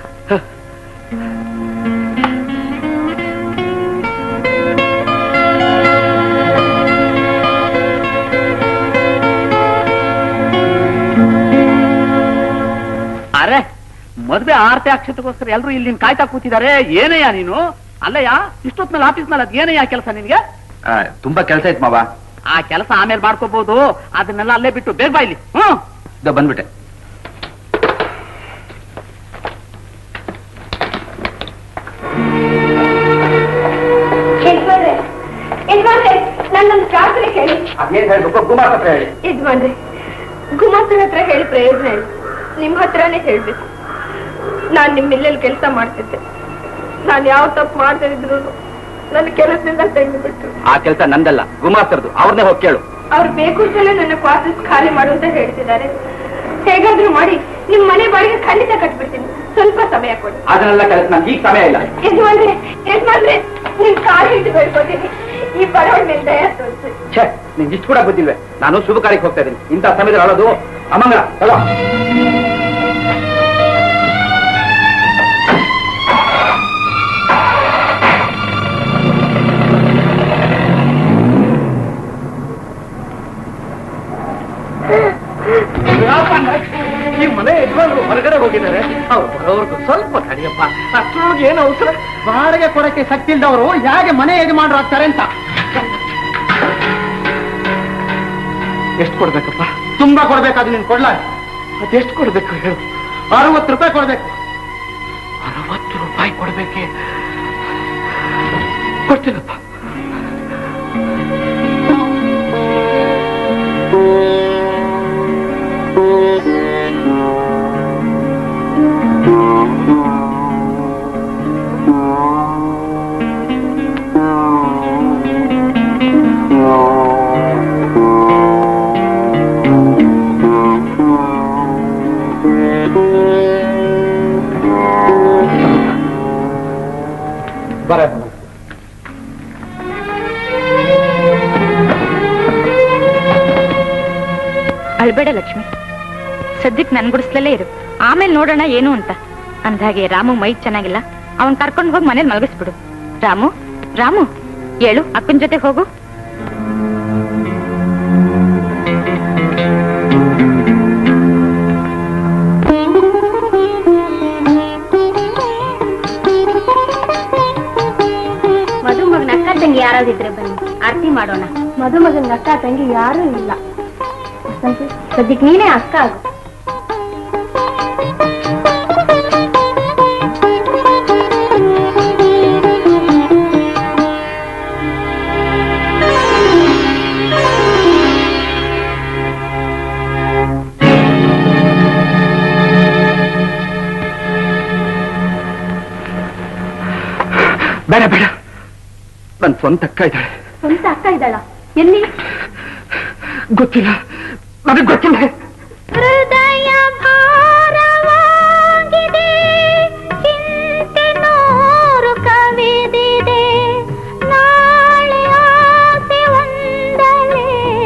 ಅರೆ ಮದ್ವೆ ಆರತಿ ಅಕ್ಷತೆಗೋಸ್ಕರ ಎಲ್ರು ಇಲ್ಲಿ ನಿನ್ ಕಾಯ್ತಾ ಕೂತಿದ್ದಾರೆ ಏನಯ್ಯ ನೀನು ಅಲ್ಲಯ್ಯ ಇಷ್ಟೊತ್ನಲ್ಲಿ ಆಫೀಸ್ನಲ್ಲಿ ಅದ್ ಏನಯ್ಯ ಕೆಲಸ ನಿನ್ಗೆ ತುಂಬಾ ಕೆಲಸ ಇತ್ತು ಮಾವ ಆ ಕೆಲಸ ಆಮೇಲೆ ಮಾಡ್ಕೋಬಹುದು ಅದನ್ನೆಲ್ಲ ಅಲ್ಲೇ ಬಿಟ್ಟು ಬೇಗ ಬಾ ಇಲ್ಲಿ ಹ್ಮ್ ಇದೋ ಬಂದ್ಬಿಟ್ಟೆ ಯಜಮಾನ್ರೆ ಯಜಮಾನ್ರೆ ನನ್ನೊಂದು ಪ್ರಾರ್ಥನೆ ಕೇಳಿ ಅದೇನ್ ಹೇಳ್ಬೇಕು ಕುಮಾರ್ ಹತ್ರ ಹೇಳಿ ಯಜಮಾನ್ರೆ ಗುಮಾಸ್ತರ ಹತ್ರ ಹೇಳಿ ಪ್ರಯೋಜನ ಇಲ್ಲ ನಿಮ್ ಹತ್ರನೇ ಹೇಳ್ಬೇಕು ನಾನ್ ನಿಮ್ ಮಿಲ್ಲಲ್ಲಿ ಕೆಲಸ ಮಾಡ್ತಿದ್ದೆ ನಾನ್ ಯಾವ ತಪ್ಪು ಮಾಡ್ತಾ ಇದ್ರು ನನ್ನ ಕೆಲಸದಿಂದ ತೆಗೆದುಬಿಟ್ರು ಆ ಕೆಲಸ ನಂದಲ್ಲ ಗುಮಾಸ್ತರ್ದು ಅವ್ರನ್ನೇ ಹೋಗಿ ಕೇಳು ಅವ್ರು ಬೇಕು ಅಂತಲೇ ನನ್ನ ಕ್ವಾರ್ಟರ್ಸ್ ಖಾಲಿ ಮಾಡು ಅಂತ ಹೇಳ್ತಿದ್ದಾರೆ ಹೇಗಾದ್ರೂ ಮಾಡಿ ನಿಮ್ ಮನೆ ಬಾಡಿಗೆ ಖಂಡಿತ ಕಟ್ಬಿಡ್ತೀನಿ ಸ್ವಲ್ಪ ಸಮಯ ಕೊಡಿ ಅದನ್ನೆಲ್ಲ ಕೆಲಸ ನನ್ಗೆ ಈಗ ಸಮಯ ಇಲ್ಲ ಯಜಮಾನ್ರೆ ಯಜಮಾನ್ರೆ ನಿಮ್ ಕಾಲು ಹಿಡಿದು ಬೇಡ್ಕೋತೀನಿ ಈ ಬಡವಳ ಮೇಲೆ ದಯ ತೋರಿಸಿ ಛೇ ನಿಂಗೆ ಇಷ್ಟು ಕೂಡ ಗೊತ್ತಿಲ್ವೇ ನಾನು ಶುಭ ಕಾರ್ಯಕ್ಕೆ ಹೋಗ್ತಾ ಇದ್ದೀನಿ ಇಂಥ ಸಮಯದಲ್ಲಿ ಅಳೋದು ಅಮಂಗಳ ಚಲೋ ಈ ಮನೆ ಯಜಮಾನರು ಹೊರಗಡೆ ಹೋಗಿದ್ದಾರೆ ಅವ್ರು ಬರೋವರೆಗೂ ಸ್ವಲ್ಪ ತಡಿಯಪ್ಪ ಅಷ್ಟರೊಳಗೆ ಏನು ಅವಸರ ಬಾಡಿಗೆ ಕೊಡಕ್ಕೆ ಶಕ್ತಿ ಇಲ್ದವರು ಹೇಗೆ ಮನೆ ಯಜಮಾನರು ಆಗ್ತಾರೆ ಅಂತ ಎಷ್ಟು ಕೊಡ್ಬೇಕಪ್ಪ ತುಂಬಾ ಕೊಡ್ಬೇಕಾದ್ರೆ ನೀನ್ ಕೊಡ್ಲ ಅದೆಷ್ಟು ಕೊಡ್ಬೇಕು ಹೇಳು ಅರವತ್ತು ರೂಪಾಯಿ ಕೊಡ್ಬೇಕು ಅರವತ್ತು ರೂಪಾಯಿ ಕೊಡ್ಬೇಕೆ ಕೊಡ್ತೀನಪ್ಪ ಬರ ಅಳ್ಬೇಡ ಲಕ್ಷ್ಮಿ ಸದ್ಯಕ್ ನನ್ ಗುಡಿಸ್ಲಲ್ಲೇ ಇರು ಆಮೇಲೆ ನೋಡೋಣ ಏನು ಅಂತ ಅಂದ್ಹಾಗೆ ರಾಮು ಮೈ ಚೆನ್ನಾಗಿಲ್ಲ ಅವನ್ ಕರ್ಕೊಂಡ್ ಹೋಗಿ ಮನೇಲಿ ಮಲಗಿಸ್ಬಿಡು ರಾಮು ರಾಮು ಹೇಳು ಅಕ್ಕನ ಜೊತೆ ಹೋಗು ಮದುಮಗನ ಅಕ್ಕ ತಂಗಿ ಯಾರಾದಿದ್ರೆ ಬನ್ನಿ ಆರತಿ ಮಾಡೋಣ ಮದುಮಗನ ಅಕ್ಕ ತಂಗಿ ಯಾರೂ ಇಲ್ಲ ವಸಂತಿ, ಸದ್ಯಕ್ಕೆ ನೀನೇ ಅಕ್ಕ ಆಗು ಬೇಡ ಬೇಡ ನನ್ ಸ್ವಂತ ಅಕ್ಕ ಇದ್ದಾಳೆ ಸ್ವಂತ ಅಕ್ಕ ಇದ್ದಾಳ ಎಲ್ಲಿ ಗೊತ್ತಿಲ್ಲ ನನಗೆ ಗೊತ್ತಿಲ್ಲ ಹೃದಯ ಭಾರವಾಗಿದೆ ಚಿಂತೆ ನೂರು ಕವಿದಿದೆ ನಾಳೆ ಆಸೆ ಒಂದಲೇ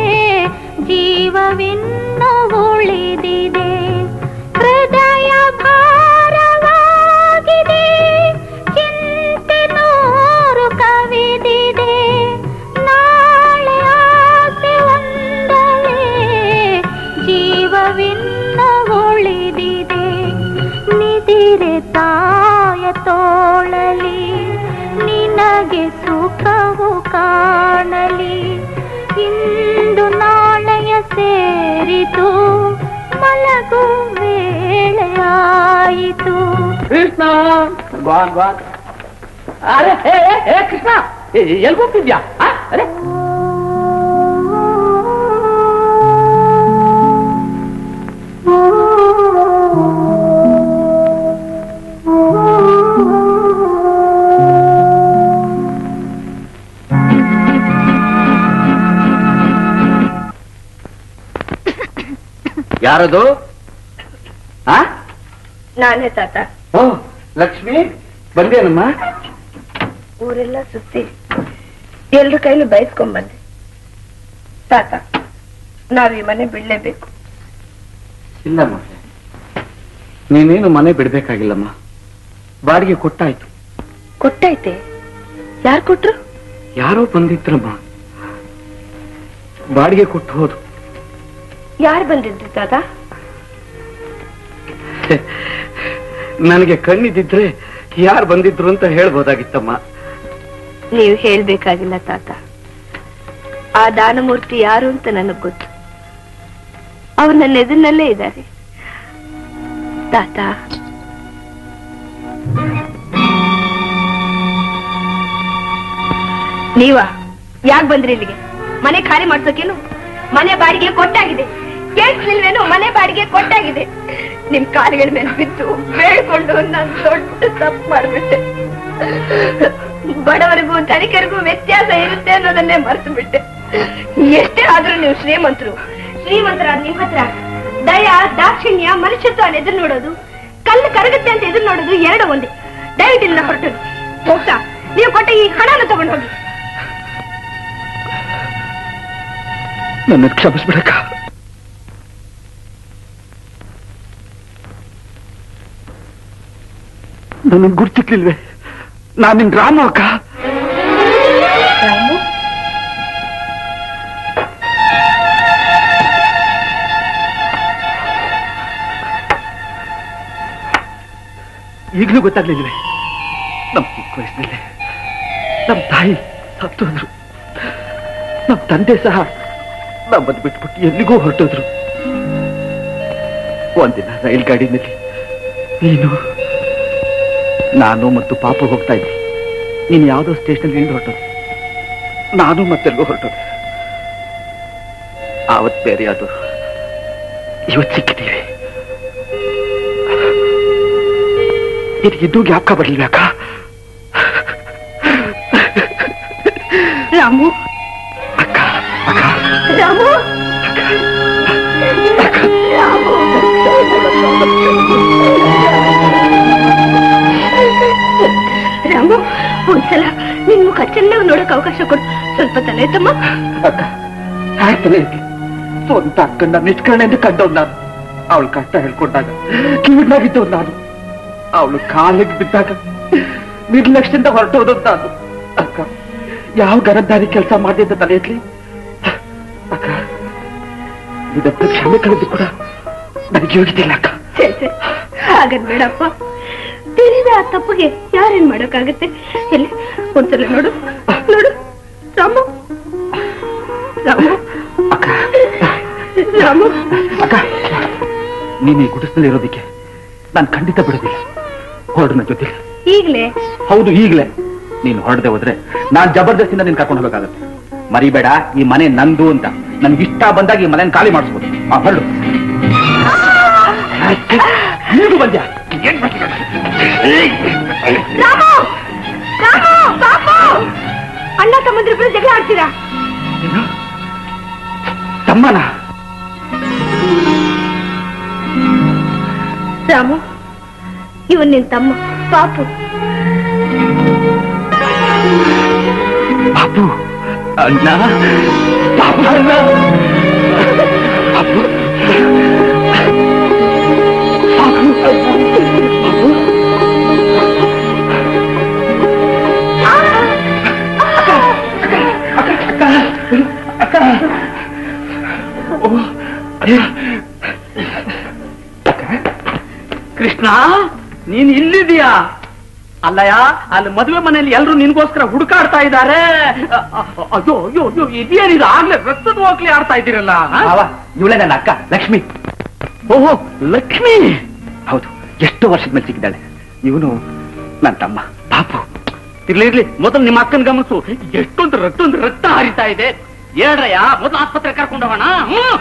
ಜೀವವಿನ್ನು ಉಳಿದಿದೆ ಹೃದಯ ಭಾರವಾಗಿದೆ ಚಿಂತೆ ನೂರು ಕವಿದಿದೆ ನಾಳೆ ಆಸೆ ಒಂದಲೇ ಜೀವವಿನ್ನು ಉಳಿದಿದೆ ನಿದಿರೆ ತಾಯ ತೋಳಲಿ ನಿನಗೆ ಸುಖವು ಕಾಣಲಿ ಇಂದು ನಾಳೆಯ ಸೇರಿತು ಮಲಗು ವೇಳೆಯಾಯಿತು ಕೃಷ್ಣ ಗಾನ್ ಗಾನ್ ಅರೆ ಹೇ ಹೇ, ಹೇ ಕೃಷ್ಣ ಎಲ್ಲಿ ಹೋಗ್ತಿದ್ಯಾ ಆ, ಅರೆ ಯಾರದು ಆ ನಾನೇ ತಾತ ಓ ಲಕ್ಷ್ಮಿ ಬಂದೇನಮ್ಮ ಊರೆಲ್ಲ ಸುತ್ತಿ ಎಲ್ರ ಕೈಲಿ ಬಯಸ್ಕೊಂಡ್ ಬಂದೆ ತಾತ ನಾವ್ ಈ ಮನೆ ಬಿಡ್ಲೇಬೇಕು ಇಲ್ಲಮ್ಮ ನೀನೇನು ಮನೆ ಬಿಡ್ಬೇಕಾಗಿಲ್ಲಮ್ಮ ಬಾಡಿಗೆ ಕೊಟ್ಟಾಯ್ತು ಕೊಟ್ಟೈತೆ ಯಾರು ಕೊಟ್ರು ಯಾರೋ ಬಂದಿದ್ರಮ್ಮ ಬಾಡಿಗೆ ಕೊಟ್ಟು ಹೋದ್ರು ಯಾರು ಬಂದಿದ್ರು ತಾತ ನನಗೆ ಕಣ್ಣಿದ್ದಿದ್ರೆ ಯಾರು ಬಂದಿದ್ರು ಅಂತ ಹೇಳ್ಬೋದಾಗಿತ್ತಮ್ಮ ನೀವು ಹೇಳ್ಬೇಕಾಗಿಲ್ಲ ತಾತ ಆ ದಾನಮೂರ್ತಿ ಯಾರು ಅಂತ ನನಗ್ ಗೊತ್ತು ಅವ್ರು ನನ್ನ ಎದುರಿನಲ್ಲೇ ಇದ್ದಾರೆ ತಾತ ನೀವಾ ಯಾಕೆ ಬಂದ್ರಿ ಇಲ್ಲಿಗೆ ಮನೆ ಖಾಲಿ ಮಾಡ್ಸೋಕೇನು ಮನೆ ಬಾಡಿಗೆ ಕೊಟ್ಟಾಗಿದೆ ಕೇಳಿಸ್ಲಿಲ್ವೇನು ಮನೆ ಬಾಡಿಗೆ ಕೊಟ್ಟಾಗಿದೆ ನಿಮ್ ಕಾಲುಗಳ ಮೇಲೆ ಬಿದ್ದು ಬೇಡ್ಕೊಂಡು ನಾನು ದೊಡ್ಡ ತಪ್ಪು ಮಾಡ್ಬಿಟ್ಟೆ ಬಡವರಿಗೂ ಧನಿಕರಿಗೂ ವ್ಯತ್ಯಾಸ ಇರುತ್ತೆ ಅನ್ನೋದನ್ನೇ ಮರೆತು ಬಿಟ್ಟೆ ಎಷ್ಟೇ ಆದ್ರೂ ನೀವು ಶ್ರೀಮಂತರು ಶ್ರೀಮಂತರಾದ ನಿಮ್ ಹತ್ರ ದಯ ದಾಕ್ಷಿಣ್ಯ ಮನುಷ್ಯತ್ವ ಎದುರು ನೋಡೋದು ಕಲ್ಲು ಕರಗುತ್ತೆ ಅಂತ ಎದುರು ನೋಡೋದು ಎರಡು ಒಂದೇ ದಯವಿಟ್ಟು ಇಲ್ಲಿಂದ ಹೊರಟು ಹೋಗ್ತಾ ನೀವು ಕೊಟ್ಟ ಈ ಹಣನ ತಗೊಂಡು ಹೋಗಿ ನನ್ನ ಕ್ಷಮಿಸ್ಬಿಡಕ್ಕ ನನ್ನ ಗುರ್ತಿರ್ಲಿಲ್ವೇ ನಾನ್ ನಿನ್ ರಾಮ ಅಕ್ಕ ರಾಮು ಈಗಲೂ ಗೊತ್ತಾಗ್ಲಿಲ್ವೇ ನಮ್ ಚಿಕ್ಕ ವಯಸ್ಸಿನಲ್ಲೇ ನಮ್ ತಾಯಿ ಸತ್ತು ಹೋದ್ರು ನಮ್ ತಂದೆ ಸಹ ನಮ್ಮನ್ನು ಬಿಟ್ಬಿಟ್ಟು ಎಲ್ಲಿಗೂ ಹೊರಟೋದ್ರು ಒಂದಿನ ರೈಲ್ ಗಾಡಿನಲ್ಲಿ ನೀನು ನಾನು ಮತ್ತು ಪಾಪು ಹೋಗ್ತಾ ಇದ್ವಿ ನೀನು ಯಾವುದೋ ಸ್ಟೇಷನ್ ಇಳಿದು ಹೊರಟೋದು ನಾನು ಮತ್ತೆಲ್ಗೋ ಹೊರಟೋದೆ ಆವತ್ ಬೇರೆ ಅದು ಇವತ್ತು ಸಿಕ್ಕಿದ್ದೀವಿ ಇದು ಇದ್ದು ಜ್ಞಾಪಕ ಬರ್ಲಿಲ್ಬೇಕಾ ರಾಮು ರಾಮು ರಾಮು ಒಂದ್ಸಲ ನಿನ್ ಮುಖ ಚೆನ್ನಾಗಿ ನೋಡಕ್ ಅವಕಾಶ ಕೊಡು ಸ್ವಲ್ಪ ತಲೆ ತಮ್ಮ ಆಗ್ತಲೇ ಇರ್ಲಿ ಸ್ವಂತ ಅಕ್ಕನ್ನ ನಿಷ್ಕರಣೆಯಿಂದ ಕಂಡವ್ ನಾನು ಅವಳು ಕಷ್ಟ ಹೇಳ್ಕೊಂಡಾಗ ಕಿವಿಡ್ನಾಗಿದ್ದವ್ ನಾನು ಅವಳು ಕಾಲಿಗೆ ಬಿದ್ದಾಗ ನಿರ್ಲಕ್ಷ್ಯದಿಂದ ಹೊರಟೋದು ನಾನು ಅಕ್ಕ ಯಾವ ಗರದ್ದಾರಿ ಕೆಲಸ ಮಾಡಿದ್ದ ತಲೆ ಎತ್ಲಿ ಅಕ್ಕ ಇದಕ್ಕೆ ಕ್ಷಮೆ ಕಳೆದು ಕೂಡ ನನಗೆ ಯೋಗಿತಿಲ್ಲ ಅಕ್ಕ ಛೇ, ಛೇ, ಹಾಗನ್ಬೇಡಪ್ಪ ತಿಳಿದ ಆ ತಪ್ಪಿಗೆ ಯಾರೇನ್ ಮಾಡಕ್ಕಾಗತ್ತೆ ಎಲ್ಲಿ ಒಂದ್ಸಲ ನೋಡು ನೋಡು ರಾಮು ರಾಮು ರಾಮು ಅಕ್ಕ ನೀನು ಈ ಗುಡಿಸ್ನಲ್ಲಿ ಇರೋದಕ್ಕೆ ನಾನು ಖಂಡಿತ ಬಿಡೋದಿಲ್ಲ ಹೊರಡು ನನ್ನ ಜೊತೆ ಈಗ್ಲೇ ಹೌದು ಈಗಲೇ ನೀನು ಹೊರಡದೆ ಹೋದ್ರೆ ನಾನ್ ಜಬರ್ದಸ್ತಿಂದ ನೀನ್ ಕರ್ಕೊಂಡು ಹೋಗ್ಬೇಕಾಗತ್ತೆ ಮರಿಬೇಡ ಈ ಮನೆ ನಂದು ಅಂತ ನನ್ಗೆ ಇಷ್ಟ ಬಂದಾಗ ಈ ಮನೆಯನ್ನು ಖಾಲಿ ಮಾಡಿಸ್ಬೋದು ಆ ಹೊರಡು ನೀನು ಬಂದ್ಯಾ ಏನ್ ಮಾಡ್ತಿದ್ದೆ? ರಾಮು ರಾಮು ಪಾಪು ಅಣ್ಣ ತಮ್ಮಂದಿರಿಬ್ರು ಜಗಳ ಆಡ್ತೀರಾ ಏನು? ತಮ್ಮನ ರಾಮು ಇವನ್ ನಿನ್ ತಮ್ಮ ಪಾಪು ಪಾಪು ಅಣ್ಣ ಪಾಪು ಅಣ್ಣ ಪಾಪು ಕೃಷ್ಣ ನೀನ್ ಇಲ್ಲಿದೀಯಾ ಅಲ್ಲಯ್ಯ ಅಲ್ಲಿ ಮದುವೆ ಮನೆಯಲ್ಲಿ ಎಲ್ರು ನಿನ್ಗೋಸ್ಕರ ಹುಡುಕಾಡ್ತಾ ಇದ್ದಾರೆ ಅಯ್ಯೋ ಅಯ್ಯೋ ಅಯ್ಯೋ ಇದೇನಿದು ಆಗ್ಲೇ ರಕ್ತದ ಹೋಗ್ಲಿ ಆಡ್ತಾ ಇದ್ದೀರಲ್ಲ ಆ? ಇವಳೇ ನನ್ನ ಅಕ್ಕ ಲಕ್ಷ್ಮಿ ಓಹೋ ಲಕ್ಷ್ಮಿ ಹೌದು ಎಷ್ಟು ವರ್ಷದ ಮೇಲೆ ಸಿಕ್ಕಿದ್ದಾಳೆ ಇವನು ನನ್ನ ತಮ್ಮ ಪಾಪು ಇರ್ಲಿ ಇರ್ಲಿ ಮೊದಲು ನಿಮ್ಮ ಅಕ್ಕನ ಗಮನಿಸು ಎಷ್ಟೊಂದು ರಕ್ತೊಂದು ರಕ್ತ ಹರಿತಾ ಇದೆ ಹೇಳ್ರಯ್ಯ ಮೊದಲು ಆಸ್ಪತ್ರೆ ಕರ್ಕೊಂಡು ಹೋಗೋಣ ಹ್ಮ್.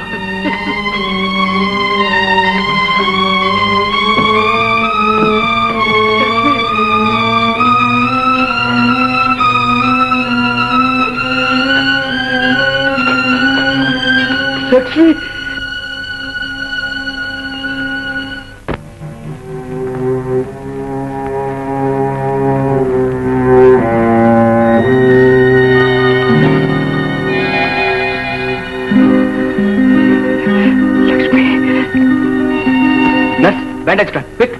Lakshmi Lakshmi nurse bandage cut quick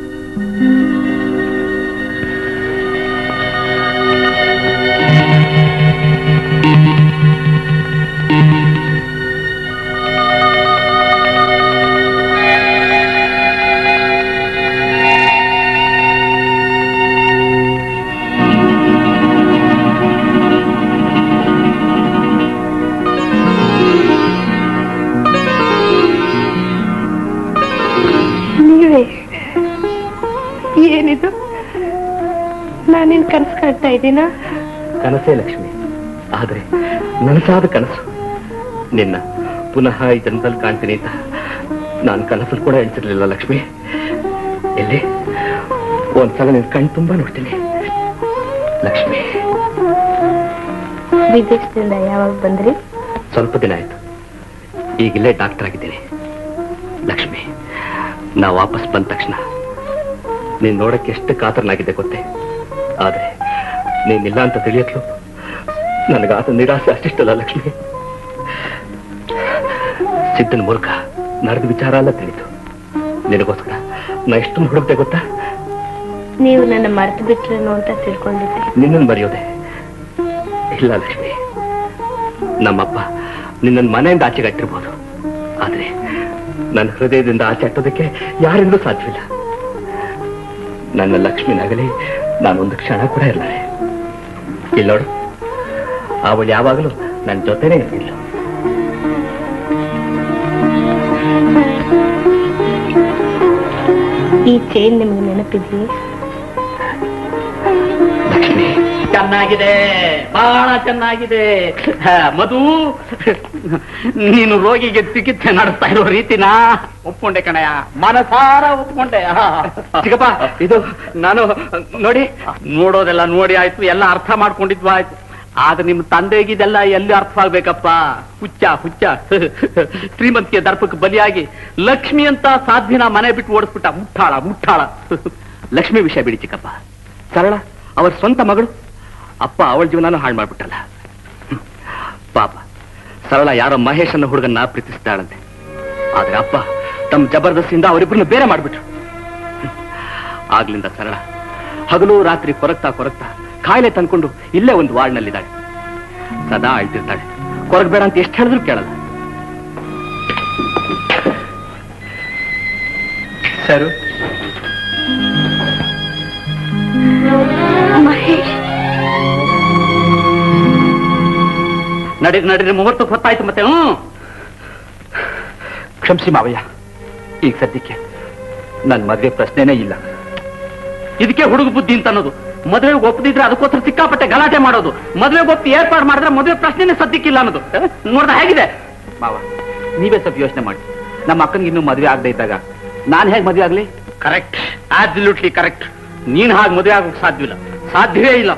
ನೀವೇ ಏನಿದು ನಾನೇನ್ ಕನ್ಸ್ ಕಾಣ್ತಾ ಇದ್ದೀನಾ ಕನಸೇ ಲಕ್ಷ್ಮಿ ಆದ್ರೆ ನನಸಾದ ಕನಸು ನಿನ್ನ ಪುನಃ ಈ ಜನ್ಮದಲ್ಲಿ ಕಾಣ್ತೀನಿ ಅಂತ ನಾನು ಕನಸಲ್ಲಿ ಕೂಡ ಎಣಿಸಿರ್ಲಿಲ್ಲ ಲಕ್ಷ್ಮಿ ಎಲ್ಲಿ ಒಂದ್ಸಲ ನಿನ್ ಕಣ್ ತುಂಬಾ ನೋಡ್ತೀನಿ ಲಕ್ಷ್ಮಿ ವಿದೇಶದಿಂದ ಯಾವಾಗ ಬಂದ್ರಿ ಸ್ವಲ್ಪ ದಿನ ಆಯ್ತು ಈಗಿಲ್ಲೇ ಡಾಕ್ಟರ್ ಆಗಿದ್ದೀನಿ ಲಕ್ಷ್ಮಿ ನಾ ವಾಪಸ್ ಬಂದ ತಕ್ಷಣ ನೀನ್ ನೋಡಕ್ಕೆ ಎಷ್ಟು ಕಾತರನಾಗಿದ್ದೆ ಗೊತ್ತೇ ಆದ್ರೆ ನೀನಿಲ್ಲ ಅಂತ ತಿಳಿಯತ್ಲು ನನಗಾದ ನಿರಾಸೆ ಅಷ್ಟಿಷ್ಟಲ್ಲ ಲಕ್ಷ್ಮಿ ಸಿದ್ದನ ಮೂಲಕ ನಡೆದ ವಿಚಾರ ಎಲ್ಲ ತಿಳಿತು ನಿನಗೋಸ್ಕರ ನಾ ಎಷ್ಟು ಹುಡುಕ್ದೆ ಗೊತ್ತಾ ನೀವು ನನ್ನ ಮರೆತು ಬಿಟ್ರೇನೋ ಅಂತ ತಿಳ್ಕೊಂಡಿದ್ದೆ ನಿನ್ನನ್ನು ಬರೆಯೋದೆ ಇಲ್ಲ ಲಕ್ಷ್ಮಿ ನಮ್ಮಪ್ಪ ನಿನ್ನನ್ನು ಮನೆಯಿಂದ ಆಚೆಗೆ ಅಟ್ಟಿರ್ಬೋದು ಆದ್ರೆ ನನ್ನ ಹೃದಯದಿಂದ ಆಚೆ ಅಟ್ಟೋದಕ್ಕೆ ಯಾರಿಂದಲೂ ಸಾಧ್ಯವಿಲ್ಲ ನನ್ನ ಲಕ್ಷ್ಮಿನಾಗಲಿ ನಾನೊಂದು ಕ್ಷಣ ಕೂಡ ಇರಲಾರೆ ಇಲ್ಲಿ ನೋಡು ಅವಳು ಯಾವಾಗಲೂ ನನ್ನ ಜೊತೆನೇ ಇರಲಿಲ್ಲ ಈ ಚೈನ್ ನಿಮ್ಗೆ ನೆನಪಿದೆಯೇ ಚೆನ್ನಾಗಿದೆ ಬಹಳ ಚೆನ್ನಾಗಿದೆ ಹ, ಮಧು ನೀನು ರೋಗಿಗೆ ಚಿಕಿತ್ಸೆ ನಡೆಸ್ತಾ ಇರೋ ರೀತಿನ ಒಪ್ಕೊಂಡೆ ಕಣಯ್ಯ ಮನಸಾರ ಒಪ್ಕೊಂಡೆ ಹ. ಚಿಕ್ಕಪ್ಪ ಇದು ನಾನು ನೋಡಿ ನೋಡೋದೆಲ್ಲ ನೋಡಿ ಆಯ್ತು ಎಲ್ಲ ಅರ್ಥ ಮಾಡ್ಕೊಂಡಿದ್ವು ಆಯ್ತು ಆದ್ರೆ ನಿಮ್ ತಂದೆಗೆ ಇದೆಲ್ಲ ಎಲ್ಲಿ ಅರ್ಥವಾಗ್ಬೇಕಪ್ಪ ಹುಚ್ಚ ಹುಚ್ಚ ಶ್ರೀಮಂತಿಗೆ ದರ್ಪಕ್ಕೆ ಬಲಿಯಾಗಿ ಲಕ್ಷ್ಮಿ ಅಂತ ಸಾಧ್ಯನ ಮನೆ ಬಿಟ್ಟು ಓಡಿಸ್ಬಿಟ್ಟ ಮುಟ್ಟಾಳ ಮುಟ್ಟಾಳ ಲಕ್ಷ್ಮಿ ವಿಷಯ ಬಿಡಿ ಚಿಕ್ಕಪ್ಪ ಸರಳ ಅವರ ಸ್ವಂತ ಮಗಳು ಅಪ್ಪ ಅವಳ ಜೀವನಾನು ಹಾಳು ಮಾಡ್ಬಿಟ್ಟಲ್ಲ ಹ್ಮ್. ಪಾಪ ಸರಳ ಯಾರೋ ಮಹೇಶ್ ಅನ್ನೋ ಹುಡುಗನ್ನ ಪ್ರೀತಿಸ್ತಾಳಂತೆ ಆದ್ರೆ ಅಪ್ಪ ತಮ್ಮ ಜಬರ್ದಸ್ತಿಯಿಂದ ಅವರಿಬ್ಬರನ್ನು ಬೇರೆ ಮಾಡ್ಬಿಟ್ರು ಹ್ಮ್. ಆಗ್ಲಿಂದ ಸರಳ ಹಗಲು ರಾತ್ರಿ ಕೊರಗ್ತಾ ಕೊರಗ್ತಾ ಕಾಯಿಲೆ ತಂದ್ಕೊಂಡು ಇಲ್ಲೇ ಒಂದು ವಾರ್ಡ್ನಲ್ಲಿದ್ದಾಳೆ ಸದಾ ಅಳ್ತಿರ್ತಾಳೆ ಕೊರಗಬೇಡ ಅಂತ ಎಷ್ಟು ಹೇಳಿದ್ರು ಕೇಳಲ್ಲ ಸರು ಮಹೇಶ್ ನಡೀರಿ ನಡೀರಿ ಮುಹೂರ್ತ ಹೊತ್ತಾಯ್ತು ಮತ್ತೆ ಹ್ಮ್ ಕ್ಷಮಿಸಿ ಮಾವಯ್ಯ ಈಗ ಸದ್ಯಕ್ಕೆ ನನ್ ಮದ್ವೆ ಪ್ರಶ್ನೆನೇ ಇಲ್ಲ ಇದಕ್ಕೆ ಹುಡುಗ ಬುದ್ಧಿ ಅಂತ ಅನ್ನೋದು ಮದುವೆ ಒಪ್ಪದಿದ್ರೆ ಅದಕ್ಕೋಸ್ಕರ ಸಿಕ್ಕಾಪಟ್ಟೆ ಗಲಾಟೆ ಮಾಡೋದು ಮದುವೆ ಒಪ್ಪಿ ಏರ್ಪಾಡು ಮಾಡಿದ್ರೆ ಮದುವೆ ಪ್ರಶ್ನೆನೇ ಸದ್ಯಕ್ಕಿಲ್ಲ ಅನ್ನೋದು ಹ? ನೋಡ್ದ ಹೇಗಿದೆ ಮಾವ ನೀವೇ ಸ್ವಲ್ಪ ಯೋಚನೆ ಮಾಡಿ ನಮ್ಮ ಅಕ್ಕನಿಗೆ ಇನ್ನೂ ಮದ್ವೆ ಆಗದೆ ಇದ್ದಾಗ ನಾನ್ ಹೇಗ್ ಮದ್ವೆ ಆಗ್ಲಿ ಕರೆಕ್ಟ್ ಆಬ್ಸಲ್ಯೂಟ್ಲಿ ಕರೆಕ್ಟ್ ನೀನ್ ಹಾಗೆ ಮದುವೆ ಆಗೋಕ್ ಸಾಧ್ಯವಿಲ್ಲ ಸಾಧ್ಯವೇ ಇಲ್ಲ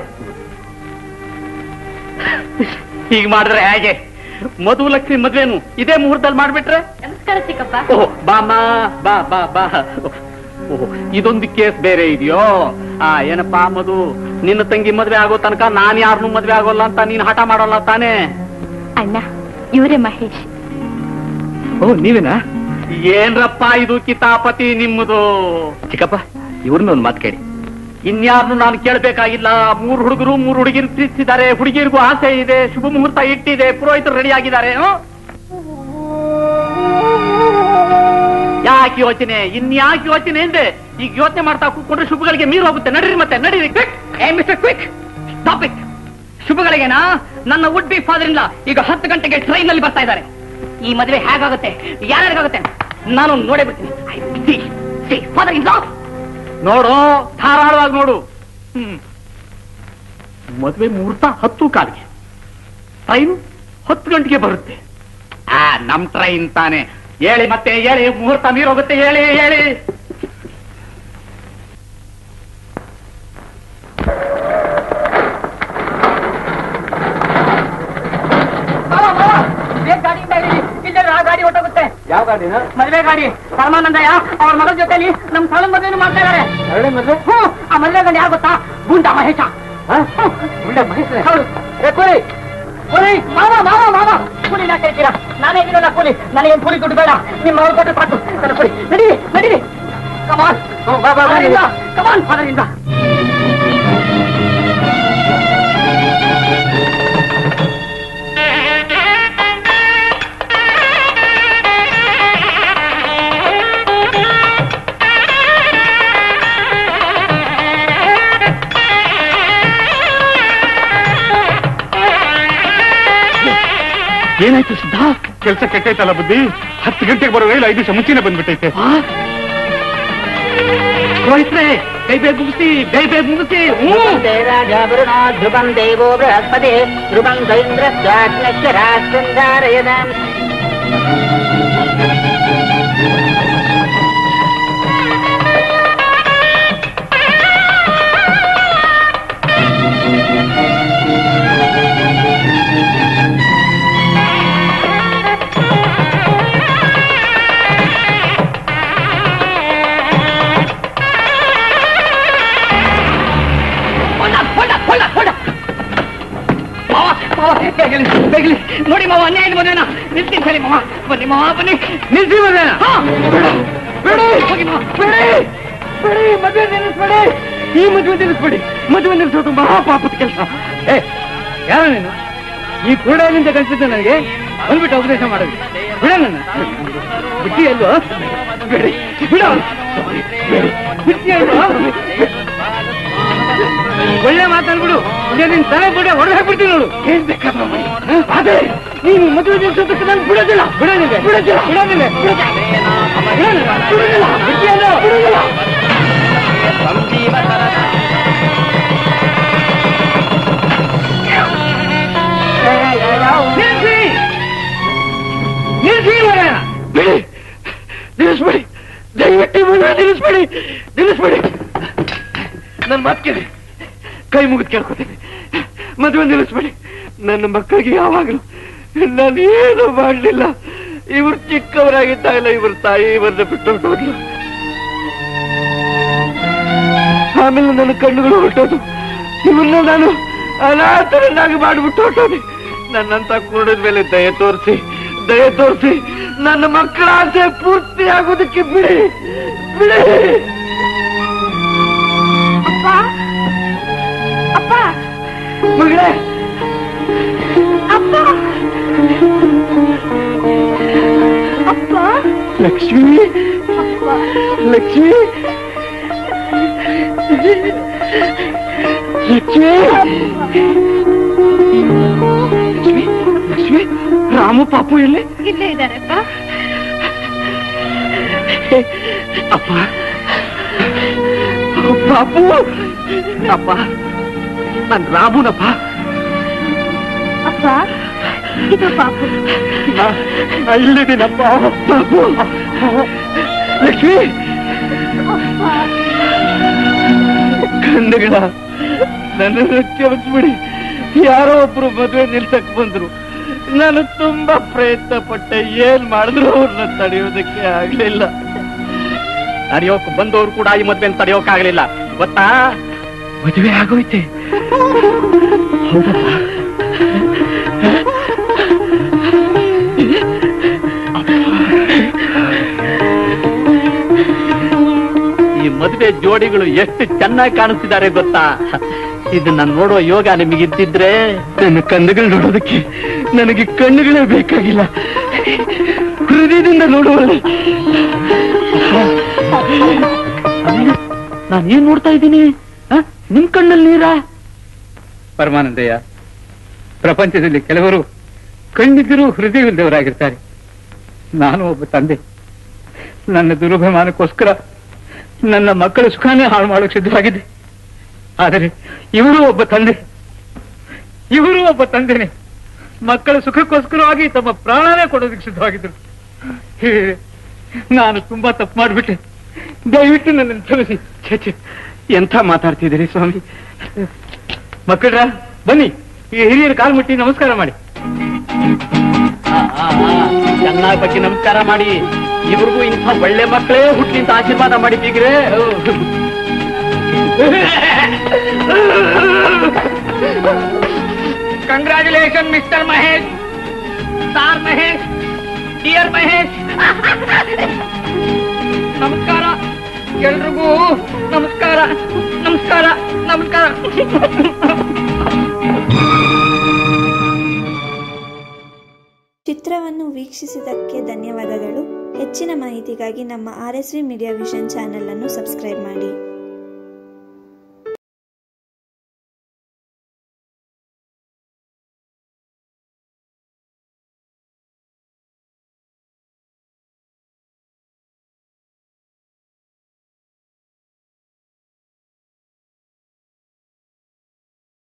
ಹೀಗೆ ಮಾಡಿದ್ರೆ ಹೇಗೆ ಮಧು ಲಕ್ಷ್ಮಿ ಮದ್ವೆನು ಇದೇ ಮುಹೂರ್ತದಲ್ಲಿ ಮಾಡ್ಬಿಟ್ರೆ ನಮಸ್ಕಾರ ಚಿಕ್ಕಪ್ಪ ಓಹ್ ಬಾಮ ಬಾ ಬಾ ಬಾ ಓಹ್ ಇದೊಂದು ಕೇಸ್ ಬೇರೆ ಇದೆಯೋ ಆ ಏನಪ್ಪಾ ಮಧು ನಿನ್ನ ತಂಗಿ ಮದ್ವೆ ಆಗೋ ತನಕ ನಾನ್ ಯಾರನ್ನೂ ಮದ್ವೆ ಆಗೋಲ್ಲ ಅಂತ ನೀನ್ ಹಠ ಮಾಡೋಲ್ಲ ತಾನೇ ಅಣ್ಣ ಇವರೇ ಮಹೇಶ್ ಓ ನೀವೇನಾ ಏನ್ರಪ್ಪ ಇದು ಕಿತಾಪತಿ ನಿಮ್ಮದು ಚಿಕ್ಕಪ್ಪ ಇವ್ರನ್ನ ಒಂದು ಮಾತು ಕೇಳಿ ಇನ್ಯಾರನ್ನು ನಾನು ಕೇಳಬೇಕಾಗಿಲ್ಲ ಮೂರು ಹುಡುಗರು ಮೂರು ಹುಡುಗಿರು ಪ್ರೀತಿಸಿದ್ದಾರೆ ಹುಡುಗಿರಿಗೂ ಆಸೆ ಇದೆ ಶುಭ ಮುಹೂರ್ತ ಇಟ್ಟಿದೆ ಪುರೋಹಿತರು ರೆಡಿ ಆಗಿದ್ದಾರೆ ಹ್ಮ್? ಯಾಕೆ ಯೋಚನೆ ಇನ್ಯಾಕೆ ಯೋಚನೆ ಎಂದೆ ಈಗ ಯೋಚನೆ ಮಾಡ್ತಾ ಕೂತ್ಕೊಂಡ್ರೆ ಶುಭಗಳಿಗೆ ಮೀರು ಹೋಗುತ್ತೆ ನಡೀರಿ ಮತ್ತೆ ನಡೀರಿ ಕ್ವಿಕ್ ಏ ಮಿಸ್ಟರ್ ಕ್ವಿಕ್ ಸ್ಟಾಪ್ ಇಟ್ ಶುಭಗಳಿಗೆನಾ ನನ್ನ ವುಡ್ ಬಿ ಫಾದರ್ ಇಲ್ಲ ಈಗ ಹತ್ತು ಗಂಟೆಗೆ ಟ್ರೈನ್ ನಲ್ಲಿ ಬರ್ತಾ ಇದ್ದಾರೆ ಈ ಮದುವೆ ಹೇಗಾಗುತ್ತೆ ಯಾರ್ಯಾರಿಗಾಗುತ್ತೆ ನಾನು ನೋಡೇ ಬಿಡ್ತೀನಿ ಫಾದರ್ ಇಲ್ಲ ನೋಡು ಧಾರಾಳವಾಗಿ ನೋಡು ಹ್ಮ್ ಮದುವೆ ಮುಹೂರ್ತ ಹತ್ತು ಕಾಲಿಗೆ ಟ್ರೈನ್ ಹತ್ತು ಗಂಟೆಗೆ ಬರುತ್ತೆ ಆ ನಮ್ ಟ್ರೈನ್ ತಾನೆ ಹೇಳಿ ಮತ್ತೆ ಹೇಳಿ ಮುಹೂರ್ತ ಮೀರೋಗುತ್ತೆ ಹೇಳಿ ಹೇಳಿ ಗಾಡಿ ಇಲ್ಲ ಆ ಗಾಡಿ ಹೊಟ್ಟೋಗುತ್ತೆ ಯಾವ ಗಾಡಿನ ಮದುವೆ ಗಾಡಿ ಪರಮಾನಂದಯ್ಯ ಅವ್ರ ಮಗಳ ಜೊತೆಲಿ ನಮ್ ಸಣ್ಣ ಮದುವೆನು ಮಾಡ್ತಾ ಇದಾರೆ ಎರಡೇ ಮದ್ವೆ ಹ್ಮ್ ಆ ಮದುವೆ ಗಂಡ ಯಾರು ಗೊತ್ತಾ ಗುಂಡ ಮಹೇಶ ಒಳ್ಳೆ ಮಹೇಶ್ ಹೌದು ಏ, ಕೂಲಿ ಕೂಲಿ ಮಾವ ಮಾವ ಮಾವ ಕೂಲಿ ನಾ ಕೇಳ್ತೀರಾ ನಾನೇ ಇದೀನಲ್ಲ ಕೂಲಿ ನನಗೇನು ಕೂಲಿ ದುಡ್ಡು ಬೇಡ ನಿಮ್ಮ ಅವ್ರ ಕೊಟ್ಟು ಸಾಕು ನನ್ನ ಕೂಲಿ ನಡೀರಿ ನಡೀರಿ ಕಮಾನ್ ಕಮಾನ್ ಫಾದರಿಂದ ಏನಾಯ್ತು ಸಿದ್ಧ ಕೆಲಸ ಕೆಟ್ಟೈತಲ್ಲ ಬುದ್ಧಿ ಹತ್ತು ಗಂಟೆಗೆ ಬರೋ ರೈಲು ಐದು ನಿಮಿಷ ಮುಂಚೆನೆ ಬಂದ್ಬಿಟ್ಟೈತೆ ರೋಹಿತ್ರೆ ಕೈ ಬೇಗ ಮುಗಿಸಿ ಬೇಗ ಬೇಗ ಮುಗಿಸಿ ಧ್ರುವಂ ದೇವೋ ಬೃಹಸ್ಪತಿ ಧ್ರುವಂ ದೈಂದ್ರಶ್ಚಾಗ್ನಶ್ಚ ರಾಷ್ಟ್ರಂ ಧಾರಯತಾಂ ಹೊಂಡ ಹೊಂಡ ಹೊಂಡ ಹೊಂಡ ಮಾವ ಮಾವ ಬೇಗಲಿ ಬೇಗಲಿ ನೋಡಿ ಮಾವ ಅನ್ಯಾಯ ಮದುವೆನ ನಿಲ್ಸಿ ಸರಿ ಮಾವ ಬನ್ನಿ ಮಾವ ಬನ್ನಿ ನಿಲ್ಸಿ ಮದುವೆನ ಬೇಡ ಹೋಗಿ ಮಾವ ಬೇಡ ಬೇಡ ಮದುವೆ ನಿಲ್ಲಿಸ್ಬೇಡಿ ಈ ಮದುವೆ ನಿಲ್ಲಿಸ್ಬೇಡಿ ಮದುವೆ ನಿಲ್ಲಿಸೋದು ಮಹಾ ಪಾಪದ ಕೆಲಸ ಏ ಯಾರ ನೀನು ಈ ಕುರುಡನಿಂದ ಕಳಿಸಿದ್ದೆ ನನಗೆ ಬಂದ್ಬಿಟ್ಟು ಉಪದೇಶ ಮಾಡೋದು ಬಿಡ ನನ್ನ ಬಿಟ್ಟಿ ಅಲ್ವೋ ಬೇಡಿ ಬಿಡ ಬಿಟ್ಟಿ ಅಲ್ವೋ ಒಳ್ಳೆ ಮಾತಾಡ್ಬಿಡು ನಿನ್ ತಲೆ ಬಿಡ ಹೊಡೆದು ಹಾಕ್ಬಿಡ್ತೀನಿ ನೋಡು ಏನ್ ಬೇಕಾದ್ರೂ ಮಾಡಿ. ಹ? ಆದ್ರೆ ನೀನು ಮದುವೆ ನಿಲ್ಸೋದಕ್ಕೆ ನಾನು ಬಿಡೋದಿಲ್ಲ ಬಿಡೋದಿಲ್ಲ ಬಿಡೋದಿಲ್ಲ ಬಿಡೋದಿಲ್ಲ ಬಿಡೋದಿಲ್ಲ ಬಿಡೋದಿಲ್ಲ ಬಿಡ್ತೀಯಲ್ಲ? ಬಿಡೋದಿಲ್ಲ ನಿಲ್ಲಿಸ್ಬೇಡಿ ನನ್ನ ಮಾತು ಕೇಳಿ ಕೈ ಮುಗಿದು ಕೇಳ್ಕೊತೀನಿ ಮದುವೆ ನಿಲ್ಲಿಸ್ಬೇಡಿ ನನ್ನ ಮಕ್ಕಳಿಗೆ ಯಾವಾಗಲೂ ನಾನು ಏನು ಮಾಡಲಿಲ್ಲ ಇವರು ಚಿಕ್ಕವರಾಗಿದ್ದಾಗಲೇ ಇವ್ರ ತಾಯಿ ಇವರನ್ನ ಬಿಟ್ಟು ಹೊರಟೋದ್ಲು ಆಮೇಲೆ ನನ್ನ ಕಣ್ಣುಗಳು ಹೊರಟೋದು ಇವ್ರನ್ನ ನಾನು ಅನಾಥರನ್ನಾಗಿ ಮಾಡಿಬಿಟ್ಟು ಹೊರಟೋದೆ ನನ್ನಂತ ಕುರುಡದ ಮೇಲೆ ದಯ ತೋರಿಸಿ ದಯ ತೋರಿಸಿ ನನ್ನ ಮಕ್ಕಳ ಆಸೆ ಪೂರ್ತಿ ಆಗೋದಕ್ಕೆ ಬಿಡಿ ಬಿಡಿ ಅಪ್ಪ ಅಪ್ಪ ಮಗಳೇ ಅಪ್ಪ ಅಪ್ಪ ಲಕ್ಷ್ಮಿ ಅಪ್ಪ ಲಕ್ಷ್ಮಿ ಲಕ್ಷ್ಮಿ ಲಕ್ಷ್ಮಿ ಲಕ್ಷ್ಮಿ ರಾಮು ಪಾಪು ಎಲ್ಲಿ ಇಲ್ಲೇ ಇದ್ದಾರಪ್ಪ ಅಪ್ಪ ಪಾಪು ಅಪ್ಪ ನನ್ ರಾಮುನಪ್ಪ ಅಪ್ಪ ಇದು ಪಾಪು ನಾ- ನಾ ಇಲ್ಲಿದ್ದೀನಪ್ಪ ಪಾಪು ಲಕ್ಷ್ಮಿ ಕಣ್ಣುಗಳ ನನ್ನನ್ನು ಕ್ಷಮಿಸ್ಬಿಡಿ ಯಾರೋ ಒಬ್ರು ಮದುವೆ ನಿಲ್ಸಕ್ ಬಂದ್ರು ನಾನು ತುಂಬಾ ಪ್ರಯತ್ನ ಪಟ್ಟೆ ಏನ್ ಮಾಡಿದ್ರು ಅವ್ರನ್ನ ತಡೆಯೋದಕ್ಕೆ ಆಗ್ಲಿಲ್ಲ ತಡೆಯೋಕ್ ಬಂದವರು ಕೂಡ ಈ ಮದ್ವೆ ತಡೆಯೋಕ್ಕಾಗ್ಲಿಲ್ಲ ಗೊತ್ತಾ ಮದುವೆ ಆಗೋಯ್ತೆ ಹೌದಪ್ಪ ಈ ಮದುವೆ ಜೋಡಿಗಳು ಎಷ್ಟು ಚೆನ್ನಾಗಿ ಕಾಣಿಸ್ತಿದ್ದಾರೆ ಗೊತ್ತಾ ಇದನ್ನ ನೋಡೋ ಯೋಗ ನಿಮಗಿದ್ದಿದ್ರೆ ನನ್ನ ಕಂದಗಳು ನೋಡೋದಕ್ಕೆ ನನಗೆ ಕಣ್ಣುಗಳೇ ಬೇಕಾಗಿಲ್ಲ ಹೃದಯದಿಂದ ನೋಡುವಲ್ಲಿ ನಾನೇನ್ ನೋಡ್ತಾ ಇದ್ದೀನಿ ಆ? ನಿಮ್ ಕಣ್ಣಲ್ಲಿ ನೀರಾ ಪರಮಾನಂದಯ್ಯ ಪ್ರಪಂಚದಲ್ಲಿ ಕೆಲವರು ಕಣ್ಣಿದ್ದರೂ ಹೃದಯವಿಲ್ಲದವರಾಗಿರ್ತಾರೆ ನಾನು ಒಬ್ಬ ತಂದೆ ನನ್ನ ದುರಭಿಮಾನಕ್ಕೋಸ್ಕರ ನನ್ನ ಮಕ್ಕಳ ಸುಖಾನೇ ಹಾಳು ಮಾಡೋಕೆ ಸಿದ್ಧವಾಗಿದ್ದೆ ಆದರೆ ಇವರು ಒಬ್ಬ ತಂದೆ ಇವರು ಒಬ್ಬ ತಂದೆನೆ ಮಕ್ಕಳ ಸುಖಕ್ಕೋಸ್ಕರವಾಗಿ ತಮ್ಮ ಪ್ರಾಣನೇ ಕೊಡೋದಕ್ಕೆ ಸಿದ್ಧವಾಗಿದ್ದರು ಹೇ, ನಾನು ತುಂಬಾ ತಪ್ಪು ಮಾಡಿಬಿಟ್ಟೆ ದಯವಿಟ್ಟು ನನ್ನನ್ನು ಕ್ಷಮಿಸಿ ಛೇ ಛೇ ಎಂಥ ಮಾತಾಡ್ತಿದ್ದೀರಿ ಸ್ವಾಮಿ ಮಕ್ಕಳ್ರ ಬನ್ನಿ ಈ ಹಿರಿಯರ ಕಾಲು ಮುಟ್ಟಿ ನಮಸ್ಕಾರ ಮಾಡಿ ಚೆನ್ನಾಗಿ ಬಗ್ಗೆ ನಮಸ್ಕಾರ ಮಾಡಿ ಇವ್ರಿಗೂ ಇಂಥ ಒಳ್ಳೆ ಮಕ್ಕಳೇ ಹುಟ್ಲಿ ಅಂತ ಆಶೀರ್ವಾದ ಮಾಡಿ ಬೀಗ್ರೆ congratulation mister Mahesh star Mahesh dear Mahesh ನಮಸ್ಕಾರ ಎಲ್ರಿಗೂ ನಮಸ್ಕಾರ ನಮಸ್ಕಾರ ನಮಸ್ಕಾರ ಚಿತ್ರವನ್ನು ವೀಕ್ಷಿಸಿದ್ದಕ್ಕೆ ಧನ್ಯವಾದಗಳು ಹೆಚ್ಚಿನ ಮಾಹಿತಿಗಾಗಿ ನಮ್ಮ R S V media vision channel ಅನ್ನು ಸಬ್ಸ್ಕ್ರೈಬ್ ಮಾಡಿ